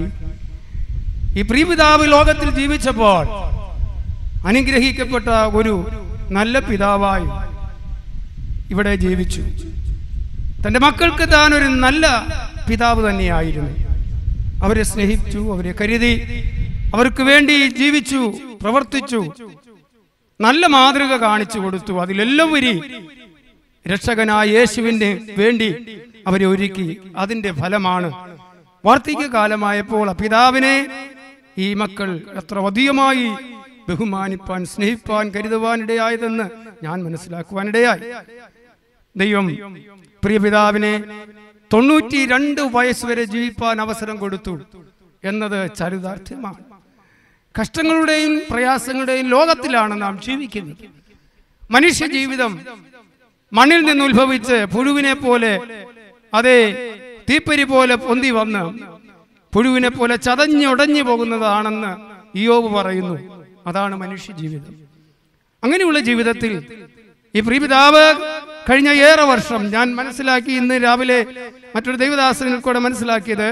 ഈ പ്രിയപിതാവ് ലോകത്തിൽ ജീവിച്ചപ്പോൾ അനുഗ്രഹിക്കപ്പെട്ട ഒരു നല്ല പിതാവായി ഇവിടെ ജീവിച്ചു തൻ്റെ മക്കൾക്ക് താൻ ഒരു നല്ല പിതാവ് തന്നെയായിരുന്നു അവരെ സ്നേഹിച്ചു അവരെ കരുതി അവർക്ക് വേണ്ടി ജീവിച്ചു പ്രവർത്തിച്ചു നല്ല മാതൃക കാണിച്ചു കൊടുത്തു അതിലെല്ലാവരി രക്ഷകനായ യേശുവിന് വേണ്ടി അവരെ ഒരുക്കി അതിന്റെ ഫലമാണ് വാർദ്ധക്യ കാലമായപ്പോൾ ആ പിതാവിനെ ഈ മക്കൾ എത്ര അധികമായി ബഹുമാനിപ്പാൻ സ്നേഹിപ്പാൻ കരുതുവാൻ ഇടയായതെന്ന് ഞാൻ മനസ്സിലാക്കുവാനിടയായി ദൈവം പ്രിയ പിതാവിനെ തൊണ്ണൂറ്റി രണ്ട് വയസ്സ് വരെ ജീവിപ്പാൻ അവസരം കൊടുത്തു എന്നത് ചരിതാർത്ഥ്യമാണ് കഷ്ടങ്ങളുടെയും പ്രയാസങ്ങളുടെയും ലോകത്തിലാണ് നാം ജീവിക്കുന്നത് മനുഷ്യ ജീവിതം മണ്ണിൽ നിന്ന് ഉത്ഭവിച്ച് പുഴുവിനെ പോലെ അതേ തീപ്പരി പോലെ പൊന്തി വന്ന് പുഴുവിനെ പോലെ ചതഞ്ഞുടഞ്ഞു പോകുന്നതാണെന്ന് ഇയോബ് പറയുന്നു അതാണ് മനുഷ്യ ജീവിതം അങ്ങനെയുള്ള ജീവിതത്തിൽ ഈ പ്രിയപിതാവ് കഴിഞ്ഞ ഏറെ വർഷം ഞാൻ മനസ്സിലാക്കി ഇന്ന് രാവിലെ മറ്റൊരു ദൈവദാസനിൽ കൂടെ മനസ്സിലാക്കിയത്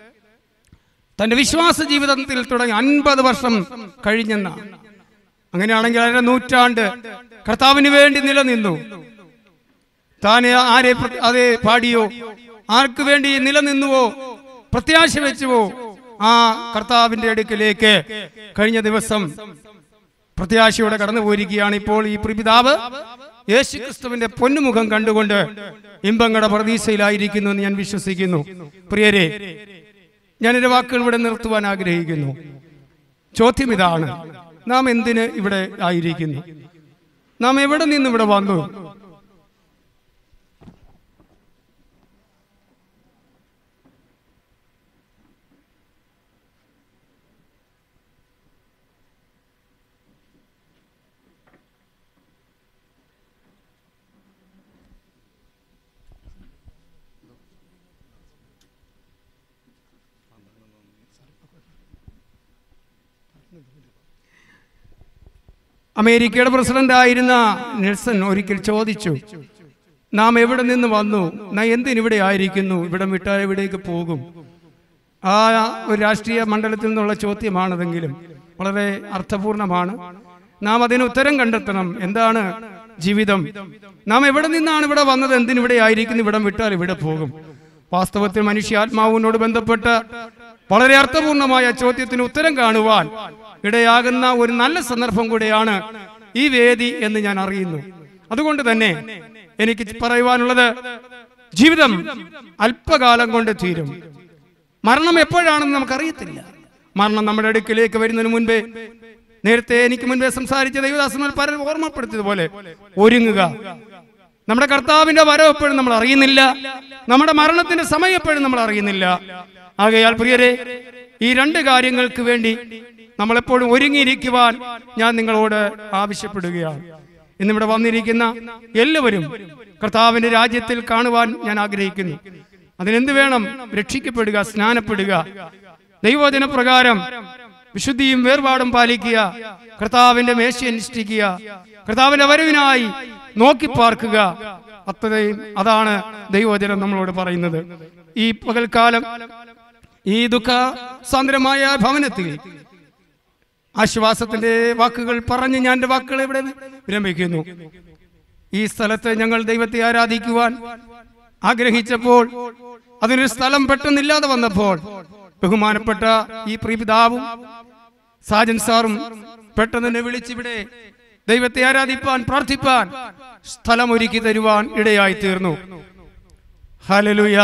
തന്റെ വിശ്വാസ ജീവിതത്തിൽ തുടങ്ങി അൻപത് വർഷം കഴിഞ്ഞെന്നാണ് അങ്ങനെയാണെങ്കിൽ അര നൂറ്റാണ്ട് കർത്താവിന് വേണ്ടി നിലനിന്നു താൻ ആരെ പ്ര- അതേ പാടിയോ ആർക്ക് വേണ്ടി നിലനിന്നുവോ പ്രത്യാശ വെച്ചുവോ ആ കർത്താവിന്റെ അടുക്കിലേക്ക് കഴിഞ്ഞ ദിവസം പ്രത്യാശയോടെ കടന്നു പോയിരിക്കുകയാണ് ഇപ്പോൾ ഈ പിതാവ് യേശു ക്രിസ്തുവിന്റെ പൊന്നുമുഖം കണ്ടുകൊണ്ട് ഇമ്പങ്ങളുടെ പ്രതീക്ഷയിലായിരിക്കുന്നു എന്ന് ഞാൻ വിശ്വസിക്കുന്നു പ്രിയരെ ഞാൻ എന്റെ വാക്കുകൾ ഇവിടെ നിർത്തുവാൻ ആഗ്രഹിക്കുന്നു ചോദ്യം ഇതാണ് നാം എന്തിന് ഇവിടെ ആയിരിക്കുന്നു നാം എവിടെ നിന്ന് ഇവിടെ വന്നു അമേരിക്കയുടെ പ്രസിഡന്റ് ആയിരുന്ന നെൽസൺ ഒരിക്കൽ ചോദിച്ചു നാം എവിടെ നിന്ന് വന്നു നാം എന്തിനിവിടെ ആയിരിക്കുന്നു ഇവിടെ വിട്ടാൽ എവിടേക്ക് പോകും ആ ഒരു രാഷ്ട്രീയ മണ്ഡലത്തിൽ നിന്നുള്ള ചോദ്യമാണതെങ്കിലും വളരെ അർത്ഥപൂർണമാണ് നാം അതിന് ഉത്തരം കണ്ടെത്തണം എന്താണ് ജീവിതം നാം എവിടെ നിന്നാണ് ഇവിടെ വന്നത് എന്തിനിവിടെ ആയിരിക്കുന്നു ഇവിടം വിട്ടാൽ ഇവിടെ പോകും വാസ്തവത്തിൽ മനുഷ്യാത്മാവിനോട് ബന്ധപ്പെട്ട വളരെ അർത്ഥപൂർണമായ ചോദ്യത്തിന് ഉത്തരം കാണുവാൻ ഇടയാകുന്ന ഒരു നല്ല സന്ദർഭം കൂടെയാണ് ഈ വേദി എന്ന് ഞാൻ അറിയുന്നു അതുകൊണ്ട് തന്നെ എനിക്ക് പറയുവാനുള്ളത് ജീവിതം അല്പകാലം കൊണ്ട് തീരും മരണം എപ്പോഴാണെന്ന് നമുക്കറിയത്തില്ല മരണം നമ്മുടെ അടുക്കിലേക്ക് വരുന്നതിന് മുൻപേ നേരത്തെ എനിക്ക് മുൻപേ സംസാരിച്ച ദൈവദാസന്മാർ പലരും ഓർമ്മപ്പെടുത്തിയതുപോലെ ഒരുങ്ങുക നമ്മുടെ കർത്താവിന്റെ വരവ് എപ്പോഴും നമ്മൾ അറിയുന്നില്ല നമ്മുടെ മരണത്തിന്റെ സമയം എപ്പോഴും നമ്മൾ അറിയുന്നില്ല ആകയാൽ പ്രിയരെ ഈ രണ്ട് കാര്യങ്ങൾക്ക് വേണ്ടി നമ്മളെപ്പോഴും ഒരുങ്ങിയിരിക്കുവാൻ ഞാൻ നിങ്ങളോട് ആവശ്യപ്പെടുകയാണ് ഇന്നിവിടെ വന്നിരിക്കുന്ന എല്ലാവരും കർത്താവിന്റെ രാജ്യത്തിൽ കാണുവാൻ ഞാൻ ആഗ്രഹിക്കുന്നു അതിനെന്ത് വേണം രക്ഷിക്കപ്പെടുക സ്നാനപ്പെടുക ദൈവവചന പ്രകാരം വിശുദ്ധിയും വേർപാടും പാലിക്കുക കർത്താവിന്റെ മേശ അനുഷ്ഠിക്കുക കർത്താവിന്റെ വരവിനായി നോക്കി പാർക്കുക അത്രയും അതാണ് ദൈവവചനം നമ്മളോട് പറയുന്നത് ഈ പകൽക്കാലം ഈ ദുഃഖ സാന്ദ്രമായ ഭവനത്തിൽ ആശ്വാസത്തിന്റെ വാക്കുകൾ പറഞ്ഞ് ഞാൻ എൻ്റെ വാക്കുകൾ ഇവിടെ വിരമിക്കുന്നു ഈ സ്ഥലത്ത് ഞങ്ങൾ ദൈവത്തെ ആരാധിക്കുവാൻ ആഗ്രഹിച്ചപ്പോൾ അതിനൊരു സ്ഥലം പെട്ടെന്നില്ലാതെ വന്നപ്പോൾ ബഹുമാനപ്പെട്ട ഈ പ്രിപിതാവും സാജൻ സാറും പെട്ടെന്ന് തന്നെ വിളിച്ചിവിടെ ദൈവത്തെ ആരാധിപ്പാൻ പ്രാർത്ഥിപ്പാൻ സ്ഥലം ഒരുക്കി തരുവാൻ ഇടയായി തീർന്നു ഹലലുയ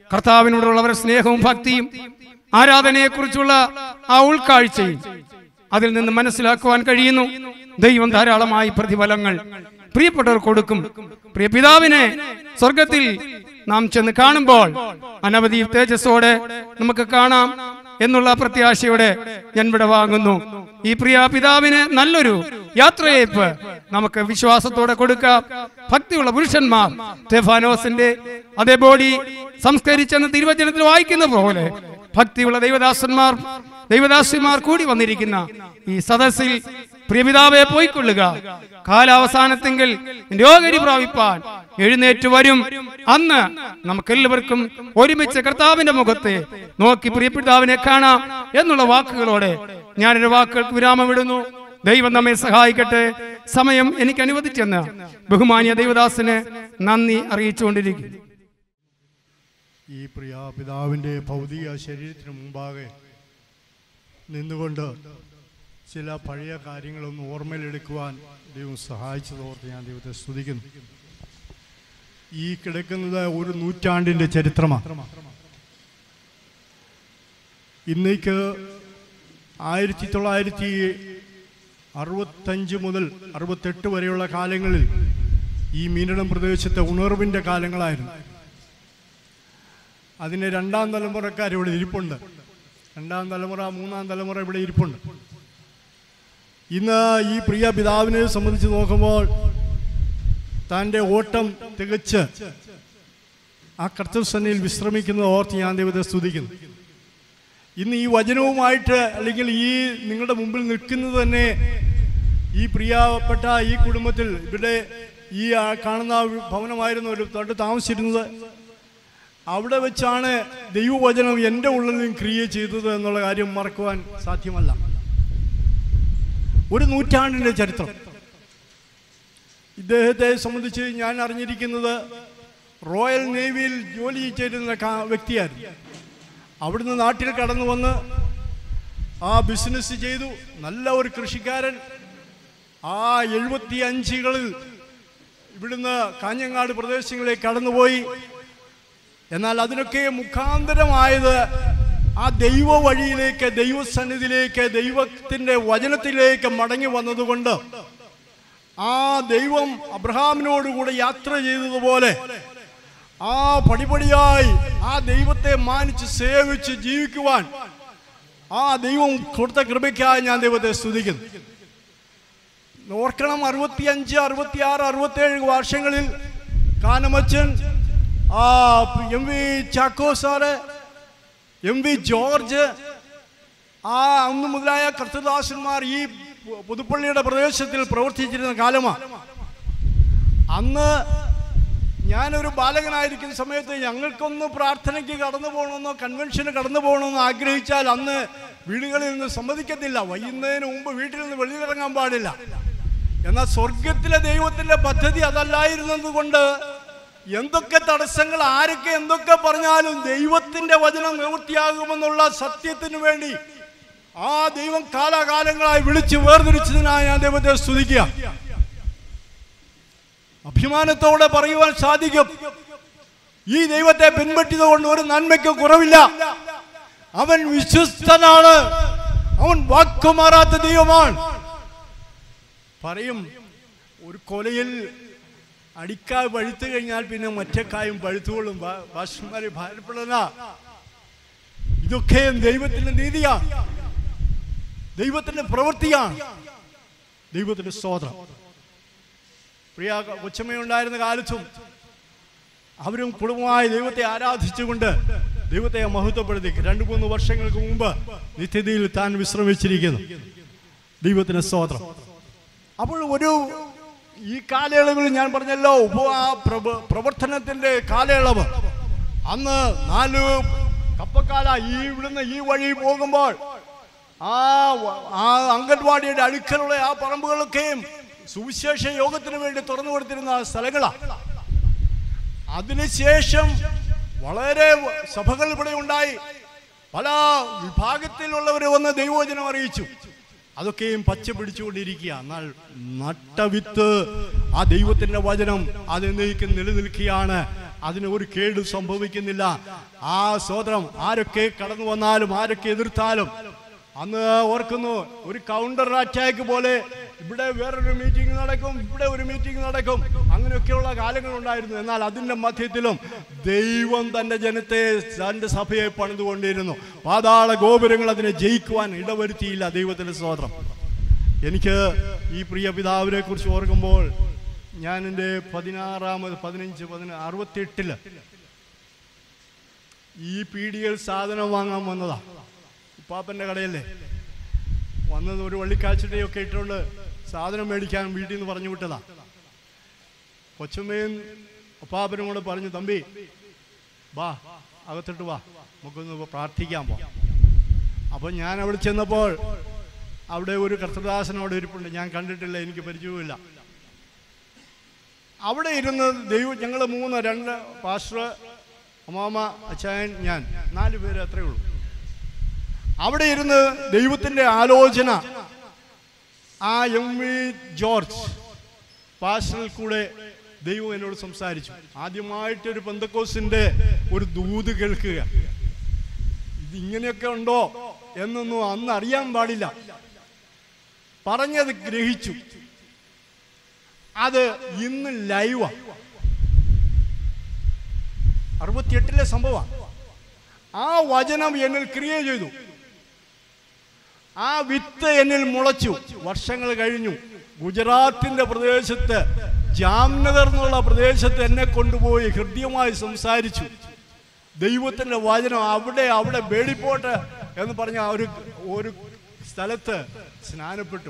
കർത്താവിനോടുള്ള അവരുടെ സ്നേഹവും ഭക്തിയും ആരാധനയെക്കുറിച്ചുള്ള ആ ഉൾക്കാഴ്ചയും അതിൽ നിന്ന് മനസ്സിലാക്കുവാൻ കഴിയുന്നു ദൈവം ധാരാളമായി പ്രതിഫലങ്ങൾ പ്രിയപ്പെട്ടവർ കൊടുക്കും പ്രിയ പിതാവിനെ സ്വർഗത്തിൽ നാം ചെന്ന് കാണുമ്പോൾ അനവധി തേജസ്സോടെ നമുക്ക് കാണാം എന്നുള്ള പ്രത്യാശയോടെ ഞാൻ ഇവിടെ വാങ്ങുന്നു ഈ പ്രിയ പിതാവിന് നല്ലൊരു യാത്രയയപ്പ് നമുക്ക് വിശ്വാസത്തോടെ കൊടുക്കാം ഭക്തിയുള്ള പുരുഷന്മാർ തെഫാനോസിന്റെ അതേ ബോഡി സംസ്കരിച്ചെന്ന് തിരുവചനത്തിൽ വായിക്കുന്ന പോലെ ഭക്തിയുള്ള ദൈവദാസന്മാർ ദൈവദാസിമാർ കൂടി വന്നിരിക്കുന്ന ഈ സദസ്സിൽ പ്രിയപിതാവെ പോയിക്കൊള്ളുക കാലാവസാനത്തെങ്കിൽ രോഗരി പ്രാപിപ്പാൻ എഴുന്നേറ്റ് വരും അന്ന് നമുക്കെല്ലാവർക്കും ഒരുമിച്ച് കർത്താവിന്റെ മുഖത്തെ നോക്കി പ്രിയപിതാവിനെ കാണാം എന്നുള്ള വാക്കുകളോടെ ഞാനൊരു വാക്കുകൾക്ക് വിരാമം ഇടുന്നു ദൈവം നമ്മെ സഹായിക്കട്ടെ സമയം എനിക്ക് അനുവദിച്ചെന്ന് ബഹുമാന്യ ദൈവദാസന് നന്ദി അറിയിച്ചുകൊണ്ടിരിക്കുന്നു ഈ പ്രിയ പിതാവിൻ്റെ ഭൗതിക ശരീരത്തിന് മുമ്പാകെ നിന്നുകൊണ്ട് ചില പഴയ കാര്യങ്ങളൊന്ന് ഓർമ്മയിലെടുക്കുവാൻ ദൈവം സഹായിച്ചതോർത്ത് ഞാൻ ദൈവത്തെ സ്തുതിക്കുന്നു ഈ കിടക്കുന്നത് ഒരു നൂറ്റാണ്ടിൻ്റെ ചരിത്രമാണ് ഇന്നേക്ക് ആയിരത്തി തൊള്ളായിരത്തി അറുപത്തഞ്ച് മുതൽ അറുപത്തെട്ട് വരെയുള്ള കാലങ്ങളിൽ ഈ മീനടം പ്രദേശത്തെ ഉണർവിൻ്റെ കാലങ്ങളായിരുന്നു അതിന് രണ്ടാം തലമുറക്കാർ ഇവിടെ ഇരിപ്പുണ്ട് രണ്ടാം തലമുറ മൂന്നാം തലമുറ ഇവിടെ ഇരിപ്പുണ്ട് ഇന്ന് ഈ പ്രിയ പിതാവിനെ സംബന്ധിച്ച് നോക്കുമ്പോൾ തൻ്റെ ഓട്ടം തികച്ച് ആ കർത്തൃസന്നയിൽ വിശ്രമിക്കുന്നത് ഓർത്ത് ഞാൻ ദൈവത്തെ സ്തുതിക്കുന്നു ഇന്ന് ഈ വചനവുമായിട്ട് അല്ലെങ്കിൽ ഈ നിങ്ങളുടെ മുമ്പിൽ നിൽക്കുന്നത് തന്നെ ഈ പ്രിയപ്പെട്ട ഈ കുടുംബത്തിൽ ഇവിടെ ഈ ആ കാണുന്ന ഭവനമായിരുന്നു ഒരു തൊട്ട് താമസിച്ചിരുന്നത് അവിടെ വെച്ചാണ് ദൈവവചനം എൻ്റെ ഉള്ളിലും ക്രിയ ചെയ്തത് എന്നുള്ള കാര്യം മറക്കുവാൻ സാധ്യമല്ല ഒരു നൂറ്റാണ്ടിൻ്റെ ചരിത്രം ഇദ്ദേഹത്തെ സംബന്ധിച്ച് ഞാൻ അറിഞ്ഞിരിക്കുന്നത് റോയൽ നേവിയിൽ ജോലി ചെയ്തിരുന്ന കാ- വ്യക്തിയായിരുന്നു അവിടുന്ന് നാട്ടിൽ കടന്നു വന്ന് ആ ബിസിനസ് ചെയ്തു നല്ല ഒരു കൃഷിക്കാരൻ ആ എഴുപത്തി അഞ്ചുകളിൽ ഇവിടുന്ന് കാഞ്ഞങ്ങാട് പ്രദേശങ്ങളിലേക്ക് കടന്നുപോയി എന്നാൽ അതിനൊക്കെ മുഖാന്തരമായത് ആ ദൈവ വഴിയിലേക്ക് ദൈവസന്നിധിയിലേക്ക് ദൈവത്തിൻ്റെ വചനത്തിലേക്ക് മടങ്ങി വന്നതുകൊണ്ട് ആ ദൈവം അബ്രഹാമിനോടുകൂടെ യാത്ര ചെയ്തതുപോലെ ആ പടിപടിയായി ആ ദൈവത്തെ മാനിച്ച് സേവിച്ച് ജീവിക്കുവാൻ ആ ദൈവം കൊടുത്ത കൃപയ്ക്കായി ഞാൻ ദൈവത്തെ സ്തുതിക്കുന്നു ഓർക്കണം അറുപത്തിയഞ്ച് അറുപത്തിയാറ് അറുപത്തേഴ് വർഷങ്ങളിൽ കാനമച്ചൻ ആ M V Chacko sir M V George ആ അന്ന് മുതലായ കർത്തദാസന്മാർ ഈ പുതുപ്പള്ളിയുടെ പ്രദേശത്തിൽ പ്രവർത്തിച്ചിരുന്ന കാലമാണ് അന്ന് ഞാനൊരു ബാലകനായിരിക്കുന്ന സമയത്ത് ഞങ്ങൾക്കൊന്ന് പ്രാർത്ഥനയ്ക്ക് കടന്നു പോകണമെന്നോ കൺവെൻഷന് കടന്നു പോകണമെന്നോ ആഗ്രഹിച്ചാൽ അന്ന് വീടുകളിൽ നിന്ന് സമ്മതിക്കത്തില്ല വൈകുന്നതിന് മുമ്പ് വീട്ടിൽ നിന്ന് വെളിയിലിറങ്ങാൻ പാടില്ല എന്നാൽ സ്വർഗത്തിലെ ദൈവത്തിന്റെ പദ്ധതി അതല്ലായിരുന്നത് കൊണ്ട് എന്തൊക്കെ തടസ്സങ്ങൾ ആരൊക്കെ എന്തൊക്കെ പറഞ്ഞാലും ദൈവത്തിന്റെ വചനം നിവൃത്തിയാകുമെന്നുള്ള സത്യത്തിന് വേണ്ടി ആ ദൈവം കാലാകാലങ്ങളായി വിളിച്ച് വേർതിരിച്ചതിനായി ഞാൻ ദൈവത്തെ സ്തുതിക്കുക അഭിമാനത്തോടെ പറയുവാൻ സാധിക്കും ഈ ദൈവത്തെ പിൻപറ്റിയതുകൊണ്ട് ഒരു നന്മയ്ക്ക് കുറവില്ല അവൻ വിശ്വസ്തനാണ് അവൻ വാക്കുമാറാത്ത ദൈവമാണ് പറയും ഒരു കൊലയിൽ അടിക്കായ് പഴുത്തു കഴിഞ്ഞാൽ പിന്നെ മറ്റേക്കായും പഴുത്തുകൊള്ളും ഭാഷന്മാരെ ഭാരപ്പെടുന്ന ഇതൊക്കെ ദൈവത്തിന്റെ നീതിയാണ് ദൈവത്തിന്റെ പ്രവൃത്തിയാണ് ദൈവത്തിന്റെ സ്തോത്രം പ്രിയ കൊച്ചമ്മയുണ്ടായിരുന്ന കാലത്തും അവരും കുടുംബമായി ദൈവത്തെ ആരാധിച്ചുകൊണ്ട് ദൈവത്തെ മഹത്വപ്പെടുത്തി രണ്ട് മൂന്ന് വർഷങ്ങൾക്ക് മുമ്പ് നിത്യതയിൽ താൻ വിശ്രമിച്ചിരിക്കുന്നു ദൈവത്തിന് സ്തോത്രം അപ്പോൾ ഒരു ഈ കാലയളവിൽ ഞാൻ പറഞ്ഞല്ലോ ഉപ ആ പ്രവ- പ്രവർത്തനത്തിന്റെ കാലയളവ് അന്ന് നാല് കപ്പക്കാല ഈ ഇവിടുന്ന് ഈ വഴി പോകുമ്പോൾ ആ വ- ആ അംഗൻവാടിയുടെ അടുക്കലുള്ള ആ പറമ്പുകളൊക്കെയും സുവിശേഷ യോഗത്തിന് വേണ്ടി തുറന്നു കൊടുത്തിരുന്ന സ്ഥലങ്ങളാണ് അതിനുശേഷം വളരെ സഭകൾ ഇവിടെ ഉണ്ടായി പല വിഭാഗത്തിലുള്ളവർ വന്ന് ദൈവവചനം അറിയിച്ചു അതൊക്കെയും പച്ച പിടിച്ചുകൊണ്ടിരിക്കുക എന്നാൽ നട്ടവിത്ത് ആ ദൈവത്തിന്റെ വചനം അതെന്നേക്കും നിലനിൽക്കുകയാണ് അതിന് ഒരു കേട് സംഭവിക്കുന്നില്ല ആ സ്വതന്ത്രം ആരൊക്കെ കടന്നു വന്നാലും ആരൊക്കെ എതിർത്താലും അന്ന് ഓർക്കുന്നു ഒരു കൗണ്ടർ അറ്റാക്ക് പോലെ ഇവിടെ വേറൊരു മീറ്റിംഗ് നടക്കും ഇവിടെ ഒരു മീറ്റിംഗ് നടക്കും അങ്ങനെയൊക്കെയുള്ള കാലങ്ങളുണ്ടായിരുന്നു എന്നാൽ അതിൻ്റെ മധ്യത്തിലും ദൈവം തൻ്റെ ജനത്തെ തൻ്റെ സഭയെ പണിതുകൊണ്ടിരുന്നു പാതാള ഗോപുരങ്ങൾ അതിനെ ജയിക്കുവാൻ ഇടവരുത്തിയില്ല ദൈവത്തിൻ്റെ സ്തോത്രം എനിക്ക് ഈ പ്രിയ പിതാവിനെ കുറിച്ച് ഓർക്കുമ്പോൾ ഞാൻ എൻ്റെ പതിനാറാമത് പതിനഞ്ച് പതിന അറുപത്തിയെട്ടില് ഈ പീടികയിൽ സാധനം വാങ്ങാൻ വന്നതാ ഉപ്പാപ്പൻ്റെ കടയല്ലേ വന്നത് ഒരു വള്ളിക്കാഴ്ചയുടെയൊക്കെ ഇട്ടുകൊണ്ട് സാധനം മേടിക്കാൻ വീട്ടിൽ നിന്ന് പറഞ്ഞു വിട്ടതാ കൊച്ചമ്മയും ഉപ്പാപ്പനും കൂടെ പറഞ്ഞു തമ്പി വാ അകത്തിട്ട് വാ നമുക്കൊന്ന് പ്രാർത്ഥിക്കാൻ പോ അപ്പം ഞാൻ അവിടെ ചെന്നപ്പോൾ അവിടെ ഒരു കർത്തദാസൻ അവിടെ ഇരിപ്പുണ്ട് ഞാൻ കണ്ടിട്ടില്ല എനിക്ക് പരിചയവുമില്ല അവിടെ ഇരുന്ന് ദൈവം ഞങ്ങൾ മൂന്ന് രണ്ട് പാസ്റ്റർ അമ്മാമ അച്ചായൻ ഞാൻ നാല് പേര് അത്രേ ഉള്ളൂ അവിടെ ഇരുന്ന് ദൈവത്തിൻ്റെ ആലോചന ആ എം വി ജോർജ് പാസ്റ്ററിൽ കൂടെ ദൈവം എന്നോട് സംസാരിച്ചു ആദ്യമായിട്ട് ഒരു പെന്തക്കോസിന്റെ ഒരു ദൂത് കേൾക്കുക ഇത് ഇങ്ങനെയൊക്കെ ഉണ്ടോ എന്നൊന്നും അന്ന് അറിയാൻ പാടില്ല പറഞ്ഞത് ഗ്രഹിച്ചു അത് ഇന്ന് ലൈവാ അറുപത്തിയെട്ടിലെ സംഭവം ആ വചനം എന്നിൽ ക്രിയ ചെയ്തു ആ വിത്ത് എന്നിൽ മുളച്ചു വർഷങ്ങൾ കഴിഞ്ഞു ഗുജറാത്തിന്റെ പ്രദേശത്ത് ജാംനഗർ എന്നുള്ള പ്രദേശത്ത് എന്നെ കൊണ്ടുപോയി ഹൃദ്യമായി സംസാരിച്ചു ദൈവത്തിന്റെ വചനം അവിടെ അവിടെ വേടിപ്പോട്ട് എന്ന് പറഞ്ഞ ആ ഒരു ഒരു സ്ഥലത്ത് സ്നാനപ്പെട്ടു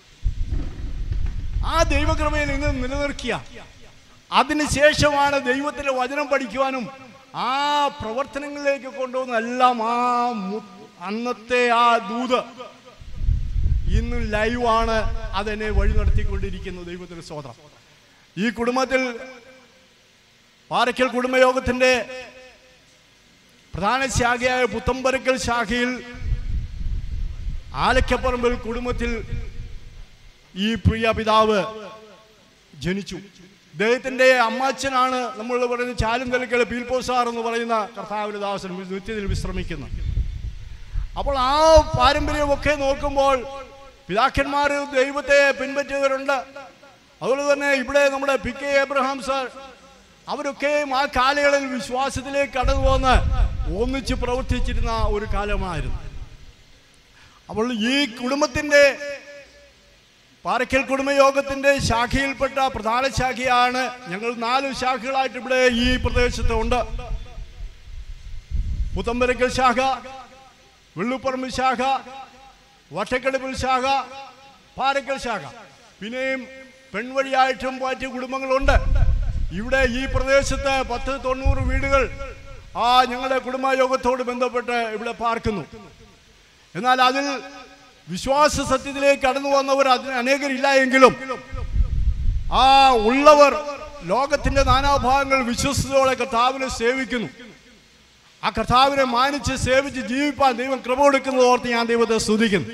ആ ദൈവകൃപയിൽ ഇന്ന് നിലനിർത്തിയ അതിനുശേഷമാണ് ദൈവത്തിന്റെ വചനം പഠിക്കുവാനും ആ പ്രവർത്തനങ്ങളിലേക്ക് കൊണ്ടുവന്ന എല്ലാം ആ മു- അന്നത്തെ ആ ദൂത് ഇന്നും ലൈവാണ് അതെന്നെ വഴി നടത്തിക്കൊണ്ടിരിക്കുന്നത് ദൈവത്തിന്റെ സ്വതന്ത്രം ഈ കുടുംബത്തിൽ പാറയ്ക്കൽ കുടുംബയോഗത്തിന്റെ പ്രധാന ശാഖയായ പുത്തമ്പരക്കൽ ശാഖയിൽ ആലക്കപ്പറമ്പിൽ കുടുംബത്തിൽ ഈ പ്രിയ പിതാവ് ജനിച്ചു അദ്ദേഹത്തിന്റെ അമ്മാച്ചനാണ് നമ്മൾ പറയുന്ന ചാലും തലക്കൽ പീൽപോസാർ എന്ന് പറയുന്ന കർത്താവിന്റെ ദാസൻ നിത്യത്തിൽ വിശ്രമിക്കുന്നു അപ്പോൾ ആ പാരമ്പര്യമൊക്കെ നോക്കുമ്പോൾ പിതാക്കന്മാർ ദൈവത്തെ പിൻപറ്റിയവരുണ്ട് അതുപോലെ തന്നെ ഇവിടെ നമ്മുടെ പി കെ എബ്രഹാം സാർ അവരൊക്കെയും ആ കാലയളവിൽ വിശ്വാസത്തിലേക്ക് കടന്നു വന്ന് ഒന്നിച്ച് പ്രവർത്തിച്ചിരുന്ന ഒരു കാലമായിരുന്നു അപ്പോൾ ഈ കുടുംബത്തിന്റെ പാറയ്ക്കൽ കുടുംബയോഗത്തിന്റെ ശാഖയിൽപ്പെട്ട പ്രധാന ശാഖയാണ് ഞങ്ങൾ നാല് ശാഖകളായിട്ട് ഇവിടെ ഈ പ്രദേശത്ത് ഉണ്ട് പുത്തമ്പരക്കൽ ശാഖ വെള്ളുപ്പറമ്പ് ശാഖ വട്ടക്കടുപ്പിൽ ശാഖ പാറയ്ക്കൽ ശാഖ പിന്നെയും പെൺവഴിയായിട്ടും മറ്റ് കുടുംബങ്ങളുണ്ട് ഇവിടെ ഈ പ്രദേശത്ത് പത്ത് തൊണ്ണൂറ് വീടുകൾ ആ ഞങ്ങളുടെ കുടുംബയോഗത്തോട് ബന്ധപ്പെട്ട് ഇവിടെ പാർക്കുന്നു എന്നാൽ അതിൽ വിശ്വാസ സത്യത്തിലേക്ക് കടന്നു വന്നവർ അതിന് അനേകരില്ല എങ്കിലും ആ ഉള്ളവർ ലോകത്തിന്റെ നാനാഭാഗങ്ങൾ വിശ്വസതയോടെ കർത്താവിനെ സേവിക്കുന്നു ആ കർത്താവിനെ മാനിച്ച് സേവിച്ച് ജീവിപ്പാൻ ദൈവം കൃപ കൊടുക്കുന്നത് ഓർത്ത് ഞാൻ ദൈവത്തെ സ്തുതിക്കുന്നു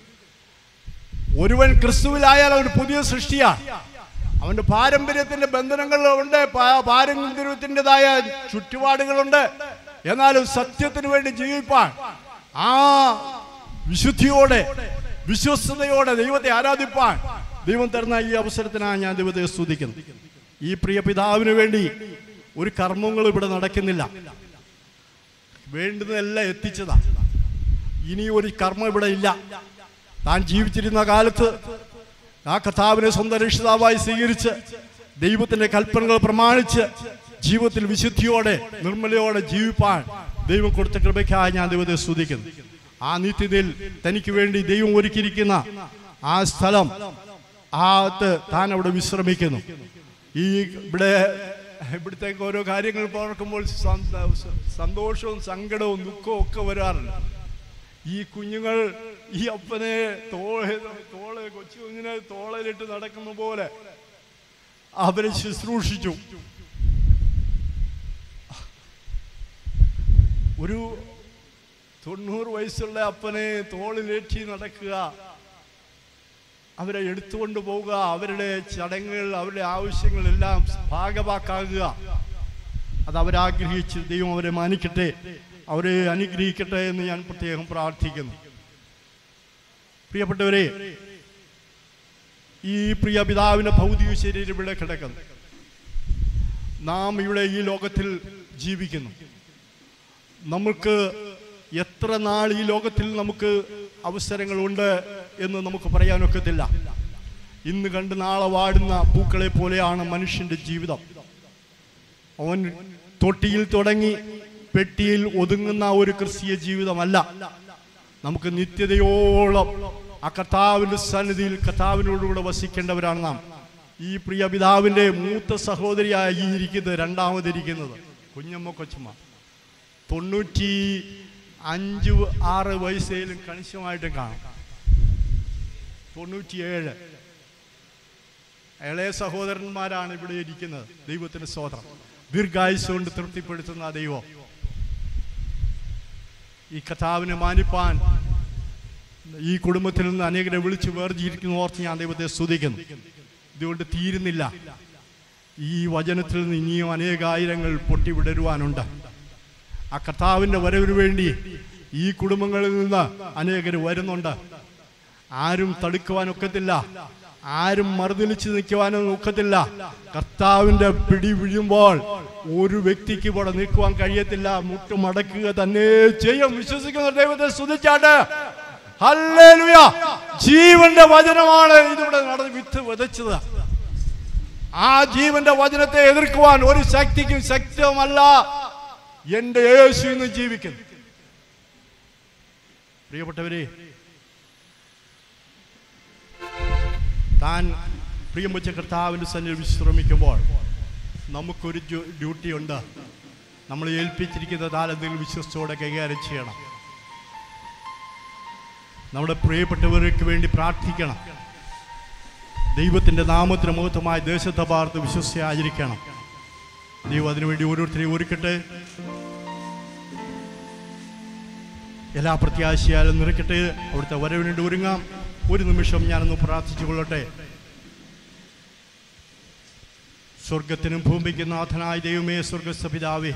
ഒരുവൻ ക്രിസ്തുവിലായാൽ അവൻ പുതിയ സൃഷ്ടിയാണ് അവന്റെ പാരമ്പര്യത്തിന്റെ ബന്ധനങ്ങളുണ്ട് പാ- പാരമ്പര്യത്തിൻ്റെതായ ചുറ്റുപാടുകളുണ്ട് എന്നാലും സത്യത്തിന് വേണ്ടി ജീവിപ്പാൻ ആ വിശുദ്ധിയോടെ വിശ്വസ്തയോടെ ദൈവത്തെ ആരാധിപ്പാൻ ദൈവം തരുന്ന ഈ അവസരത്തിനാണ് ഞാൻ ദൈവത്തെ സ്തുതിക്കുന്നത് ഈ പ്രിയ പിതാവിന് വേണ്ടി ഒരു കർമ്മങ്ങളും ഇവിടെ നടക്കുന്നില്ല വേണ്ടുന്നതെല്ലാം എത്തിച്ചതാ ഇനി ഒരു കർമ്മം ഇവിടെ ഇല്ല താൻ ജീവിച്ചിരുന്ന കാലത്ത് ആ കർത്താവിനെ സ്വന്തം രക്ഷിതാവായി സ്വീകരിച്ച് ദൈവത്തിന്റെ കൽപ്പനകൾ പ്രമാണിച്ച് ജീവിതത്തിൽ വിശുദ്ധിയോടെ നിർമ്മലയോടെ ജീവിപ്പാൻ ദൈവം കൊടുത്ത കൃപയ്ക്കായി ഞാൻ ദൈവത്തെ സ്തുതിക്കുന്നു ആ നിത്യതയിൽ തനിക്ക് വേണ്ടി ദൈവം ഒരുക്കിയിരിക്കുന്ന ആ സ്ഥലം ആത്ത് താൻ അവിടെ വിശ്രമിക്കുന്നു ഈ ഇവിടെ ഇവിടുത്തേക്ക് ഓരോ കാര്യങ്ങൾ പാർക്കുമ്പോൾ സന്ത- സന്തോഷവും സങ്കടവും ദുഃഖവും ഒക്കെ വരാറുണ്ട് ഈ കുഞ്ഞുങ്ങൾ ഈ അപ്പനെ തോള് തോള് കൊച്ചു കുഞ്ഞിനെ തോളലിട്ട് നടക്കുന്ന പോലെ അവരെ ശുശ്രൂഷിച്ചു ഒരു തൊണ്ണൂറ് വയസ്സുള്ള അപ്പനെ തോളിലേറ്റി നടക്കുക അവരെ എടുത്തുകൊണ്ട് പോവുക അവരുടെ ചടങ്ങുകൾ അവരുടെ ആവശ്യങ്ങളെല്ലാം ഭാഗവാക്കാകുക അത് അവരാഗ്രഹിച്ച് ദൈവം അവരെ മാനിക്കട്ടെ അവരെ അനുഗ്രഹിക്കട്ടെ എന്ന് ഞാൻ പ്രത്യേകം പ്രാർത്ഥിക്കുന്നു പ്രിയപ്പെട്ടവരെ ഈ പ്രിയ പിതാവിൻ്റെ ഭൗതിക ശരീരം ഇവിടെ കിടക്കുന്നു നാം ഇവിടെ ഈ ലോകത്തിൽ ജീവിക്കുന്നു നമുക്ക് എത്ര നാൾ ഈ ലോകത്തിൽ നമുക്ക് അവസരങ്ങളുണ്ട് എന്ന് നമുക്ക് പറയാനൊക്കത്തില്ല ഇന്ന് കണ്ട് നാളെ വാടുന്ന പൂക്കളെ പോലെയാണ് മനുഷ്യന്റെ ജീവിതം അവൻ തൊട്ടിയിൽ തുടങ്ങി പെട്ടിയിൽ ഒതുങ്ങുന്ന ഒരു ക്രിസ്തീയ ജീവിതമല്ല നമുക്ക് നിത്യതയോളം ആ കർത്താവിന്റെ സന്നിധിയിൽ കർത്താവിനോടുകൂടെ വസിക്കേണ്ടവരാണ് നാം ഈ പ്രിയ പിതാവിന്റെ മൂത്ത സഹോദരിയായി ഈ ഇരിക്കുന്നത് രണ്ടാമതിരിക്കുന്നത് കുഞ്ഞമ്മ കൊച്ചമ്മ തൊണ്ണൂറ്റി അഞ്ച് ആറ് വയസ്സേലും കണിശമായിട്ടും കാണും തൊണ്ണൂറ്റിയേഴ് ഇളയ സഹോദരന്മാരാണ് ഇവിടെ ഇരിക്കുന്നത് ദൈവത്തിന് സ്വതന്ത്രം ദീർഘായുസ് കൊണ്ട് തൃപ്തിപ്പെടുത്തുന്ന ആ ദൈവം ഈ കഥാവിനെ മാനിപ്പാൻ ഈ കുടുംബത്തിൽ നിന്ന് അനേകരെ വിളിച്ച് വേർതിരിക്കുന്നു ഓർത്ത് ഞാൻ ദൈവത്തെ സ്തുതിക്കുന്നു ഇതുകൊണ്ട് തീരുന്നില്ല ഈ വചനത്തിൽ നിന്ന് ഇനിയും അനേകായിരങ്ങൾ പൊട്ടിവിടരുവാനുണ്ട് ആ കർത്താവിൻ്റെ വരവിന് വേണ്ടി ഈ കുടുംബങ്ങളിൽ നിന്ന് അനേകർ വരുന്നുണ്ട് ആരും തടുക്കുവാനൊക്കത്തില്ല ആരും മറുതലിച്ച് നിൽക്കുവാനും ഒക്കത്തില്ല കർത്താവിന്റെ പിടി വീഴുമ്പോൾ ഒരു വ്യക്തിക്ക് ഇവിടെ നിൽക്കുവാൻ കഴിയത്തില്ല മുട്ടുമടക്കുക തന്നെ ചെയ്യും വിശ്വസിക്കുന്ന ദൈവത്തെ സ്തുതിച്ചാട്ട് ഹല്ലേലൂയ ജീവന്റെ വചനമാണ് ഇതിവിടെ നടന്ന് വിത്ത് വിതച്ചത് ആ ജീവന്റെ വചനത്തെ എതിർക്കുവാൻ ഒരു ശക്തിക്കും ശക്തമല്ല എന്റെ യേശു ഇന്ന് ജീവിക്കുന്നു പ്രിയപ്പെട്ടവരെ താൻ പ്രിയം വെച്ച കർത്താവിൻ്റെ സന്നിധി വിശ്രമിക്കുമ്പോൾ നമുക്കൊരു ജോ- ഡ്യൂട്ടി ഉണ്ട് നമ്മൾ ഏൽപ്പിച്ചിരിക്കുന്ന താലത്തിൽ വിശ്വസത്തോടെ കൈകാര്യം ചെയ്യണം നമ്മുടെ പ്രിയപ്പെട്ടവർക്ക് വേണ്ടി പ്രാർത്ഥിക്കണം ദൈവത്തിൻ്റെ നാമത്തിന് മുഖത്തുമായി ദേശത്തെ പാർത്ത് വിശ്വസിയായിരിക്കണം ദൈവം അതിനുവേണ്ടി ഓരോരുത്തരെയും ഒരുക്കട്ടെ എല്ലാ പ്രത്യാശയാലും നിറയ്ക്കട്ടെ അവിടുത്തെ വരവിന് വേണ്ടി ഒരുങ്ങാം ഒരു നിമിഷം ഞാനൊന്ന് പ്രാർത്ഥിച്ചു കൊള്ളട്ടെ സ്വർഗത്തിനും ഭൂമിക്കും നാഥനായ ദൈവമേ സ്വർഗസ്ഥ പിതാവേ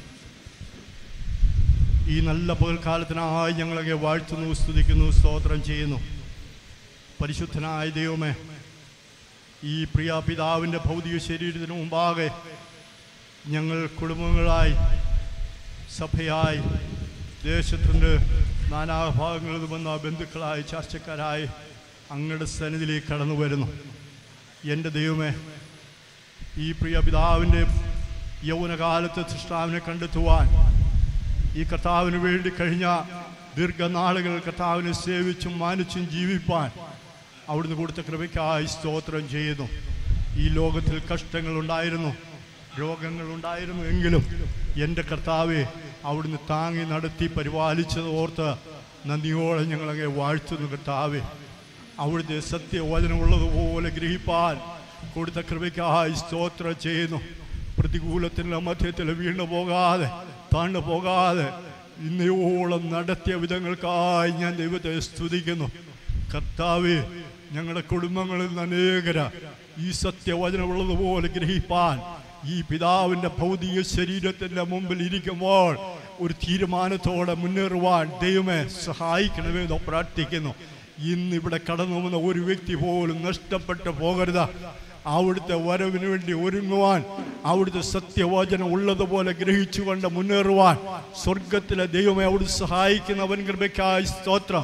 ഈ നല്ല പകൽക്കാലത്തിനായി ഞങ്ങളെ വാഴ്ത്തുന്നു സ്തുതിക്കുന്നു സ്തോത്രം ചെയ്യുന്നു പരിശുദ്ധനായ ദൈവമേ ഈ പ്രിയ പിതാവിൻ്റെ ഭൗതിക ശരീരത്തിന് മുമ്പാകെ ഞങ്ങൾ കുടുംബങ്ങളായി സഭയായി ദേശത്തിൻ്റെ നാനാഭാഗങ്ങളിൽ വന്ന ബന്ധുക്കളായി ചർച്ചക്കാരായി അങ്ങയുടെ സന്നിധിയിലേക്ക് കടന്നു വരുന്നു എൻ്റെ ദൈവമേ ഈ പ്രിയ പിതാവിൻ്റെ യൗവനകാലത്ത് സൃഷ്ടാവിനെ കണ്ടെത്തുവാൻ ഈ കർത്താവിന് വേണ്ടി കഴിഞ്ഞ ദീർഘനാളുകൾ കർത്താവിനെ സേവിച്ചും മാനിച്ചും ജീവിപ്പാൻ അവിടുന്ന് കൊടുത്ത കൃപയ്ക്കായി സ്തോത്രം ചെയ്യുന്നു ഈ ലോകത്തിൽ കഷ്ടങ്ങളുണ്ടായിരുന്നു രോഗങ്ങളുണ്ടായിരുന്നു എങ്കിലും എൻ്റെ കർത്താവെ അവിടുന്ന് താങ്ങി നടത്തി പരിപാലിച്ചത് ഓർത്ത് നന്ദിയോടെ ഞങ്ങളങ്ങെ വാഴ്ത്തുന്നു കർത്താവെ അവിടുത്തെ സത്യവചനമുള്ളതുപോലെ ഗ്രഹിപ്പാൻ കൊടുത്ത കൃപയ്ക്കായി സ്തോത്രം ചെയ്യുന്നു പ്രതികൂലത്തിൻ്റെ മധ്യത്തിൽ വീണു പോകാതെ താണ്ടു പോകാതെ ഇന്നയോളം നടത്തിയ വിധങ്ങൾക്കായി ഞാൻ ദൈവത്തെ സ്തുതിക്കുന്നു കർത്താവെ ഞങ്ങളുടെ കുടുംബങ്ങളിൽ നിന്ന് അനേകര ഈ സത്യവചനമുള്ളതുപോലെ ഗ്രഹിപ്പാൻ ഈ പിതാവിൻ്റെ ഭൗതിക ശരീരത്തിൻ്റെ മുമ്പിൽ ഇരിക്കുമ്പോൾ ഒരു തീരുമാനത്തോടെ മുന്നേറുവാൻ ദൈവമേ സഹായിക്കണമേ എന്ന് പ്രാർത്ഥിക്കുന്നു ഇന്ന് ഇവിടെ കടന്നു വന്ന ഒരു വ്യക്തി പോലും നഷ്ടപ്പെട്ടു പോകരുത് അവിടുത്തെ വരവിന് വേണ്ടി ഒരുങ്ങുവാൻ അവിടുത്തെ സത്യവചനം ഉള്ളതുപോലെ ഗ്രഹിച്ചുകൊണ്ട് മുന്നേറുവാൻ സ്വർഗത്തിലെ ദൈവമേ അവിടുത്തെ സഹായിക്കുന്നവൻ കൃപയ്ക്കായി സ്തോത്രം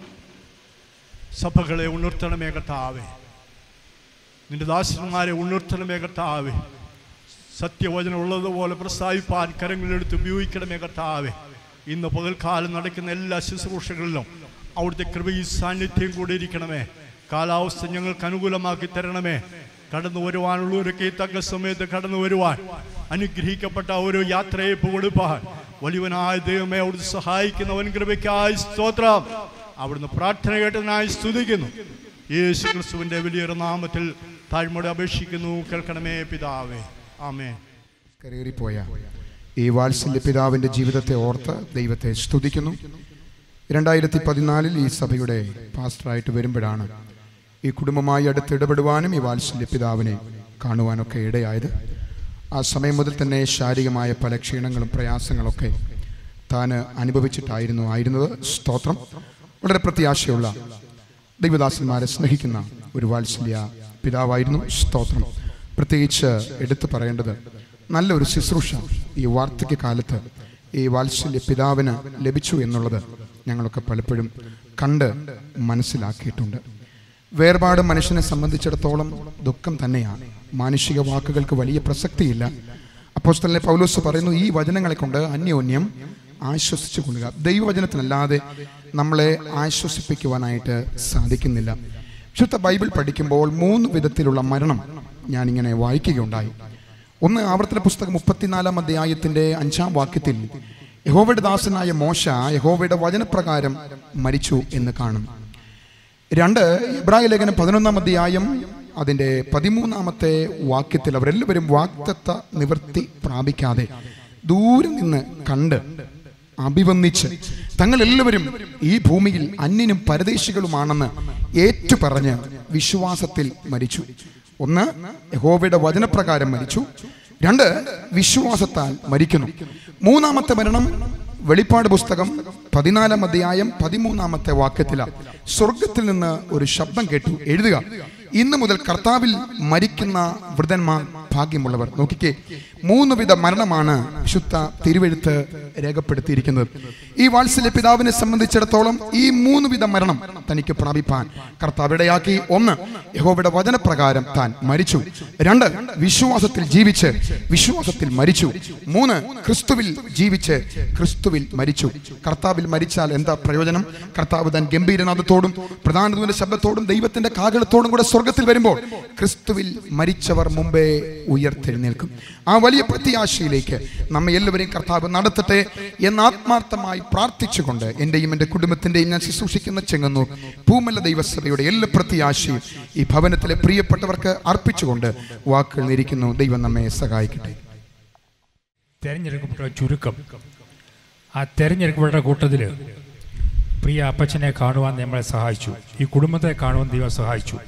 സഭകളെ ഉണർത്തണമേ കർത്താവേ നിന്റെ ദാസന്മാരെ ഉണർത്തണമേ കർത്താവേ സത്യവചനം ഉള്ളതുപോലെ പ്രസ്താവിപ്പാൻ കരങ്ങളെടുത്ത് ഉപയോഗിക്കണമേ കർത്താവേ ഇന്ന് പകൽക്കാലം നടക്കുന്ന എല്ലാ ശുശ്രൂഷകളിലും അവിടുത്തെ കൃപയും സാന്നിധ്യം കൂടെ ഇരിക്കണമേ കാലാവസ്ഥ ഞങ്ങൾക്ക് അനുകൂലമാക്കി തരണമേ കടന്നു വരുവാനുള്ളവരൊക്കെ ഈ തക്ക സമയത്ത് കടന്നു വരുവാൻ അനുഗ്രഹിക്കപ്പെട്ട ഓരോ യാത്രയെ കൊടുപ്പാൻ വലിയവനായ ദൈവമേ അവിടുന്ന് സഹായിക്കുന്നവൻ കൃപയ്ക്കായി സ്തോത്രം അവിടുന്ന് പ്രാർത്ഥന കേട്ടതിനായി സ്തുതിക്കുന്നു യേശു ക്രിസ്തുവിന്റെ വലിയൊരു നാമത്തിൽ താഴ്മയോടെ അപേക്ഷിക്കുന്നു കേൾക്കണമേ പിതാവേ ആമേ കരേറിപ്പോയ ഈ വാത്സല്യ പിതാവിൻ്റെ ജീവിതത്തെ ഓർത്ത് ദൈവത്തെ സ്തുതിക്കുന്നു രണ്ടായിരത്തി പതിനാലിൽ ഈ സഭയുടെ പാസ്റ്ററായിട്ട് വരുമ്പോഴാണ് ഈ കുടുംബമായി അടുത്ത് ഇടപെടുവാനും ഈ വാത്സല്യ പിതാവിനെ കാണുവാനൊക്കെ ഇടയായത് ആ സമയം മുതൽ തന്നെ ശാരീരികമായ പല ക്ഷീണങ്ങളും പ്രയാസങ്ങളൊക്കെ താൻ അനുഭവിച്ചിട്ടായിരുന്നു ആയിരുന്നത് സ്തോത്രം വളരെ പ്രത്യാശയുള്ള ദൈവദാസന്മാരെ സ്നേഹിക്കുന്ന ഒരു വാത്സല്യ പിതാവായിരുന്നു സ്തോത്രം പ്രത്യേകിച്ച് എടുത്തു പറയേണ്ടത് നല്ലൊരു ശുശ്രൂഷ ഈ വാർദ്ധക്യ കാലത്ത് ഈ വാത്സല്യ പിതാവിന് ലഭിച്ചു എന്നുള്ളത് ഞങ്ങളൊക്കെ പലപ്പോഴും കണ്ട് മനസ്സിലാക്കിയിട്ടുണ്ട് വേർപാട് മനുഷ്യനെ സംബന്ധിച്ചിടത്തോളം ദുഃഖം തന്നെയാണ് മാനുഷിക വാക്കുകൾക്ക് വലിയ പ്രസക്തിയില്ല അപ്പോസ്തലനെ പൗലോസ് പറയുന്നു ഈ വചനങ്ങളെ കൊണ്ട് അന്യോന്യം ആശ്വസിച്ചു കൊള്ളുക ദൈവവചനത്തിനല്ലാതെ നമ്മളെ ആശ്വസിപ്പിക്കുവാനായിട്ട് സാധിക്കുന്നില്ല വിശുദ്ധ ബൈബിൾ പഠിക്കുമ്പോൾ മൂന്ന് വിധത്തിലുള്ള മരണം ഞാനിങ്ങനെ വായിക്കുകയുണ്ടായി ഒന്ന് ആവർത്തന പുസ്തകം മുപ്പത്തിനാലാം അധ്യായത്തിന്റെ അഞ്ചാം വാക്യത്തിൽ യഹോവയുടെ ദാസനായ മോശ യഹോവയുടെ വചനപ്രകാരം മരിച്ചു എന്ന് കാണും രണ്ട് ഇബ്രാഹിം ലേഖനം പതിനൊന്നാം അധ്യായം അതിൻ്റെ പതിമൂന്നാമത്തെ വാക്യത്തിൽ അവരെല്ലാവരും വാക്തത്വ നിവൃത്തി പ്രാപിക്കാതെ ദൂരെ നിന്ന് കണ്ട് അഭിവന്ദിച്ച് തങ്ങൾ എല്ലാവരും ഈ ഭൂമിയിൽ അന്യനും പരദേശികളുമാണെന്ന് ഏറ്റുപറഞ്ഞ് വിശ്വാസത്തിൽ മരിച്ചു ഒന്ന് യഹോവയുടെ വചനപ്രകാരം മരിച്ചു രണ്ട് വിശ്വാസത്താൽ മരിക്കുന്നു മൂന്നാമത്തെ മരണം വെളിപ്പാട് പുസ്തകം പതിനാലാം അധ്യായം പതിമൂന്നാമത്തെ വാക്യത്തിലാണ് സ്വർഗത്തിൽ നിന്ന് ഒരു ശബ്ദം കേട്ടു എഴുതുക ഇന്നു മുതൽ കർത്താവിൽ മരിക്കുന്ന വൃതന്മാർ ഭാഗ്യമുള്ളവർ നോക്കിക്കേ മൂന്ന് വിധ മരണമാണ് ശുദ്ധ തിരുവെഴുത്ത് രേഖപ്പെടുത്തിയിരിക്കുന്നത് ഈ വാത്സല്യ പിതാവിനെ സംബന്ധിച്ചിടത്തോളം ഈ മൂന്ന് വിധ മരണം തനിക്ക് പ്രാപിപ്പാൻ കർത്താവ് ഇടയാക്കി ഒന്ന് യഹോവയുടെ വചനപ്രകാരം താൻ മരിച്ചു രണ്ട് വിശ്വാസത്തിൽ ജീവിച്ച് വിശ്വാസത്തിൽ മരിച്ചു മൂന്ന് ക്രിസ്തുവിൽ ജീവിച്ച് ക്രിസ്തുവിൽ മരിച്ചു കർത്താവിൽ മരിച്ചാൽ എന്താ പ്രയോജനം കർത്താവ് താൻ ഗംഭീരനാഥത്തോടും പ്രധാനതയുടെ ശബ്ദത്തോടും ദൈവത്തിന്റെ കാകളത്തോടും കൂടെ സ്വർഗത്തിൽ വരുമ്പോൾ ക്രിസ്തുവിൽ മരിച്ചവർ മുമ്പേ ഉയർത്തെഴുന്നേൽക്കും ആ വലിയ പ്രത്യാശയിലേക്ക് നമ്മെ എല്ലാവരെയും കർത്താവ് നടത്തട്ടെ എന്ന് ആത്മാർത്ഥമായി പ്രാർത്ഥിച്ചുകൊണ്ട് എൻ്റെയും എൻ്റെ കുടുംബത്തിൻ്റെയും ഞാൻ ശുശ്രൂഷിക്കുന്ന ചെങ്ങന്നൂർ പൂമല്ല ദൈവസഭയുടെ എല്ലാ പ്രത്യാശയും ഈ ഭവനത്തിലെ പ്രിയപ്പെട്ടവർക്ക് അർപ്പിച്ചുകൊണ്ട് വാക്കുകൾ നിരിക്കുന്നു ദൈവം നമ്മെ സഹായിക്കട്ടെ തെരഞ്ഞെടുക്കപ്പെട്ട ചുരുക്കം ആ തെരഞ്ഞെടുക്കപ്പെട്ട കൂട്ടത്തിൽ പ്രിയ അപ്പച്ചനെ കാണുവാൻ നമ്മളെ സഹായിച്ചു ഈ കുടുംബത്തെ കാണുവാൻ ദൈവം സഹായിച്ചു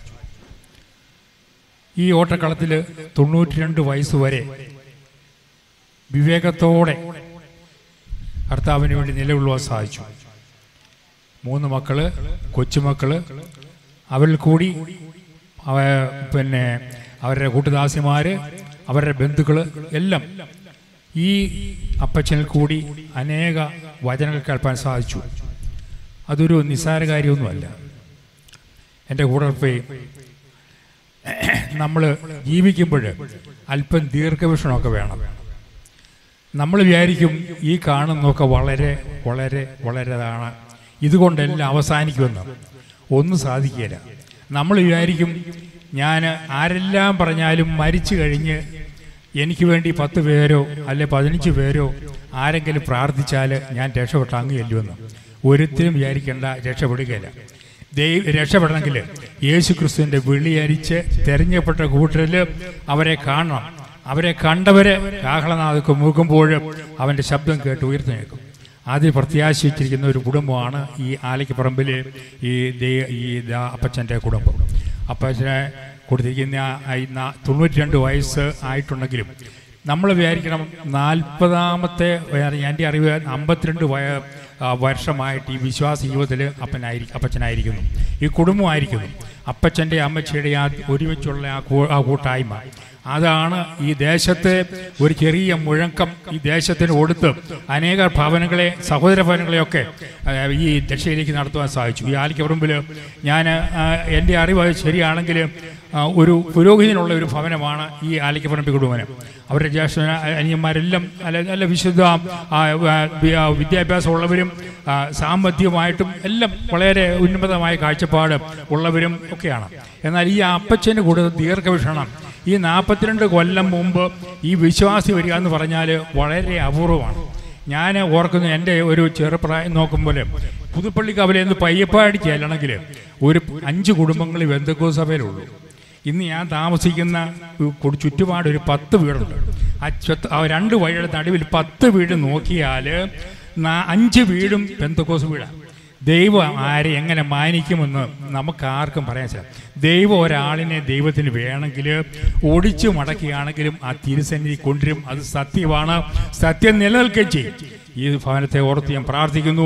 ഈ ഓട്ടക്കളത്തിൽ തൊണ്ണൂറ്റി രണ്ട് വയസ്സ് വരെ വിവേകത്തോടെ കർത്താവിന് വേണ്ടി നിലകൊള്ളുവാൻ സാധിച്ചു മൂന്ന് മക്കള് കൊച്ചുമക്കള് അവരിൽ കൂടി അവ പിന്നെ അവരുടെ കൂട്ടുദാസിമാര് അവരുടെ ബന്ധുക്കൾ എല്ലാം ഈ അപ്പച്ചനിൽ കൂടി അനേക വചനങ്ങൾ കേൾപ്പാൻ സാധിച്ചു അതൊരു നിസ്സാര കാര്യമൊന്നുമല്ല എൻ്റെ കൂടെ നമ്മൾ ജീവിക്കുമ്പോൾ അല്പം ദീർഘവീക്ഷണമൊക്കെ വേണം നമ്മൾ വിചാരിക്കും ഈ കാണുന്നതൊക്കെ വളരെ വളരെ വളരെതാണ് ഇതുകൊണ്ടെല്ലാം അവസാനിക്കുമെന്ന് ഒന്നും സാധിക്കില്ല നമ്മൾ വിചാരിക്കും ഞാൻ ആരെല്ലാം പറഞ്ഞാലും മരിച്ചു കഴിഞ്ഞ് എനിക്ക് വേണ്ടി പത്ത് പേരോ അല്ലെ പതിനഞ്ച് പേരോ ആരെങ്കിലും പ്രാർത്ഥിച്ചാൽ ഞാൻ രക്ഷപ്പെട്ട അങ്ങ് ചെല്ലുമെന്ന് ഒരിക്കലും വിചാരിക്കേണ്ട രക്ഷപ്പെടുകയില്ല ദൈവ രക്ഷപ്പെടണമെങ്കിൽ യേശു ക്രിസ്തുവിൻ്റെ വിളിയരിച്ച് തെരഞ്ഞെടുപ്പെട്ട കൂട്ടരിൽ അവരെ കാണണം അവരെ കണ്ടവരെ കാഹളനാഥക്ക് മൂക്കുമ്പോൾ അവൻ്റെ ശബ്ദം കേട്ട് ഉയർന്നു നിൽക്കും അതിൽ പ്രത്യാശിച്ചിരിക്കുന്ന ഒരു കുടുംബമാണ് ഈ ആലയ്ക്ക് ഈ ദേ ഈ ദാ അപ്പച്ചൻ്റെ കുടുംബം അപ്പച്ചനെ കൊടുത്തിരിക്കുന്ന ആ ഈ നാ- തൊണ്ണൂറ്റി രണ്ട് വയസ്സ് ആയിട്ടുണ്ടെങ്കിലും നമ്മൾ വിചാരിക്കണം നാൽപ്പതാമത്തെ എൻ്റെ അറിവ് അമ്പത്തിരണ്ട് വയ ആ, വർഷമായിട്ട് ഈ വിശ്വാസ ജീവിതത്തിൽ അപ്പനായി അപ്പച്ചനായിരിക്കുന്നു ഈ കുടുംബമായിരിക്കുന്നു അപ്പച്ചൻ്റെ അമ്മച്ചിയുടെ ആ ഒരുമിച്ചുള്ള ആ കൂ- ആ കൂട്ടായ്മ അതാണ് ഈ ദേശത്തെ ഒരു ചെറിയ മുഴക്കം ഈ ദേശത്തിന് കൊടുത്ത് അനേക ഭവനങ്ങളെ സഹോദര ഭവനങ്ങളെയൊക്കെ ആ, ഈ രക്ഷയിലേക്ക് നടത്തുവാൻ സാധിച്ചു ഈ ആലിക്കപ്പറമ്പിൽ ഞാൻ ആ, എൻ്റെ അറിവ് ശരിയാണെങ്കിൽ ആ, ഒരു പുരോഹിതനുള്ള ഒരു ഭവനമാണ് ഈ ആലിക്കപ്പറമ്പ് കുടുംബനം അവരുടെ ജ്യേഷ്ഠ അനിയന്മാരെല്ലാം അല്ല നല്ല വിശുദ്ധ ആ, ആ, വി- ആ, വിദ്യാഭ്യാസമുള്ളവരും ആ, സാമ്പത്തികമായിട്ടും എല്ലാം വളരെ ഉന്നതമായ കാഴ്ചപ്പാട് ഉള്ളവരും ഒക്കെയാണ് എന്നാൽ ഈ അപ്പച്ചന് കൂടുതൽ ദീർഘവീക്ഷണം ഈ നാൽപ്പത്തിരണ്ട് കൊല്ലം മുമ്പ് ഈ വിശ്വാസി വരിക എന്ന് പറഞ്ഞാൽ വളരെ അപൂർവമാണ് ഞാൻ ഓർക്കുന്നു എൻ്റെ ഒരു ചെറുപ്രായം നോക്കുമ്പോൾ പുതുപ്പള്ളി കവലയിൽ നിന്ന് പയ്യപ്പാടി ചെല്ലണമെങ്കിൽ ഒരു അഞ്ച് കുടുംബങ്ങൾ ബന്ധുക്കോ സഭയിലുള്ളൂ ഇന്ന് ഞാൻ താമസിക്കുന്ന ഒരു ചുറ്റുപാട് ഒരു പത്ത് വീടുണ്ട് ആ ചുത്ത് ആ രണ്ട് വഴിയുടെ നടുവിൽ പത്ത് വീട് നോക്കിയാൽ നാ- അഞ്ച് വീടും ബന്ധക്കോസ് വീടാണ് ദൈവം ആരെ എങ്ങനെ മാനിക്കുമെന്ന് നമുക്ക് ആർക്കും പറയാൻ സാധിക്കും ദൈവം ഒരാളിനെ ദൈവത്തിന് വേണമെങ്കിൽ ഒടിച്ചു മടക്കുകയാണെങ്കിലും ആ തിരുസന്നിധി കൊണ്ടുവരും അത് സത്യമാണ് സത്യം നിലനിൽക്കുകയും ചെയ്യും ഈ ഭവനത്തെ ഓർത്ത് ഞാൻ പ്രാർത്ഥിക്കുന്നു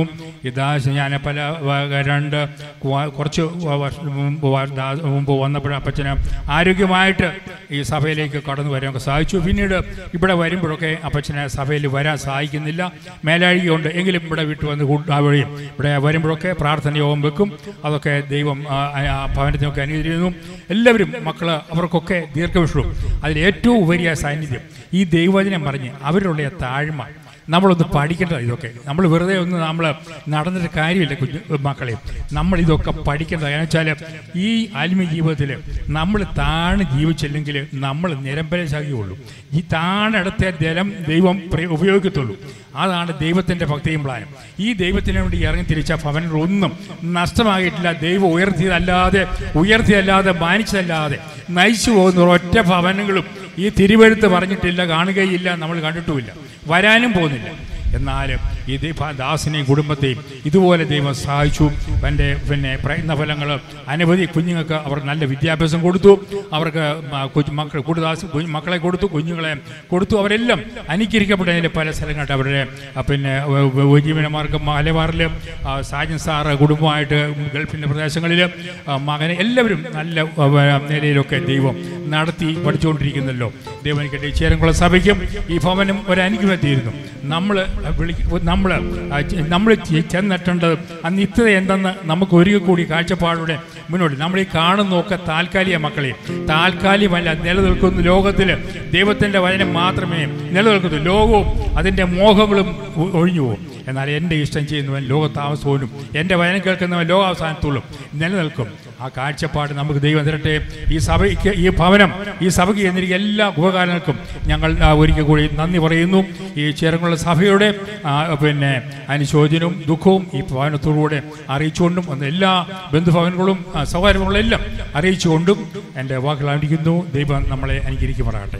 ഈ ദാസ് ഞാൻ പല വ- രണ്ട് വ- കുറച്ച് വ- വർഷം മുമ്പ് വ- ദാ- മുമ്പ് വന്നപ്പോഴും അപ്പച്ചന് ആരോഗ്യമായിട്ട് ഈ സഭയിലേക്ക് കടന്നു വരാൻ സാധിച്ചു പിന്നീട് ഇവിടെ വരുമ്പോഴൊക്കെ അപ്പച്ചനെ സഭയിൽ വരാൻ സഹായിക്കുന്നില്ല മേലാഴികയുണ്ട് എങ്കിലും ഇവിടെ വീട്ടിൽ വന്ന് കൂ- ആ വഴിയും ഇവിടെ വരുമ്പോഴൊക്കെ പ്രാർത്ഥന യോഗം വെക്കും അതൊക്കെ ദൈവം ആ, ആ ഭവനത്തിനൊക്കെ അനുകരിക്കുന്നു എല്ലാവരും മക്കൾ അവർക്കൊക്കെ ദീർഘവിഷവും അതിൽ ഏറ്റവും ഉപരിയായ സാന്നിധ്യം ഈ ദൈവവചനം പറഞ്ഞ് അവരുടെ താഴ്മ നമ്മളൊന്ന് പഠിക്കേണ്ടത് ഇതൊക്കെ നമ്മൾ വെറുതെ ഒന്ന് നമ്മൾ നടന്നിട്ട് കാര്യമില്ല കുഞ്ഞു മക്കളെ നമ്മൾ ഇതൊക്കെ പഠിക്കേണ്ടത് കാരണം വെച്ചാൽ ഈ ആത്മീയ ജീവിതത്തിൽ നമ്മൾ താണ് ജീവിച്ചില്ലെങ്കിൽ നമ്മൾ നിരമ്പരശാകിയുള്ളൂ ഈ താണെടുത്ത ജലം ദൈവം പ്രയോ- ഉപയോഗിക്കത്തുള്ളൂ അതാണ് ദൈവത്തിൻ്റെ ഭക്തിയും പ്ലാനും ഈ ദൈവത്തിന് വേണ്ടി ഇറങ്ങി തിരിച്ച ഭവനങ്ങൾ ഒന്നും നഷ്ടമായിട്ടില്ല ദൈവം ഉയർത്തിയതല്ലാതെ ഉയർത്തിയല്ലാതെ മാനിച്ചതല്ലാതെ നയിച്ചു പോകുന്ന ഒറ്റ ഭവനങ്ങളും ഈ തിരുവെഴുത്ത് പറഞ്ഞിട്ടില്ല കാണുകയില്ല നമ്മൾ കണ്ടിട്ടുമില്ല വരാനും പോകുന്നില്ല എന്നാൽ ഈ ദൈവ ദാസിനെയും കുടുംബത്തെയും ഇതുപോലെ ദൈവം സഹായിച്ചു എൻ്റെ പിന്നെ പ്രയത്നഫലങ്ങൾ അനവധി കുഞ്ഞുങ്ങൾക്ക് അവർ നല്ല വിദ്യാഭ്യാസം കൊടുത്തു അവർക്ക് മ- കൊച്ചു മക്കൾ കൂടുതൽ കുഞ്ഞു മക്കളെ കൊടുത്തു കുഞ്ഞുങ്ങളെ കൊടുത്തു അവരെല്ലാം അനുകരിക്കപ്പെട്ടതിൽ പല സ്ഥലങ്ങളിട്ട് അവരുടെ ആ, പിന്നെ ഉപജീവനമാർഗം മലബാറിൽ സാജൻ സാറ് കുടുംബമായിട്ട് ഗൾഫിൻ്റെ പ്രദേശങ്ങളിൽ മകനെ എല്ലാവരും നല്ല ആ, വ- നിലയിലൊക്കെ ദൈവം നടത്തി പഠിച്ചുകൊണ്ടിരിക്കുന്നല്ലോ ദൈവം എനിക്ക് ചേരംകുളം സഭയ്ക്കും ഈ ഭവനം ഒരു അനുഗ്രഹത്തിയിരുന്നു നമ്മൾ വിളി നമ്മൾ നമ്മൾ ചെന്നെത്തേണ്ടത് ആ നിത്യത എന്തെന്ന് നമുക്ക് ഒരിക്കൽ കൂടി കാഴ്ചപ്പാടുടെ മുന്നോട്ട് നമ്മൾ ഈ കാണുന്നതൊക്കെ താൽക്കാലിക മക്കളെ താൽക്കാലികമല്ല നിലനിൽക്കുന്ന ലോകത്തിൽ ദൈവത്തിൻ്റെ വചനം മാത്രമേ നിലനിൽക്കൂ ലോകവും അതിൻ്റെ മോഹങ്ങളും ഒ- ഒഴിഞ്ഞു പോകും എന്നാൽ എൻ്റെ ഇഷ്ടം ചെയ്യുന്നവൻ ലോകത്താമസവും എൻ്റെ വചനം കേൾക്കുന്നവൻ ലോകാവസാനത്തോളും നിലനിൽക്കും ആ കാഴ്ചപ്പാട് നമുക്ക് ദൈവം തരട്ടെ ഈ സഭയ്ക്ക് ഈ ഭവനം ഈ സഭയ്ക്ക് എന്നിരിക്കുന്ന എല്ലാ ഉപകാരങ്ങൾക്കും ഞങ്ങൾ ആ, ഒരിക്കൽ കൂടി നന്ദി പറയുന്നു ഈ ചേരങ്ങളുള്ള സഭയുടെ ആ, പിന്നെ അനുശോചനവും ദുഃഖവും ഈ ഭവനത്തോടുകൂടെ അറിയിച്ചുകൊണ്ടും അന്ന് എല്ലാ ബന്ധുഭവനങ്ങളും ആ, സഹോദരങ്ങളും എല്ലാം അറിയിച്ചുകൊണ്ടും എൻ്റെ വാക്കുകൾ അനുകരിക്കുന്നു ദൈവം നമ്മളെ അനുകരിക്കുമാറാകട്ടെ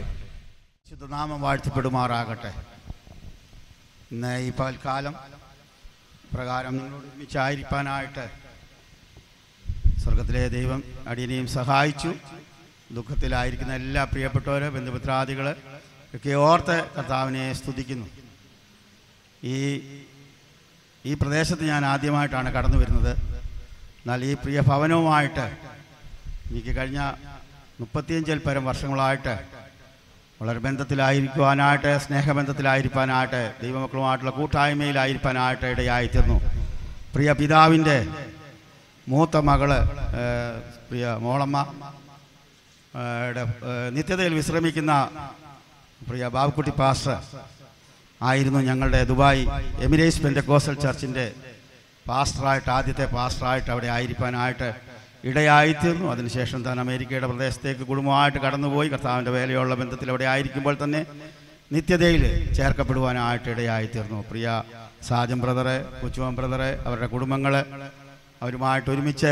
നാമം വാഴ്ത്തപ്പെടുമാറാകട്ടെ ഇന്ന് ഈ പകൽക്കാലം പ്രകാരം നിങ്ങളോട് ഒരുമിച്ചായിരിക്കാനായിട്ട് സ്വർഗത്തിലെ ദൈവം അടിയനെയും സഹായിച്ചു ദുഃഖത്തിലായിരിക്കുന്ന എല്ലാ പ്രിയപ്പെട്ടവരെ ബന്ധുമിത്രാദികൾ ഒക്കെ ഓർത്ത് കർത്താവിനെ സ്തുതിക്കുന്നു ഈ ഈ പ്രദേശത്ത് ഞാൻ ആദ്യമായിട്ടാണ് കടന്നു വരുന്നത് എന്നാൽ ഈ പ്രിയ ഭവനവുമായിട്ട് എനിക്ക് കഴിഞ്ഞ മുപ്പത്തിയഞ്ചിൽ പരം വർഷങ്ങളായിട്ട് വളരെ ബന്ധത്തിലായിരിക്കുവാനായിട്ട് സ്നേഹബന്ധത്തിലായിരിക്കാനായിട്ട് ദൈവമക്കളുമായിട്ടുള്ള കൂട്ടായ്മയിലായിരിക്കാനായിട്ട് ഇടയായിത്തീർന്നു പ്രിയ പിതാവിൻ്റെ മൂത്ത മകള് ഏഹ്, പ്രിയ മോളമ്മ ഏഹ്, ടെ, ഏഹ്, നിത്യതയിൽ വിശ്രമിക്കുന്ന പ്രിയ ബാബുക്കുട്ടി പാസ്റ്റർ ആയിരുന്നു ഞങ്ങളുടെ ദുബായ് എമിറേറ്റ്സ് പെൻറ്റക്കോസൽ ചർച്ചിൻ്റെ പാസ്റ്ററായിട്ട് ആദ്യത്തെ പാസ്റ്ററായിട്ട് അവിടെ ആയിരിക്കാനായിട്ട് ഇടയായിത്തീർന്നു അതിനുശേഷം താൻ അമേരിക്കയുടെ പ്രദേശത്തേക്ക് കുടുംബമായിട്ട് കടന്നുപോയി കർത്താവിൻ്റെ വേലയുള്ള ബന്ധത്തിൽ അവിടെ ആയിരിക്കുമ്പോൾ തന്നെ നിത്യതയിൽ ചേർക്കപ്പെടുവാനായിട്ട് ഇടയായിത്തീർന്നു പ്രിയ സാജൻ ബ്രദറെ കൊച്ചുവൻ ബ്രദറെ അവരുടെ കുടുംബങ്ങൾ അവരുമായിട്ട് ഒരുമിച്ച്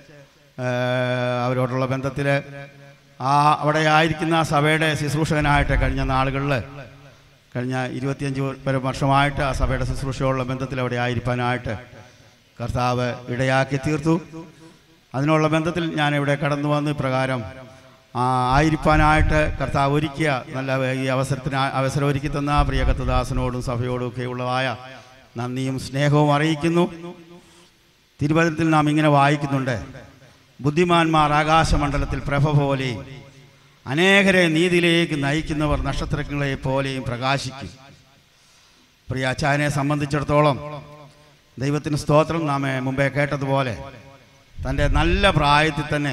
ഏഹ്, അവരോടുള്ള ബന്ധത്തിൽ ആ അവിടെ ആയിരിക്കുന്ന സഭയുടെ ശുശ്രൂഷകനായിട്ട് കഴിഞ്ഞ നാളുകളിൽ കഴിഞ്ഞ ഇരുപത്തിയഞ്ച് വരെ വർഷമായിട്ട് ആ സഭയുടെ ശുശ്രൂഷയുള്ള ബന്ധത്തിൽ അവിടെ ആയിരിക്കാനായിട്ട് കർത്താവ് ഇടയാക്കി തീർത്തു അതിനുള്ള ബന്ധത്തിൽ ഞാൻ ഇവിടെ കടന്നു വന്ന് ഇപ്രകാരം ആ, ആയിരിക്കാനായിട്ട് കർത്താവ് ഒരുക്കിയ നല്ല ഈ അവസരത്തിന് അവസരം ഒരുക്കി തന്ന പ്രിയ കത്തദാസനോടും സഭയോടും ഒക്കെ ഉള്ളതായ നന്ദിയും സ്നേഹവും അറിയിക്കുന്നു തിരുവചനത്തിൽ നാം ഇങ്ങനെ വായിക്കുന്നുണ്ട് ബുദ്ധിമാന്മാർ ആകാശമണ്ഡലത്തിൽ പ്രഭ പോലെയും അനേകരെ നീതിയിലേക്ക് നയിക്കുന്നവർ നക്ഷത്രങ്ങളെ പോലെയും പ്രകാശിക്കും പ്രിയ അച്ചായനെ സംബന്ധിച്ചിടത്തോളം ദൈവത്തിന് സ്തോത്രം നാം മുമ്പേ കേട്ടതുപോലെ തൻ്റെ നല്ല പ്രായത്തിൽ തന്നെ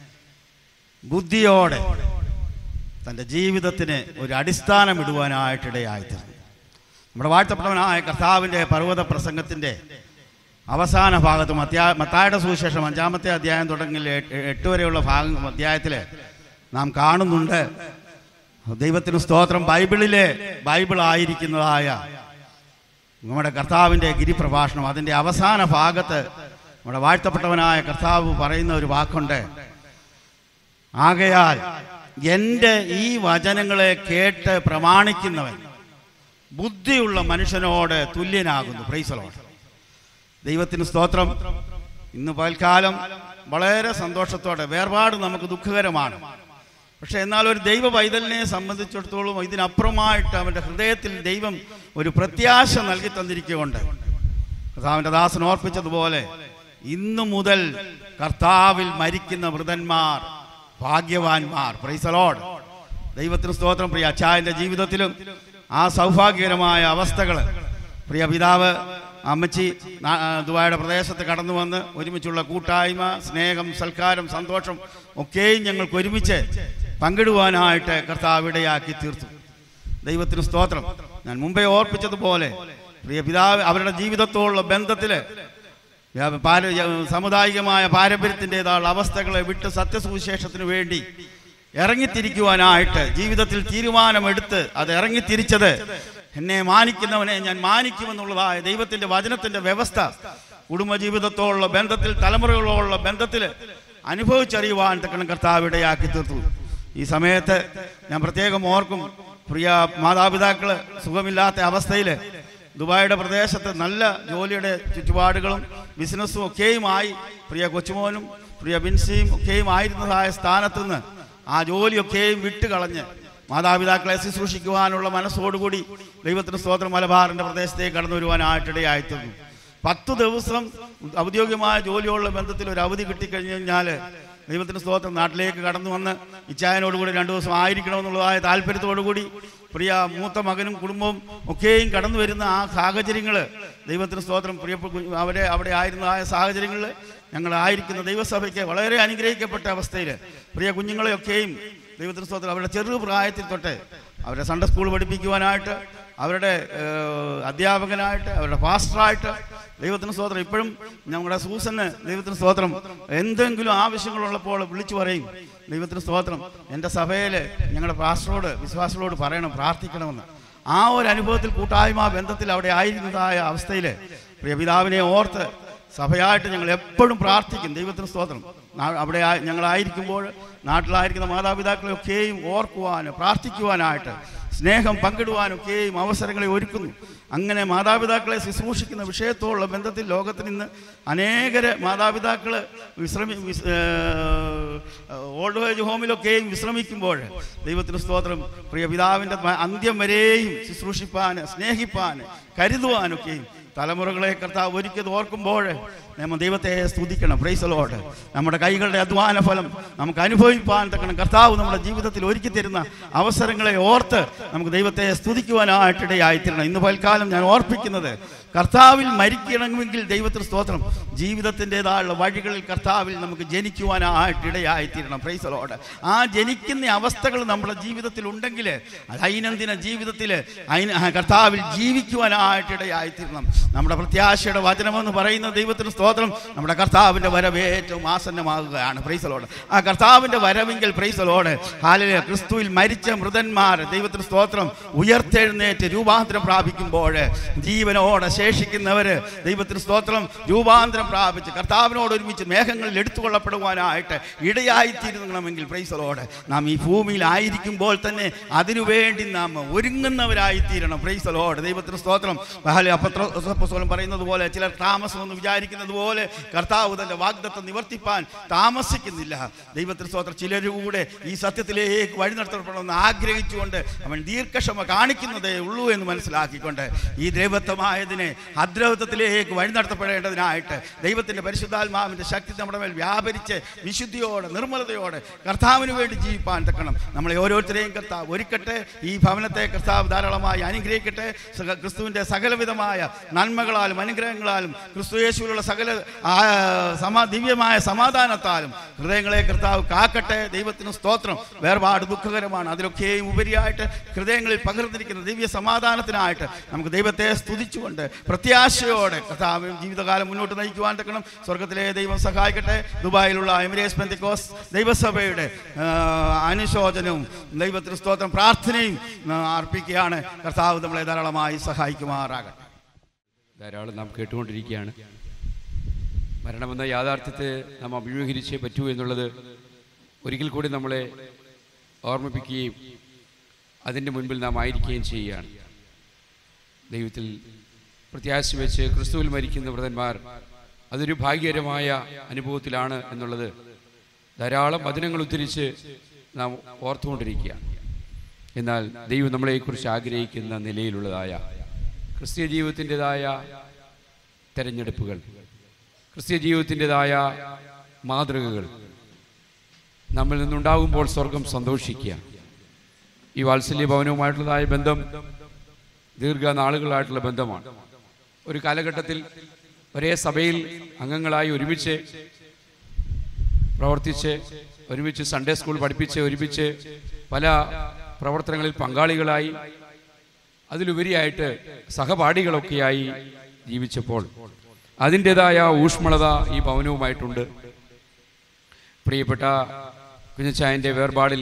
ബുദ്ധിയോടെ തൻ്റെ ജീവിതത്തിന് ഒരു അടിസ്ഥാനം ഇടുവാനായിട്ടിടയായിത്തീർന്നു നമ്മുടെ വാഴ്ത്തപ്പെട്ടവനായ കർത്താവിൻ്റെ പർവ്വത പ്രസംഗത്തിൻ്റെ അവസാന ഭാഗത്ത് മത്യാ മത്തായുടെ സുവിശേഷം അഞ്ചാമത്തെ അധ്യായം തുടങ്ങി എട്ട് എട്ട് വരെയുള്ള ഭാഗം അധ്യായത്തിൽ നാം കാണുന്നുണ്ട് ദൈവത്തിന് സ്തോത്രം ബൈബിളിലെ ബൈബിൾ ആയിരിക്കുന്നതായ നമ്മുടെ കർത്താവിൻ്റെ ഗിരിപ്രഭാഷണം അതിൻ്റെ അവസാന ഭാഗത്ത് നമ്മുടെ വാഴ്ത്തപ്പെട്ടവനായ കർത്താവ് പറയുന്ന ഒരു വാക്കുണ്ട് ആകയാൽ എൻ്റെ ഈ വചനങ്ങളെ കേട്ട് പ്രമാണിക്കുന്നവൻ ബുദ്ധിയുള്ള മനുഷ്യനോട് തുല്യനാകുന്നു പ്രൈസലോട് ദൈവത്തിന് സ്തോത്രം ഇന്ന് പൽക്കാലം വളരെ സന്തോഷത്തോടെ വേർപാട് നമുക്ക് ദുഃഖകരമാണ് പക്ഷെ എന്നാൽ ഒരു ദൈവ പൈതലിനെ സംബന്ധിച്ചിടത്തോളം ഇതിനപ്പുറമായിട്ട് അവൻ്റെ ഹൃദയത്തിൽ ദൈവം ഒരു പ്രത്യാശ നൽകി തന്നിരിക്കുകൊണ്ട് കർത്താവിൻ്റെ ദാസൻ ഓർപ്പിച്ചതുപോലെ ഇന്നു മുതൽ കർത്താവിൽ മരിക്കുന്ന മൃതന്മാർ ഭാഗ്യവാന്മാർ പ്രൈസലോഡ് ദൈവത്തിന് സ്തോത്രം പ്രിയ അച്ചായൻ്റെ ജീവിതത്തിലും ആ സൗഭാഗ്യകരമായ അവസ്ഥകൾ പ്രിയ പിതാവ് അമ്മച്ചി നാ- ആ, ദുബായുടെ പ്രദേശത്ത് കടന്നു വന്ന് ഒരുമിച്ചുള്ള കൂട്ടായ്മ സ്നേഹം സൽക്കാരം സന്തോഷം ഒക്കെയും ഞങ്ങൾക്ക് ഒരുമിച്ച് പങ്കിടുവാനായിട്ട് കർത്താവ് ഇടയാക്കി തീർത്തു ദൈവത്തിന് സ്തോത്രം ഞാൻ മുമ്പേ ഓർപ്പിച്ചതുപോലെ പ്രിയ പിതാവ് അവരുടെ ജീവിതത്തോടുള്ള ബന്ധത്തിൽ പാര സാമുദായികമായ പാരമ്പര്യത്തിൻ്റെതായുള്ള അവസ്ഥകളെ വിട്ട് സത്യസുവിശേഷത്തിന് വേണ്ടി ഇറങ്ങിത്തിരിക്കുവാനായിട്ട് ജീവിതത്തിൽ തീരുമാനമെടുത്ത് അത് ഇറങ്ങിത്തിരിച്ചത് എന്നെ മാനിക്കുന്നവനെ ഞാൻ മാനിക്കുമെന്നുള്ളതായ ദൈവത്തിൻ്റെ വചനത്തിൻ്റെ വ്യവസ്ഥ കുടുംബജീവിതത്തോടുള്ള ബന്ധത്തിൽ തലമുറകളോടുള്ള ബന്ധത്തിൽ അനുഭവിച്ചറിയുവാൻ തക്കണം കർത്താവ് ഇടയാക്കി തീർത്തു ഈ സമയത്ത് ഞാൻ പ്രത്യേകം ഓർക്കും പ്രിയ മാതാപിതാക്കൾ സുഖമില്ലാത്ത അവസ്ഥയിൽ ദുബായിയുടെ പ്രദേശത്ത് നല്ല ജോലിയുടെ ചുറ്റുപാടുകളും ബിസിനസ്സും ഒക്കെയുമായി പ്രിയ കൊച്ചുമോനും പ്രിയ ബിൻസിയും ഒക്കെയും ആയിരുന്നതായ സ്ഥാനത്ത് നിന്ന് ആ ജോലിയൊക്കെയും വിട്ടുകളഞ്ഞ് മാതാപിതാക്കളെ ശുശ്രൂഷിക്കുവാനുള്ള മനസ്സോടുകൂടി ദൈവത്തിന് സ്തോത്രം മലബാറിൻ്റെ പ്രദേശത്തേക്ക് കടന്നു വരുവാനായിട്ടിടയായിത്തീർന്നു പത്ത് ദിവസം ഔദ്യോഗികമായ ജോലിയുള്ള ബന്ധത്തിൽ ഒരു അവധി കിട്ടിക്കഴിഞ്ഞു കഴിഞ്ഞാൽ ദൈവത്തിന് സ്തോത്രം നാട്ടിലേക്ക് കടന്നു വന്ന് ഇച്ചായനോടുകൂടി രണ്ടു ദിവസം ആയിരിക്കണമെന്നുള്ളതായ താല്പര്യത്തോടുകൂടി പ്രിയ മൂത്ത മകനും കുടുംബവും ഒക്കെയും കടന്നു വരുന്ന ആ സാഹചര്യങ്ങൾ ദൈവത്തിന് സ്തോത്രം പ്രിയ അവരെ അവിടെ ആയിരുന്നതായ സാഹചര്യങ്ങളിൽ ഞങ്ങളായിരിക്കുന്ന ദൈവസഭയ്ക്ക് വളരെ അനുഗ്രഹിക്കപ്പെട്ട അവസ്ഥയിൽ പ്രിയ കുഞ്ഞുങ്ങളെയൊക്കെയും ദൈവത്തിന് സ്തോത്രം അവരുടെ ചെറു പ്രായത്തിൽ തൊട്ട് അവരെ സൺഡേ സ്കൂൾ പഠിപ്പിക്കുവാനായിട്ട് അവരുടെ ഏഹ്, അധ്യാപകനായിട്ട് അവരുടെ പാസ്റ്ററായിട്ട് ദൈവത്തിന് സ്തോത്രം ഇപ്പോഴും ഞങ്ങളുടെ സൂസന് ദൈവത്തിന് സ്തോത്രം എന്തെങ്കിലും ആവശ്യങ്ങളുള്ളപ്പോൾ വിളിച്ചു പറയും ദൈവത്തിന് സ്തോത്രം എൻ്റെ സഭയിൽ ഞങ്ങളുടെ പാസ്റ്ററോട് വിശ്വാസികളോട് പറയണം പ്രാർത്ഥിക്കണമെന്ന് ആ ഒരു അനുഭവത്തിൽ കൂട്ടായ്മ ബന്ധത്തിൽ അവിടെ ആയിരുന്നതായ അവസ്ഥയിൽ പ്രിയ പിതാവിനെ ഓർത്ത് സഭയായിട്ട് ഞങ്ങൾ എപ്പോഴും പ്രാർത്ഥിക്കും ദൈവത്തിന് സ്തോത്രം നാ- അവിടെ ആ- ഞങ്ങളായിരിക്കുമ്പോൾ നാട്ടിലായിരിക്കുന്ന മാതാപിതാക്കളെയൊക്കെയും ഓർക്കുവാൻ പ്രാർത്ഥിക്കുവാനായിട്ട് സ്നേഹം പങ്കിടുവാനൊക്കെയും അവസരങ്ങളെ ഒരുക്കുന്നു അങ്ങനെ മാതാപിതാക്കളെ ശുശ്രൂഷിക്കുന്ന വിഷയത്തോടുള്ള ബന്ധത്തിൽ ലോകത്തിൽ ഇന്ന് അനേകരെ മാതാപിതാക്കൾ വിശ്രമി വിസ്- ഏഹ്, ഓൾഡ് ഏജ് ഹോമിലൊക്കെയും വിശ്രമിക്കുമ്പോൾ ദൈവത്തിന് സ്തോത്രം പ്രിയ പിതാവിൻ്റെ അന്ത്യം വരെയും ശുശ്രൂഷിപ്പാൻ സ്നേഹിപ്പാൻ കരുതുവാനൊക്കെയും തലമുറകളെ കർത്താവ് ഒരിക്കൽ ഓർക്കുമ്പോൾ നമ്മൾ ദൈവത്തെ സ്തുതിക്കണം പ്രൈസലോട്ട് നമ്മുടെ കൈകളുടെ അധ്വാന ഫലം നമുക്ക് അനുഭവിപ്പാൻ തക്കണം കർത്താവ് നമ്മുടെ ജീവിതത്തിൽ ഒരുക്കി തരുന്ന അവസരങ്ങളെ ഓർത്ത് നമുക്ക് ദൈവത്തെ സ്തുതിക്കുവാനായിട്ടിടയായിത്തീരണം ഇന്ന് പൽക്കാലം ഞാൻ ഓർപ്പിക്കുന്നത് കർത്താവിൽ മരിക്കണമെങ്കിൽ ദൈവത്തിന് സ്തോത്രം ജീവിതത്തിൻ്റെതായുള്ള വഴികളിൽ കർത്താവിൽ നമുക്ക് ജനിക്കുവാനായിട്ടിടയായിത്തീരണം പ്രൈസലോട് ആ ജനിക്കുന്ന അവസ്ഥകൾ നമ്മുടെ ജീവിതത്തിൽ ഉണ്ടെങ്കിൽ ദൈനംദിന ജീവിതത്തിൽ അയിന് കർത്താവിൽ ജീവിക്കുവാനായിട്ടിടയായിത്തീരണം നമ്മുടെ പ്രത്യാശയുടെ വചനമെന്ന് പറയുന്ന ദൈവത്തിന് സ്തോത്രം നമ്മുടെ കർത്താവിൻ്റെ വരവ് ഏറ്റവും ആസന്നമാകുകയാണ് പ്രൈസലോട് ആ കർത്താവിൻ്റെ വരവെങ്കിൽ പ്രൈസലോട് ഹാലിലെ ക്രിസ്തുവിൽ മരിച്ച മൃതന്മാർ ദൈവത്തിന് സ്തോത്രം ഉയർത്തെഴുന്നേറ്റ് രൂപാന്തരം പ്രാപിക്കുമ്പോൾ ജീവനോടെ ശേഷിക്കുന്നവർ ദൈവത്തിന് സ്തോത്രം രൂപാന്തരം പ്രാപിച്ച് കർത്താവിനോട് ഒരുമിച്ച് മേഘങ്ങളിൽ എടുത്തുകൊള്ളപ്പെടുവാനായിട്ട് ഇടയായിത്തീരുന്നെങ്കിൽ പ്രൈസലോട് നാം ഈ ഭൂമിയിൽ ആയിരിക്കുമ്പോൾ തന്നെ അതിനുവേണ്ടി നാം ഒരുങ്ങുന്നവരായിത്തീരണം പ്രൈസലോട് ദൈവത്തിന് സ്തോത്രം ബഹല അപ്പസ്തോലം പറയുന്നത് പോലെ ചിലർ താമസമെന്ന് വിചാരിക്കുന്നത് പോലെ കർത്താവ് തൻ്റെ വാഗ്ദത്തം നിവർത്തിപ്പാൻ താമസിക്കുന്നില്ല ദൈവത്തിന് സ്തോത്രം ചിലരുകൂടെ ഈ സത്യത്തിലേക്ക് വഴി നടത്തപ്പെടണമെന്ന് ആഗ്രഹിച്ചുകൊണ്ട് അവൻ ദീർഘക്ഷമ കാണിക്കുന്നതേ ഉള്ളൂ എന്ന് മനസ്സിലാക്കിക്കൊണ്ട് ഈ ദൈവത്വമായതിനെ അദ്രവത്വത്തിലേക്ക് വഴി നടത്തപ്പെടേണ്ടതിനായിട്ട് ദൈവത്തിൻ്റെ പരിശുദ്ധാത്മാവിൻ്റെ ശക്തി നമ്മുടെ മേൽ വ്യാപരിച്ച് വിശുദ്ധിയോടെ നിർമ്മലതയോടെ കർത്താവിന് വേണ്ടി ജീവിപ്പാൻ തക്കണം നമ്മളെ ഓരോരുത്തരെയും കർത്താവ് ഒരുക്കട്ടെ ഈ ഭവനത്തെ കർത്താവ് ധാരാളമായി അനുഗ്രഹിക്കട്ടെ സക- ക്രിസ്തുവിൻ്റെ സകലവിധമായ നന്മകളാലും അനുഗ്രഹങ്ങളാലും ക്രിസ്തു യേശുവിലുള്ള സകല ആ, സമാ ദിവ്യമായ സമാധാനത്താലും ഹൃദയങ്ങളെ കർത്താവ് കാക്കട്ടെ ദൈവത്തിന് സ്തോത്രം വേർപാട് ദുഃഖകരമാണ് അതിലൊക്കെയും ഉപരിയായിട്ട് ഹൃദയങ്ങളിൽ പകർന്നിരിക്കുന്ന ദിവ്യ സമാധാനത്തിനായിട്ട് നമുക്ക് ദൈവത്തെ സ്തുതിച്ചുകൊണ്ട് പ്രത്യാശയോടെ കർത്താവ് ജീവിതകാലം മുന്നോട്ട് നയിക്കുവാൻ തക്കണം സ്വർഗത്തിലെ ദൈവം സഹായിക്കട്ടെ ദുബായിലുള്ള എമിറേസ് പെന്തിക്കോസ് ദൈവസഭയുടെ ആ, അനുശോചനവും ദൈവത്തിന് സ്തോത്രം പ്രാർത്ഥനയും ആ, അർപ്പിക്കുകയാണ് കർത്താവ് നമ്മളെ ധാരാളമായി സഹായിക്കുമാറാകട്ടെ ധാരാളം നാം കേട്ടുകൊണ്ടിരിക്കുകയാണ് മരണമെന്ന യാഥാർത്ഥ്യത്തെ നാം അഭിമുഖീകരിച്ചേ പറ്റൂ എന്നുള്ളത് ഒരിക്കൽ കൂടി നമ്മളെ ഓർമ്മിപ്പിക്കുകയും അതിൻ്റെ മുൻപിൽ നാം ആയിരിക്കുകയും ചെയ്യുകയാണ് ദൈവത്തിൽ പ്രത്യാശ വെച്ച് ക്രിസ്തുവിൽ മരിക്കുന്ന വ്രതന്മാർ അതൊരു ഭാഗ്യകരമായ അനുഭവത്തിലാണ് എന്നുള്ളത് ധാരാളം വചനങ്ങൾ ഉദ്ധരിച്ച് നാം ഓർത്തുകൊണ്ടിരിക്കുകയാണ് എന്നാൽ ദൈവം നമ്മളെക്കുറിച്ച് ആഗ്രഹിക്കുന്ന നിലയിലുള്ളതായ ക്രിസ്തീയ ജീവിതത്തിൻ്റെതായ തെരഞ്ഞെടുപ്പുകൾ ക്രിസ്ത്യ ജീവിതത്തിൻ്റെതായ മാതൃകകൾ നമ്മിൽ നിന്നുണ്ടാകുമ്പോൾ സ്വർഗം സന്തോഷിക്കുക ഈ വാത്സല്യ ഭവനവുമായിട്ടുള്ളതായ ബന്ധം ദീർഘനാളുകളായിട്ടുള്ള ബന്ധമാണ് ഒരു കാലഘട്ടത്തിൽ ഒരേ സഭയിൽ അംഗങ്ങളായി ഒരുമിച്ച് പ്രവർത്തിച്ച് ഒരുമിച്ച് സൺഡേ സ്കൂൾ പഠിപ്പിച്ച് ഒരുമിച്ച് പല പ്രവർത്തനങ്ങളിൽ പങ്കാളികളായി അതിലുപരിയായിട്ട് സഹപാഠികളൊക്കെയായി ജീവിച്ചപ്പോൾ അതിൻ്റെതായ ഊഷ്മളത ഈ ഭവനവുമായിട്ടുണ്ട് പ്രിയപ്പെട്ട കുഞ്ഞച്ചായൻ്റെ വേർപാടിൽ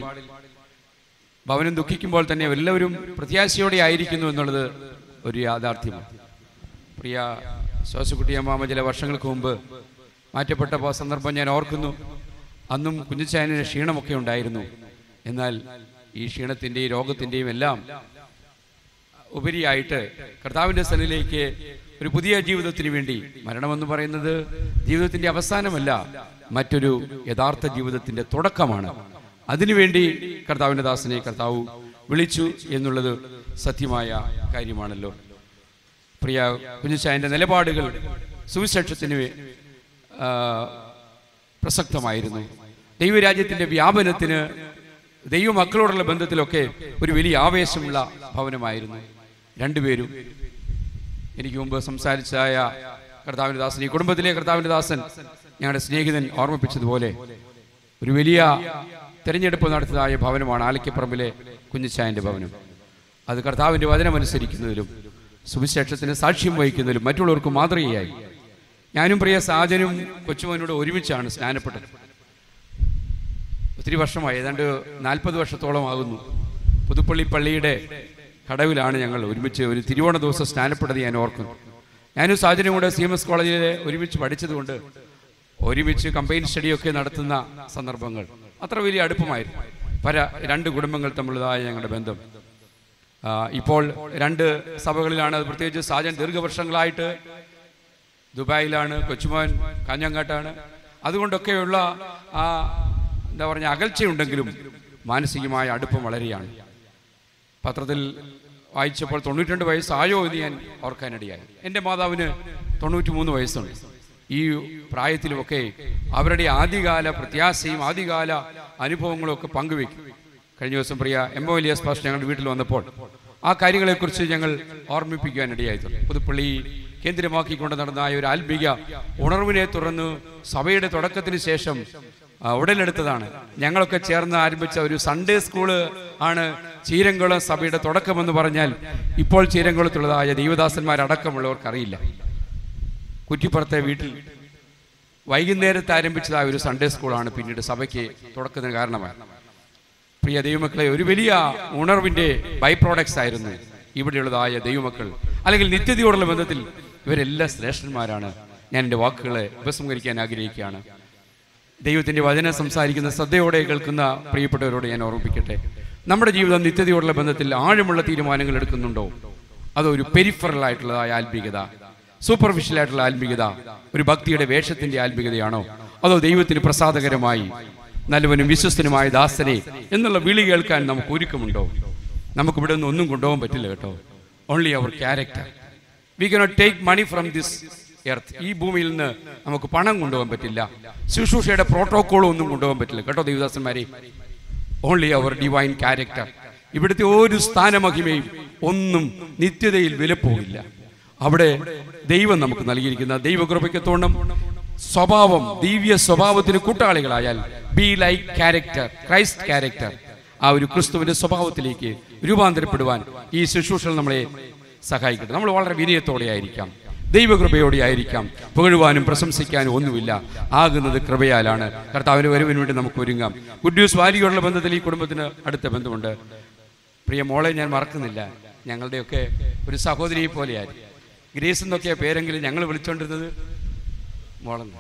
ഭവനം ദുഃഖിക്കുമ്പോൾ തന്നെ എല്ലാവരും പ്രത്യാശയോടെ ആയിരിക്കുന്നു എന്നുള്ളത് ഒരു യാഥാർത്ഥ്യമാണ് പ്രിയ ശ്വാസക്കുട്ടിയമ്മാമ ചില വർഷങ്ങൾക്ക് മുമ്പ് മാറ്റപ്പെട്ട പ- സന്ദർഭം ഞാൻ ഓർക്കുന്നു അന്നും കുഞ്ഞച്ചായന് ക്ഷീണമൊക്കെ ഉണ്ടായിരുന്നു എന്നാൽ ഈ ക്ഷീണത്തിൻ്റെയും രോഗത്തിൻ്റെയും എല്ലാം ഉപരിയായിട്ട് കർത്താവിൻ്റെ സ്ഥലിലേക്ക് ഒരു പുതിയ ജീവിതത്തിന് വേണ്ടി മരണമെന്ന് പറയുന്നത് ജീവിതത്തിൻ്റെ അവസാനമല്ല മറ്റൊരു യഥാർത്ഥ ജീവിതത്തിൻ്റെ തുടക്കമാണ് അതിനുവേണ്ടി കർത്താവിൻ്റെ ദാസനെ കർത്താവ് വിളിച്ചു എന്നുള്ളത് സത്യമായ കാര്യമാണല്ലോ പ്രിയ കുഞ്ഞുച്ചായൻ്റെ നിലപാടുകൾ സുവിശേഷത്തിന് വേ- ആ, പ്രസക്തമായിരുന്നു ദൈവരാജ്യത്തിൻ്റെ വ്യാപനത്തിന് ദൈവമക്കളോടുള്ള ബന്ധത്തിലൊക്കെ ഒരു വലിയ ആവേശമുള്ള ഭവനമായിരുന്നു രണ്ടുപേരും എനിക്ക് മുമ്പ് സംസാരിച്ചായ കർത്താവിൻ്റെ ദാസൻ ഈ കുടുംബത്തിലെ കർത്താവിൻ്റെ ദാസൻ ഞങ്ങളുടെ സ്നേഹിതൻ ഓർമ്മിപ്പിച്ചതുപോലെ ഒരു വലിയ തെരഞ്ഞെടുപ്പ് നടത്തിയതായ ഭവനമാണ് ആലിക്കപ്പറമ്പിലെ കുഞ്ഞിച്ചായൻ്റെ ഭവനം അത് കർത്താവിൻ്റെ വചനമനുസരിക്കുന്നതിലും സുവിശേഷത്തിന് സാക്ഷ്യം വഹിക്കുന്നതിലും മറ്റുള്ളവർക്ക് മാതൃകയായി ഞാനും പ്രിയ സാജനും കൊച്ചുമോനോട് ഒരുമിച്ചാണ് സ്നാനപ്പെട്ടത് ഒത്തിരി വർഷമായി ഏതാണ്ട് നാൽപ്പത് വർഷത്തോളം ആകുന്നു പുതുപ്പള്ളി പള്ളിയുടെ കടവിലാണ് ഞങ്ങൾ ഒരുമിച്ച് ഒരു തിരുവോണ ദിവസം സ്നാനപ്പെട്ടത് ഞാൻ ഓർക്കുന്നു ഞാനും സാജനും കൂടെ സി എം എസ് കോളേജിൽ ഒരുമിച്ച് പഠിച്ചതുകൊണ്ട് ഒരുമിച്ച് കമ്പൈൻ സ്റ്റഡിയൊക്കെ നടത്തുന്ന സന്ദർഭങ്ങൾ അത്ര വലിയ അടുപ്പമായിരുന്നു പല രണ്ട് കുടുംബങ്ങൾ തമ്മിലുള്ളതായ ഞങ്ങളുടെ ബന്ധം ആ, ഇപ്പോൾ രണ്ട് സഭകളിലാണ് അത് പ്രത്യേകിച്ച് സാജൻ ദീർഘവർഷങ്ങളായിട്ട് ദുബായിലാണ് കൊച്ചുമോൻ കാഞ്ഞങ്ങാട്ടാണ് അതുകൊണ്ടൊക്കെയുള്ള ആ എന്താ പറഞ്ഞ അകൽച്ചയുണ്ടെങ്കിലും മാനസികമായ അടുപ്പം വളരെയാണ് പത്രത്തിൽ വായിച്ചപ്പോൾ തൊണ്ണൂറ്റി രണ്ട് വയസ്സായോ എന്ന് ഞാൻ ഓർക്കാനിടയായി എൻ്റെ മാതാവിന് തൊണ്ണൂറ്റി മൂന്ന് വയസ്സുണ്ട് ഈ പ്രായത്തിലുമൊക്കെ അവരുടെ ആദ്യകാല പ്രത്യാശയും ആദ്യകാല അനുഭവങ്ങളും ഒക്കെ പങ്കുവെക്കും കഴിഞ്ഞ ദിവസം പ്രിയ എം ഒ എലിയസ് പാസ്റ്റർ ഞങ്ങളുടെ വീട്ടിൽ വന്നപ്പോൾ ആ കാര്യങ്ങളെക്കുറിച്ച് ഞങ്ങൾ ഓർമ്മിപ്പിക്കാനിടയായിട്ടുണ്ട് പുതുപ്പള്ളി കേന്ദ്രമാക്കിക്കൊണ്ട് നടന്ന ആ ഒരു ആത്മീക ഉണർവിനെ തുടർന്ന് സഭയുടെ തുടക്കത്തിന് ശേഷം ആ, ഉടലെടുത്തതാണ് ഞങ്ങളൊക്കെ ചേർന്ന് ആരംഭിച്ച ഒരു സൺഡേ സ്കൂള് ആണ് ചീരംകുളം സഭയുടെ തുടക്കമെന്ന് പറഞ്ഞാൽ ഇപ്പോൾ ചീരംകുളത്തുള്ളതായ ദൈവദാസന്മാരടക്കമുള്ളവർക്ക് അറിയില്ല കുറ്റിപ്പുറത്തെ വീട്ടിൽ വൈകുന്നേരത്ത് ആരംഭിച്ചതായ ഒരു സൺഡേ സ്കൂളാണ് പിന്നീട് സഭയ്ക്ക് തുടക്കത്തിന് കാരണമായി പ്രിയ ദൈവമക്കളെ ഒരു വലിയ ഉണർവിന്റെ ബൈ പ്രോഡക്ട്സ് ആയിരുന്നു ഇവിടെയുള്ളതായ ദൈവമക്കൾ അല്ലെങ്കിൽ നിത്യതയോടുള്ള ബന്ധത്തിൽ ഇവരെല്ലാം ശ്രേഷ്ഠന്മാരാണ് ഞാൻ എൻ്റെ വാക്കുകളെ ഉപസംഹരിക്കാൻ ആഗ്രഹിക്കുകയാണ് ദൈവത്തിൻ്റെ വചനം സംസാരിക്കുന്ന ശ്രദ്ധയോടെ കേൾക്കുന്ന പ്രിയപ്പെട്ടവരോട് ഞാൻ ഓർമ്മിപ്പിക്കട്ടെ നമ്മുടെ ജീവിതം നിത്യതയോടുള്ള ബന്ധത്തിൽ ആഴമുള്ള തീരുമാനങ്ങൾ എടുക്കുന്നുണ്ടോ അതോ ഒരു പെരിഫറൽ ആയിട്ടുള്ളതായ ആത്മീകത സൂപ്പർഫിഷ്യൽ ആയിട്ടുള്ള ആത്മീകത ഒരു ഭക്തിയുടെ വേഷത്തിന്റെ ആത്മീകതയാണോ അതോ ദൈവത്തിന് പ്രസാദകരമായി നല്ലവനും വിശ്വസ്തനുമായ ദാസനെ എന്നുള്ള വിളി കേൾക്കാൻ നമുക്ക് ഒരുക്കമുണ്ടോ നമുക്ക് ഇവിടെ നിന്ന് ഒന്നും കൊണ്ടുപോകാൻ പറ്റില്ല കേട്ടോ only our character we cannot take money from this earth ഈ ഭൂമിയിൽ നിന്ന് നമുക്ക് പണം കൊണ്ടുപോകാൻ പറ്റില്ല ശുശ്രൂഷയുടെ പ്രോട്ടോക്കോളും ഒന്നും കൊണ്ടുപോകാൻ പറ്റില്ല കേട്ടോ ദേവദാസന്മാരെ ഓൺലി അവർ ഡിവൈൻ ക്യാരക്ടർ ഇവിടുത്തെ ഒരു സ്ഥാനമഹിമയും ഒന്നും നിത്യതയിൽ വിലപ്പോകില്ല അവിടെ ദൈവം നമുക്ക് നൽകിയിരിക്കുന്ന ദൈവകൃപയ്ക്ക് തോണം സ്വഭാവം ദിവ്യ സ്വഭാവത്തിന് കൂട്ടാളികളായാൽ be like character Christ character ആ ഒരു ക്രിസ്തുവിന്റെ സ്വഭാവത്തിലേക്ക് രൂപാന്തരപ്പെടുവാൻ ഈ ശുശ്രൂഷകൾ നമ്മളെ സഹായിക്കട്ടെ നമ്മൾ വളരെ വിനയത്തോടെ ആയിരിക്കാം ദൈവകൃപയോടെ ആയിരിക്കാം പുകഴുവാനും പ്രശംസിക്കാനും ഒന്നുമില്ല ആകുന്നത് കൃപയാലാണ് കർത്താവിന് വരവിന് വേണ്ടി നമുക്ക് ഒരുങ്ങാം ഗുഡ് ന്യൂസ് വാരിയോടുള്ള ബന്ധത്തിൽ ഈ കുടുംബത്തിന് അടുത്ത ബന്ധമുണ്ട് പ്രിയ മോളെ ഞാൻ മറക്കുന്നില്ല ഞങ്ങളുടെയൊക്കെ ഒരു സഹോദരിയെ പോലെയായിരുന്നു ഗ്രേസ് എന്നൊക്കെ പേരെങ്കിലും ഞങ്ങൾ വിളിച്ചുകൊണ്ടിരുന്നത് മോളെന്ന്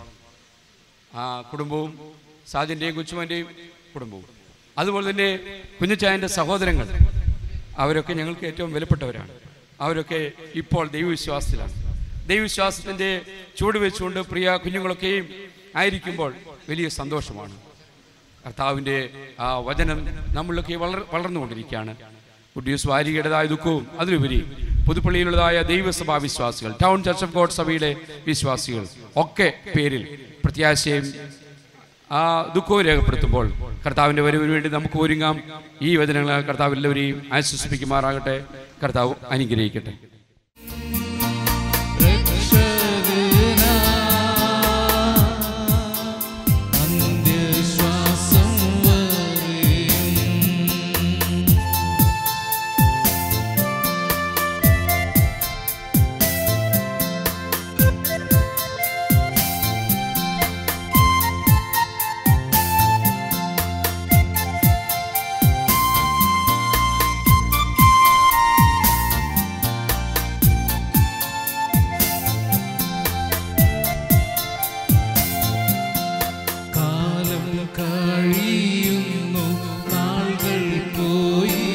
ആ കുടുംബവും സാജൻ്റെയും കൊച്ചുമൻ്റെയും കുടുംബവും അതുപോലെ തന്നെ കുഞ്ഞുച്ചായൻ്റെ സഹോദരങ്ങൾ അവരൊക്കെ ഞങ്ങൾക്ക് ഏറ്റവും വിലപ്പെട്ടവരാണ് അവരൊക്കെ ഇപ്പോൾ ദൈവവിശ്വാസത്തിലാണ് ദൈവവിശ്വാസത്തിൻ്റെ ചൂട് വെച്ചുകൊണ്ട് പ്രിയ കുഞ്ഞുങ്ങളൊക്കെയും ആയിരിക്കുമ്പോൾ വലിയ സന്തോഷമാണ് കർത്താവിൻ്റെ ആ വചനം നമ്മളിലൊക്കെ വളർ വളർന്നുകൊണ്ടിരിക്കുകയാണ് കുട്ടിയൂസ് വാരികയുടേതായ ദുഃഖവും അതിലുപരി പുതുപ്പള്ളിയിലുള്ളതായ ദൈവസഭാ വിശ്വാസികൾ ടൗൺ ചർച്ച് ഓഫ് ഗോഡ് സഭയിലെ വിശ്വാസികൾ ഒക്കെ പേരിൽ പ്രത്യാശയും ആ ദുഃഖവും രേഖപ്പെടുത്തുമ്പോൾ കർത്താവിൻ്റെ വരവിന് വേണ്ടി നമുക്ക് ഒരുങ്ങാം ഈ വചനങ്ങൾ കർത്താവ് എല്ലാവരെയും ആശ്വസിപ്പിക്കുമാറാകട്ടെ കർത്താവ് അനുഗ്രഹിക്കട്ടെ അന്ത്യശ്വാസം വരെയും കാലം കഴിയുന്നു നാളുകൾ പോയി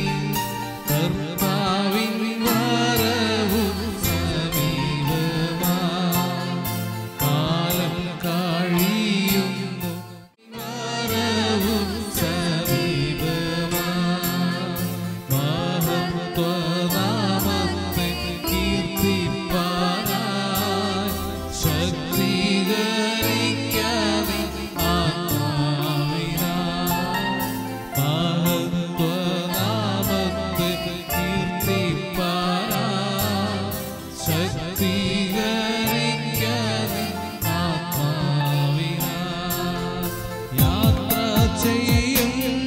കർത്താവിൻ വരവു സമീപമാ കാലം കഴിയുന്നു വരവു സമീപമാ മഹത്വനാമത്തെ കീർത്തിപ്പാനായി ശക്തീകരിക്കാതെ ആത്മാവിനാൽ മഹത്വനാമത്തെ കീർത്തിപ്പാനായി ശക്തീകരിക്കാതെ ആത്മാവിനാൽ യാത്ര ചെയ്യും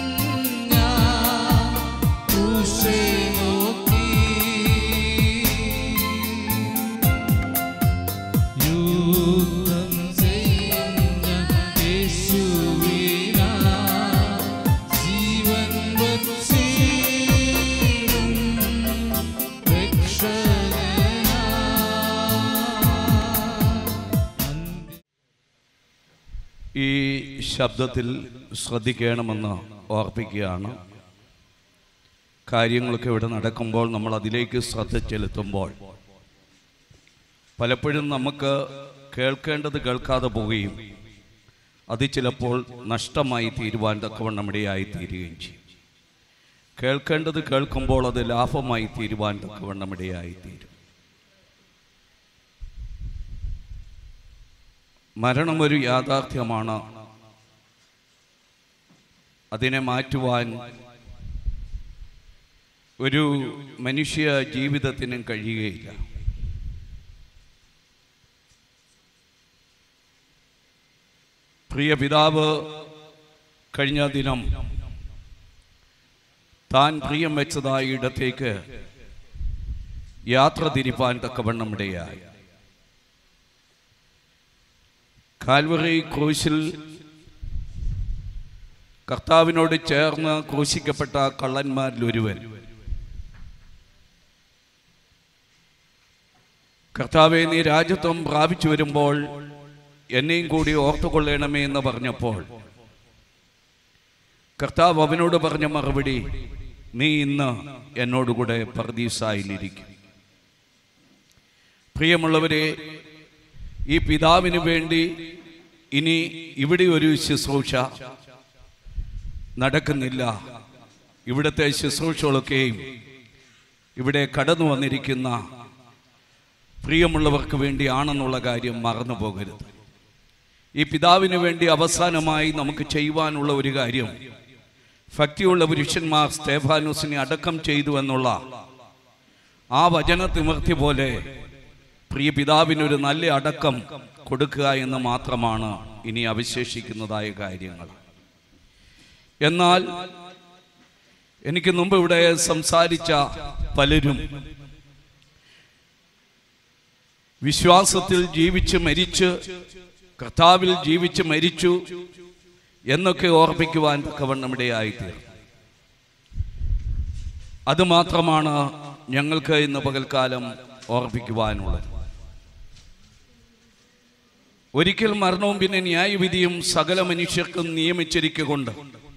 ഞാൻ ക്രൂശെ നോക്കി യുദ്ധം ചെയ്യുന്ന യേശുവിനാ ജീവൻ വച്ചിടും രക്ഷകനാ ഈ ശബ്ദത്തിൽ ശ്രദ്ധിക്കണമെന്ന് ഓർപ്പിക്കുകയാണ് കാര്യങ്ങളൊക്കെ ഇവിടെ നടക്കുമ്പോൾ നമ്മൾ അതിലേക്ക് ശ്രദ്ധ ചെലുത്തുമ്പോൾ പലപ്പോഴും നമുക്ക് കേൾക്കേണ്ടത് കേൾക്കാതെ പോവുകയും അത് ചിലപ്പോൾ നഷ്ടമായി തീരുവാൻ തക്കവണ്ണം ഇടയായി തീരുകയും ചെയ്യും കേൾക്കേണ്ടത് കേൾക്കുമ്പോൾ അത് ലാഭമായി തീരുവാൻ തക്കവണ്ണം ഇടയായി തീരും മരണം ഒരു യാഥാർത്ഥ്യമാണ് അതിനെ മാറ്റുവാൻ ഒരു മനുഷ്യ ജീവിതത്തിനും കഴിയുകയില്ല പ്രിയ പിതാവ് കഴിഞ്ഞ ദിനം താൻ പ്രിയം വെച്ചതായ ഇടത്തേക്ക് യാത്ര തിരിപ്പാൻ തക്കവണ്ണം ഇടയായി കാൽവറി ക്രൂശിൽ കർത്താവിനോട് ചേർന്ന് ക്രൂശിക്കപ്പെട്ട കള്ളന്മാരിൽ ഒരുവൻ കർത്താവെ നീ രാജ്യത്വം പ്രാപിച്ചു വരുമ്പോൾ എന്നെയും കൂടി ഓർത്തുകൊള്ളണമേ എന്ന് പറഞ്ഞപ്പോൾ കർത്താവ് അവനോട് പറഞ്ഞ മറുപടി നീ ഇന്ന് എന്നോടുകൂടെ പർദീസായിലിരിക്കും പ്രിയമുള്ളവരെ ഈ പിതാവിന് വേണ്ടി ഇനി ഇവിടെ ഒരു ശുശ്രൂഷ നടക്കുന്നില്ല ഇവിടുത്തെ ശുശ്രൂഷകളൊക്കെയും ഇവിടെ കടന്നു വന്നിരിക്കുന്ന പ്രിയമുള്ളവർക്ക് വേണ്ടിയാണെന്നുള്ള കാര്യം മറന്നു പോകരുത് ഈ പിതാവിന് വേണ്ടി അവസാനമായി നമുക്ക് ചെയ്യുവാനുള്ള ഒരു കാര്യം ഭക്തിയുള്ള പുരുഷന്മാർ സ്തേഫാനൂസിനെ അടക്കം ചെയ്തു എന്നുള്ള ആ വചന തിമർത്തി പോലെ പ്രിയ പിതാവിനൊരു നല്ല അടക്കം കൊടുക്കുക എന്ന് മാത്രമാണ് ഇനി അവശേഷിക്കുന്നതായ കാര്യങ്ങൾ എന്നാൽ എനിക്ക് മുമ്പ് ഇവിടെ സംസാരിച്ച പലരും വിശ്വാസത്തിൽ ജീവിച്ച് മരിച്ച് കർത്താവിൽ ജീവിച്ച് മരിച്ചു എന്നൊക്കെ ഓർമ്മിക്കുവാൻ തക്കവണ്ണം ഇടയായിത്തീർന്നു അത് മാത്രമാണ് ഞങ്ങൾക്ക് ഇന്ന് പകൽക്കാലം ഓർമ്മിക്കുവാനുള്ളത് ഒരിക്കൽ മരണവും പിന്നെ ന്യായവിധിയും സകല മനുഷ്യർക്കും നിയമിച്ചിരിക്കൊണ്ട്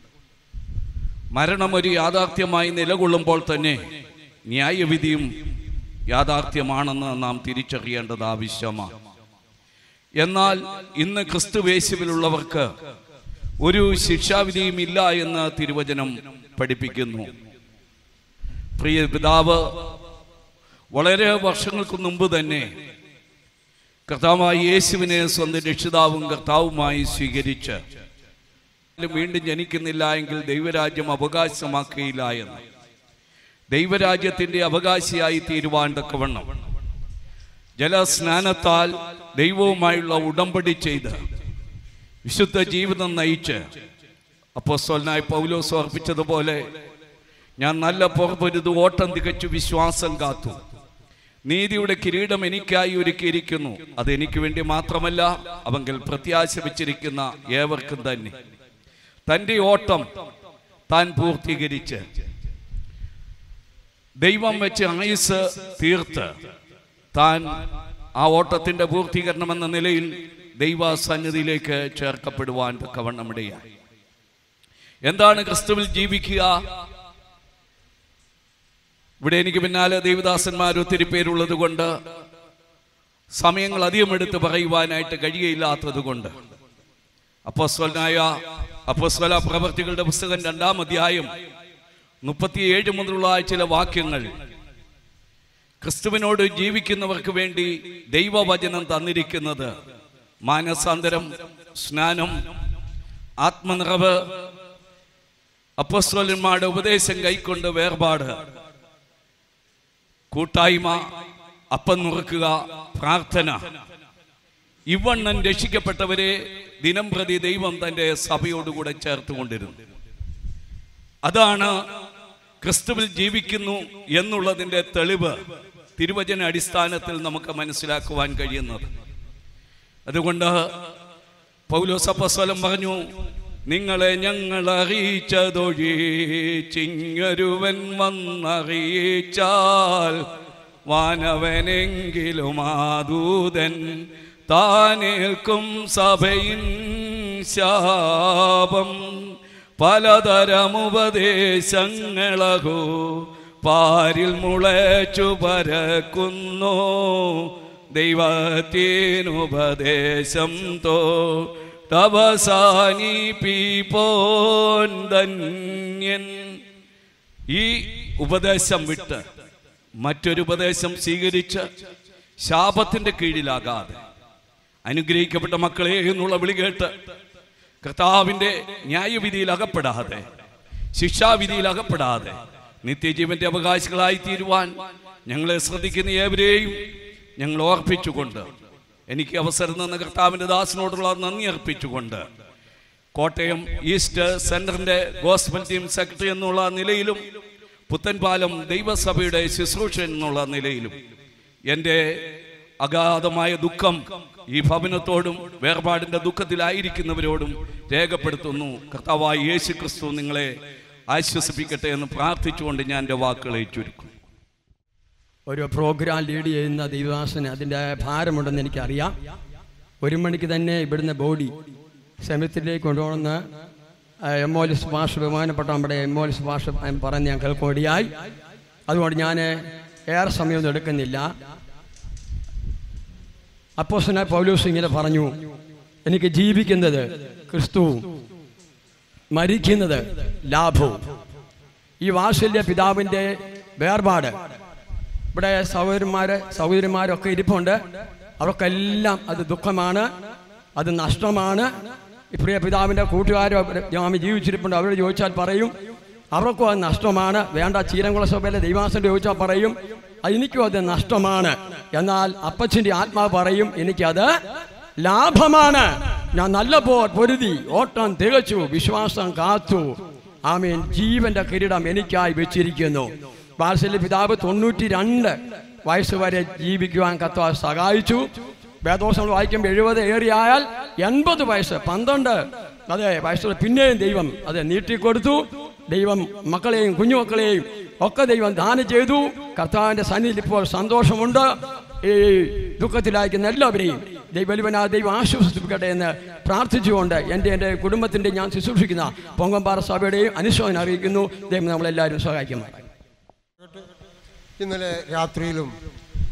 മരണം ഒരു യാഥാർത്ഥ്യമായി നിലകൊള്ളുമ്പോൾ തന്നെ ന്യായവിധിയും യാഥാർത്ഥ്യമാണെന്ന് നാം തിരിച്ചറിയേണ്ടത് ആവശ്യമാണ് എന്നാൽ ഇന്ന് ക്രിസ്തുവേശുവിലുള്ളവർക്ക് ഒരു ശിക്ഷാവിധിയും ഇല്ല എന്ന് തിരുവചനം പഠിപ്പിക്കുന്നു പ്രിയ പിതാവ് വളരെ വർഷങ്ങൾക്ക് മുമ്പ് തന്നെ കർത്താവായ യേശുവിനെ സ്വന്തം രക്ഷിതാവും കർത്താവുമായി സ്വീകരിച്ച് വീണ്ടും ജനിക്കുന്നില്ല എങ്കിൽ ദൈവരാജ്യം അവകാശമാക്കുകയില്ല എന്ന് ദൈവരാജ്യത്തിൻ്റെ അവകാശിയായി തീരുവാൻ തക്കവണ്ണം ജലസ്നാനത്താൽ ദൈവവുമായുള്ള ഉടമ്പടി ചെയ്ത് വിശുദ്ധ ജീവിതം നയിച്ച് അപ്പോസ്തലനായ പൗലോസ് അർപ്പിച്ചതുപോലെ ഞാൻ നല്ല പുറപൊരുത് ഓട്ടം തികച്ചു വിശ്വാസം കാത്തു നീതിയുടെ കിരീടം എനിക്കായി ഒരുക്കിയിരിക്കുന്നു അത് എനിക്ക് വേണ്ടി മാത്രമല്ല അവങ്കിൽ പ്രത്യാശ വെച്ചിരിക്കുന്ന ഏവർക്കും തന്നെ തൻ്റെ ഓട്ടം താൻ പൂർത്തീകരിച്ച് ദൈവം വെച്ച് ആയുസ് തീർത്ത് താൻ ആ ഓട്ടത്തിന്റെ പൂർത്തീകരണം എന്ന നിലയിൽ ദൈവ സന്നിധിയിലേക്ക് ചേർക്കപ്പെടുവാൻ തക്കവണ്ണം ഇടയായി എന്താണ് ക്രിസ്തുവിൽ ജീവിക്കുക ഇവിടെ എനിക്ക് പിന്നാലെ ദേവദാസന്മാർ ഒത്തിരി പേരുള്ളത് കൊണ്ട് സമയങ്ങൾ അധികം എടുത്ത് പറയുവാനായിട്ട് കഴിയയില്ലാത്തത് കൊണ്ട് അപ്പോസ്വലനായ അപ്പോസ്വല പ്രവർത്തികളുടെ പുസ്തകം രണ്ടാം അധ്യായം മുപ്പത്തിയേഴ് മുതലുള്ള ചില വാക്യങ്ങൾ ക്രിസ്തുവിനോട് ജീവിക്കുന്നവർക്ക് വേണ്ടി ദൈവവചനം തന്നിരിക്കുന്നത് മാനസാന്തരം സ്നാനം ആത്മനിറവ് അപ്പസ്വലന്മാരുടെ ഉപദേശം കൈക്കൊണ്ട് വേർപാട് കൂട്ടായ്മ അപ്പം നുറുക്കുക പ്രാർത്ഥന ഇവണ്ണൻ രക്ഷിക്കപ്പെട്ടവരെ ദിനം പ്രതി ദൈവം തന്റെ സഭയോടുകൂടെ ചേർത്തുകൊണ്ടിരുന്നു അതാണ് ക്രിസ്തുവിൽ ജീവിക്കുന്നു എന്നുള്ളതിന്റെ തെളിവ് തിരുവചന അടിസ്ഥാനത്തിൽ നമുക്ക് മനസ്സിലാക്കുവാൻ കഴിയുന്നത് അതുകൊണ്ട് പൗലോസപ്പസ്വലം പറഞ്ഞു നിങ്ങളെ ഞങ്ങൾ അറിയിച്ചതൊഴിച്ചിങ്ങൊരുവൻ വന്നറിയിച്ചാൽ വാനവനെങ്കിലും ആദൂതൻ താനേൽക്കും സഭയിൻ ശാപം പലതരം ഉപദേശങ്ങളകോ പാരിൽ മുളച്ചു പരക്കുന്നു ദൈവത്തിനുപദേശം തോ തവസാനിപ്പിപ്പോൻ ധന്യൻ ഈ ഉപദേശം വിട്ട് മറ്റൊരു ഉപദേശം സ്വീകരിച്ച് ശാപത്തിന്റെ കീഴിലാകാതെ അനുഗ്രഹിക്കപ്പെട്ട മക്കളെ എന്നുള്ള വിളി കേട്ട് കർത്താവിന്റെ ന്യായവിധിയിൽ അകപ്പെടാതെ ശിക്ഷാവിധിയിൽ അകപ്പെടാതെ നിത്യജീവന്റെ അവകാശികളായി തീരുവാൻ ഞങ്ങളെ ശ്രദ്ധിക്കുന്ന ഏവരെയും ഞങ്ങൾ ഓർപ്പിച്ചുകൊണ്ട് എനിക്ക് അവസരം തന്ന കർത്താവിന്റെ ദാസനോടുള്ള നന്ദി അർപ്പിച്ചുകൊണ്ട് കോട്ടയം ഈസ്റ്റ് സെന്ററിന്റെ ഗോസ്ബൽ ടീം സെക്രട്ടറി എന്നുള്ള നിലയിലും പുത്തൻപാലം ദൈവസഭയുടെ ശുശ്രൂഷ എന്നുള്ള നിലയിലും എൻ്റെ അഗാധമായ ദുഃഖം ഈ ഭവനത്തോടും വേർപാടിന്റെ ദുഃഖത്തിലായിരിക്കുന്നവരോടും രേഖപ്പെടുത്തുന്നു കർത്താവായ യേശു ക്രിസ്തു നിങ്ങളെ ആശ്വസിപ്പിക്കട്ടെ എന്ന് പ്രാർത്ഥിച്ചുകൊണ്ട് ഞാൻ എൻ്റെ വാക്കുകളെ ചുരുക്കും ഒരു പ്രോഗ്രാം ലീഡ് ചെയ്യുന്ന ദൈവദാസന് അതിൻ്റെ ഭാരമുണ്ടെന്ന് എനിക്കറിയാം ഒരു മണിക്ക് തന്നെ ഇവിടുന്ന് ബോഡി സെമിത്തിലേക്ക് കൊണ്ടുപോകുന്ന എം ഒ എസ് ഭാഷ ബഹുമാനപ്പെട്ട നമ്മുടെ എം ഒ എസ് ഭാഷ പറഞ്ഞ് ഞാൻ കേൾക്കുകയായി അതുകൊണ്ട് ഞാൻ ഏറെ സമയമൊന്നും എടുക്കുന്നില്ല അപ്പോസന പൗലൂസ് ഇങ്ങനെ പറഞ്ഞു എനിക്ക് ജീവിക്കുന്നത് ക്രിസ്തുവും മരിക്കുന്നത് ലാഭവും ഈ വാത്സല്യ പിതാവിൻ്റെ വേർപാട് ഇവിടെ സഹോദരന്മാര് സഹോദരിമാരൊക്കെ ഇരിപ്പുണ്ട് അവർക്കെല്ലാം അത് ദുഃഖമാണ് അത് നഷ്ടമാണ് ഈ പ്രിയ പിതാവിൻ്റെ കൂട്ടുകാരോ ഞാൻ ജീവിച്ചിരിപ്പുണ്ട് അവരോട് ചോദിച്ചാൽ പറയും അവർക്കും അത് നഷ്ടമാണ് വേണ്ട ചീരംകുള സഭയിലെ ദൈവാസൻ്റെ ചോദിച്ചാൽ പറയും "അത് എനിക്കും അത് നഷ്ടമാണ് എന്നാൽ അപ്പച്ചൻ്റെ ആത്മാവ് പറയും എനിക്കത് ലാഭമാണ് ഞാൻ നല്ല പോ പൊരുതി ഓട്ടം തികച്ചു വിശ്വാസം കാത്തു ആമീൻ ജീവന്റെ കിരീടം എനിക്കായി വെച്ചിരിക്കുന്നു വാത്സല്യ പിതാവ് തൊണ്ണൂറ്റി രണ്ട് വയസ്സ് വരെ ജീവിക്കുവാൻ കർത്താവ് സഹായിച്ചു വേദോസം വായിക്കുമ്പോൾ എഴുപത് ഏറിയായാൽ എൺപത് വയസ്സ് പന്ത്രണ്ട് അതെ വയസ്സ് പിന്നെയും ദൈവം അത് നീട്ടിക്കൊടുത്തു ദൈവം മക്കളെയും കുഞ്ഞുമക്കളെയും ഒക്കെ ദൈവം ദാനം ചെയ്തു കർത്താവിന്റെ സന്നിധിയിൽ ഇപ്പോൾ സന്തോഷമുണ്ട് ഈ ദുഃഖത്തിലായിരിക്കുന്ന എല്ലാവരെയും ദൈവലിവനാ ദൈവം ആശ്വസിപ്പിക്കട്ടെ എന്ന് പ്രാർത്ഥിച്ചുകൊണ്ട് എൻ്റെ എൻ്റെ കുടുംബത്തിൻ്റെ ഞാൻ ശുശ്രൂഷിക്കുന്ന പൊങ്കമ്പാറ സഭയുടെയും അനുശോചനം അറിയിക്കുന്നു ദൈവം നമ്മളെല്ലാവരും സഹായിക്കുന്നു ഇന്നലെ രാത്രിയിലും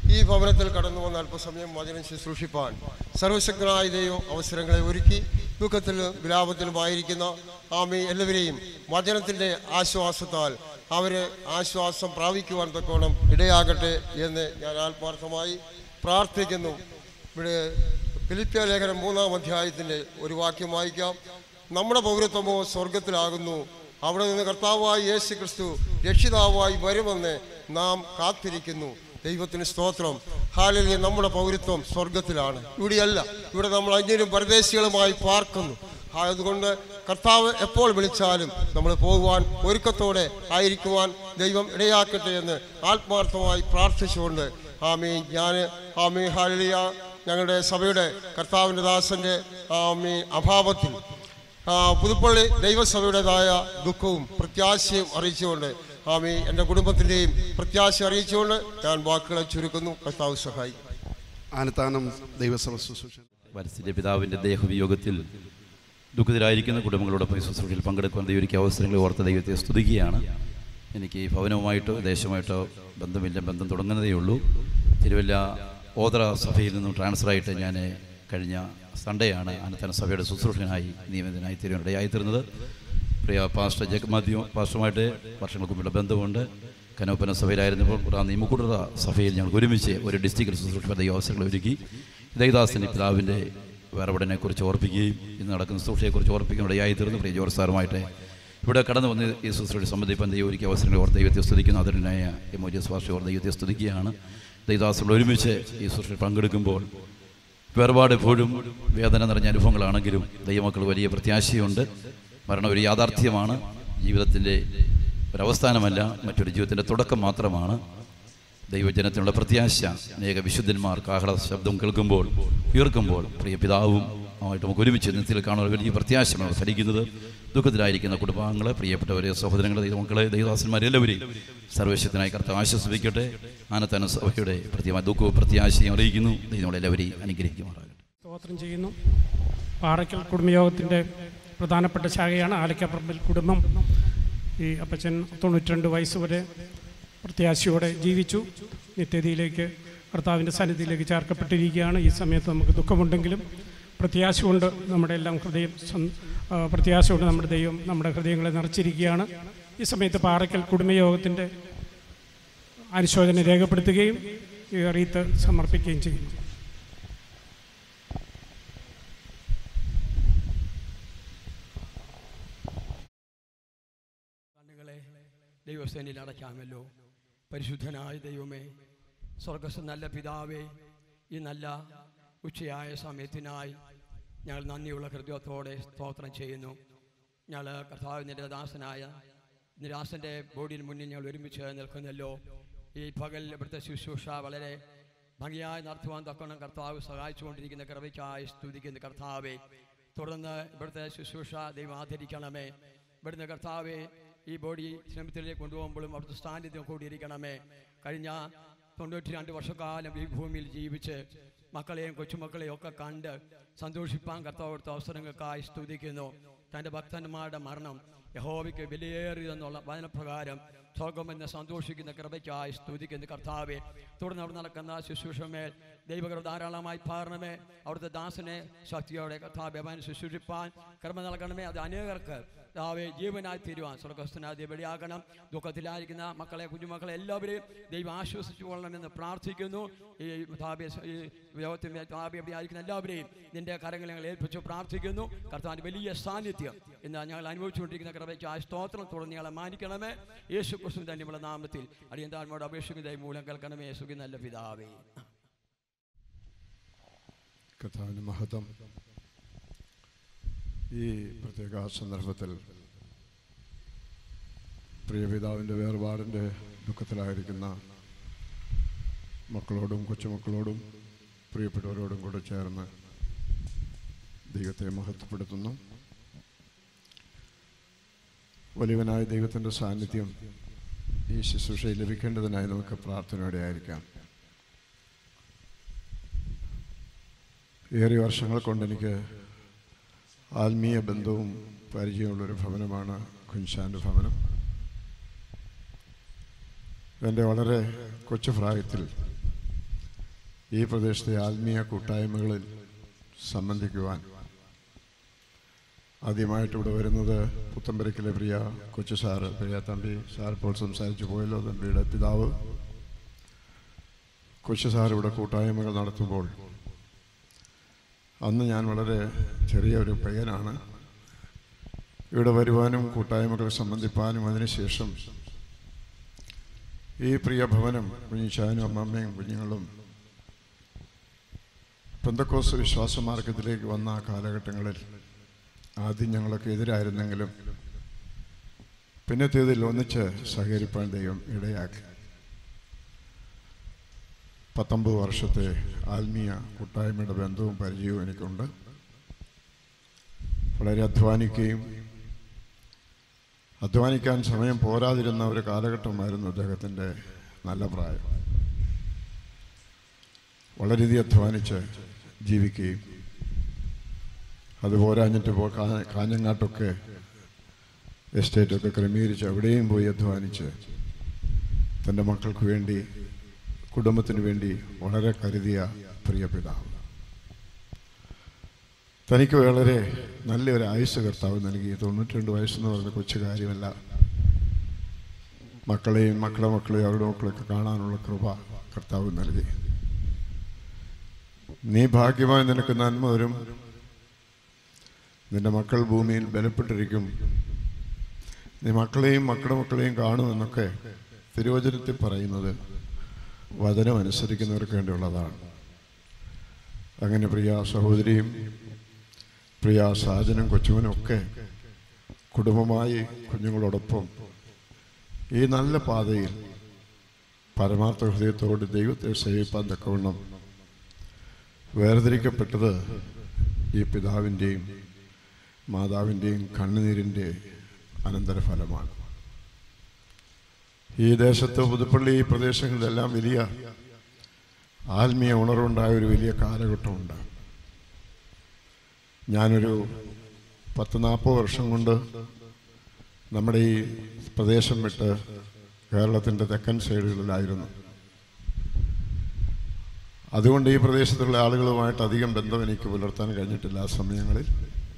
ഈ ഭവനത്തിൽ കടന്നു വന്ന അല്പസമയം വചനം ശുശ്രൂഷിപ്പാൻ സർവശക്തനായ ദൈവം അവസരങ്ങളെ ഒരുക്കി ദുഃഖത്തിലും വിലാപത്തിലുമായിരിക്കുന്ന ആമി എല്ലാവരെയും വചനത്തിൻ്റെ ആശ്വാസത്താൽ അവരെ ആശ്വാസം പ്രാപിക്കുവാൻ തക്കോണം ഇടയാകട്ടെ എന്ന് ഞാൻ ആത്മാർത്ഥമായി പ്രാർത്ഥിക്കുന്നു ഇവിടെ ഫിലിപ്പിയ ലേഖനം മൂന്നാം അധ്യായത്തിൻ്റെ ഒരു വാക്യം വായിക്കാം നമ്മുടെ പൗരത്വമോ സ്വർഗത്തിലാകുന്നു അവിടെ നിന്ന് കർത്താവായി യേശു ക്രിസ്തു രക്ഷിതാവായി വരുമെന്ന് നാം കാത്തിരിക്കുന്നു ദൈവത്തിന് സ്തോത്രം ഹാലിൽ നമ്മുടെ പൗരത്വം സ്വർഗത്തിലാണ് ഇവിടെയല്ല ഇവിടെ നമ്മൾ അന്യരും പരദേശികളുമായി പാർക്കുന്നു അതുകൊണ്ട് കർത്താവ് എപ്പോൾ വിളിച്ചാലും നമ്മൾ പോകുവാൻ ഒരുക്കത്തോടെ ആയിരിക്കുവാൻ ദൈവം ഇടയാക്കട്ടെ എന്ന് ആത്മാർത്ഥമായി പ്രാർത്ഥിച്ചുകൊണ്ട് ആമീ ഞാൻ ആമീ ഹാലിയ ഞങ്ങളുടെ സഭയുടെ കർത്താവിൻ്റെ ദാസൻ്റെ ആമീ അഭാവത്തിൽ ആ, പുതുപ്പള്ളി ദൈവസഭയുടേതായ ദുഃഖവും പ്രത്യാശയും അറിയിച്ചുകൊണ്ട് ആമി എൻ്റെ കുടുംബത്തിൻ്റെയും പ്രത്യാശ അറിയിച്ചുകൊണ്ട് ഞാൻ വാക്കുകളെ ചുരുക്കുന്നു കർത്താവ് സഹായിക്കും ആനത്താനം ദൈവസഭ ശുശ്രൂഷ വത്സല്യ പിതാവിൻ്റെ ദേഹവിയോഗത്തിൽ ദുഃഖിതരായിരിക്കുന്ന കുടുംബങ്ങളോടൊപ്പം ഈ ശുശ്രൂഷയിൽ പങ്കെടുക്കുവാൻ ദൈവരിക്ക് അവസരങ്ങൾ ഓർത്ത ദൈവത്തെ സ്തുതിക്കുകയാണ് എനിക്ക് ഈ ഭവനവുമായിട്ടോ ദേശമായിട്ടോ ബന്ധമില്ല ബന്ധം തുടങ്ങുന്നതേ ഉള്ളൂ തിരുവല്ല ഓതറ സഭയിൽ നിന്നും ട്രാൻസ്ഫറായിട്ട് ഞാൻ കഴിഞ്ഞ സൺഡേയാണ് അനത്തന സഭയുടെ ശുശ്രൂഷകനായി നിയമിതനായി തീരുവാനിടയായി തീർന്നത് പ്രിയ പാസ്റ്റർ ജേക്കബ് മാത്യു പാസ്റ്ററുമായിട്ട് വർഷങ്ങൾക്ക് മുമ്പുള്ള ബന്ധമുണ്ട് കനോപ്പന സഭയിലായിരുന്നപ്പോൾ ആ നിയമകൂടത സഭയിൽ ഞങ്ങൾ ഒരുമിച്ച് ഒരു ഡിസ്ട്രിക്റ്റിൽ ശുശ്രൂഷിക്കാൻ ദൈവ അവസരങ്ങൾ ഒരുക്കി ദൈവദാസന് പിതാവിൻ്റെ വേർപടനെ കുറിച്ച് ഓർപ്പിക്കുകയും ഇന്ന് നടക്കുന്ന ശുശ്രൂഷയെക്കുറിച്ച് ഓർപ്പിക്കുകയും ഇടയായി തീർന്നു പ്രിയ ജോർജ് സാറുമായിട്ട് ഇവിടെ കടന്നു വന്ന് ഈ ശുശ്രൂഷ സംബന്ധിപ്പം ദൈവം ഒരുക്കിയ അവസരങ്ങൾ ഓർ ദൈവത്തെ സ്തുതിക്കുന്നു അതിനായ എമോജിയസ് ഭാഷ ഓർ ദൈവത്തെ സ്തുതിക്കുകയാണ് ദൈവദാസങ്ങൾ ഒരുമിച്ച് ഈ ശുശ്രൂഷയിൽ പങ്കെടുക്കുമ്പോൾ വേർപാട് എപ്പോഴും വേദന നിറഞ്ഞ അനുഭവങ്ങളാണെങ്കിലും ദൈവമക്കൾ വലിയ പ്രത്യാശയുണ്ട് മരണം ഒരു യാഥാർത്ഥ്യമാണ് ജീവിതത്തിൻ്റെ ഒരവസ്ഥാനമല്ല മറ്റൊരു ജീവിതത്തിൻ്റെ തുടക്കം മാത്രമാണ് ദൈവജനത്തിനുള്ള പ്രത്യാശ അനേക വിശുദ്ധന്മാർ കാഹള ശബ്ദം കേൾക്കുമ്പോൾ ഉയർക്കുമ്പോൾ പ്രിയ പിതാവും ആയിട്ട് നമുക്ക് ഒരുമിച്ച് നിത്യത്തിൽ കാണുന്ന വലിയ പ്രത്യാശമാണ് ഫലിക്കുന്നത് ദുഃഖത്തിലായിരിക്കുന്ന കുടുംബാംഗങ്ങളെ പ്രിയപ്പെട്ടവരെ സഹോദരങ്ങളെ ദൈവമക്കളെ ദൈവദാസന്മാരെല്ലാവരെയും സർവശക്തനായി കർത്താവ് ആശ്വസിപ്പിക്കട്ടെ ആനത്താന സഭയുടെ പ്രത്യേകമായ ദുഃഖവും പ്രത്യാശയും അറിയിക്കുന്നു ദൈവങ്ങളെല്ലാവരെയും അനുഗ്രഹിക്കുമാറാകട്ടെ സ്തോത്രം ചെയ്യുന്നു പാറയ്ക്കൽ കുടുംബയോഗത്തിൻ്റെ പ്രധാനപ്പെട്ട ശാഖയാണ് ആലക്കപ്പറമ്പിൽ കുടുംബം ഈ അപ്പച്ചൻ തൊണ്ണൂറ്റിരണ്ട് വയസ്സ് വരെ പ്രത്യാശയോടെ ജീവിച്ചു നിത്യതയിലേക്ക് കർത്താവിൻ്റെ സന്നിധിയിലേക്ക് ചേർക്കപ്പെട്ടിരിക്കുകയാണ് ഈ സമയത്ത് നമുക്ക് ദുഃഖമുണ്ടെങ്കിലും പ്രത്യാശ കൊണ്ട് നമ്മുടെ എല്ലാം ഹൃദയം സം- ആ, പ്രത്യാശ കൊണ്ട് നമ്മുടെ ദൈവം നമ്മുടെ ഹൃദയങ്ങളെ നിറച്ചിരിക്കുകയാണ് ഈ സമയത്ത് പാറയ്ക്കൽ കുടുംബയോഗത്തിൻ്റെ അനുശോചനം രേഖപ്പെടുത്തുകയും ഈ റീത്ത് സമർപ്പിക്കുകയും ചെയ്യുന്നു കണ്ണുകളെ ദൈവസേനയിൽ അടയ്ക്കാമല്ലോ പരിശുദ്ധനായ ദൈവമേ സ്വർഗസ് നല്ല പിതാവേ ഈ നല്ല ഉച്ചയായ സമയത്തിനായി ഞങ്ങൾ നന്ദിയുള്ള ഹൃദയത്തോടെ സ്തോത്രം ചെയ്യുന്നു ഞങ്ങൾ കർത്താവിൻ്റെ ദാസനായ നിരാസൻ്റെ ബോഡിയിൽ മുന്നിൽ ഞങ്ങൾ ഒരുമിച്ച് നിൽക്കുന്നല്ലോ ഈ പകൽ ഇവിടുത്തെ ശുശ്രൂഷ വളരെ ഭംഗിയായി നടത്തുവാൻ തക്കണം കർത്താവ് സഹായിച്ചുകൊണ്ടിരിക്കുന്ന കൃപയ്ക്കായി സ്തുതിക്കുന്ന കർത്താവെ തുടർന്ന് ഇവിടുത്തെ ശുശ്രൂഷ ദൈവം ആദരിക്കണമേ ഇവിടുന്ന് കർത്താവെ ഈ ബോഡി ശ്രമത്തിലേക്ക് കൊണ്ടുപോകുമ്പോഴും അവിടുത്തെ സാന്നിധ്യം കൂടിയിരിക്കണമേ കഴിഞ്ഞ തൊണ്ണൂറ്റി രണ്ട് വർഷക്കാലം ഈ ഭൂമിയിൽ ജീവിച്ച് മക്കളെയും കൊച്ചുമക്കളെയും ഒക്കെ കണ്ട് സന്തോഷിപ്പാൻ കർത്താവ് കൊടുത്ത അവസരങ്ങൾക്കായി സ്തുതിക്കുന്നു തൻ്റെ ഭക്തന്മാരുടെ മരണം യഹോവയ്ക്ക് വിലയേറിയതെന്നുള്ള വചനപ്രകാരം സ്വർഗമെന്ന് സന്തോഷിക്കുന്ന കൃപയ്ക്കായി സ്തുതിക്കുന്ന കർത്താവെ തുടർന്ന് അവിടെ നടക്കുന്ന ശുശ്രൂഷമേൽ ദൈവകൃപ ധാരാളമായി പാറണമേ അവിടുത്തെ ദാസനെ ശക്തിയോടെ കർത്താവ് അവൻ ശുശ്രൂഷിപ്പാൻ കർമ്മ നൽകണമേ അത് അനേകർക്ക് കർത്താവെ ജീവനായി തീരുവാൻ സ്വർഗസ്ഥനായി വെളിയാകണം ദുഃഖത്തിലായിരിക്കുന്ന മക്കളെ കുഞ്ഞുമക്കളെ എല്ലാവരെയും ദൈവം ആശ്വസിച്ചു കൊള്ളണമെന്ന് പ്രാർത്ഥിക്കുന്നു ഈ താപി ഈ ലോകത്തിൽ താപി എവിടെ ആയിരിക്കുന്ന എല്ലാവരെയും നിന്റെ കരങ്ങൾ ഞങ്ങൾ ഏൽപ്പിച്ചു പ്രാർത്ഥിക്കുന്നു കർത്താവിൻ്റെ വലിയ സാന്നിധ്യം ഇന്ന് ഞങ്ങൾ അനുഭവിച്ചുകൊണ്ടിരിക്കുന്ന കൃപയ്ക്ക് ആ സ്തോത്രം തുടർന്ന് ഞങ്ങളെ മാനിക്കണമേ യേശു ക്രിസ്തു തന്നെയുള്ള നാമത്തിൽ അടിയന്താന്മോട് അപേക്ഷിക്കുന്നതായി മൂലം കേൾക്കണമേ സുഖി നല്ല പിതാവേ കഥാവിന് മഹത്വം ഈ പ്രത്യേക സന്ദർഭത്തിൽ പ്രിയപിതാവിൻ്റെ വേർപാടിൻ്റെ ദുഃഖത്തിലായിരിക്കുന്ന മക്കളോടും കൊച്ചുമക്കളോടും പ്രിയപ്പെട്ടവരോടും കൂടെ ചേർന്ന് ദൈവത്തെ മഹത്വപ്പെടുത്തുന്നു വലിയവനായ ദൈവത്തിൻ്റെ സാന്നിധ്യം ഈ ശുശ്രൂഷയിൽ ലഭിക്കേണ്ടതിനായി നമുക്ക് പ്രാർത്ഥനയോടെ ആയിരിക്കാം ഏറെ വർഷങ്ങൾ കൊണ്ട് എനിക്ക് ആത്മീയ ബന്ധവും പരിചയമുള്ളൊരു ഭവനമാണ് കുൻഷാൻ്റെ ഭവനം എൻ്റെ വളരെ കൊച്ചു പ്രായത്തിൽ ഈ പ്രദേശത്തെ ആത്മീയ കൂട്ടായ്മകളിൽ സംബന്ധിക്കുവാൻ ആദ്യമായിട്ട് ഇവിടെ വരുന്നത് പുത്തമ്പരക്കിലെ പ്രിയ കൊച്ചു സാറ് പ്രിയ തമ്പി സാർ ഇപ്പോൾ സംസാരിച്ചു പോയല്ലോ തമ്പിയുടെ പിതാവ് കൊച്ചു സാർ ഇവിടെ കൂട്ടായ്മകൾ നടത്തുമ്പോൾ അന്ന് ഞാൻ വളരെ ചെറിയ ഒരു പയ്യനാണ് ഇവിടെ വരുവാനും കൂട്ടായ്മകൾ സംബന്ധിപ്പാനും അതിനുശേഷം ഈ പ്രിയ ഭവനം കുഞ്ഞിച്ചാനും അമ്മമ്മയും കുഞ്ഞുങ്ങളും പെന്തക്കോസ് വിശ്വാസ മാർഗത്തിലേക്ക് വന്ന ആ കാലഘട്ടങ്ങളിൽ ആദ്യം ഞങ്ങളൊക്കെ എതിരായിരുന്നെങ്കിലും പിന്നത്തേതിൽ ഒന്നിച്ച് സഹകരിപ്പാൻ ദൈവം ഇടയാക്കി പത്തൊമ്പത് വർഷത്തെ ആത്മീയ കൂട്ടായ്മയുടെ ബന്ധവും പരിചയവും എനിക്കുണ്ട് വളരെ അധ്വാനിക്കുകയും അധ്വാനിക്കാൻ സമയം പോരാതിരുന്ന ഒരു കാലഘട്ടമായിരുന്നു അദ്ദേഹത്തിൻ്റെ നല്ല പ്രായം വളരെയധികം അധ്വാനിച്ച് ജീവിക്കുകയും അത് പോരാഞ്ഞിട്ട് പോ കാ- കാഞ്ഞങ്ങാട്ടൊക്കെ എസ്റ്റേറ്റൊക്കെ ക്രമീകരിച്ച് അവിടെയും പോയി അധ്വാനിച്ച് തൻ്റെ മക്കൾക്ക് വേണ്ടി കുടുംബത്തിന് വേണ്ടി വളരെ കരുതിയ പ്രിയ പിതാവ് തനിക്ക് വളരെ നല്ലൊരു ആയുസ് കർത്താവ് നൽകി തൊണ്ണൂറ്റി രണ്ട് വയസ്സെന്ന് പറഞ്ഞ കൊച്ചു കാര്യമല്ല മക്കളെയും മക്കളുടെ മക്കളെയും അവരുടെ മക്കളെയൊക്കെ കാണാനുള്ള കൃപ കർത്താവ് നൽകി നീ ഭാഗ്യമായി നിനക്ക് നന്മ വരും നിന്റെ മക്കൾ ഭൂമിയിൽ ബലപ്പെട്ടിരിക്കും നീ മക്കളെയും മക്കളുടെ മക്കളെയും കാണുമെന്നൊക്കെ തിരുവചനത്തിൽ പറയുന്നത് വചനം അനുസരിക്കുന്നവർക്ക് വേണ്ടിയുള്ളതാണ് അങ്ങനെ പ്രിയ സഹോദരിയും പ്രിയ സാജനും കൊച്ചുവനും ഒക്കെ കുടുംബമായി കുഞ്ഞുങ്ങളോടൊപ്പം ഈ നല്ല പാതയിൽ പരമാർത്ഥ ഹൃദയത്തോട് ദൈവത്തെ സേവിപ്പാൻ തക്കവണ്ണം വേർതിരിക്കപ്പെട്ടത് ഈ പിതാവിൻ്റെയും മാതാവിൻ്റെയും കണ്ണുനീരിൻ്റെ അനന്തരഫലമാണ് ഈ ദേശത്ത് പുതുപ്പള്ളി ഈ പ്രദേശങ്ങളിലെല്ലാം വലിയ ആത്മീയ ഉണർവുണ്ടായ ഒരു വലിയ കാലഘട്ടമുണ്ട് ഞാനൊരു പത്ത് നാൽപ്പത് വർഷം കൊണ്ട് നമ്മുടെ ഈ പ്രദേശം വിട്ട് കേരളത്തിൻ്റെ തെക്കൻ സൈഡുകളിലായിരുന്നു അതുകൊണ്ട് ഈ പ്രദേശത്തുള്ള ആളുകളുമായിട്ട് അധികം ബന്ധം എനിക്ക് പുലർത്താൻ കഴിഞ്ഞിട്ടില്ല ആ സമയങ്ങളിൽ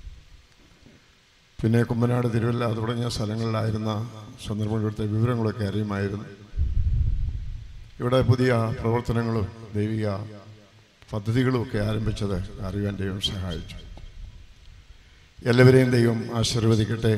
പിന്നെ കുമ്പനാട് തിരുവല്ല അത് തുടങ്ങിയ സ്ഥലങ്ങളിലായിരുന്ന സന്ദർഭങ്ങളിലത്തെ വിവരങ്ങളൊക്കെ അറിയുമായിരുന്നു ഇവിടെ പുതിയ പ്രവർത്തനങ്ങളും ദൈവിക പദ്ധതികളും ഒക്കെ ആരംഭിച്ചത് അറിയാൻ ദൈവം സഹായിച്ചു എല്ലാവരെയും ദൈവം ആശീർവദിക്കട്ടെ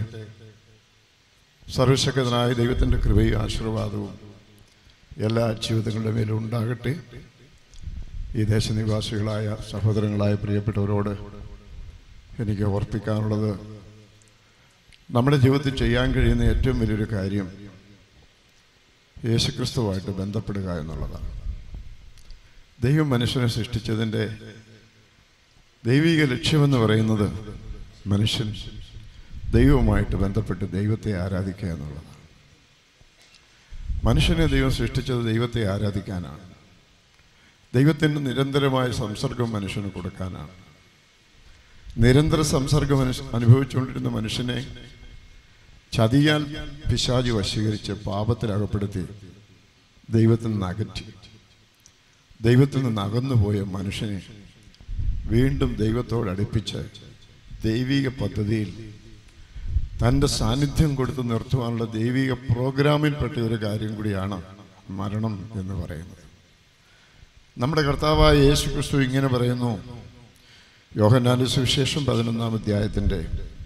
സർവശക്തനായ ദൈവത്തിൻ്റെ കൃപയും ആശീർവാദവും എല്ലാ ജീവിതങ്ങളുടെ മേലും ഉണ്ടാകട്ടെ ഈ ദേശനിവാസികളായ സഹോദരങ്ങളായ പ്രിയപ്പെട്ടവരോട് എനിക്ക് ഓർപ്പിക്കാനുള്ളത് നമ്മുടെ ജീവിതത്തിൽ ചെയ്യാൻ കഴിയുന്ന ഏറ്റവും വലിയൊരു കാര്യം യേശുക്രിസ്തുവായിട്ട് ബന്ധപ്പെടുക എന്നുള്ളതാണ് ദൈവം മനുഷ്യനെ സൃഷ്ടിച്ചതിൻ്റെ ദൈവിക ലക്ഷ്യമെന്ന് പറയുന്നത് മനുഷ്യൻ ദൈവവുമായിട്ട് ബന്ധപ്പെട്ട് ദൈവത്തെ ആരാധിക്കുക എന്നുള്ളതാണ് മനുഷ്യനെ ദൈവം സൃഷ്ടിച്ചത് ദൈവത്തെ ആരാധിക്കാനാണ് ദൈവത്തിൻ്റെ നിരന്തരമായ സംസർഗം മനുഷ്യന് കൊടുക്കാനാണ് നിരന്തര സംസർഗം മനുഷ്യ അനുഭവിച്ചുകൊണ്ടിരുന്ന മനുഷ്യനെ ചതിയാൽ പിശാചി വശീകരിച്ച് പാപത്തിൽ അകപ്പെടുത്തി ദൈവത്തിൽ നിന്ന് അകറ്റി ദൈവത്തിൽ നിന്ന് അകന്നുപോയ മനുഷ്യനെ വീണ്ടും ദൈവത്തോട് അടുപ്പിച്ച് ദൈവിക പദ്ധതിയിൽ തൻ്റെ സാന്നിധ്യം കൊടുത്ത് നിർത്തുവാനുള്ള ദൈവിക പ്രോഗ്രാമിൽപ്പെട്ട ഒരു കാര്യം കൂടിയാണ് മരണം എന്ന് പറയുന്നത് നമ്മുടെ കർത്താവായ യേശു ക്രിസ്തു ഇങ്ങനെ പറയുന്നു യോഹന്നാന്റെ സുവിശേഷം പതിനൊന്നാം അധ്യായത്തിൻ്റെ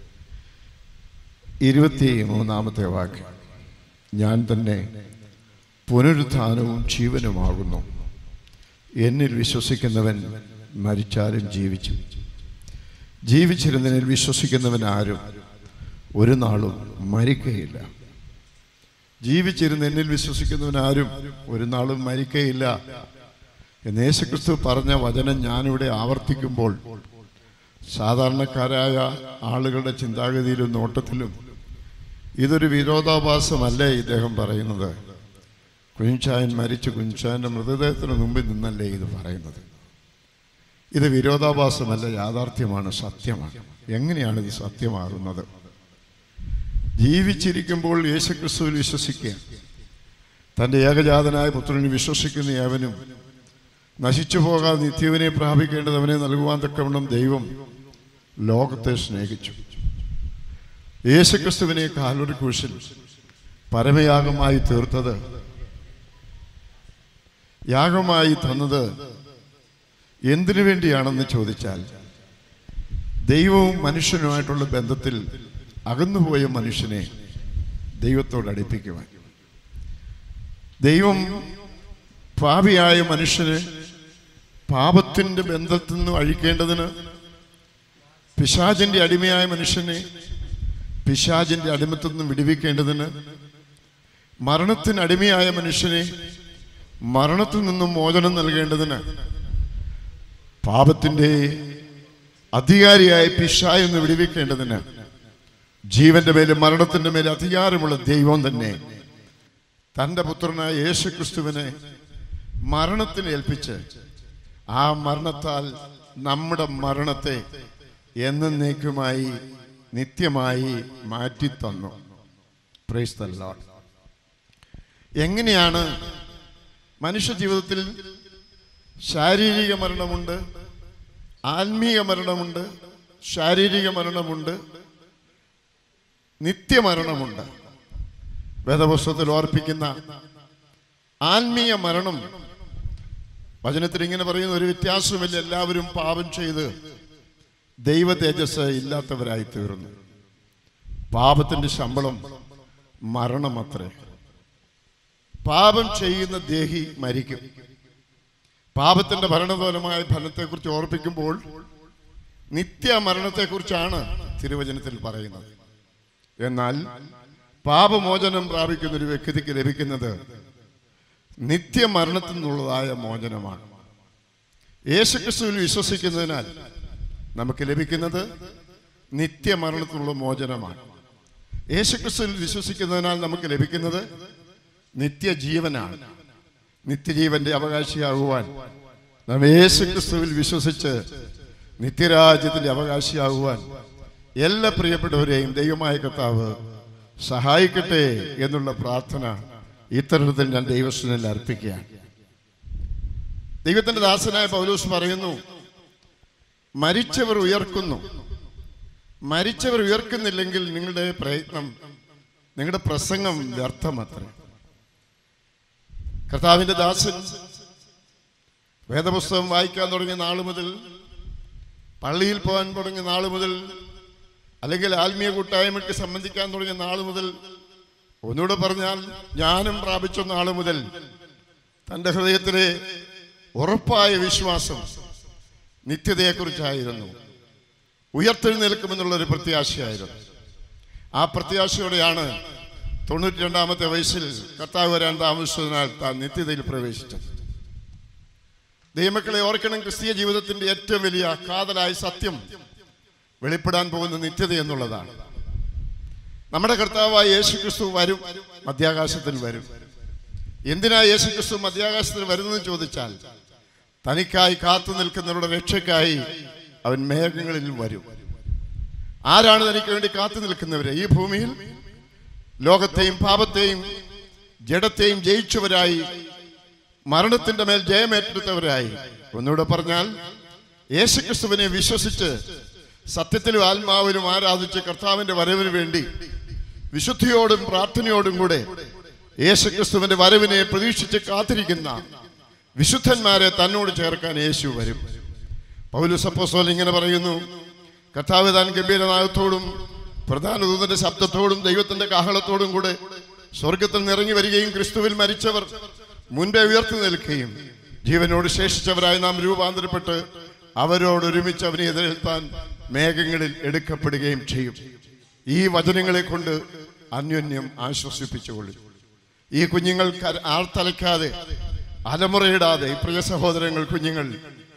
ഇരുപത്തി മൂന്നാമത്തെ വാക്യം ഞാൻ തന്നെ പുനരുത്ഥാനവും ജീവനുമാകുന്നു എന്നിൽ വിശ്വസിക്കുന്നവൻ മരിച്ചാലും ജീവിച്ചു ജീവിച്ചിരുന്നതിൽ വിശ്വസിക്കുന്നവൻ ആരും ഒരു നാളും മരിക്കയില്ല ജീവിച്ചിരുന്ന എന്നിൽ വിശ്വസിക്കുന്നവൻ ആരും ഒരു നാളും മരിക്കയില്ല എന്ന് യേശുക്രിസ്തു പറഞ്ഞ വചനം ഞാനിവിടെ ആവർത്തിക്കുമ്പോൾ സാധാരണക്കാരായ ആളുകളുടെ ചിന്താഗതിയിലും നോട്ടത്തിലും ഇതൊരു വിരോധാഭാസമല്ലേ ഇദ്ദേഹം പറയുന്നത് കുഞ്ഞായൻ മരിച്ചു കുഞ്ഞായൻ്റെ മൃതദേഹത്തിന് മുമ്പിൽ നിന്നല്ലേ ഇത് പറയുന്നത് ഇത് വിരോധാഭാസമല്ല യാഥാർത്ഥ്യമാണ് സത്യമാണ് എങ്ങനെയാണ് ഇത് സത്യമാകുന്നത് ജീവിച്ചിരിക്കുമ്പോൾ യേശുക്രിസ്തുവിൽ വിശ്വസിക്കുക തൻ്റെ ഏകജാതനായ പുത്രനിൽ വിശ്വസിക്കുന്ന ഏവനും നശിച്ചു പോകാതെ നിത്യവിനെ പ്രാപിക്കേണ്ടത് അവനെ നൽകുവാൻ തക്കവണ്ണം ദൈവം ലോകത്തെ സ്നേഹിച്ചു യേശുക്രിസ്തുവിനെ കാലൊരു കുരിശിൽ പരമയാഗമായി തീർത്തത് യാഗമായി തന്നത് എന്തിനു വേണ്ടിയാണെന്ന് ചോദിച്ചാൽ ദൈവവും മനുഷ്യനുമായിട്ടുള്ള ബന്ധത്തിൽ അകന്നുപോയ മനുഷ്യനെ ദൈവത്തോട് അടുപ്പിക്കുവാൻ ദൈവം പാപിയായ മനുഷ്യന് പാപത്തിൻ്റെ ബന്ധത്തിൽ നിന്ന് അഴിക്കേണ്ടതിന് പിശാചിൻ്റെ അടിമയായ മനുഷ്യനെ പിശാചിൻ്റെ അടിമത്തിൽ നിന്ന് വിടുവിക്കേണ്ടതിന് മരണത്തിന് അടിമയായ മനുഷ്യനെ മരണത്തിൽ നിന്നും മോചനം നൽകേണ്ടതിന് പാപത്തിൻ്റെ അധികാരിയായ പിശായി നിന്ന് വിടുവിക്കേണ്ടതിന് ജീവന്റെ മേലും മരണത്തിന്റെ മേലും അധികാരമുള്ള ദൈവം തന്നെ തൻ്റെ പുത്രനായ യേശു ക്രിസ്തുവിനെ മരണത്തിന് ഏൽപ്പിച്ച് ആ മരണത്താൽ നമ്മുടെ മരണത്തെ എന്നേക്കുമായി നിത്യമായി മാറ്റി തന്നു പ്രൈസ് ദ ലോർഡ് എങ്ങനെയാണ് മനുഷ്യ ജീവിതത്തിൽ ശാരീരിക മരണമുണ്ട് ആത്മീയ മരണമുണ്ട് ശാരീരിക മരണമുണ്ട് നിത്യമരണമുണ്ട് വേദപുസ്തകത്തിൽ ഓർപ്പിക്കുന്ന ആത്മീയ മരണം വചനത്തിൽ ഇങ്ങനെ പറയുന്ന ഒരു വ്യത്യാസമില്ല എല്ലാവരും പാപം ചെയ്ത് ദൈവ തേജസ് ഇല്ലാത്തവരായി തീർന്നു പാപത്തിന്റെ ശമ്പളം മരണമത്രേ പാപം ചെയ്യുന്ന ദേഹി മരിക്കും പാപത്തിന്റെ ഭരണതോലമായ ഫലത്തെക്കുറിച്ച് ഓർപ്പിക്കുമ്പോൾ നിത്യമരണത്തെക്കുറിച്ചാണ് തിരുവചനത്തിൽ പറയുന്നത് എന്നാൽ പാപമോചനം പ്രാപിക്കുന്ന ഒരു വ്യക്തിക്ക് ലഭിക്കുന്നത് നിത്യമരണത്തിൽ നിന്നുള്ളതായ മോചനമാണ് യേശുക്രിസ്തുവിൽ വിശ്വസിക്കുന്നതിനാൽ നമുക്ക് ലഭിക്കുന്നത് നിത്യമരണത്തിനുള്ള മോചനമാണ് യേശുക്രിസ്തുവിൽ വിശ്വസിക്കുന്നതിനാൽ നമുക്ക് ലഭിക്കുന്നത് നിത്യജീവനാണ് നിത്യജീവന്റെ അവകാശിയാകുവാൻ നാം യേശുക്രിസ്തുവിൽ വിശ്വസിച്ച് നിത്യരാജ്യത്തിന്റെ അവകാശിയാകുവാൻ എല്ലാ പ്രിയപ്പെട്ടവരെയും ദൈവമായ കർത്താവ് സഹായിക്കട്ടെ എന്നുള്ള പ്രാർത്ഥന ഇത്തരത്തിൽ ഞാൻ ദൈവസ്ഥനിൽ അർപ്പിക്കുകയാണ് ദൈവത്തിന്റെ ദാസനായ പൗലൂസ് പറയുന്നു മരിച്ചവർ ഉയർക്കുന്നു മരിച്ചവർ ഉയർക്കുന്നില്ലെങ്കിൽ നിങ്ങളുടെ പ്രയത്നം നിങ്ങളുടെ പ്രസംഗം വ്യർത്ഥമത്രേ കർത്താവിന്റെ ദാസൻ വേദപുസ്തകം വായിക്കാൻ തുടങ്ങിയ നാൾ മുതൽ പള്ളിയിൽ പോകാൻ തുടങ്ങിയ നാൾ മുതൽ അല്ലെങ്കിൽ ആത്മീയ കൂട്ടായ്മയ്ക്ക് സംബന്ധിക്കാൻ തുടങ്ങിയ നാൾ മുതൽ ഒന്നുകൂടെ പറഞ്ഞാൽ ജ്ഞാനം പ്രാപിച്ച നാൾ മുതൽ തൻ്റെ ഹൃദയത്തിലെ ഉറപ്പായ വിശ്വാസം നിത്യതയെക്കുറിച്ചായിരുന്നു ഉയർത്തെഴുന്നേൽക്കുമെന്നുള്ള ഒരു പ്രത്യാശയായിരുന്നു ആ പ്രത്യാശയോടെയാണ് തൊണ്ണൂറ്റി രണ്ടാമത്തെ വയസ്സിൽ കർത്താവ് വരാൻ താമസിച്ചതിനാൽ താൻ നിത്യതയിൽ പ്രവേശിച്ചത് ദൈവമക്കളെ ഓർക്കണം ക്രിസ്തീയ ജീവിതത്തിന്റെ ഏറ്റവും വലിയ കാതലായ സത്യം വെളിപ്പെടാൻ പോകുന്ന നിത്യത എന്നുള്ളതാണ് നമ്മുടെ കർത്താവായ യേശു ക്രിസ്തു വരും മധ്യാകാശത്തിൽ വരും എന്തിനാ യേശു ക്രിസ്തു മധ്യാകാശത്തിൽ വരുന്നതെന്ന് ചോദിച്ചാൽ തനിക്കായി കാത്തു നിൽക്കുന്നവരുടെ രക്ഷയ്ക്കായി അവൻ മേഘങ്ങളിൽ വരും ആരാണ് തനിക്ക് വേണ്ടി കാത്തു നിൽക്കുന്നവര് ഈ ഭൂമിയിൽ ലോകത്തെയും പാപത്തെയും ജഡത്തെയും ജയിച്ചവരായി മരണത്തിന്റെ മേൽ ജയമേറ്റെടുത്തവരായി ഒന്നുകൂടെ പറഞ്ഞാൽ യേശുക്രിസ്തുവിനെ വിശ്വസിച്ച് സത്യത്തിലും ആത്മാവിലും ആരാധിച്ച് കർത്താവിന്റെ വരവിന് വേണ്ടി വിശുദ്ധിയോടും പ്രാർത്ഥനയോടും കൂടെ യേശുക്രിസ്തുവിന്റെ വരവിനെ പ്രതീക്ഷിച്ച് കാത്തിരിക്കുന്ന വിശുദ്ധന്മാരെ തന്നോട് ചേർക്കാൻ യേശു വരും പൗലുസ് അപ്പോസ്തലൻ ഇങ്ങനെ പറയുന്നു കർത്താവ് താൻ ഗംഭീരനാഥത്തോടും പ്രധാന ദൂതന്റെ ശബ്ദത്തോടും ദൈവത്തിന്റെ കാഹളത്തോടും കൂടെ സ്വർഗത്തിൽ നിറങ്ങി വരികയും ക്രിസ്തുവിൽ മരിച്ചവർ മുൻപേ ഉയർത്തി നിൽക്കുകയും ജീവനോട് ശേഷിച്ചവരായി നാം രൂപാന്തരപ്പെട്ട് അവരോട് ഒരുമിച്ച് അവനെ എതിരേൽത്താൻ മേഘങ്ങളിൽ എടുക്കപ്പെടുകയും ചെയ്യും ഈ വചനങ്ങളെ കൊണ്ട് അന്യോന്യം ആശ്വസിപ്പിച്ചുകൊള്ളും ഈ കുഞ്ഞുങ്ങൾ കര- ആർത്തലയ്ക്കാതെ അലമുറയിടാതെ ഈ പ്രിയ സഹോദരങ്ങൾ കുഞ്ഞുങ്ങൾ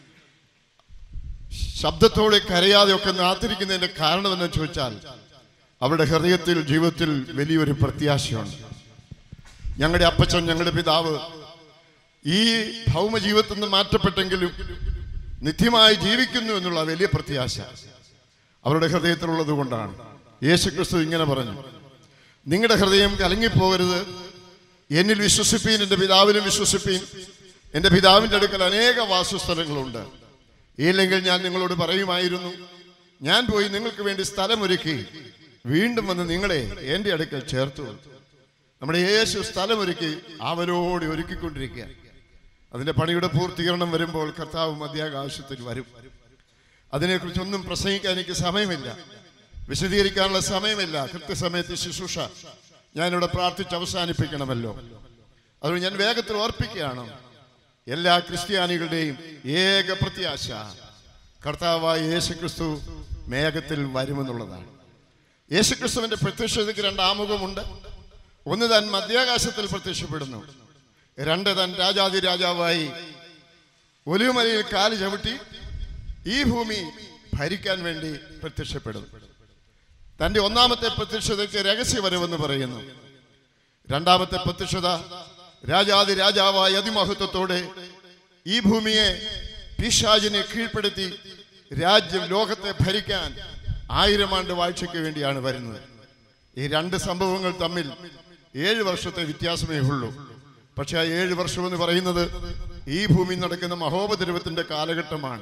ശബ്ദത്തോടെ കരയാതെ ഒക്കെ കാത്തിരിക്കുന്നതിന്റെ കാരണം എന്ന് ചോദിച്ചാൽ അവരുടെ ഹൃദയത്തിൽ ജീവിതത്തിൽ വലിയൊരു പ്രത്യാശയുണ്ട് ഞങ്ങളുടെ അപ്പച്ചൻ ഞങ്ങളുടെ പിതാവ് ഈ ഭൗമ ജീവിതത്തിൽ നിന്ന് മാറ്റപ്പെട്ടെങ്കിലും നിത്യമായി ജീവിക്കുന്നു എന്നുള്ള വലിയ പ്രത്യാശ അവരുടെ ഹൃദയത്തിലുള്ളത് കൊണ്ടാണ് യേശു ക്രിസ്തു ഇങ്ങനെ പറഞ്ഞു നിങ്ങളുടെ ഹൃദയം കലങ്ങിപ്പോകരുത് എന്നിൽ വിശ്വസിപ്പീൻ എൻ്റെ പിതാവിലും വിശ്വസിപ്പീൻ എൻ്റെ പിതാവിൻ്റെ അടുക്കൽ അനേക വാസസ്ഥലങ്ങളുണ്ട് ഇല്ലെങ്കിൽ ഞാൻ നിങ്ങളോട് പറയുമായിരുന്നു ഞാൻ പോയി നിങ്ങൾക്ക് വേണ്ടി സ്ഥലമൊരുക്കി വീണ്ടും വന്ന് നിങ്ങളെ എൻ്റെ അടുക്കൽ ചേർത്തു നമ്മുടെ യേശു സ്ഥലമൊരുക്കി അവരോട് ഒരുക്കിക്കൊണ്ടിരിക്കുക അതിന്റെ പണിയുടെ പൂർത്തീകരണം വരുമ്പോൾ കർത്താവ് മധ്യാകാശത്തിൽ വരും അതിനെക്കുറിച്ചൊന്നും പ്രസംഗിക്കാൻ എനിക്ക് സമയമില്ല വിശദീകരിക്കാനുള്ള സമയമില്ല കൃത്യസമയത്ത് ശുശ്രൂഷ ഞാനിവിടെ പ്രാർത്ഥിച്ച് അവസാനിപ്പിക്കണമല്ലോ അതുകൊണ്ട് ഞാൻ വേഗത്തിൽ ഓർപ്പിക്കുകയാണ് എല്ലാ ക്രിസ്ത്യാനികളുടെയും ഏക പ്രത്യാശ കർത്താവായ യേശുക്രിസ്തു മേഘത്തിൽ വരുമെന്നുള്ളതാണ് യേശുക്രിസ്തുവിന്റെ പ്രത്യക്ഷതയ്ക്ക് രണ്ട് ആമുഖമുണ്ട് ഒന്ന് താൻ മധ്യാകാശത്തിൽ പ്രത്യക്ഷപ്പെടുന്നു രണ്ട് താൻ രാജാതി രാജാവായി ഒലിവുമലയിൽ കാല് ചവിട്ടി ഈ ഭൂമി ഭരിക്കാൻ വേണ്ടി പ്രത്യക്ഷപ്പെടുന്നു തന്റെ ഒന്നാമത്തെ പ്രത്യക്ഷതയ്ക്ക് രഹസ്യവരവെന്ന് പറയുന്നു രണ്ടാമത്തെ പ്രത്യക്ഷത രാജാതി രാജാവായ അതിമഹത്വത്തോടെ ഈ ഭൂമിയെ പിശാചിനെ കീഴ്പ്പെടുത്തി രാജ്യം ലോകത്തെ ഭരിക്കാൻ ആയിരം ആണ്ട് വാഴ്ചയ്ക്ക് വേണ്ടിയാണ് വരുന്നത് ഈ രണ്ട് സംഭവങ്ങൾ തമ്മിൽ ഏഴ് വർഷത്തെ വ്യത്യാസമേ ഉള്ളൂ പക്ഷെ ആ ഏഴ് വർഷം എന്ന് പറയുന്നത് ഈ ഭൂമി നടക്കുന്ന മഹോപദ്രവത്തിന്റെ കാലഘട്ടമാണ്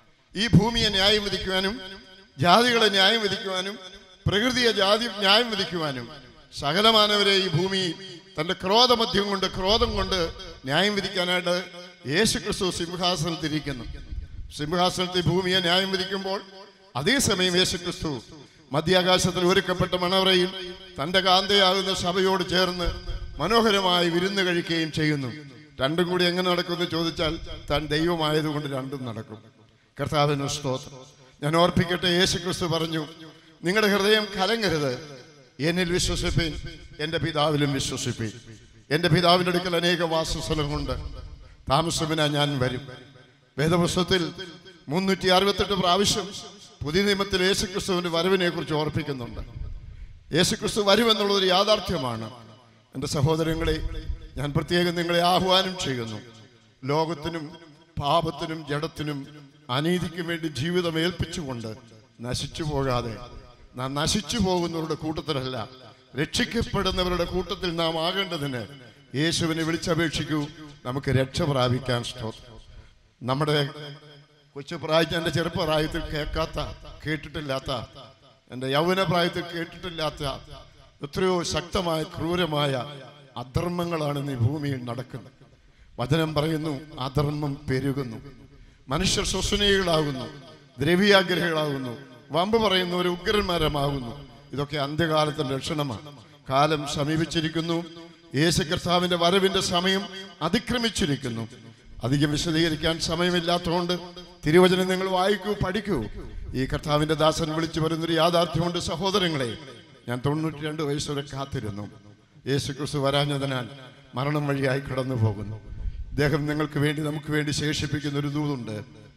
ഈ ഭൂമിയെ ന്യായം വിധിക്കുവാനും ജാതികളെ ന്യായം വിധിക്കുവാനും പ്രകൃതിയെ ജാതി ന്യായം വിധിക്കുവാനും സകലമാനവരെ ഈ ഭൂമി തന്റെ ക്രോധമധ്യം കൊണ്ട് ക്രോധം കൊണ്ട് ന്യായം വിധിക്കാനായിട്ട് യേശു ക്രിസ്തു സിംഹാസനത്തിരിക്കുന്നു സിംഹാസനത്തിൽ ഭൂമിയെ ന്യായം വിധിക്കുമ്പോൾ അതേസമയം യേശു ക്രിസ്തു മധ്യാകാശത്തിൽ ഒരുക്കപ്പെട്ട മണവറയിൽ തന്റെ കാന്തയാകുന്ന സഭയോട് ചേർന്ന് മനോഹരമായി വിരുന്ന് കഴിക്കുകയും ചെയ്യുന്നു രണ്ടും കൂടി എങ്ങനെ നടക്കുമെന്ന് ചോദിച്ചാൽ താൻ ദൈവമായതുകൊണ്ട് രണ്ടും നടക്കും കർത്താവിന് സ്തോത്രം ഞാൻ ഓർപ്പിക്കട്ടെ യേശു ക്രിസ്തു പറഞ്ഞു നിങ്ങളുടെ ഹൃദയം കലങ്ങരുത് എന്നിൽ വിശ്വസിപ്പീൻ എൻ്റെ പിതാവിലും വിശ്വസിപ്പീൻ എൻ്റെ പിതാവിൻ്റെ അടുക്കൽ അനേക വാസസ്ഥലങ്ങളുണ്ട് താമസമിന ഞാൻ വരും വേദപുസ്തകത്തിൽ മുന്നൂറ്റി അറുപത്തെട്ട് പ്രാവശ്യം പുതിയ നിയമത്തിൽ യേശുക്രിസ്തുവിന്റെ വരവിനെ കുറിച്ച് ഓർപ്പിക്കുന്നുണ്ട് യേശുക്രിസ്തു വരുമെന്നുള്ളതൊരു യാഥാർത്ഥ്യമാണ് എൻ്റെ സഹോദരങ്ങളെ ഞാൻ പ്രത്യേകം നിങ്ങളെ ആഹ്വാനം ചെയ്യുന്നു ലോകത്തിനും പാപത്തിനും ജഡത്തിനും അനീതിക്കും വേണ്ടി ജീവിതം ഏൽപ്പിച്ചുകൊണ്ട് നശിച്ചു പോകാതെ നാം നശിച്ചു പോകുന്നവരുടെ കൂട്ടത്തിലല്ല രക്ഷിക്കപ്പെടുന്നവരുടെ കൂട്ടത്തിൽ നാം ആകേണ്ടതിന് യേശുവിനെ വിളിച്ചപേക്ഷിക്കൂ നമുക്ക് രക്ഷ പ്രാപിക്കാൻ സ്തോത്രം നമ്മുടെ കൊച്ചു പ്രായത്തിൽ എൻ്റെ ചെറുപ്പപ്രായത്തിൽ കേൾക്കാത്ത കേട്ടിട്ടില്ലാത്ത എൻ്റെ യൗവന പ്രായത്തിൽ കേട്ടിട്ടില്ലാത്ത എത്രയോ ശക്തമായ ക്രൂരമായ അധർമ്മങ്ങളാണ് ഇന്ന് ഈ ഭൂമിയിൽ നടക്കുന്നത് വചനം പറയുന്നു അധർമ്മം പെരുകുന്നു മനുഷ്യർ ശ്വസനീയകളാകുന്നു ദ്രവ്യാഗ്രഹികളാകുന്നു വമ്പ് പറയുന്നവർ ഉഗ്രന്മാരമാകുന്നു ഇതൊക്കെ അന്ത്യകാലത്തിന്റെ ലക്ഷണമാണ് കാലം സമീപിച്ചിരിക്കുന്നു യേശു കർത്താവിന്റെ വരവിന്റെ സമയം അതിക്രമിച്ചിരിക്കുന്നു അധികം വിശദീകരിക്കാൻ സമയമില്ലാത്തതുകൊണ്ട് തിരുവചനം നിങ്ങൾ വായിക്കൂ പഠിക്കൂ ഈ കർത്താവിന്റെ ദാസൻ വിളിച്ചു വരുന്നൊരു യാഥാർത്ഥ്യമുണ്ട് സഹോദരങ്ങളെ ഞാൻ തൊണ്ണൂറ്റി രണ്ട് വയസ്സുവരെ കാത്തിരുന്നു യേശു ക്രിസ്തു വരാഞ്ഞതിനാൽ മരണം വഴിയായി കടന്നു പോകുന്നു ഇദ്ദേഹം നിങ്ങൾക്ക് വേണ്ടി നമുക്ക് വേണ്ടി ശേഷിപ്പിക്കുന്ന ഒരു ദൂതുണ്ട്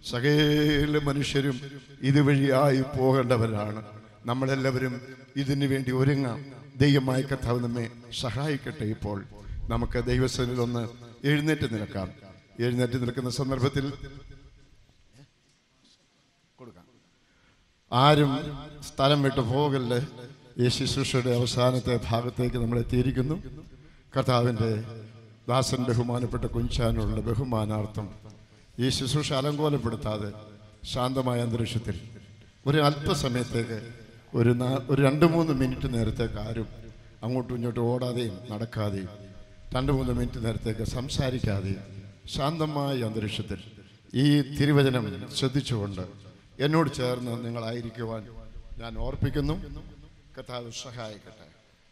സകല മനുഷ്യരും ഇതുവഴിയായി പോകേണ്ടവരാണ് നമ്മളെല്ലാവരും ഇതിനു വേണ്ടി ഒരുങ്ങാം ദൈവമായ കർത്താവ് നമ്മെ സഹായിക്കട്ടെ ഇപ്പോൾ നമുക്ക് ദൈവസനിൽ ഒന്ന് എഴുന്നേറ്റ് നിൽക്കാം എഴുന്നേറ്റ് നിൽക്കുന്ന സന്ദർഭത്തിൽ കൊടുക്കാം ആരും സ്ഥലം വിട്ടു പോകല്ലേ ഈ ശുശ്രൂഷയുടെ അവസാനത്തെ ഭാഗത്തേക്ക് നമ്മൾ എത്തിയിരിക്കുന്നു കർത്താവിൻ്റെ ദാസൻ ബഹുമാനപ്പെട്ട കുഞ്ചാനുള്ള ബഹുമാനാർത്ഥം ഈ ശുശ്രൂഷ അലങ്കോലപ്പെടുത്താതെ ശാന്തമായ അന്തരീക്ഷത്തിൽ ഒരു അല്പസമയത്തേക്ക് ഒരു നാ- ഒരു രണ്ട് മൂന്ന് മിനിറ്റ് നേരത്തേക്ക് ആരും അങ്ങോട്ടും ഇങ്ങോട്ടും ഓടാതെയും നടക്കാതെയും രണ്ട് മൂന്ന് മിനിറ്റ് നേരത്തേക്ക് സംസാരിക്കാതെയും ശാന്തമായ അന്തരീക്ഷത്തിൽ ഈ തിരുവചനം ശ്രദ്ധിച്ചുകൊണ്ട് എന്നോട് ചേർന്ന് നിങ്ങളായിരിക്കുവാൻ ഞാൻ ഓർപ്പിക്കുന്നു കർത്താവ് സഹായിക്കട്ടെ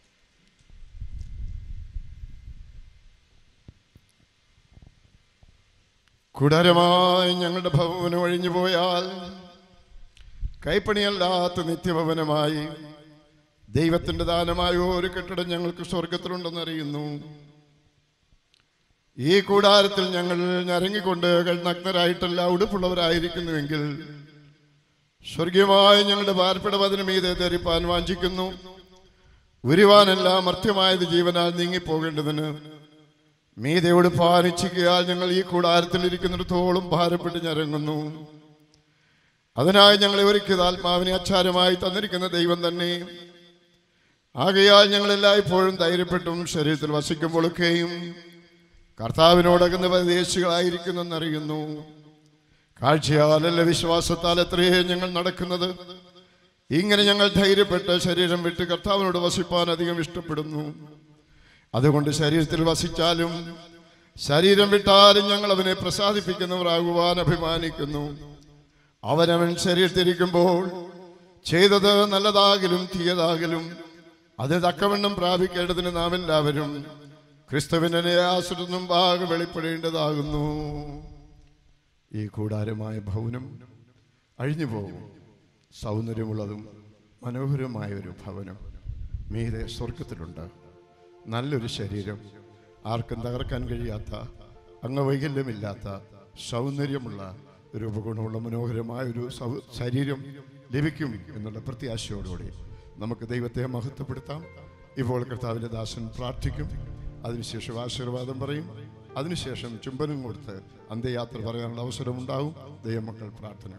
കൂടാരമായി ഞങ്ങളുടെ ഭവനം ഒഴിഞ്ഞു പോയാൽ കൈപ്പണിയല്ലാത്ത നിത്യഭവനമായി ദൈവത്തിന്റെ ദാനമായ ഒരു കെട്ടിടം ഞങ്ങൾക്ക് സ്വർഗത്തിലുണ്ടെന്ന് അറിയുന്നു ഈ കൂടാരത്തിൽ ഞങ്ങൾ ഞരങ്ങിക്കൊണ്ട് നഗ്നരായിട്ടല്ല ഉടുപ്പുള്ളവരായിരിക്കുന്നുവെങ്കിൽ സ്വർഗീയമായ ഞങ്ങളുടെ പാർപ്പിട പതിന് മീതെ ധരിപ്പാൻ വാഞ്ചിക്കുന്നു ഉരുവാനല്ല മർത്യമായത് ജീവനാൽ നീങ്ങിപ്പോകേണ്ടതിന് മീതയോട് പാലിച്ചിക്കയാൽ ഞങ്ങൾ ഈ കൂടാരത്തിൽ ഇരിക്കുന്നിടത്തോളം ഭാരപ്പെട്ട് ഞരങ്ങുന്നു അതിനായി ഞങ്ങളെ ഒരുക്കിയത് ആത്മാവിനെ അച്ചാരമായി തന്നിരിക്കുന്ന ദൈവം തന്നെ ആകയാൽ ഞങ്ങൾ എല്ലായ്പ്പോഴും ധൈര്യപ്പെട്ടും ശരീരത്തിൽ വസിക്കുമ്പോഴൊക്കെയും കർത്താവിനോടകുന്ന പരദേശികളായിരിക്കുന്നെന്നറിയുന്നു കാഴ്ചയാലല്ല വിശ്വാസത്താൽ എത്രയേ ഞങ്ങൾ നടക്കുന്നത് ഇങ്ങനെ ഞങ്ങൾ ധൈര്യപ്പെട്ട് ശരീരം വിട്ട് കർത്താവിനോട് വസിപ്പാൻ അധികം ഇഷ്ടപ്പെടുന്നു അതുകൊണ്ട് ശരീരത്തിൽ വസിച്ചാലും ശരീരം വിട്ടാലും ഞങ്ങൾ അവനെ പ്രസാദിപ്പിക്കുന്നവരാകുവാൻ അഭിമാനിക്കുന്നു അവനവൻ ശരീരത്തിരിക്കുമ്പോൾ ചെയ്തത് നല്ലതാകലും തീയതാകലും അത് തക്കവണ്ണം പ്രാപിക്കേണ്ടതിന് നാം എല്ലാവരും ക്രിസ്തുവിനെ ആശ്രിതം ഭാഗം വെളിപ്പെടേണ്ടതാകുന്നു ഈ കൂടാരമായ ഭവനം അഴിഞ്ഞു പോകും സൗന്ദര്യമുള്ളതും മനോഹരമായ ഒരു ഭവനം മീതെ സ്വർഗത്തിലുണ്ട് നല്ലൊരു ശരീരം ആർക്കും തകർക്കാൻ കഴിയാത്ത അംഗവൈകല്യമില്ലാത്ത സൗന്ദര്യമുള്ള ഒരു ഉപഗുണമുള്ള മനോഹരമായ ഒരു സൗ ശരീരം ലഭിക്കും എന്നുള്ള പ്രത്യാശയോടുകൂടി നമുക്ക് ദൈവത്തെ മഹത്വപ്പെടുത്താം ഇപ്പോൾ കർത്താവിൻ്റെ ദാസൻ പ്രാർത്ഥിക്കും അതിനുശേഷം ആശീർവാദം പറയും അതിനുശേഷം ചുംബനം കൊടുത്ത് അന്ത്യയാത്ര പറയാനുള്ള അവസരമുണ്ടാകും ദൈവമക്കൾ പ്രാർത്ഥന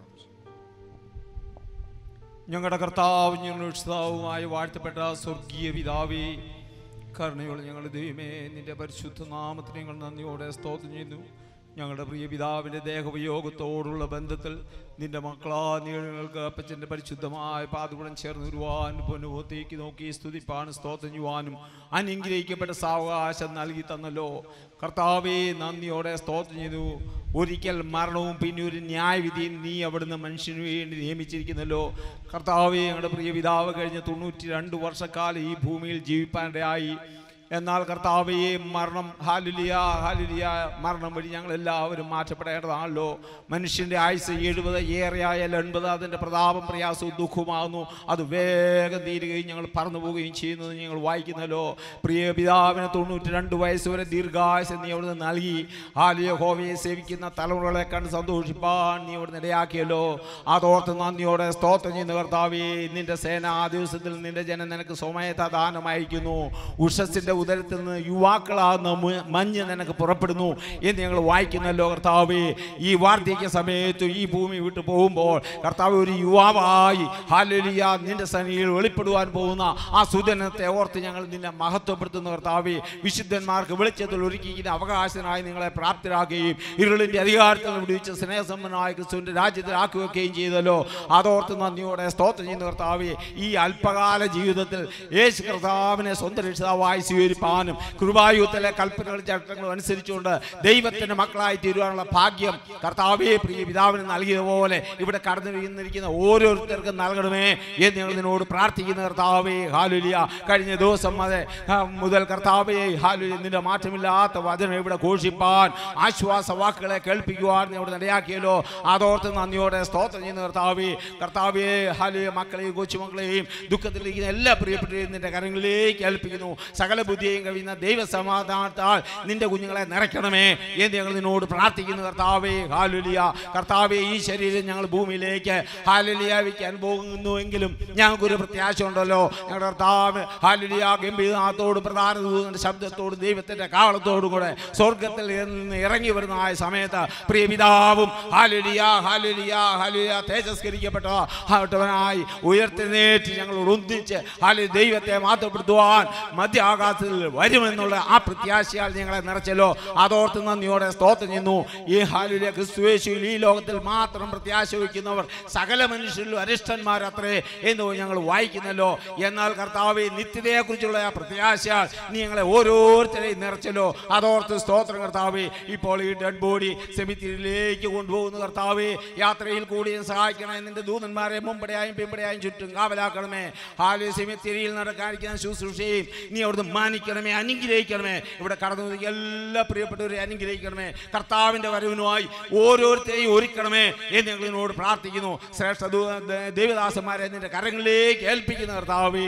ഞങ്ങളുടെ കർത്താവ് ഞങ്ങളുടെ രക്ഷിതാവുമായ വാഴ്ത്തപ്പെട്ട സ്വർഗീയ പിതാവേ കരുണയുള്ള ഞങ്ങളുടെ ദൈവമേ നിന്റെ പരിശുദ്ധ നാമത്തിന് ഞങ്ങൾ നന്ദിയോടെ സ്തോത്രം ചെയ്യുന്നു ഞങ്ങളുടെ പ്രിയ പിതാവിൻ്റെ ദേഹവിയോഗത്തോടുള്ള ബന്ധത്തിൽ നിന്റെ മക്കളാ നീളുകൾക്ക് അപ്പച്ചൻ്റെ പരിശുദ്ധമായ പാതുകുടം ചേർന്ന് വരുവാൻ പൊന്നുപോത്തേക്ക് നോക്കി സ്തുതിപ്പാൻ സ്തോത്രം ചെയ്യുവാനും അനുഗ്രഹിക്കപ്പെട്ട സാവകാശം നൽകി തന്നല്ലോ കർത്താവേ നന്ദിയോടെ സ്തോത്രം ചെയ്തു ഒരിക്കൽ മരണവും പിന്നെ ഒരു ന്യായവിധിയും നീ അവിടുന്ന് മനുഷ്യന് വേണ്ടി നിയമിച്ചിരിക്കുന്നല്ലോ കർത്താവേ ഞങ്ങളുടെ പ്രിയ പിതാവ് കഴിഞ്ഞ തൊണ്ണൂറ്റി രണ്ട് വർഷക്കാലം ഈ ഭൂമിയിൽ ജീവിപ്പാനിടയായി എന്നാൽ കർത്താവേ മരണം ഹാലുലിയ ഹാലുലിയ മരണം വഴി ഞങ്ങൾ എല്ലാവരും മാറ്റപ്പെടേണ്ടതാണല്ലോ മനുഷ്യൻ്റെ ആയുസ് എഴുപത് ഏറെയായാൽ എൺപത് അതിൻ്റെ പ്രതാപം പ്രയാസവും ദുഃഖവുമാകുന്നു അത് വേഗം തീരുകയും ഞങ്ങൾ പറന്നു പോവുകയും ചെയ്യുന്നത് ഞങ്ങൾ വായിക്കുന്നല്ലോ പ്രിയ പിതാവിന് തൊണ്ണൂറ്റി രണ്ട് വയസ്സ് വരെ ദീർഘായുസ് നീ അവിടുന്ന് നൽകി ഹാലിയ ഹോവയെ സേവിക്കുന്ന തലമുറകളെ കണ്ട് സന്തോഷിപ്പാൻ നീ അവിടുന്ന് ഇടയാക്കിയല്ലോ അതോർത്ത് നന്ദിയോടെ സ്തോത്രം ചെയ്യുന്ന കർത്താവേ നിന്റെ സേന ആ ദിവസത്തിൽ നിന്റെ ജനം നിനക്ക് സ്വമയത്ത ദാനമായിരിക്കുന്നു ഉഷസിന്റെ ഉദരത്തിൽ നിന്ന് യുവാക്കളാകുന്ന മു- മഞ്ഞ് നിനക്ക് പുറപ്പെടുന്നു എന്ന് ഞങ്ങൾ വായിക്കുന്നല്ലോ കർത്താവേ ഈ വാർദ്ധക്യ സമയത്ത് ഈ ഭൂമി വിട്ടു പോകുമ്പോൾ കർത്താവ് ഒരു യുവാവായി ഹാലലിയ നിന്റെ സന്നിധിയിൽ വെളിപ്പെടുവാൻ പോകുന്ന ആ സുദനത്തെ ഓർത്ത് ഞങ്ങൾ നിന്നെ മഹത്വപ്പെടുത്തുന്ന കർത്താവേ വിശുദ്ധന്മാർക്ക് വെളിച്ചത്തിൽ ഒരുക്കിയിരിക്കുന്ന അവകാശനായി നിങ്ങളെ പ്രാപ്തരാക്കുകയും ഇരുളിന്റെ അധികാരത്തിൽ നിന്ന് വിടുവിച്ച് സ്നേഹസമ്പന്നനായ ക്രിസ്തുവിന്റെ രാജ്യത്തിലാക്കി വെക്കുകയും ചെയ്തല്ലോ അതോർത്ത് നന്ദിയോടെ സ്തോത്രം ചെയ്യുന്ന കർത്താവെ ഈ അല്പകാല ജീവിതത്തിൽ യേശു കർത്താവിനെ സ്വന്തം രക്ഷിതാവായി സ്വീകരിപ്പാനും കൃപായുത്തിലെ കൽപ്പനകളും ചട്ടങ്ങളും അനുസരിച്ചുകൊണ്ട് ദൈവത്തിന്റെ മക്കളായി തീരുവാനുള്ള ഭാഗ്യം കർത്താവെ പ്രിയ പിതാവിന് നൽകിയതുപോലെ ഇവിടെ കടന്നു വീന്നിരിക്കുന്ന ഓരോരുത്തർക്കും നൽകണമേ എന്ന് ഞങ്ങൾ നിന്നോട് പ്രാർത്ഥിക്കുന്ന കർത്താവേ ഹാലുലിയ കഴിഞ്ഞ ദിവസം അതെ ആ, മുതൽ കർത്താവേ ഹാലുലിയ നിന്റെ മാറ്റമില്ലാത്ത വചനം ഇവിടെ ഘോഷിപ്പാൻ ആശ്വാസ വാക്കുകളെ കേൾപ്പിക്കുവാൻ നീ ഇവിടെ ഇടയാക്കിയല്ലോ അതോർത്ത് നന്ദിയോടെ സ്തോത്രം ചെയ്യുന്ന കർത്താവേ കർത്താവേ ഹാലുയ മക്കളെയും കൊച്ചുമക്കളെയും ദുഃഖത്തിലിരിക്കുന്ന എല്ലാ പ്രിയപ്പെട്ടവരെയും നിന്റെ കരങ്ങളിലേക്ക് ഏൽപ്പിക്കുന്നു സകല ബുദ്ധിയെയും കഴിയുന്ന ദൈവസമാധാനത്താൽ നിന്റെ കുഞ്ഞുങ്ങളെ നിറയ്ക്കണമേ എന്ന് ഞങ്ങൾ നിന്നോട് പ്രാർത്ഥിക്കുന്നു കർത്താവേ ഹാലുലിയ കർത്താവേ ഈ ശരീരം ഞങ്ങൾ ഭൂമിയിലേക്ക് ഹാലുലിയ വയ്ക്കാൻ പോകുന്നുവെങ്കിലും ഞങ്ങൾക്കൊരു പ്രത്യാശ ഉണ്ടല്ലോ ഞങ്ങളുടെ കർത്താവ് ഹാലുലിയ ഗംഭീരനാഥത്തോടും പ്രധാന ദൂതന്റെ ശബ്ദത്തോടും ദൈവത്തിന്റെ കാവളത്തോടും കൂടെ സ്വർഗത്തിൽ നിന്ന് ഇറങ്ങി വരുന്ന ആ സമയത്ത് പ്രിയ പിതാവും ഹാലുലിയ ഹാലുലിയ ഹാലുലിയ തേജസ്കരിക്കപ്പെട്ട ആട്ടവനായി ഉയർത്തിനേറ്റ് ഞങ്ങൾ ഒന്നിച്ച് ഹാലു ദൈവത്തെ മാറ്റപ്പെടുത്തുവാൻ മധ്യാകാശത്തിൽ വരുമെന്നുള്ള ആ പ്രത്യാശയാൽ ഞങ്ങളെ നിറച്ചല്ലോ അതോർത്ത് നന്ദിയോടെ സ്തോത്രം ചെയ്യുന്നു ഈ ഹാലുലിയ ക്രിസ്തുവേശുവിൽ ഈ ലോകത്തിൽ മാത്രം പ്രത്യാശ വയ്ക്കുന്നവർ സകല മനുഷ്യരിലും അരിഷ്ടന്മാരത്രേ എന്ന് ഞങ്ങൾ വായിക്കുന്നല്ലോ എന്നാൽ കർത്താവ് നിത്യതയെക്കുറിച്ചുള്ള ആ പ്രത്യാശയാൽ നീ ഞങ്ങളെ ഓരോരുത്തരെയും നിറച്ചല്ലോ അതോർത്ത് സ്തോത്രം കർത്താവേ ഇപ്പോൾ ഈ ഡെഡ് ബോഡി സെമിത്തിരിയിലേക്ക് കൊണ്ടുപോകുന്ന കർത്താവേ യാത്രയിൽ കൂടി സഹായിക്കണേ നിന്റെ ദൂതന്മാരെ മുമ്പടെയായും പിമ്പടെയായും ചുറ്റും കാവലാക്കണമേ ഹാലി സെമിത്തിരിയിൽ നടക്കാനിരിക്കുന്ന ശുശ്രൂഷയും നീ അവിടുന്ന് മാനിക്കണമേ അനുഗ്രഹിക്കണമേ ഇവിടെ കടന്നു വന്ന എല്ലാ പ്രിയപ്പെട്ടവരെ അനുഗ്രഹിക്കണമേ കർത്താവിന്റെ വരവിനുമായി ഓരോരുത്തരെയും ഒരുക്കണമേ എന്ന് ഞങ്ങൾ നിന്നോട് പ്രാർത്ഥിക്കുന്നു ശ്രേഷ്ഠ ദൂ- ദ- ദേവദാസന്മാരെ നിന്റെ കരങ്ങളിലേക്ക് ഏൽപ്പിക്കുന്ന കർത്താവേ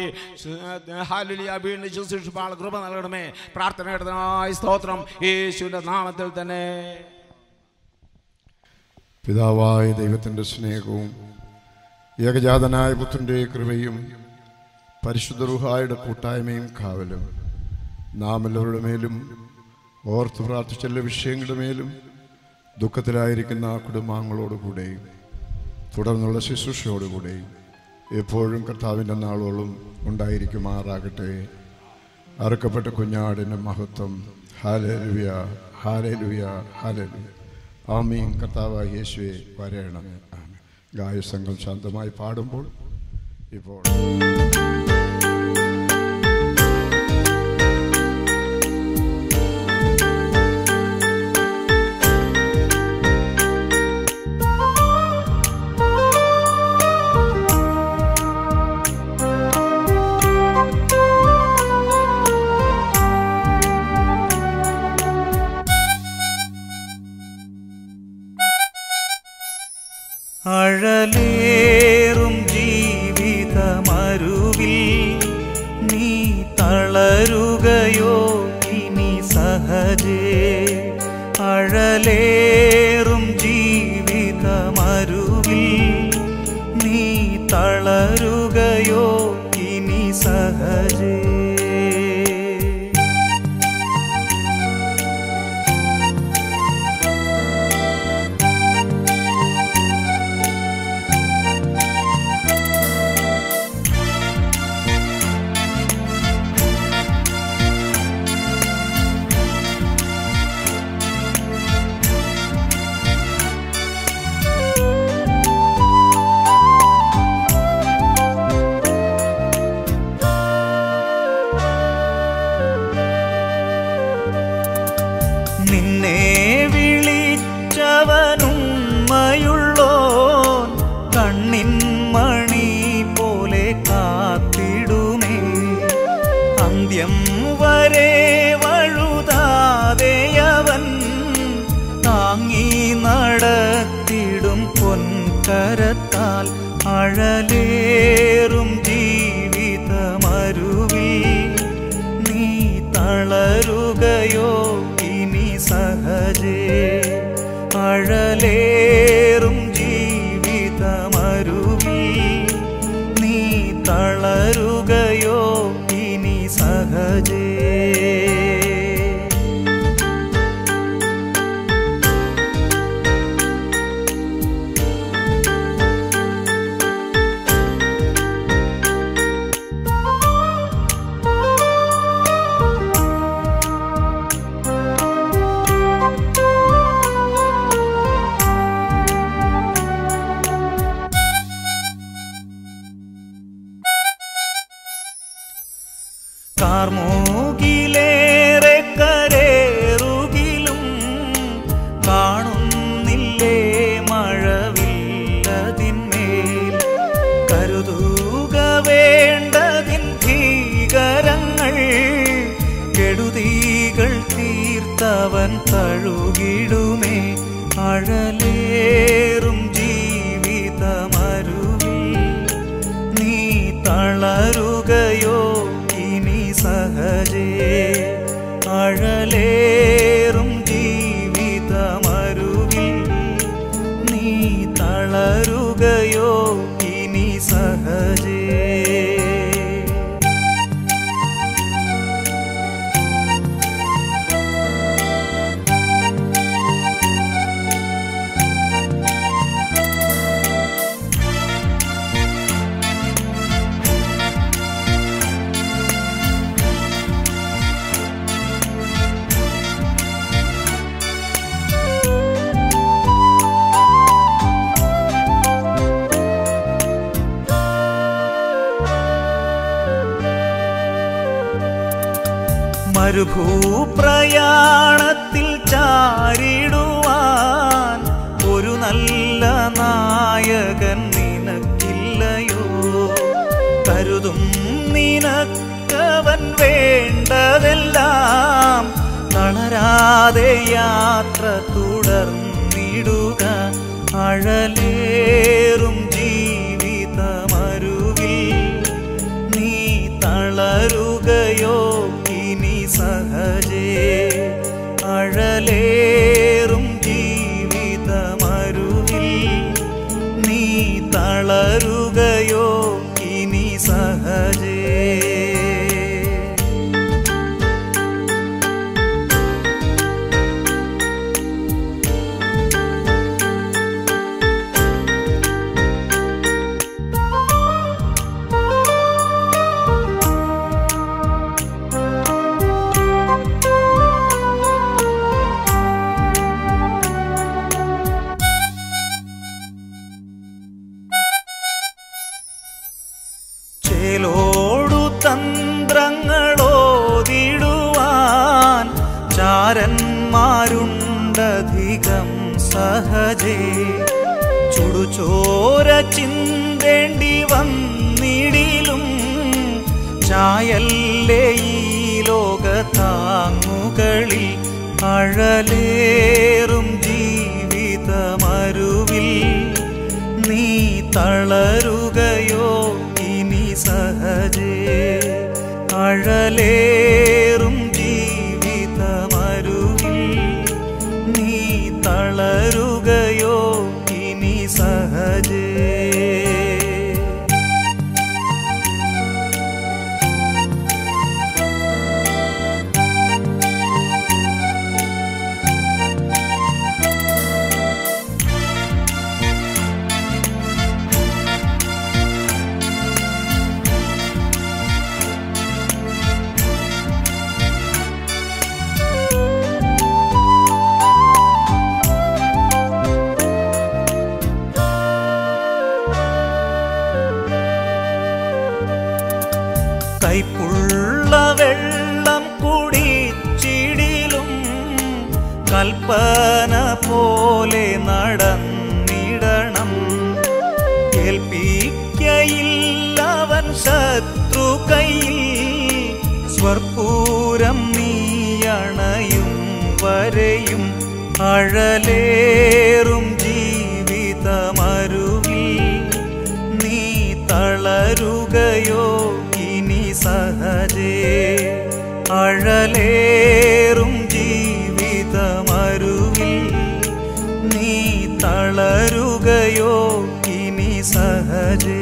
ഹാലുലിയ വീണ്ടും ശുശ്രൂഷിപ്പാൾ കൃപ നൽകണമേ പ്രാർത്ഥനയുടേതായ സ്തോത്രം യേശുവിന്റെ നാമത്തിൽ തന്നെ പിതാവായ ദൈവത്തിൻ്റെ സ്നേഹവും ഏകജാതനായ പുത്രൻ്റെ കൃപയും പരിശുദ്ധ റുഹായുടെ കൂട്ടായ്മയും കാവലും നാം എല്ലാവരുടെ മേലും ഓർത്ത് പ്രാർത്ഥിച്ച എല്ലാ വിഷയങ്ങളുടെ മേലും ദുഃഖത്തിലായിരിക്കുന്ന ആ കുടുംബാംഗങ്ങളോടുകൂടെയും തുടർന്നുള്ള ശുശ്രൂഷയോടുകൂടെയും എപ്പോഴും കർത്താവിൻ്റെ നാളോളം ഉണ്ടായിരിക്കുമാറാകട്ടെ അറുക്കപ്പെട്ട കുഞ്ഞാടിൻ്റെ മഹത്വം ഹാലരുവ്യ ഹാലലുയ ഹാലലുയ ആമീൻ കർത്താവായ യേശുവെ വരയണമേ ആമേൻ ഗായസംഘം ശാന്തമായി പാടുമ്പോൾ ഇപ്പോൾ അഴലേറും ജീവിതമരുവിൽ നീ തളരുകയോ ഇനി സഹജേ അഴലേറും ജീവിതമരുവിൽ നീ തളരുകയോ ഇനി സഹജേ നിന്നെ വിളിച്ചവനുമ്മയുള്ളോൻ കണ്ണിൻ മണി പോലെ കാത്തിടുമേ അന്ത്യം വരെ വഴുതാതെയവൻ താങ്ങി നടത്തിടും പൊൻകരത്താൽ അഴലേറും ജീവിതമരുവിൽ നീ തളരുകയോ ഇനി സഹജേ അഴലേറും ജീവിതമരുവിൽ നീ തളരുകയോ ഇനി സഹജേ കാർമൂകിലേറെ കരേറുകിലും കാണുന്നില്ലേ മഴവില്ലതിന്മേൽ കരുതുക വേണ്ടതിൻ ഭീകരങ്ങൾ കെടുതികൾ തീർത്തവൻ തഴുകിടുമേ അഴലേറും ജീവിതമരുവിൽ നീ തളരുകയോ ഇനി സഹജേ അഴലേറും ജീവിതമരുവിൽ നീ തളരുകയോ ഇനി സഹജേ മരുഭൂപ്രയാണത്തിൽ ചാരിടുവാൻ ഒരു നല്ല നായകൻ നിനക്കില്ലയോ കരുതും നിനക്കവൻ വേണ്ടതെല്ലാം തളരാതെ യാത്ര തുടർന്നിടുക അഴലേറും ജീവിതമരുവിൽ നീ തളരുകയോ ഇനി സഹജേ അഴലേറും ജീവിതമരുവിൽ നീ തളരുകയോ ഇനി സഹജേ മേലോടു തന്ത്രങ്ങളോതിടുവാൻ ചാരന്മാരുണ്ടധികം സഹജേ ചുടുചോര ചിന്തേണ്ടി വന്നിടിലും ചായല്ലേ ഈ ലോകത്താങ്ങുകളിൽ അഴലേറും ജീവിതമരുവിൽ നീ തളരുകയോ ഇനി സഹജേ അഴലേറും ജീവിതമരുവിൽ നീ തളരുകയോ ഇനി സഹജേ കൈപ്പുള്ള വെള്ളം കുടിച്ചിടിലും കൽപ്പന പോലെ നടന്നിടണം കേൾപ്പിക്കയില്ലവൻ ശത്രു കയ്യിൽ സ്വർപ്പൂരം നീയണയും വരെയും അഴലേറും ജീവിതമരുവിൽ നീ തളരുകയോ ഇനി സഹജേ അഴലേറും ജീവിതമരുവിൽ നീ തളരുകയോ ഇനി സഹജേ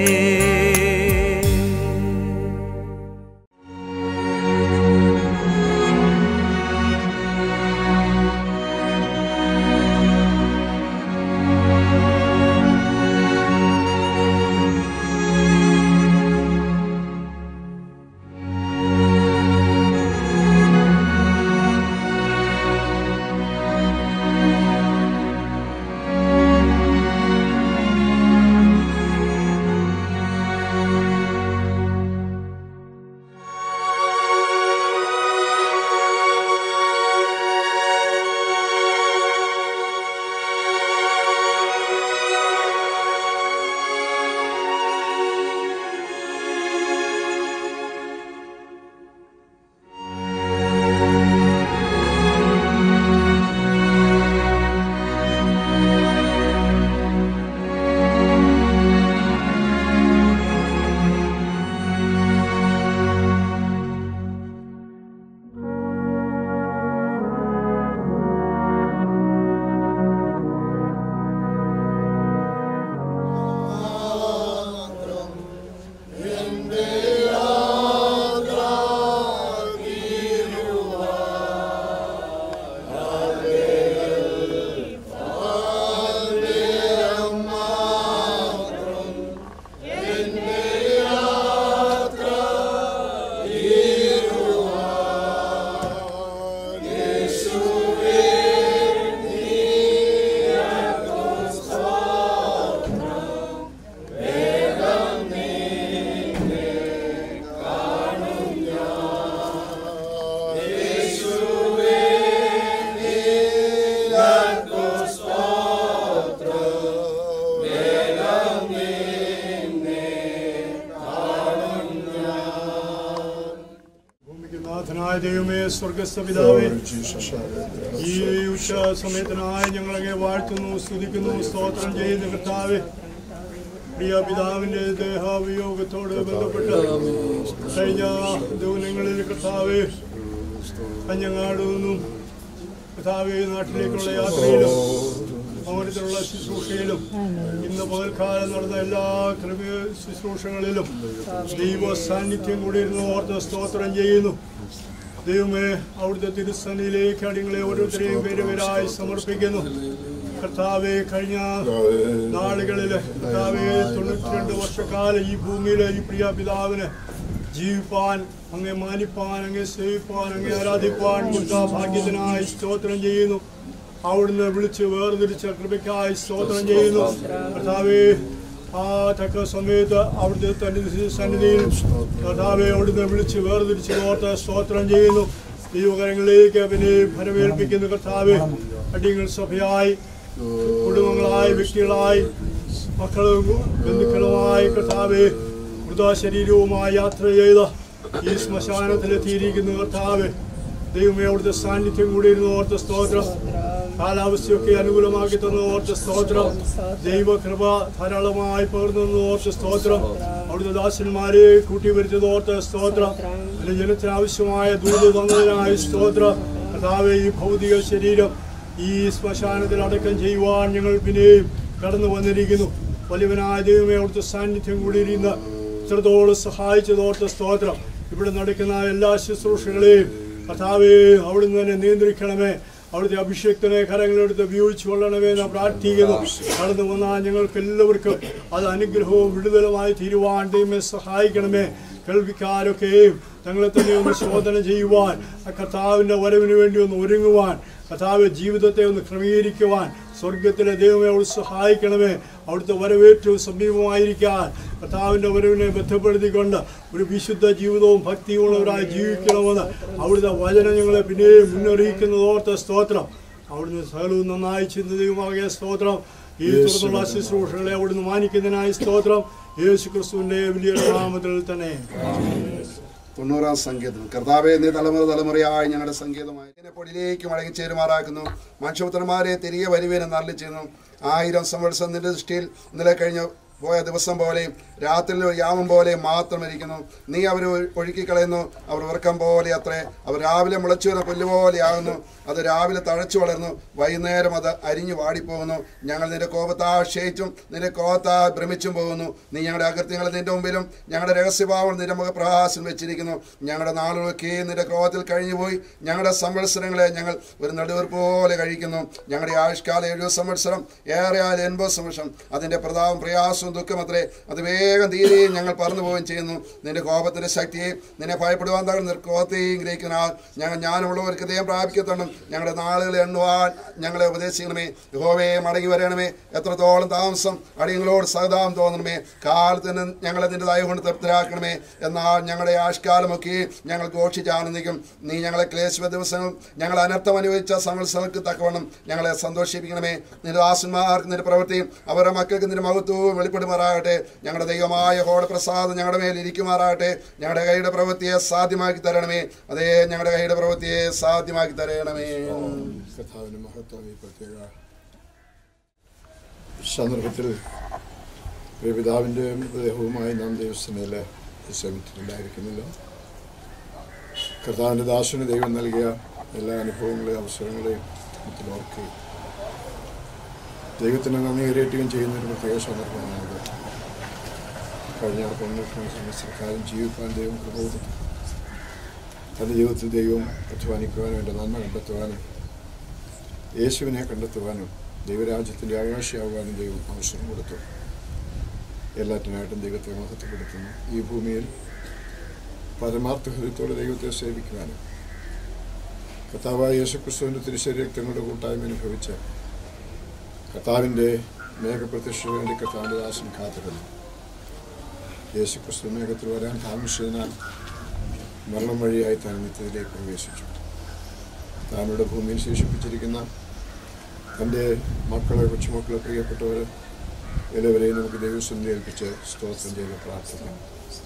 നാഥനായ ദൈവമേ സ്വർഗസ്ഥ പിതാവേ ഈ ഉച്ച സമയത്തിനായി ഞങ്ങളെ വാഴ്ത്തുന്നു സ്തുതിക്കുന്നു സ്തോത്രം ചെയ്യുന്ന കർത്താവേ പ്രിയ പിതാവിന്റെ ദേഹാവിയോഗത്തോട് ബന്ധപ്പെട്ട് കഴിഞ്ഞ ദിവനങ്ങളിൽ കർത്താവേ കഞ്ഞങ്ങാട് നിന്നും കർത്താവേ നാട്ടിലേക്കുള്ള യാത്രയിലും ഭവനത്തിലുള്ള ശുശ്രൂഷയിലും ഇന്ന് പകൽക്കാലം നടന്ന എല്ലാ കൃപ ശുശ്രൂഷകളിലും ദൈവ സാന്നിധ്യം കൂടി ഇരുന്ന് ഓർത്ത് സ്തോത്രം ചെയ്യുന്നു ദൈവമേ അവിടുത്തെ തിരുസന്നിയിലേക്ക് അടിങ്ങളെ ഓരോരുത്തരെയും പേര് പേരായി സമർപ്പിക്കുന്നു കർത്താവെ കഴിഞ്ഞ നാളുകളിൽ കർത്താവെ തൊണ്ണൂറ്റി രണ്ട് വർഷക്കാലം ഈ ഭൂമിയിലെ ഈ പ്രിയ പിതാവിന് ജീവിപ്പാൻ അങ്ങേ മാനിപ്പാൻ അങ്ങേ സേവിപ്പാൻ അങ്ങേ ആരാധിപ്പാൻ കൊടുത്ത ഭാഗ്യത്തിനായി സ്തോത്രം ചെയ്യുന്നു അവിടുന്ന് വിളിച്ച് വേർതിരിച്ച കൃപയ്ക്കായി സ്തോത്രം ചെയ്യുന്നു കർത്താവേ ആ തക്ക സമയത്ത് അവിടുത്തെ തന്നെ സന്നിധിയിൽ കർത്താവെ അവിടുന്ന് വിളിച്ച് വേർതിരിച്ച് ഓർത്ത് സ്തോത്രം ചെയ്യുന്നു ദൈവകരങ്ങളിലേക്ക് പിന്നെ ഫലമേൽപ്പിക്കുന്നു കർത്താവെ അടിയങ്ങൾ സഭയായി കുടുംബങ്ങളായി വ്യക്തികളായി മക്കളും ബന്ധുക്കളുമായി കർത്താവെ മൃതശരീരവുമായി യാത്ര ചെയ്ത ഈ ശ്മശാനത്തിലെത്തിയിരിക്കുന്നു കർത്താവെ ദൈവമേ അവിടുത്തെ സാന്നിധ്യം കൂടി ഇരുന്ന് ഓർത്ത സ്തോത്രം കാലാവസ്ഥയൊക്കെ അനുകൂലമാക്കി തന്ന ഓർത്ത സ്തോത്രം ദൈവകൃപ ധാരാളമായി പകർന്നു ഓർത്ത സ്തോത്രം അവിടുത്തെ ദാസന്മാരെ കൂട്ടി വരുത്തിയത് ഓർത്ത സ്തോത്രം അതിന് ജനത്തിന് ആവശ്യമായ ദൂത് തന്നതിനായി സ്തോത്രം കർത്താവെ ഈ ഭൗതിക ശരീരം ഈ ശ്മശാനത്തിൽ അടക്കം ചെയ്യുവാൻ ഞങ്ങൾ പിന്നെയും കടന്നു വന്നിരിക്കുന്നു വലിയവനായ ദൈവമേ അവിടുത്തെ സാന്നിധ്യം കൂടി ഇരുന്ന് ഇത്രത്തോളം സഹായിച്ചതോർത്ത സ്തോത്രം ഇവിടെ നടക്കുന്ന എല്ലാ ശുശ്രൂഷകളെയും കർത്താവേ അവിടുന്ന് തന്നെ നിയന്ത്രിക്കണമേ അവിടുത്തെ അഭിഷേകത്തിനെ കരങ്ങളെടുത്ത് ഉപയോഗിച്ചു കൊള്ളണമേ എന്ന് പ്രാർത്ഥിക്കുന്നു കടന്നു വന്നാൽ ഞങ്ങൾക്ക് എല്ലാവർക്കും അത് അനുഗ്രഹവും വിടുതലുമായി തീരുവാൻ ദൈവമേ സഹായിക്കണമേ കേൾവിക്കാരൊക്കെയും തങ്ങളെ തന്നെ ഒന്ന് ശോധന ചെയ്യുവാൻ ആ കർത്താവിൻ്റെ വരവിന് വേണ്ടി ഒന്ന് ഒരുങ്ങുവാൻ കർത്താവ് ജീവിതത്തെ ഒന്ന് ക്രമീകരിക്കുവാൻ സ്വർഗത്തിലെ ദൈവമേ അവിടെ സഹായിക്കണമേ അവിടുത്തെ വരവേറ്റവും സമീപമായിരിക്കാൻ കർത്താവിൻ്റെ വരവിനെ ബന്ധപ്പെടുത്തിക്കൊണ്ട് ഒരു വിശുദ്ധ ജീവിതവും ഭക്തിയുള്ളവരായി ജീവിക്കണമെന്ന് അവിടുത്തെ വചനം ഞങ്ങളെ പിന്നെയും മുന്നറിയിക്കുന്നത് ഓർത്ത സ്തോത്രം അവിടുന്ന് സകലവും നന്നായി ചിന്തയുമാകിയ സ്തോത്രം ഈ തുടർന്നുള്ള ശുശ്രൂഷകളെ അവിടുന്ന് മാനിക്കുന്നതിനായി സ്തോത്രം യേശു ക്രിസ്തുവിൻ്റെ വലിയ നാമത്തിൽ തന്നെ തൊണ്ണൂറാം സംഗീതം കർത്താവെ നീ തലമുറ തലമുറയായി ഞങ്ങളുടെ സംഗീതമായി ഇതിനെ പൊടിയിലേക്ക് മടങ്ങിച്ചേരുമാറാക്കുന്നു മനുഷ്യപുത്രന്മാരെ തിരികെ വരുവേനെന്ന് അരളി ചെയ്യുന്നു ആയിരം സംവത്സരം നിന്റെ ദൃഷ്ടിയിൽ ഇന്നലെ കഴിഞ്ഞ പോയ ദിവസം പോലെയും രാത്രിയിലെ ഒരു യാമം പോലെയും മാത്രം ഇരിക്കുന്നു നീ അവരെ ഒഴുക്കിക്കളയുന്നു അവർ ഉറക്കം പോലെ അത്രേ അവർ രാവിലെ മുളച്ചു വരുന്ന പുല്ലുപോലെയാകുന്നു അത് രാവിലെ തഴച്ചു വളർന്നു വൈകുന്നേരം അത് അരിഞ്ഞു വാടിപ്പോകുന്നു ഞങ്ങൾ നിന്റെ കോപത്താ ക്ഷയിച്ചും നിന്റെ കോപത്താ ഭ്രമിച്ചും പോകുന്നു നീ ഞങ്ങളുടെ അകൃത്യങ്ങൾ നിന്റെ മുമ്പിലും ഞങ്ങളുടെ രഹസ്യഭാവം നിന്റെ മുഖപ്രഹാസം വെച്ചിരിക്കുന്നു ഞങ്ങളുടെ നാളുകളൊക്കെ നിന്റെ ക്രോധത്തിൽ കഴിഞ്ഞുപോയി ഞങ്ങളുടെ സംവത്സരങ്ങളെ ഞങ്ങൾ ഒരു നെടുവീർപ്പ് പോലെ കഴിക്കുന്നു ഞങ്ങളുടെ ആയുഷ്കാലം എഴുപത് സംവത്സരം ഏറെ ആയ എൺപത് സംവത്സരം അതിന്റെ പ്രതാപം പ്രയാസവും ദുഃഖമത്രേ അത് വേഗം തീരെയും ഞങ്ങൾ പറന്നു പോവുകയും ചെയ്യുന്നു നിന്റെ കോപത്തിന്റെ ശക്തിയെയും നിന്നെ ഭയപ്പെടുവാൻ തകർന്ന കോപത്തെയും ഗ്രഹിക്കുന്ന ആൾ ഞങ്ങൾ ജ്ഞാനമുള്ളവർക്ക് ദയം പ്രാപിക്കത്തണം ഞങ്ങളുടെ നാളുകൾ എണ്ണുവാൻ ഞങ്ങളെ ഉപദേശിക്കണമേ യഹോവയെ മടങ്ങി വരണമേ എത്രത്തോളം താമസം അടിയങ്ങളോട് സഹതാപം തോന്നണമേ കാലത്തിന് ഞങ്ങളെ നിന്റെ ദയ കൊണ്ട് തൃപ്തരാക്കണമേ എന്നാൽ ഞങ്ങളുടെ ആഷ്കാലമൊക്കെ ഞങ്ങൾ ഘോഷിച്ച് ആനന്ദിക്കും നീ ഞങ്ങളെ ക്ലേശ ദിവസങ്ങൾ ഞങ്ങൾ അനർത്ഥം അനുഭവിച്ച സംവത്സരങ്ങൾക്ക് തക്കവണ്ണം ഞങ്ങളെ സന്തോഷിപ്പിക്കണമേ നിന്റെ ദാസന്മാർക്ക് നിന്റെ പ്രവൃത്തിയും അവരുടെ മക്കൾക്ക് നിന്റെ മഹത്വവും വെളിപ്പെടുമാറാകട്ടെ ഞങ്ങളുടെ ദൈവമായ ഹോടെ പ്രസാദം ഞങ്ങളുടെ മേൽ ഇരിക്കുമാറാകട്ടെ ഞങ്ങളുടെ കൈയുടെ പ്രവൃത്തിയെ സാധ്യമാക്കി തരണമേ അതേ ഞങ്ങളുടെ കൈയുടെ പ്രവൃത്തിയെ സാധ്യമാക്കി തരണമേ കഥാവിന് മഹത്വം ഈ പ്രത്യേക സന്ദർഭത്തിൽ പ്രിയപിതാവിൻ്റെ മൃതദേഹവുമായി നാം ദൈവസ്ഥനയിൽ സമിതിയിലുണ്ടായിരിക്കുന്നല്ലോ കർത്താവിൻ്റെ ദാസന് ദൈവം നൽകിയ എല്ലാ അനുഭവങ്ങളെയും അവസരങ്ങളെയും ഓർക്കുകയും ദൈവത്തിന് നന്ദി കരയറ്റുകയും ചെയ്യുന്ന ഒരു പ്രത്യേക സന്ദർഭമാണിത് കഴിഞ്ഞ തൊണ്ണൂറ്റി സംവത്സരക്കാലം ജീവിക്കാൻ ദൈവം കൃപ കൊടുത്തു തൻ്റെ ജീവിതത്തിൽ ദൈവം അധ്വാനിക്കുവാനും എൻ്റെ നന്മ കണ്ടെത്തുവാനും യേശുവിനെ കണ്ടെത്തുവാനും ദൈവരാജ്യത്തിൻ്റെ അവകാശിയാകുവാനും ദൈവം അവസരം കൊടുത്തു എല്ലാറ്റിനായിട്ടും ദൈവത്തെ മഹത്വപ്പെടുത്തുന്നു ഈ ഭൂമിയിൽ പരമാർത്ഥ ഹൃദയത്തോടെ ദൈവത്തെ സേവിക്കുവാനും കർത്താവായ യേശുക്രിസ്തുവിൻ്റെ തിരുശരീരക്തങ്ങളുടെ കൂട്ടായ്മ അനുഭവിച്ച കർത്താവിൻ്റെ മേഘപ്രത്യക്ഷ വേണ്ടി കർത്താവിൻ്റെ ദാസൻ കാത്തിരുന്നു യേശുക്രിസ്തു മേഘത്തിൽ വരാൻ താമസിച്ചതിനാൽ മരണം വഴിയായി താൻ നിത്യത്തിലേക്ക് പ്രവേശിച്ചു താനുടെ ഭൂമിയിൽ ശേഷിപ്പിച്ചിരിക്കുന്ന തൻ്റെ മക്കളെ കൊച്ചുമക്കളെ പ്രിയപ്പെട്ടവർ എല്ലാവരെയും നമുക്ക് ദൈവസ്വന്തി ഏൽപ്പിച്ച് സ്തോത്രം ചെയ്ത് പ്രാർത്ഥിക്കാം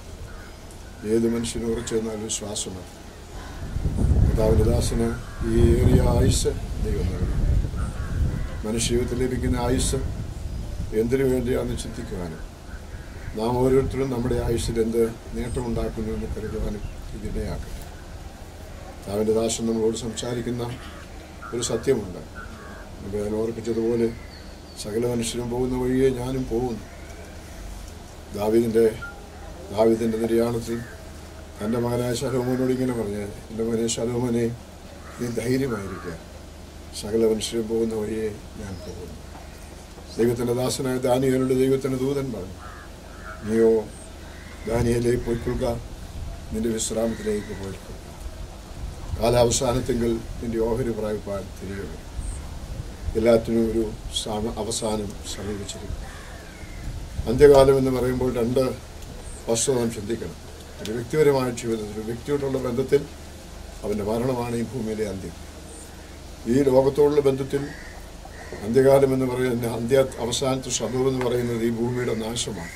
ഏത് മനുഷ്യനും ഉറച്ചു നിന്നാൽ വിശ്വാസമാണ് കർത്താവിൻ്റെ ദാസന് ഈ ഏറിയ ആയുസ് ദൈവം നൽകി മനുഷ്യജീവിതത്തിൽ ലഭിക്കുന്ന ആയുസ് എന്തിനു വേണ്ടിയാണെന്ന് ചിന്തിക്കുവാനും നാം ഓരോരുത്തരും നമ്മുടെ ആയുസ്സിൽ എന്ത് നേട്ടമുണ്ടാക്കുന്നു എന്ന് കരുതുവാനും ഇതിടയാക്കട്ടെ കർത്താവിൻ്റെ ദാസൻ നമ്മളോട് സംസാരിക്കുന്ന ഒരു സത്യമുണ്ട് ഞാൻ ഓർപ്പിച്ചതുപോലെ സകല മനുഷ്യരും പോകുന്ന വഴിയെ ഞാനും പോകുന്നു ദാവിദിൻ്റെ ദാവിദിൻ്റെ നിര്യാണത്തിൽ തൻ്റെ മകനായ ശലോമോനോട് ഇങ്ങനെ പറഞ്ഞു എൻ്റെ മകനെ ശലോമോനെ നീ ധൈര്യമായിരിക്കുക സകല മനുഷ്യരും പോകുന്ന വഴിയെ ഞാൻ പോകുന്നു ദൈവത്തിൻ്റെ ദാസനായ ദാനിയനോട് ദൈവത്തിൻ്റെ ദൂതൻ പറഞ്ഞു നീയോ ദാനിയയിലേക്ക് പോയിക്കൊള്ളുക നിന്റെ വിശ്രാമത്തിലേക്ക് പോയിക്കൊള്ളുക കാലാവസാനത്തെങ്കിൽ നിന്റെ ഓഹരി പ്രാപിപ്പാൻ തിരികെ വരും എല്ലാത്തിനും ഒരു സമ അവസാനം സമീപിച്ചിരിക്കും അന്ത്യകാലം എന്ന് പറയുമ്പോൾ രണ്ട് വസ്തുത നാം ചിന്തിക്കണം ഒരു വ്യക്തിപരമായ ജീവിതത്തിൽ ഒരു വ്യക്തിയോടുള്ള ബന്ധത്തിൽ അവൻ്റെ മരണമാണ് ഈ ഭൂമിയിലെ അന്ത്യം ഈ ലോകത്തോടുള്ള ബന്ധത്തിൽ അന്ത്യകാലം എന്ന് പറയുന്ന അന്ത്യ അവസാനത്തെ ശബ്ദം എന്ന് പറയുന്നത് ഈ ഭൂമിയുടെ നാശമാണ്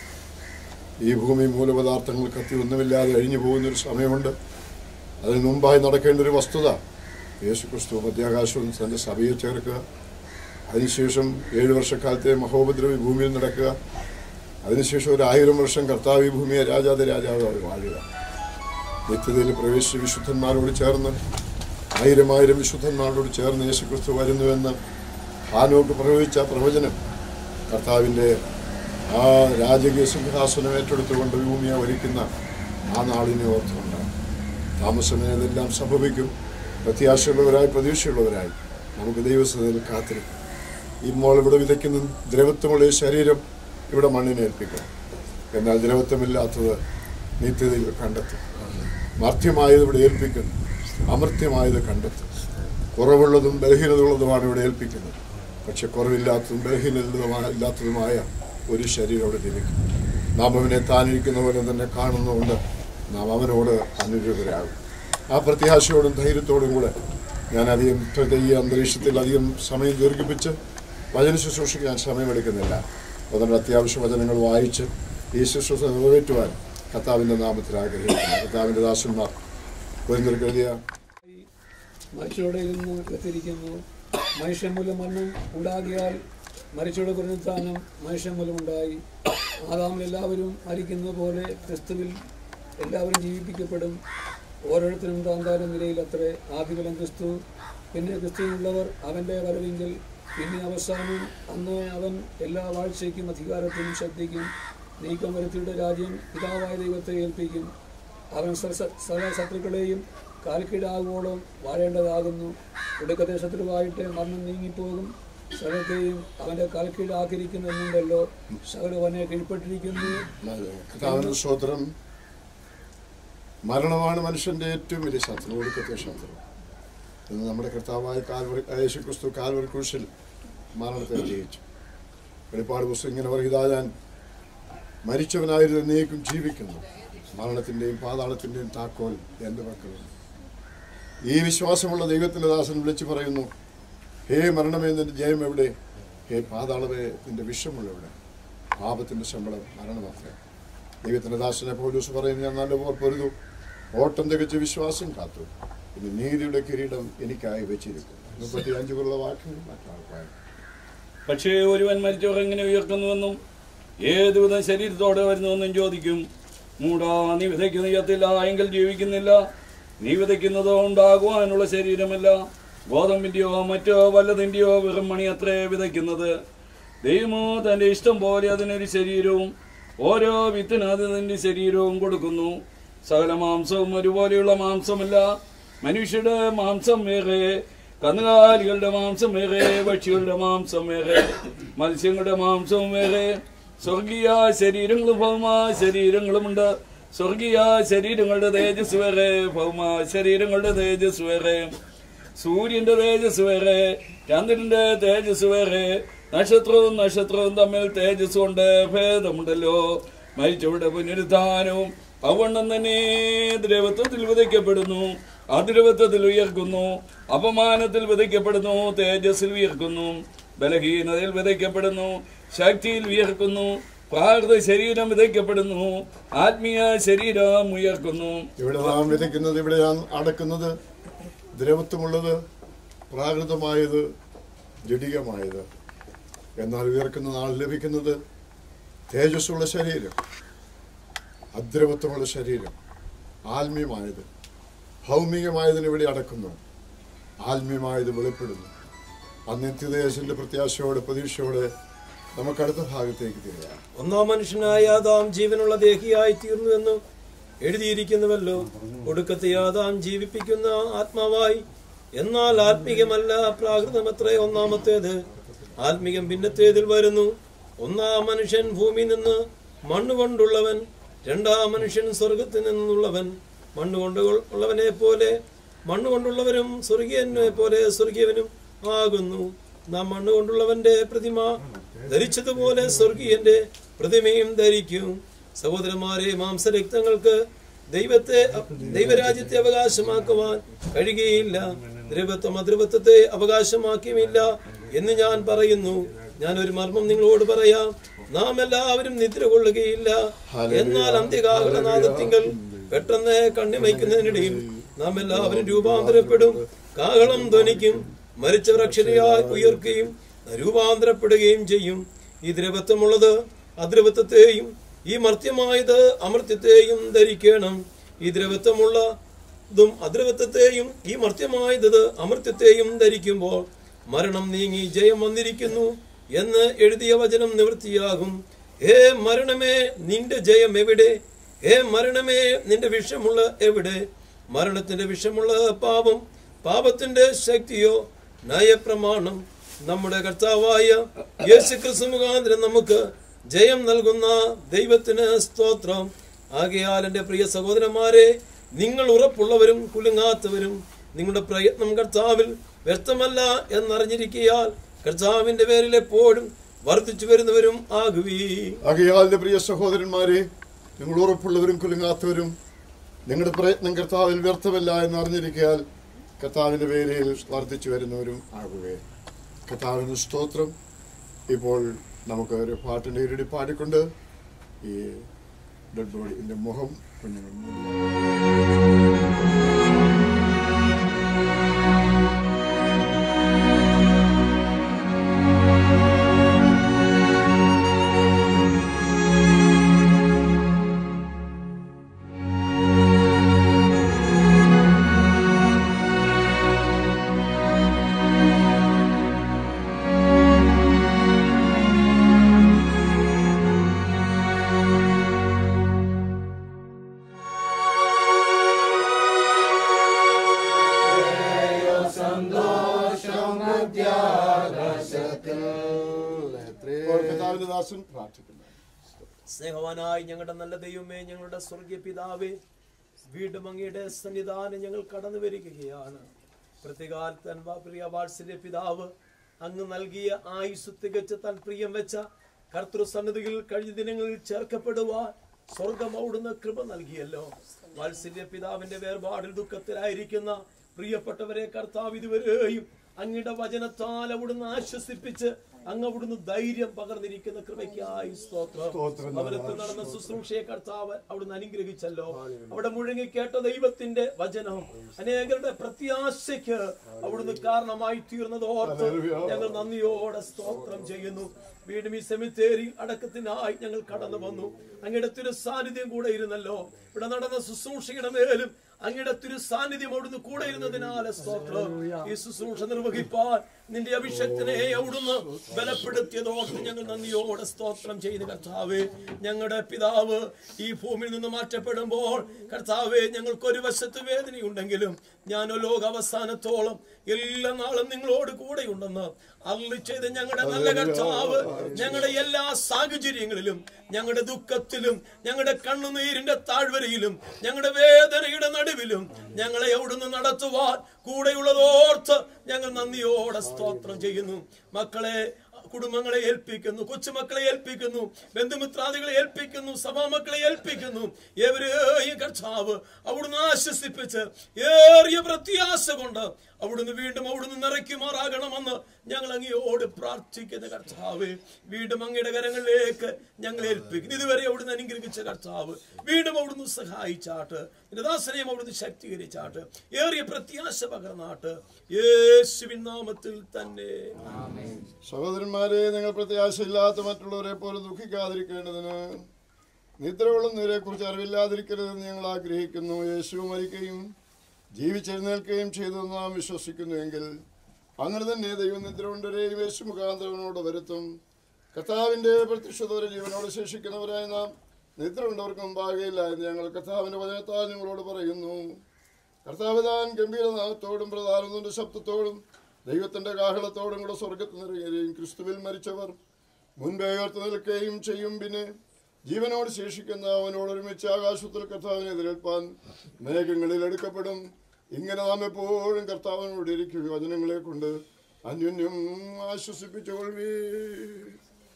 ഈ ഭൂമി മൂലപദാർത്ഥങ്ങൾ കത്തി ഒന്നുമില്ലാതെ അഴിഞ്ഞു പോകുന്നൊരു സമയമുണ്ട് അതിന് മുമ്പായി നടക്കേണ്ട ഒരു വസ്തുത യേശു ക്രിസ്തു മധ്യാകാശവും തൻ്റെ സഭയെ ചേർക്കുക അതിനുശേഷം ഏഴ് വർഷക്കാലത്തെ മഹോപദ്രവി ഭൂമിയിൽ നടക്കുക അതിനുശേഷം ഒരു ആയിരം വർഷം കർത്താവ് ഈ ഭൂമിയെ രാജാതി രാജാവ് അവർ വാഴുക നിത്യതയിൽ പ്രവേശിച്ച വിശുദ്ധന്മാരോട് ചേർന്ന് ആയിരം ആയിരം വിശുദ്ധന്മാരോട് ചേർന്ന് യേശു ക്രിസ്തു വരുന്നുവെന്ന് ഹാനോക്ക് പ്രവചിച്ച പ്രവചനം കർത്താവിൻ്റെ ആ രാജകീയ സിംഹാസനം ഏറ്റെടുത്തുകൊണ്ട് ഭൂമിയെ വരിക്കുന്ന ആ നാളിനെ ഓർത്തുകൊണ്ടാണ് താമസമേ അതെല്ലാം സംഭവിക്കും പ്രത്യാശയുള്ളവരായി പ്രതീക്ഷയുള്ളവരായി നമുക്ക് ദൈവസ്ഥതയിൽ കാത്തിരിക്കും ഇപ്പോൾ ഇവിടെ വിതയ്ക്കുന്ന ദ്രവത്വമുള്ള ഈ ശരീരം ഇവിടെ മണ്ണിനെ ഏൽപ്പിക്കണം എന്നാൽ ദ്രവത്വമില്ലാത്തത് നിത്യതയിൽ കണ്ടെത്തും മർത്യമായത് ഇവിടെ ഏൽപ്പിക്കുന്നു അമർത്യമായത് കണ്ടെത്തും കുറവുള്ളതും ബലഹീനതയുള്ളതുമാണ് ഇവിടെ ഏൽപ്പിക്കുന്നത് പക്ഷെ കുറവില്ലാത്തതും ബലഹീനതയുള്ളതുമായ ഇല്ലാത്തതുമായ ഒരു ശരീരം അവിടെ ലഭിക്കും നാം അവനെ താനിരിക്കുന്ന പോലെ തന്നെ കാണുന്നതുകൊണ്ട് നാം അവനോട് അനുരൂപരാകും ആ പ്രത്യാശയോടും ധൈര്യത്തോടും കൂടെ ഞാൻ അധികം ഇപ്പോഴത്തെ ഈ അന്തരീക്ഷത്തിൽ അധികം സമയം ദീർഘിപ്പിച്ച് വചന ശുശ്രൂഷയ്ക്ക് സമയമെടുക്കുന്നില്ല അതുകൊണ്ട് അത്യാവശ്യ വചനങ്ങൾ വായിച്ച് ഈ ശുശ്രൂഷ നിറവേറ്റുവാൻ കർത്താവിൻ്റെ നാമത്തിൽ ആഗ്രഹിക്കുന്നു കർത്താവിൻ്റെ ദാസന്മാർ കുരിന്തിർക്ക് എഴുതിയ മരിച്ചവരുടെ നിന്ന് എത്തിയിരിക്കുന്നു മനുഷ്യൻ മൂലം മരണം ഉണ്ടാകിയാൽ മരിച്ചവരുടെ പുനരുത്ഥാനം മനുഷ്യൻ മൂലം ഉണ്ടായി ആദാമിൽ എല്ലാവരും മരിക്കുന്നത് പോലെ ക്രിസ്തുവിൽ എല്ലാവരും ജീവിപ്പിക്കപ്പെടും ഓരോരുത്തരും താന്താലും നിലയിൽ അത്രേ ആദ്യഫലം ക്രിസ്തു പിന്നെ ക്രിസ്തുവിനുള്ളവർ അവൻ്റെ വരവെങ്കിൽ പിന്നെ അവസാനം അന്ന് അവൻ എല്ലാ വാഴ്ചയ്ക്കും അധികാരത്തിനും ശക്തിക്കും നീക്കം വരുത്തിയുടെ രാജ്യം പിതാവായ ദൈവത്തെ ഏൽപ്പിക്കും അവൻ സ- സകല ശത്രുക്കളെയും കാൽക്കീടാകുവോളം വാഴേണ്ടതാകുന്നു ഒടുക്കദേശത്തിലുമായിട്ട് മരണം നീങ്ങിപ്പോകും സകലത്തെയും അവൻ്റെ കാൽക്കീടാക്കിയിരിക്കുന്നു എന്നുണ്ടല്ലോ സകല അവനെ കീഴ്പ്പെട്ടിരിക്കുന്നു കർത്താവിൻ്റെ സ്തോത്രം മരണമാണ് മനുഷ്യൻ്റെ ഏറ്റവും വലിയ ശത്രു ഒടുക്കത്തെ ശത്രു ഇന്ന് നമ്മുടെ കർത്താവായ കാൽവറി യേശു ക്രിസ്തു കാൽവറി ക്രൂശിൽ മരണത്തെ ജയിച്ചു വെളിപ്പാട് പുസ്തകം ഇങ്ങനെ പറയുക "ഇതാ ഞാൻ മരിച്ചവനായിരുന്നു എന്നേക്കും ജീവിക്കുന്നു മരണത്തിൻ്റെയും പാതാളത്തിൻ്റെയും താക്കോൽ എൻ്റെ മക്കളുണ്ട് ഈ വിശ്വാസമുള്ള ദൈവത്തിൻ്റെ ദാസൻ വിളിച്ചു പറയുന്നു ഹേ മരണമേ നിന്റെ ജയം എവിടെ ഹേ പാതാളമേ നിന്റെ വിഷമുള്ള എവിടെ പാപത്തിൻ്റെ ശമ്പളം മരണമത്രേ ദൈവത്തിൻ്റെ ദാസനെ പോലീസ് പറയുന്നു ഞാൻ നല്ല പോർ പൊരുതു ഓട്ടം തികച്ച് വിശ്വാസം കാത്തു ഇനി നീതിയുടെ കിരീടം എനിക്കായി വെച്ചിരിക്കുന്നു മുപ്പത്തി അഞ്ചുള്ള വാക്യങ്ങൾ മറ്റാൾക്കാർ പക്ഷേ ഒരുവൻ മരിച്ചവർ എങ്ങനെ ഉയർക്കുന്നുവെന്നും ഏത് വിധം ശരീരത്തോടെ വരുന്നുവെന്നും ചോദിക്കും മൂടാ നീ വിതയ്ക്കുന്ന ഇയത്തില്ല എങ്കിൽ ജീവിക്കുന്നില്ല നീ വിതയ്ക്കുന്നതോ ഉണ്ടാകുവാനുള്ള ശരീരമല്ല ഗോതമ്പിൻ്റെയോ മറ്റോ വല്ലതിൻ്റെയോ വെറും മണി അത്രേ വിതയ്ക്കുന്നത് ദൈവമോ തൻ്റെ ഇഷ്ടം പോലെ അതിനൊരു ശരീരവും ഓരോ വിത്തിന് അതിൻ്റെ ശരീരവും കൊടുക്കുന്നു സകല മാംസവും ഒരുപോലെയുള്ള മാംസമല്ല മനുഷ്യരുടെ മാംസം വേറെ കന്നുകാലികളുടെ മാംസം വേറെ പക്ഷികളുടെ മാംസം വേറെ മത്സ്യങ്ങളുടെ മാംസവും വേറെ സ്വർഗീയ ശരീരങ്ങളും ഭൗമ ശരീരങ്ങളുമുണ്ട് സ്വർഗീയ ശരീരങ്ങളുടെ തേജസ് വേറെ ഭൗമ ശരീരങ്ങളുടെ തേജസ് വേറെ സൂര്യന്റെ തേജസ് വേറെ ചന്ദ്രന്റെ തേജസ് വേറെ നക്ഷത്രവും നക്ഷത്രവും തമ്മിൽ തേജസ് കൊണ്ട് ഭേദമുണ്ടല്ലോ മരിച്ചവരുടെ പുനരുദ്ധാനവും അവണ്ണം തന്നെ ദ്രവത്വത്തിൽ വിതയ്ക്കപ്പെടുന്നു അദ്രവത്വത്തിൽ ഉയർക്കുന്നു അപമാനത്തിൽ വിതയ്ക്കപ്പെടുന്നു തേജസ്സിൽ ഉയർക്കുന്നു ബലഹീനതയിൽ വിതയ്ക്കപ്പെടുന്നു ശക്തിയിൽ ഉയർക്കുന്നു പ്രാകൃത ശരീരം വിതയ്ക്കപ്പെടുന്നു ആത്മീയ ശരീരം ഉയർക്കുന്നു ഇവിടെ നാം വിതയ്ക്കുന്നത് ഇവിടെയാണ് അടക്കുന്നത് ദ്രവത്വമുള്ളത് പ്രാകൃതമായത് ജഡികമായത് എന്നാൽ ഉയർക്കുന്ന നാൾ ലഭിക്കുന്നത് തേജസ്സുള്ള ശരീരം അദ്രവത്വമുള്ള ശരീരം ആത്മീയമായത് ഭൗമികമായതിന് ഇവിടെ അടക്കുന്നു ആത്മീയമായത് വെളിപ്പെടുന്നു ആ നിത്യദേശന്റെ പ്രത്യാശയോടെ പ്രതീക്ഷയോടെ നമുക്ക് അടുത്ത ഭാഗത്തേക്ക് തിരിയാം ഒന്നാം മനുഷ്യനായ ആദാം ജീവനുള്ള ദേഹിയായി തീർന്നു എന്ന് എഴുതിയിരിക്കുന്നുവല്ലോ ഒടുക്കത്തെ ആദാം ജീവിപ്പിക്കുന്ന ആത്മാവായി എന്നാൽ ആത്മീകമല്ല പ്രാകൃതമത്രേ ഒന്നാമത്തേത് ആത്മീകം പിന്നത്തേതിൽ വരുന്നു ഒന്നാം മനുഷ്യൻ ഭൂമിയിൽ നിന്ന് മണ്ണുകൊണ്ടുള്ളവൻ രണ്ടാം മനുഷ്യൻ സ്വർഗത്തിൽ നിന്നുള്ളവൻ മണ്ണുകൊണ്ട് ഉള്ളവനെ പോലെ മണ്ണുകൊണ്ടുള്ളവരും സ്വർഗീയനെ പോലെ സ്വർഗീയവനും ആകുന്നു നാം മണ്ണുകൊണ്ടുള്ളവന്റെ പ്രതിമ ധരിച്ചതുപോലെ സ്വർഗീയന്റെ പ്രതിമയും ധരിക്കും സഹോദരന്മാരെ മാംസരക്തങ്ങൾക്ക് ദൈവത്തെ ദൈവരാജ്യത്തെ അവകാശമാക്കുവാൻ കഴിയുകയില്ല ദ്രവത്വം അദ്രവത്വത്തെ അവകാശമാക്കിയുമില്ല എന്ന് ഞാൻ പറയുന്നു ഞാൻ ഒരു മർമ്മം നിങ്ങളോട് പറയാം നാം എല്ലാവരും നിദ്ര കൊള്ളുകയില്ല എന്നാൽ അന്ത്യകാഹളനാദത്തിങ്കൽ പെട്ടെന്ന് കണ്ണിമയ്ക്കുന്നതിനിടയിൽ നാം എല്ലാവരും രൂപാന്തരപ്പെടും കാഹളം ധ്വനിക്കും മരിച്ചവർ അക്ഷരയായി ഉയർക്കുകയും രൂപാന്തരപ്പെടുകയും ചെയ്യും ഈ ദ്രവത്വമുള്ളത് അദ്രവത്വത്തെയും ഈ മർത്യമായത് അമർത്യത്തെയും ധരിക്കണം ഈ ദ്രവത്വമുള്ളതും അദ്രവത്വത്തെയും ഈ മർത്യമായത് അമർത്യത്തെയും ധരിക്കുമ്പോൾ മരണം നീങ്ങി ജയം വന്നിരിക്കുന്നു എന്ന് എഴുതിയ വചനം നിവൃത്തിയാകും ഹേ മരണമേ നിന്റെ ജയം എവിടെ ഹേ മരണമേ നിന്റെ വിഷമുള്ള എവിടെ മരണത്തിന്റെ വിഷമുള്ള പാപം പാപത്തിന്റെ ശക്തിയോ നയപ്രമാണം നമ്മുടെ കർത്താവായ യേശു ക്രിസ്തു മുഖാന്തരം നമുക്ക് ജയം നൽകുന്ന ദൈവത്തിന് സ്തോത്രം ആകയാൽ എൻ്റെ പ്രിയ സഹോദരന്മാരെ നിങ്ങൾ ഉറപ്പുള്ളവരും കുലുങ്ങാത്തവരും നിങ്ങളുടെ പ്രയത്നം കർത്താവിൽ വ്യർത്ഥമല്ല എന്നറിഞ്ഞിരിക്കയാൽ കർത്താവിന്റെ പേരിൽ എപ്പോഴും വർദ്ധിച്ചു വരുന്നവരും ആകുവീ ആകയാൽ എൻ്റെ പ്രിയ സഹോദരന്മാരെ നിങ്ങൾ ഉറപ്പുള്ളവരും കുലുങ്ങാത്തവരും നിങ്ങളുടെ പ്രയത്നം കർത്താവിൽ വ്യർത്ഥമല്ല എന്ന് അറിഞ്ഞിരിക്കാൻ കർത്താവിൻ്റെ പേരിൽ വർദ്ധിച്ചു വരുന്നവരും ആകുകയെ കർത്താവിന് സ്തോത്രം ഇപ്പോൾ നമുക്ക് ഒരു പാട്ടിൻ്റെ ഇരടി പാടിക്കൊണ്ട് ഈ ഡെഡ് ബോഡിൻ്റെ മുഖം കുഞ്ഞുങ്ങൾ ഇപ്പോൾ കർത്താവിൻ്റെ ദാസൻ പ്രാർത്ഥിക്കുന്നു സ്നേഹവാനായി ഞങ്ങളുടെ നല്ല ദൈവമേ ഞങ്ങളുടെ സ്വർഗീയ പിതാവേ വീണ്ടും അങ്ങയുടെ സന്നിധാനം ഞങ്ങൾ കടന്നു വരികയാണ് പ്രത്യേകാലത്ത് അൻപാ പ്രിയ വാത്സല്യ പിതാവ് അങ്ങ് നൽകിയ ആയുസ് തികച്ച താൻ പ്രിയം വെച്ച കർത്തൃ സന്നിധിയിൽ കഴിഞ്ഞ ദിനങ്ങളിൽ ചേർക്കപ്പെടുവാൻ സ്വർഗം അവിടുന്ന് കൃപ നൽകിയല്ലോ വാത്സല്യ പിതാവിന്റെ വേർപാടിൽ ദുഃഖത്തിലായിരിക്കുന്ന പ്രിയപ്പെട്ടവരെ കർത്താവ് ഇതുവരെയും അങ്ങയുടെ വചനത്താൽ അവിടുന്ന് ആശ്വസിപ്പിച്ച് അങ്ങ് അവിടുന്ന് ധൈര്യം പകർന്നിരിക്കുന്ന കൃപയ്ക്കായി സ്തോത്രം അവരത്ത് നടന്ന ശുശ്രൂഷയെ കർത്താവ് അവിടുന്ന് അനുഗ്രഹിച്ചല്ലോ അവിടെ മുഴങ്ങി കേട്ട ദൈവത്തിന്റെ വചനം അനേകരുടെ പ്രത്യാശയ്ക്ക് അവിടുന്ന് കാരണമായി തീർന്നത് ഓർത്ത് ഞങ്ങൾ നന്ദിയോടെ സ്തോത്രം ചെയ്യുന്നു വീണ്ടും ഈ സെമിത്തേരി അടക്കത്തിനായി ഞങ്ങൾ കടന്നു വന്നു അങ്ങയുടെ തിരു സാന്നിധ്യം കൂടെ ഇരുന്നല്ലോ ഇവിടെ നടന്ന ശുശ്രൂഷയുടെ മേലും അങ്ങയുടെ തിരു സാന്നിധ്യം അവിടുന്ന് കൂടെ ഇരുന്നതിനാൽ സ്തോത്രം ഈ ശുശ്രൂഷ നിർവഹിപ്പാൻ നിന്റെ അഭിഷേകത്തിനെ അവിടുന്ന് ബലപ്പെടുത്തിയതോർത്ത് ഞങ്ങൾ നന്ദിയോടെ സ്തോത്രം ചെയ്ത് കർത്താവേ ഞങ്ങളുടെ പിതാവ് ഈ ഭൂമിയിൽ നിന്ന് മാറ്റപ്പെടുമ്പോൾ കർത്താവെ ഞങ്ങൾക്ക് ഒരു വശത്ത് വേദനയുണ്ടെങ്കിലും ഞാനോ ലോക അവസാനത്തോളം എല്ലാ നാളും നിങ്ങളോട് കൂടെയുണ്ടെന്ന് അള്ളി ചെയ്ത് ഞങ്ങളുടെ നല്ല കർത്താവ് ഞങ്ങളുടെ എല്ലാ സാഹചര്യങ്ങളിലും ഞങ്ങളുടെ ദുഃഖത്തിലും ഞങ്ങളുടെ കണ്ണുനീരിന്റെ താഴ്വരയിലും ഞങ്ങളുടെ വേദനയുടെ നടുവിലും ഞങ്ങളെ അവിടുന്ന് നടത്തുവാൻ കൂടെയുള്ളതോർത്ത് ഞങ്ങൾ നന്ദിയോടെ സ്തോത്രം ചെയ്യുന്നു മക്കളെ കുടുംബങ്ങളെ ഏൽപ്പിക്കുന്നു കൊച്ചുമക്കളെ ഏൽപ്പിക്കുന്നു ബന്ധുമിത്രാദികളെ ഏൽപ്പിക്കുന്നു സഭാമക്കളെ ഏൽപ്പിക്കുന്നു ഏവരെയും കർത്താവ് അവിടുന്ന് ആശ്വസിപ്പിച്ച് ഏറിയ പ്രത്യാശ കൊണ്ട് അവിടുന്ന് വീണ്ടും അവിടുന്ന് നിറയ്ക്കുമാറാകണമെന്ന് ഞങ്ങൾ അങ്ങയോട് പ്രാർത്ഥിക്കുന്ന കർത്താവ് വീണ്ടും അങ്ങയുടെ കരങ്ങളിലേക്ക് ഞങ്ങൾ ഏൽപ്പിക്കുന്നു ഇതുവരെ അവിടുന്ന് അനുഗ്രഹിച്ച കർത്താവ് വീണ്ടും അവിടുന്ന് സഹായിച്ചാട്ട് നിന്റെ ദാസനെയും അവിടുന്ന് ശക്തീകരിച്ചാട്ട് ഏറിയ പ്രത്യാശ പകർന്നാട്ട് യേശുവിൻ നാമത്തിൽ തന്നെ സഹോദരന്മാരെ നിങ്ങൾ പ്രത്യാശയില്ലാത്ത മറ്റുള്ളവരെ പോലെ ദുഃഖിക്കാതിരിക്കേണ്ടതിന് നിദ്ര കൊള്ളുന്നവരെ കുറിച്ച് അറിവില്ലാതിരിക്കരുതെന്ന് ഞങ്ങൾ ആഗ്രഹിക്കുന്നു യേശു മരിക്കുകയും ജീവിച്ചെഴുന്നേൽക്കുകയും ചെയ്തെന്ന് നാം വിശ്വസിക്കുന്നുവെങ്കിൽ അങ്ങനെ തന്നെ ദൈവം നിദ്ര കൊണ്ടവരെയും യേശു മുഖാന്തരവനോട് വരുത്തും കർത്താവിൻ്റെ പ്രത്യക്ഷതവരെ ജീവനോട് ശേഷിക്കുന്നവരായി നാം നിദ്ര കൊണ്ടവർക്ക് മുമ്പാകെയില്ല എന്ന് ഞങ്ങൾ കർത്താവിൻ്റെ വചനത്താൽ നിങ്ങളോട് പറയുന്നു കർത്താവ് താൻ ഗംഭീരനാഥത്തോടും പ്രധാനത്തിന്റെ ശബ്ദത്തോടും ദൈവത്തിന്റെ കാഹളത്തോടും കൂടെ സ്വർഗത്തിൽ നിറയുകയും ക്രിസ്തുവിൽ മരിച്ചവർ മുൻപേ ഉയർത്ത് നിൽക്കുകയും ചെയ്യും പിന്നെ ജീവനോട് ശേഷിക്കുന്ന അവനോട് ഒരുമിച്ച് ആകാശത്തിൽ കർത്താവിനെ എതിരേൽപ്പാൻ മേഘങ്ങളിൽ എടുക്കപ്പെടും ഇങ്ങനെ നാം എപ്പോഴും കർത്താവിനോട് ഇരിക്കുക വചനങ്ങളെ കൊണ്ട് അന്യോന്യം ആശ്വസിപ്പിച്ചുകൊള്ളേ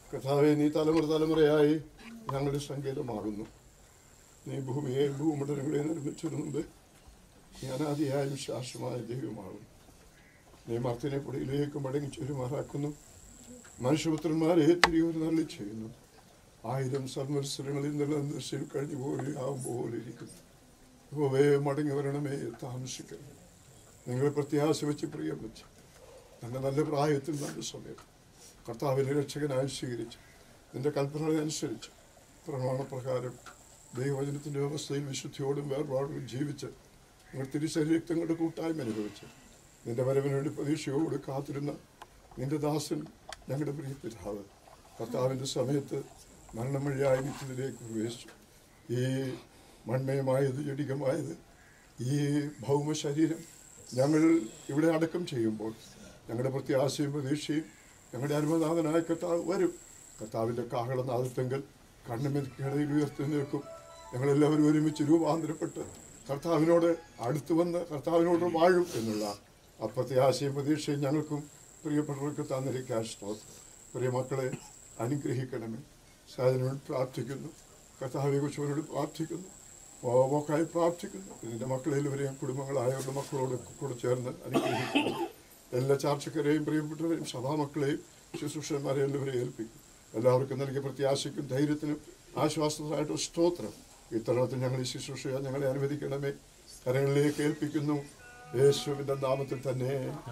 കഥാവെ നീ തലമുറ തലമുറയായി ഞങ്ങളുടെ സങ്കേതമാകുന്നു നീ ഭൂമിയെ ഭൂമണ്ഡലങ്ങളെ നിർമ്മിച്ചിരുന്നുണ്ട് നീ അനാദിയായും ശാശ്വതമായ ദൈവമാകുന്നു നീ മർത്തിനെ പുടയിലേക്ക് മടങ്ങി ചെരുമാറാക്കുന്നു മനുഷ്യപുത്രന്മാരെ തിരിയൊരു നള്ളി ചെയ്യുന്നു ആയിരം സംവത്സരങ്ങളിൽ നിലനിർശയിൽ കഴിഞ്ഞു പോലെ ആവുമ്പോൾ ഇരിക്കുന്നു യഹോവേ മടങ്ങി വരണമേ താമസിക്കുന്നു നിങ്ങൾ പ്രത്യാശ വെച്ച് പ്രിയം വെച്ച് തന്റെ നല്ല പ്രായത്തിൽ നല്ല സമയത്ത് കർത്താവിനെ രക്ഷകനായി സ്വീകരിച്ച് നിന്റെ കൽപ്പനകളെ അനുസരിച്ച് പ്രമാണപ്രകാരം ദൈവവചനത്തിന്റെ വ്യവസ്ഥയിൽ വിശുദ്ധിയോടും വേർപാടും ജീവിച്ച് നിങ്ങൾ തിരുശരീരങ്ങളുടെ കൂട്ടായ്മ അനുഭവിച്ച് നിന്റെ വരവിന് വേണ്ടി പ്രതീക്ഷയോട് കാത്തിരുന്ന നിന്റെ ദാസൻ ഞങ്ങളുടെ പ്രിയ പിതാവ് കർത്താവിൻ്റെ സമയത്ത് മരണം വഴിയായി നിത്യത്തിലേക്ക് പ്രവേശിച്ചു ഈ മൺമയമായത് ജടികമായത് ഈ ഭൗമ ശരീരം ഞങ്ങൾ ഇവിടെ അടക്കം ചെയ്യുമ്പോൾ ഞങ്ങളുടെ പ്രത്യാശയും പ്രതീക്ഷയും ഞങ്ങളുടെ അരുമനാഥനായ കർത്താവ് വരും കർത്താവിൻ്റെ കാഹളനാദത്തെങ്കിൽ കണ്ണുമെതിക്കിടയിൽ ഉയർത്തി നിൽക്കും ഞങ്ങളെല്ലാവരും ഒരുമിച്ച് രൂപാന്തരപ്പെട്ട് കർത്താവിനോട് അടുത്തു വന്ന് കർത്താവിനോട് വാഴും എന്നുള്ള അപ്രത്യാശയും പ്രതീക്ഷയും ഞങ്ങൾക്കും പ്രിയപ്പെട്ടവർക്ക് തന്നിരിക്കാൻ സ്തോത്രം പ്രിയ മക്കളെ അനുഗ്രഹിക്കണമേ സാധനോട് പ്രാർത്ഥിക്കുന്നു കർത്താവിനെ കുറിച്ചവരോട് പ്രാർത്ഥിക്കുന്നു ഓക്കായി പ്രാർത്ഥിക്കുന്നു ഇതിൻ്റെ മക്കളെല്ലാവരെയും കുടുംബങ്ങളായവരുടെ മക്കളോട് കൂടെ ചേർന്ന് അനുഗ്രഹിക്കുന്നു എല്ലാ ചാർച്ചക്കാരെയും പ്രിയപ്പെട്ടവരെയും സഭാമക്കളെയും ശുശ്രൂഷന്മാരെ എല്ലാവരെയും ഏൽപ്പിക്കും എല്ലാവർക്കും നൽകിയ പ്രത്യാശയ്ക്കും ധൈര്യത്തിനും ആശ്വാസത്തിനായിട്ട് സ്തോത്രം ഇത്തരണത്തിൽ ഞങ്ങൾ ഈ ശുശ്രൂഷ ഞങ്ങളെ അനുവദിക്കണമേ കരങ്ങളിലേക്ക് ഏൽപ്പിക്കുന്നു യേശുവിൻ്റെ നാമത്തിൽ തന്നെ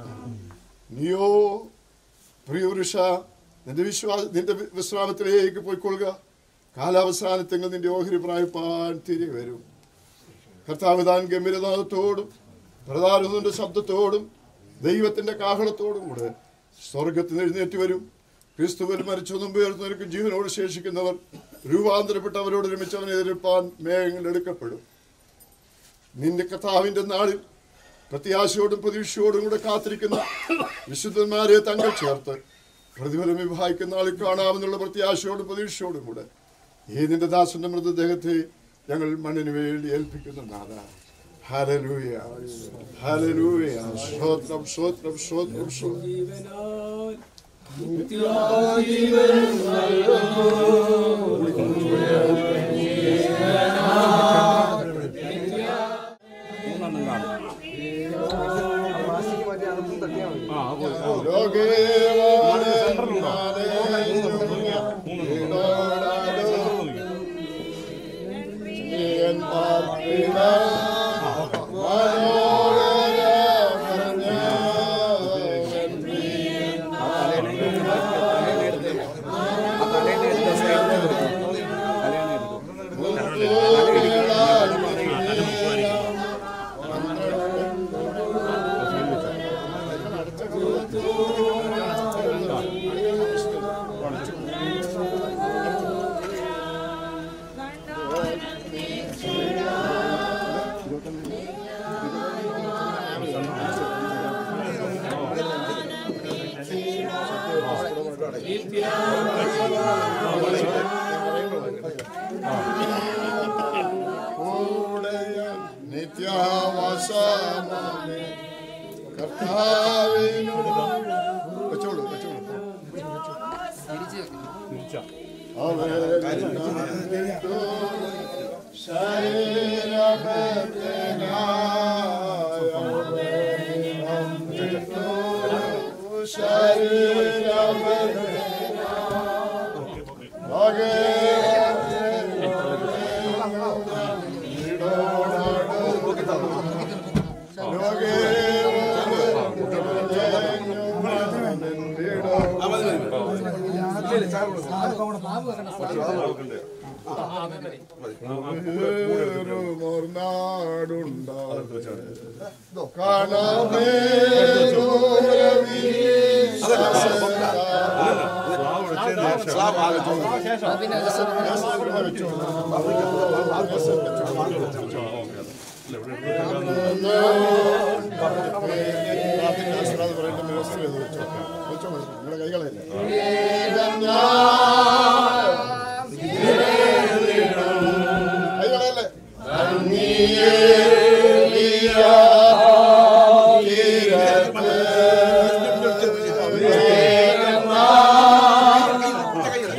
നീയോ പ്രിയപുരുഷ നിന്റെ വിശ്വാസ നിന്റെ വിശ്രാമത്തിലേക്ക് പോയിക്കൊള്ളുക കാലാവസാനത്തെങ്കിൽ നിന്റെ ഓഹരി പ്രായപ്പാൻ തിരികെ വരും കർത്താവ് താൻ ഗംഭീരനാഥത്തോടും പ്രധാനത്തിന്റെ ശബ്ദത്തോടും ദൈവത്തിന്റെ കാഹളത്തോടും കൂടെ സ്വർഗത്തിൽ എഴുന്നേറ്റ് വരും ക്രിസ്തുവിൽ മരിച്ചതും ഉയർന്നവർക്കും ജീവനോട് ശേഷിക്കുന്നവർ രൂപാന്തരപ്പെട്ടവരോട് ഒരുമിച്ച് അവനെ എതിർപ്പാൻ മേഘങ്ങൾ എടുക്കപ്പെടും നിന്റെ കർത്താവിന്റെ നാളിൽ പ്രത്യാശയോടും പ്രതീക്ഷയോടും കൂടെ കാത്തിരിക്കുന്ന വിശുദ്ധന്മാരെ തങ്ങൾ ചേർത്ത് പ്രതിഫലം വിഭാഗിക്കുന്ന നാളിൽ കാണാമെന്നുള്ള പ്രത്യാശയോടും പ്രതീക്ഷയോടും കൂടെ ഈ നിന്റെ ദാസന്റെ മൃതദേഹത്തെ ഞങ്ങൾ മണ്ണിന് വേണ്ടി ഏൽപ്പിക്കുന്ന നാഥ ഹല്ലേലൂയ ഹല്ലേലൂയ സ്തോത്രം സ്തോത്രം സ്തോത്രം സ്തോത്രം നിത്യവാസമാമേ കർത്താവിനോട് വെച്ചോളൂ വെച്ചോളൂ Yeah.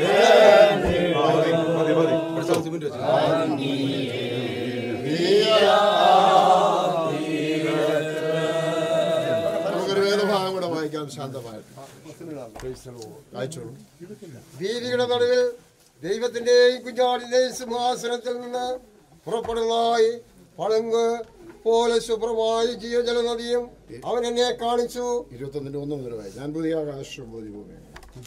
അയച്ചോളൂ വീതിയുടെ നടുവിൽ ദൈവത്തിന്റെയും കുഞ്ഞാടിന്റെയും സിംഹാസനത്തിൽ നിന്ന് പുറപ്പെടുന്നതായി പളുങ്ക് പോലെ ശുഭ്രമായ ജീവജല നദിയും അവൻ എന്നെ കാണിച്ചു ഇരുപത്തൊന്നിന്റെ ഒന്ന് മുതൽ വായി. ഞാൻ പുതിയ ആകാശവും പുതിയ ഭൂമിയും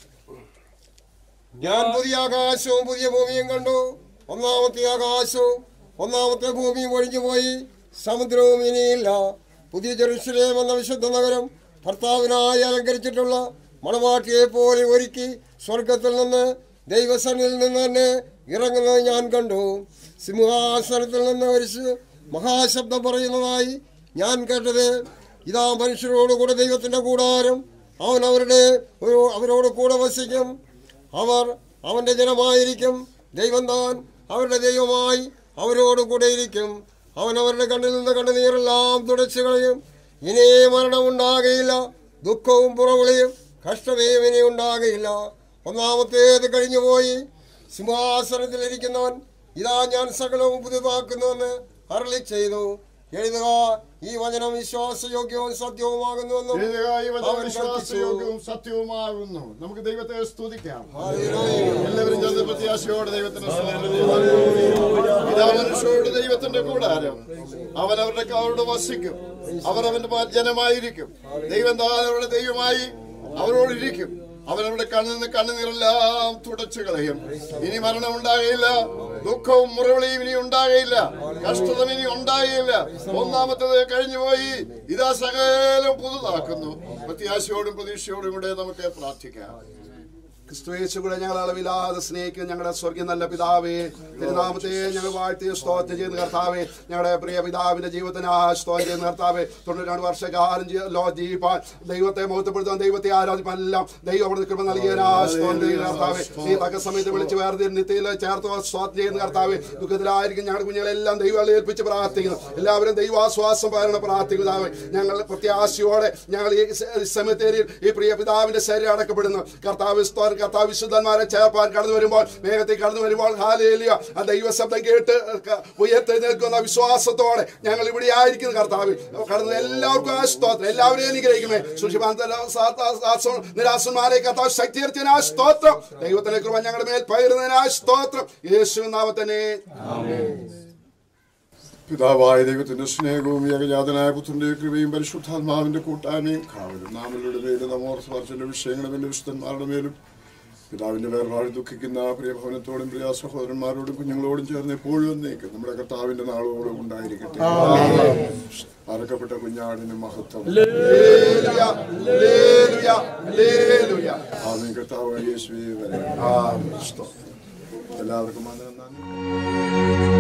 ഞാൻ പുതിയ ആകാശവും പുതിയ ഭൂമിയും കണ്ടു ഒന്നാമത്തെ ആകാശവും ഒന്നാമത്തെ ഭൂമിയും ഒഴിഞ്ഞുപോയി സമുദ്രവും ഇനിയില്ല പുതിയ ജെറുസലേം എന്ന വിശുദ്ധ നഗരം ഭർത്താവിനായി അലങ്കരിച്ചിട്ടുള്ള മണവാട്ടിയെ പോലെ ഒരുക്കി സ്വർഗത്തിൽ നിന്ന് ദൈവസനിൽ നിന്ന് തന്നെ ഇറങ്ങുന്നത് ഞാൻ കണ്ടു സിംഹാസനത്തിൽ നിന്ന് ഒരു ശ- മഹാശബ്ദം പറയുന്നതായി ഞാൻ കേട്ടത് ഇതാ മനുഷ്യരോടുകൂടെ ദൈവത്തിന്റെ കൂടാരം അവൻ അവരുടെ ഒരു അവരോട് കൂടെ വസിക്കും അവർ അവന്റെ ജനമായിരിക്കും ദൈവം താൻ അവരുടെ ദൈവമായി അവരോട് കൂടെ ഇരിക്കും അവൻ അവരുടെ കണ്ണിൽ നിന്ന് കണ്ണുനീരെല്ലാം തുടച്ചു കളയും ഇനി മരണം ഉണ്ടാകയില്ല ദുഃഖവും പുറവിളിയും കഷ്ടതയും ഇനി ഉണ്ടാകയില്ല ഒന്നാമത്തേത് കഴിഞ്ഞുപോയി സിംഹാസനത്തിലിരിക്കുന്നവൻ ഇതാ ഞാൻ സകലവും പുതുതാക്കുന്നുവെന്ന് അരളി ചെയ്തു എഴുതുക ഈ വചനം വിശ്വാസയോഗ്യവും സത്യവുമാകുന്നുവെന്നും എഴുതുക, ഈ വചനം അവൻ കൽപ്പിച്ചു. വിശ്വാസയോഗ്യവും സത്യവുമാകുന്നു നമുക്ക് ദൈവത്തെ സ്തുതിക്കാം എല്ലാവരും ചെന്ന് പ്രത്യാശയോടെ ദൈവത്തിന് ഇതാ മനുഷ്യരോട് ദൈവത്തിന്റെ കൂടാരം അവൻ അവരുടെ അവരോട് വസിക്കും അവർ അവന്റെ ജനമായിരിക്കും ദൈവം താൻ അവരുടെ ദൈവമായി അവരോടിരിക്കും അവൻ അവരുടെ കണ്ണിൽ നിന്ന് കണ്ണുനീരെല്ലാം തുടച്ചു കളയും ഇനി മരണം ഉണ്ടാകയില്ല ദുഃഖവും മുറവിളിയും ഇനി ഉണ്ടാകയില്ല കഷ്ടത ഇനി ഉണ്ടാകയില്ല ഒന്നാമത്തത് കഴിഞ്ഞുപോയി ഇതാ സകലം പുതുതാക്കുന്നു പ്രത്യാശയോടും പ്രതീക്ഷയോടും കൂടെ നമുക്ക് പ്രാർത്ഥിക്കാം ക്രിസ്തുയേശുകളെ ഞങ്ങൾ അളവില്ലാതെ സ്നേഹിക്കുന്ന ഞങ്ങളുടെ സ്വർഗീയ നല്ല പിതാവേ തിരുനാമത്തെ ഞങ്ങൾ വാഴ്ത്തി സ്തോത്രം ചെയ്യുന്ന കർത്താവേ ഞങ്ങളുടെ പ്രിയ പിതാവിന്റെ ജീവിതത്തിന് ആ സ്തോത്രം ചെയ്യുന്ന കർത്താവേ തൊണ്ണൂറ്റി വർഷക്കാലം ജീ- ലോ ജീവിപ്പാൻ ദൈവത്തെ മുഖത്തപ്പെടുത്താൻ ദൈവത്തെ ആരാധിപ്പാൻ എല്ലാം ദൈവം അവിടെ കൃപ നൽകിയ ആ സ്തോത്രം ചെയ്യുന്ന കർത്താവേ നീ തക്ക സമയത്ത് വിളിച്ച് വേർതിരി നിത്യയിൽ ചേർത്ത് സ്തോത്രം ചെയ്യുന്ന കർത്താവേ ദുഃഖത്തിലായിരിക്കും ഞങ്ങളുടെ കുഞ്ഞുങ്ങളെല്ലാം ദൈവം ഏൽപ്പിച്ച് പ്രാർത്ഥിക്കുന്നു എല്ലാവരും ദൈവാശ്വാസം പകരണം പ്രാർത്ഥിക്കുന്നതാവേ ഞങ്ങൾ പ്രത്യാശയോടെ ഞങ്ങൾ ഈ സെമിത്തേരിയിൽ ഈ പ്രിയ പിതാവിന്റെ ശരീരം അടക്കപ്പെടുന്നു കർത്താവ് സ്തോത്രം കർത്താവ് വിശുദ്ധന്മാരെ ചേർപ്പാൻ കടന്നു വരുമ്പോൾ മേഘത്തിൽ കടന്നു വരുമ്പോൾ ഹാലേലിയ ആ ദൈവശബ്ദം കേട്ട് ക- ഉയർത്തെഴുന്നേൽക്കുന്ന വിശ്വാസത്തോടെ ഞങ്ങൾ ഇവിടെ ആയിരിക്കുന്നു കർത്താവ് കടന്നു എല്ലാവർക്കും ആ സ്തോത്രം എല്ലാവരെയും അനുഗ്രഹിക്കുമേ സുഷിമാന്തരാസ നിരാസന്മാരെ കർത്താവ് ശക്തിയർത്തിന ആ സ്തോത്രം ദൈവത്തിന്റെ കൃപ ഞങ്ങളുടെ മേൽ പകരുന്നതിന് ആ സ്തോത്രം യേശു നാമത്തന്നെ പിതാവായ ദൈവത്തിന്റെ സ്നേഹവും ഏകജാതനായ പുത്രന്റെ കൃപയും പരിശുദ്ധാത്മാവിന്റെ കൂട്ടായ്മയും കാവലും നാമങ്ങളുടെ മേലും നമോർസ്വാർച്ചന്റെ വിഷയങ്ങളും എന്റെ വിശുദ്ധന്മാരുടെ മേലും പിതാവിന്റെ വേർപാട് ദുഃഖിക്കുന്ന പ്രിയ ഭവനത്തോടും പ്രിയ സഹോദരന്മാരോടും കുഞ്ഞുങ്ങളോടും ചേർന്ന് എപ്പോഴും എന്നേക്കും നമ്മുടെ കർത്താവിന്റെ നാളോടും ഉണ്ടായിരിക്കട്ടെ അറക്കപ്പെട്ട കുഞ്ഞാടിന് മഹത്വം ഹല്ലേലൂയ, ഹല്ലേലൂയ, ഹല്ലേലൂയ. ആമേൻ കർത്താവ് യേശുവേ വരെ എല്ലാവർക്കും വന്ദനം നന്ദി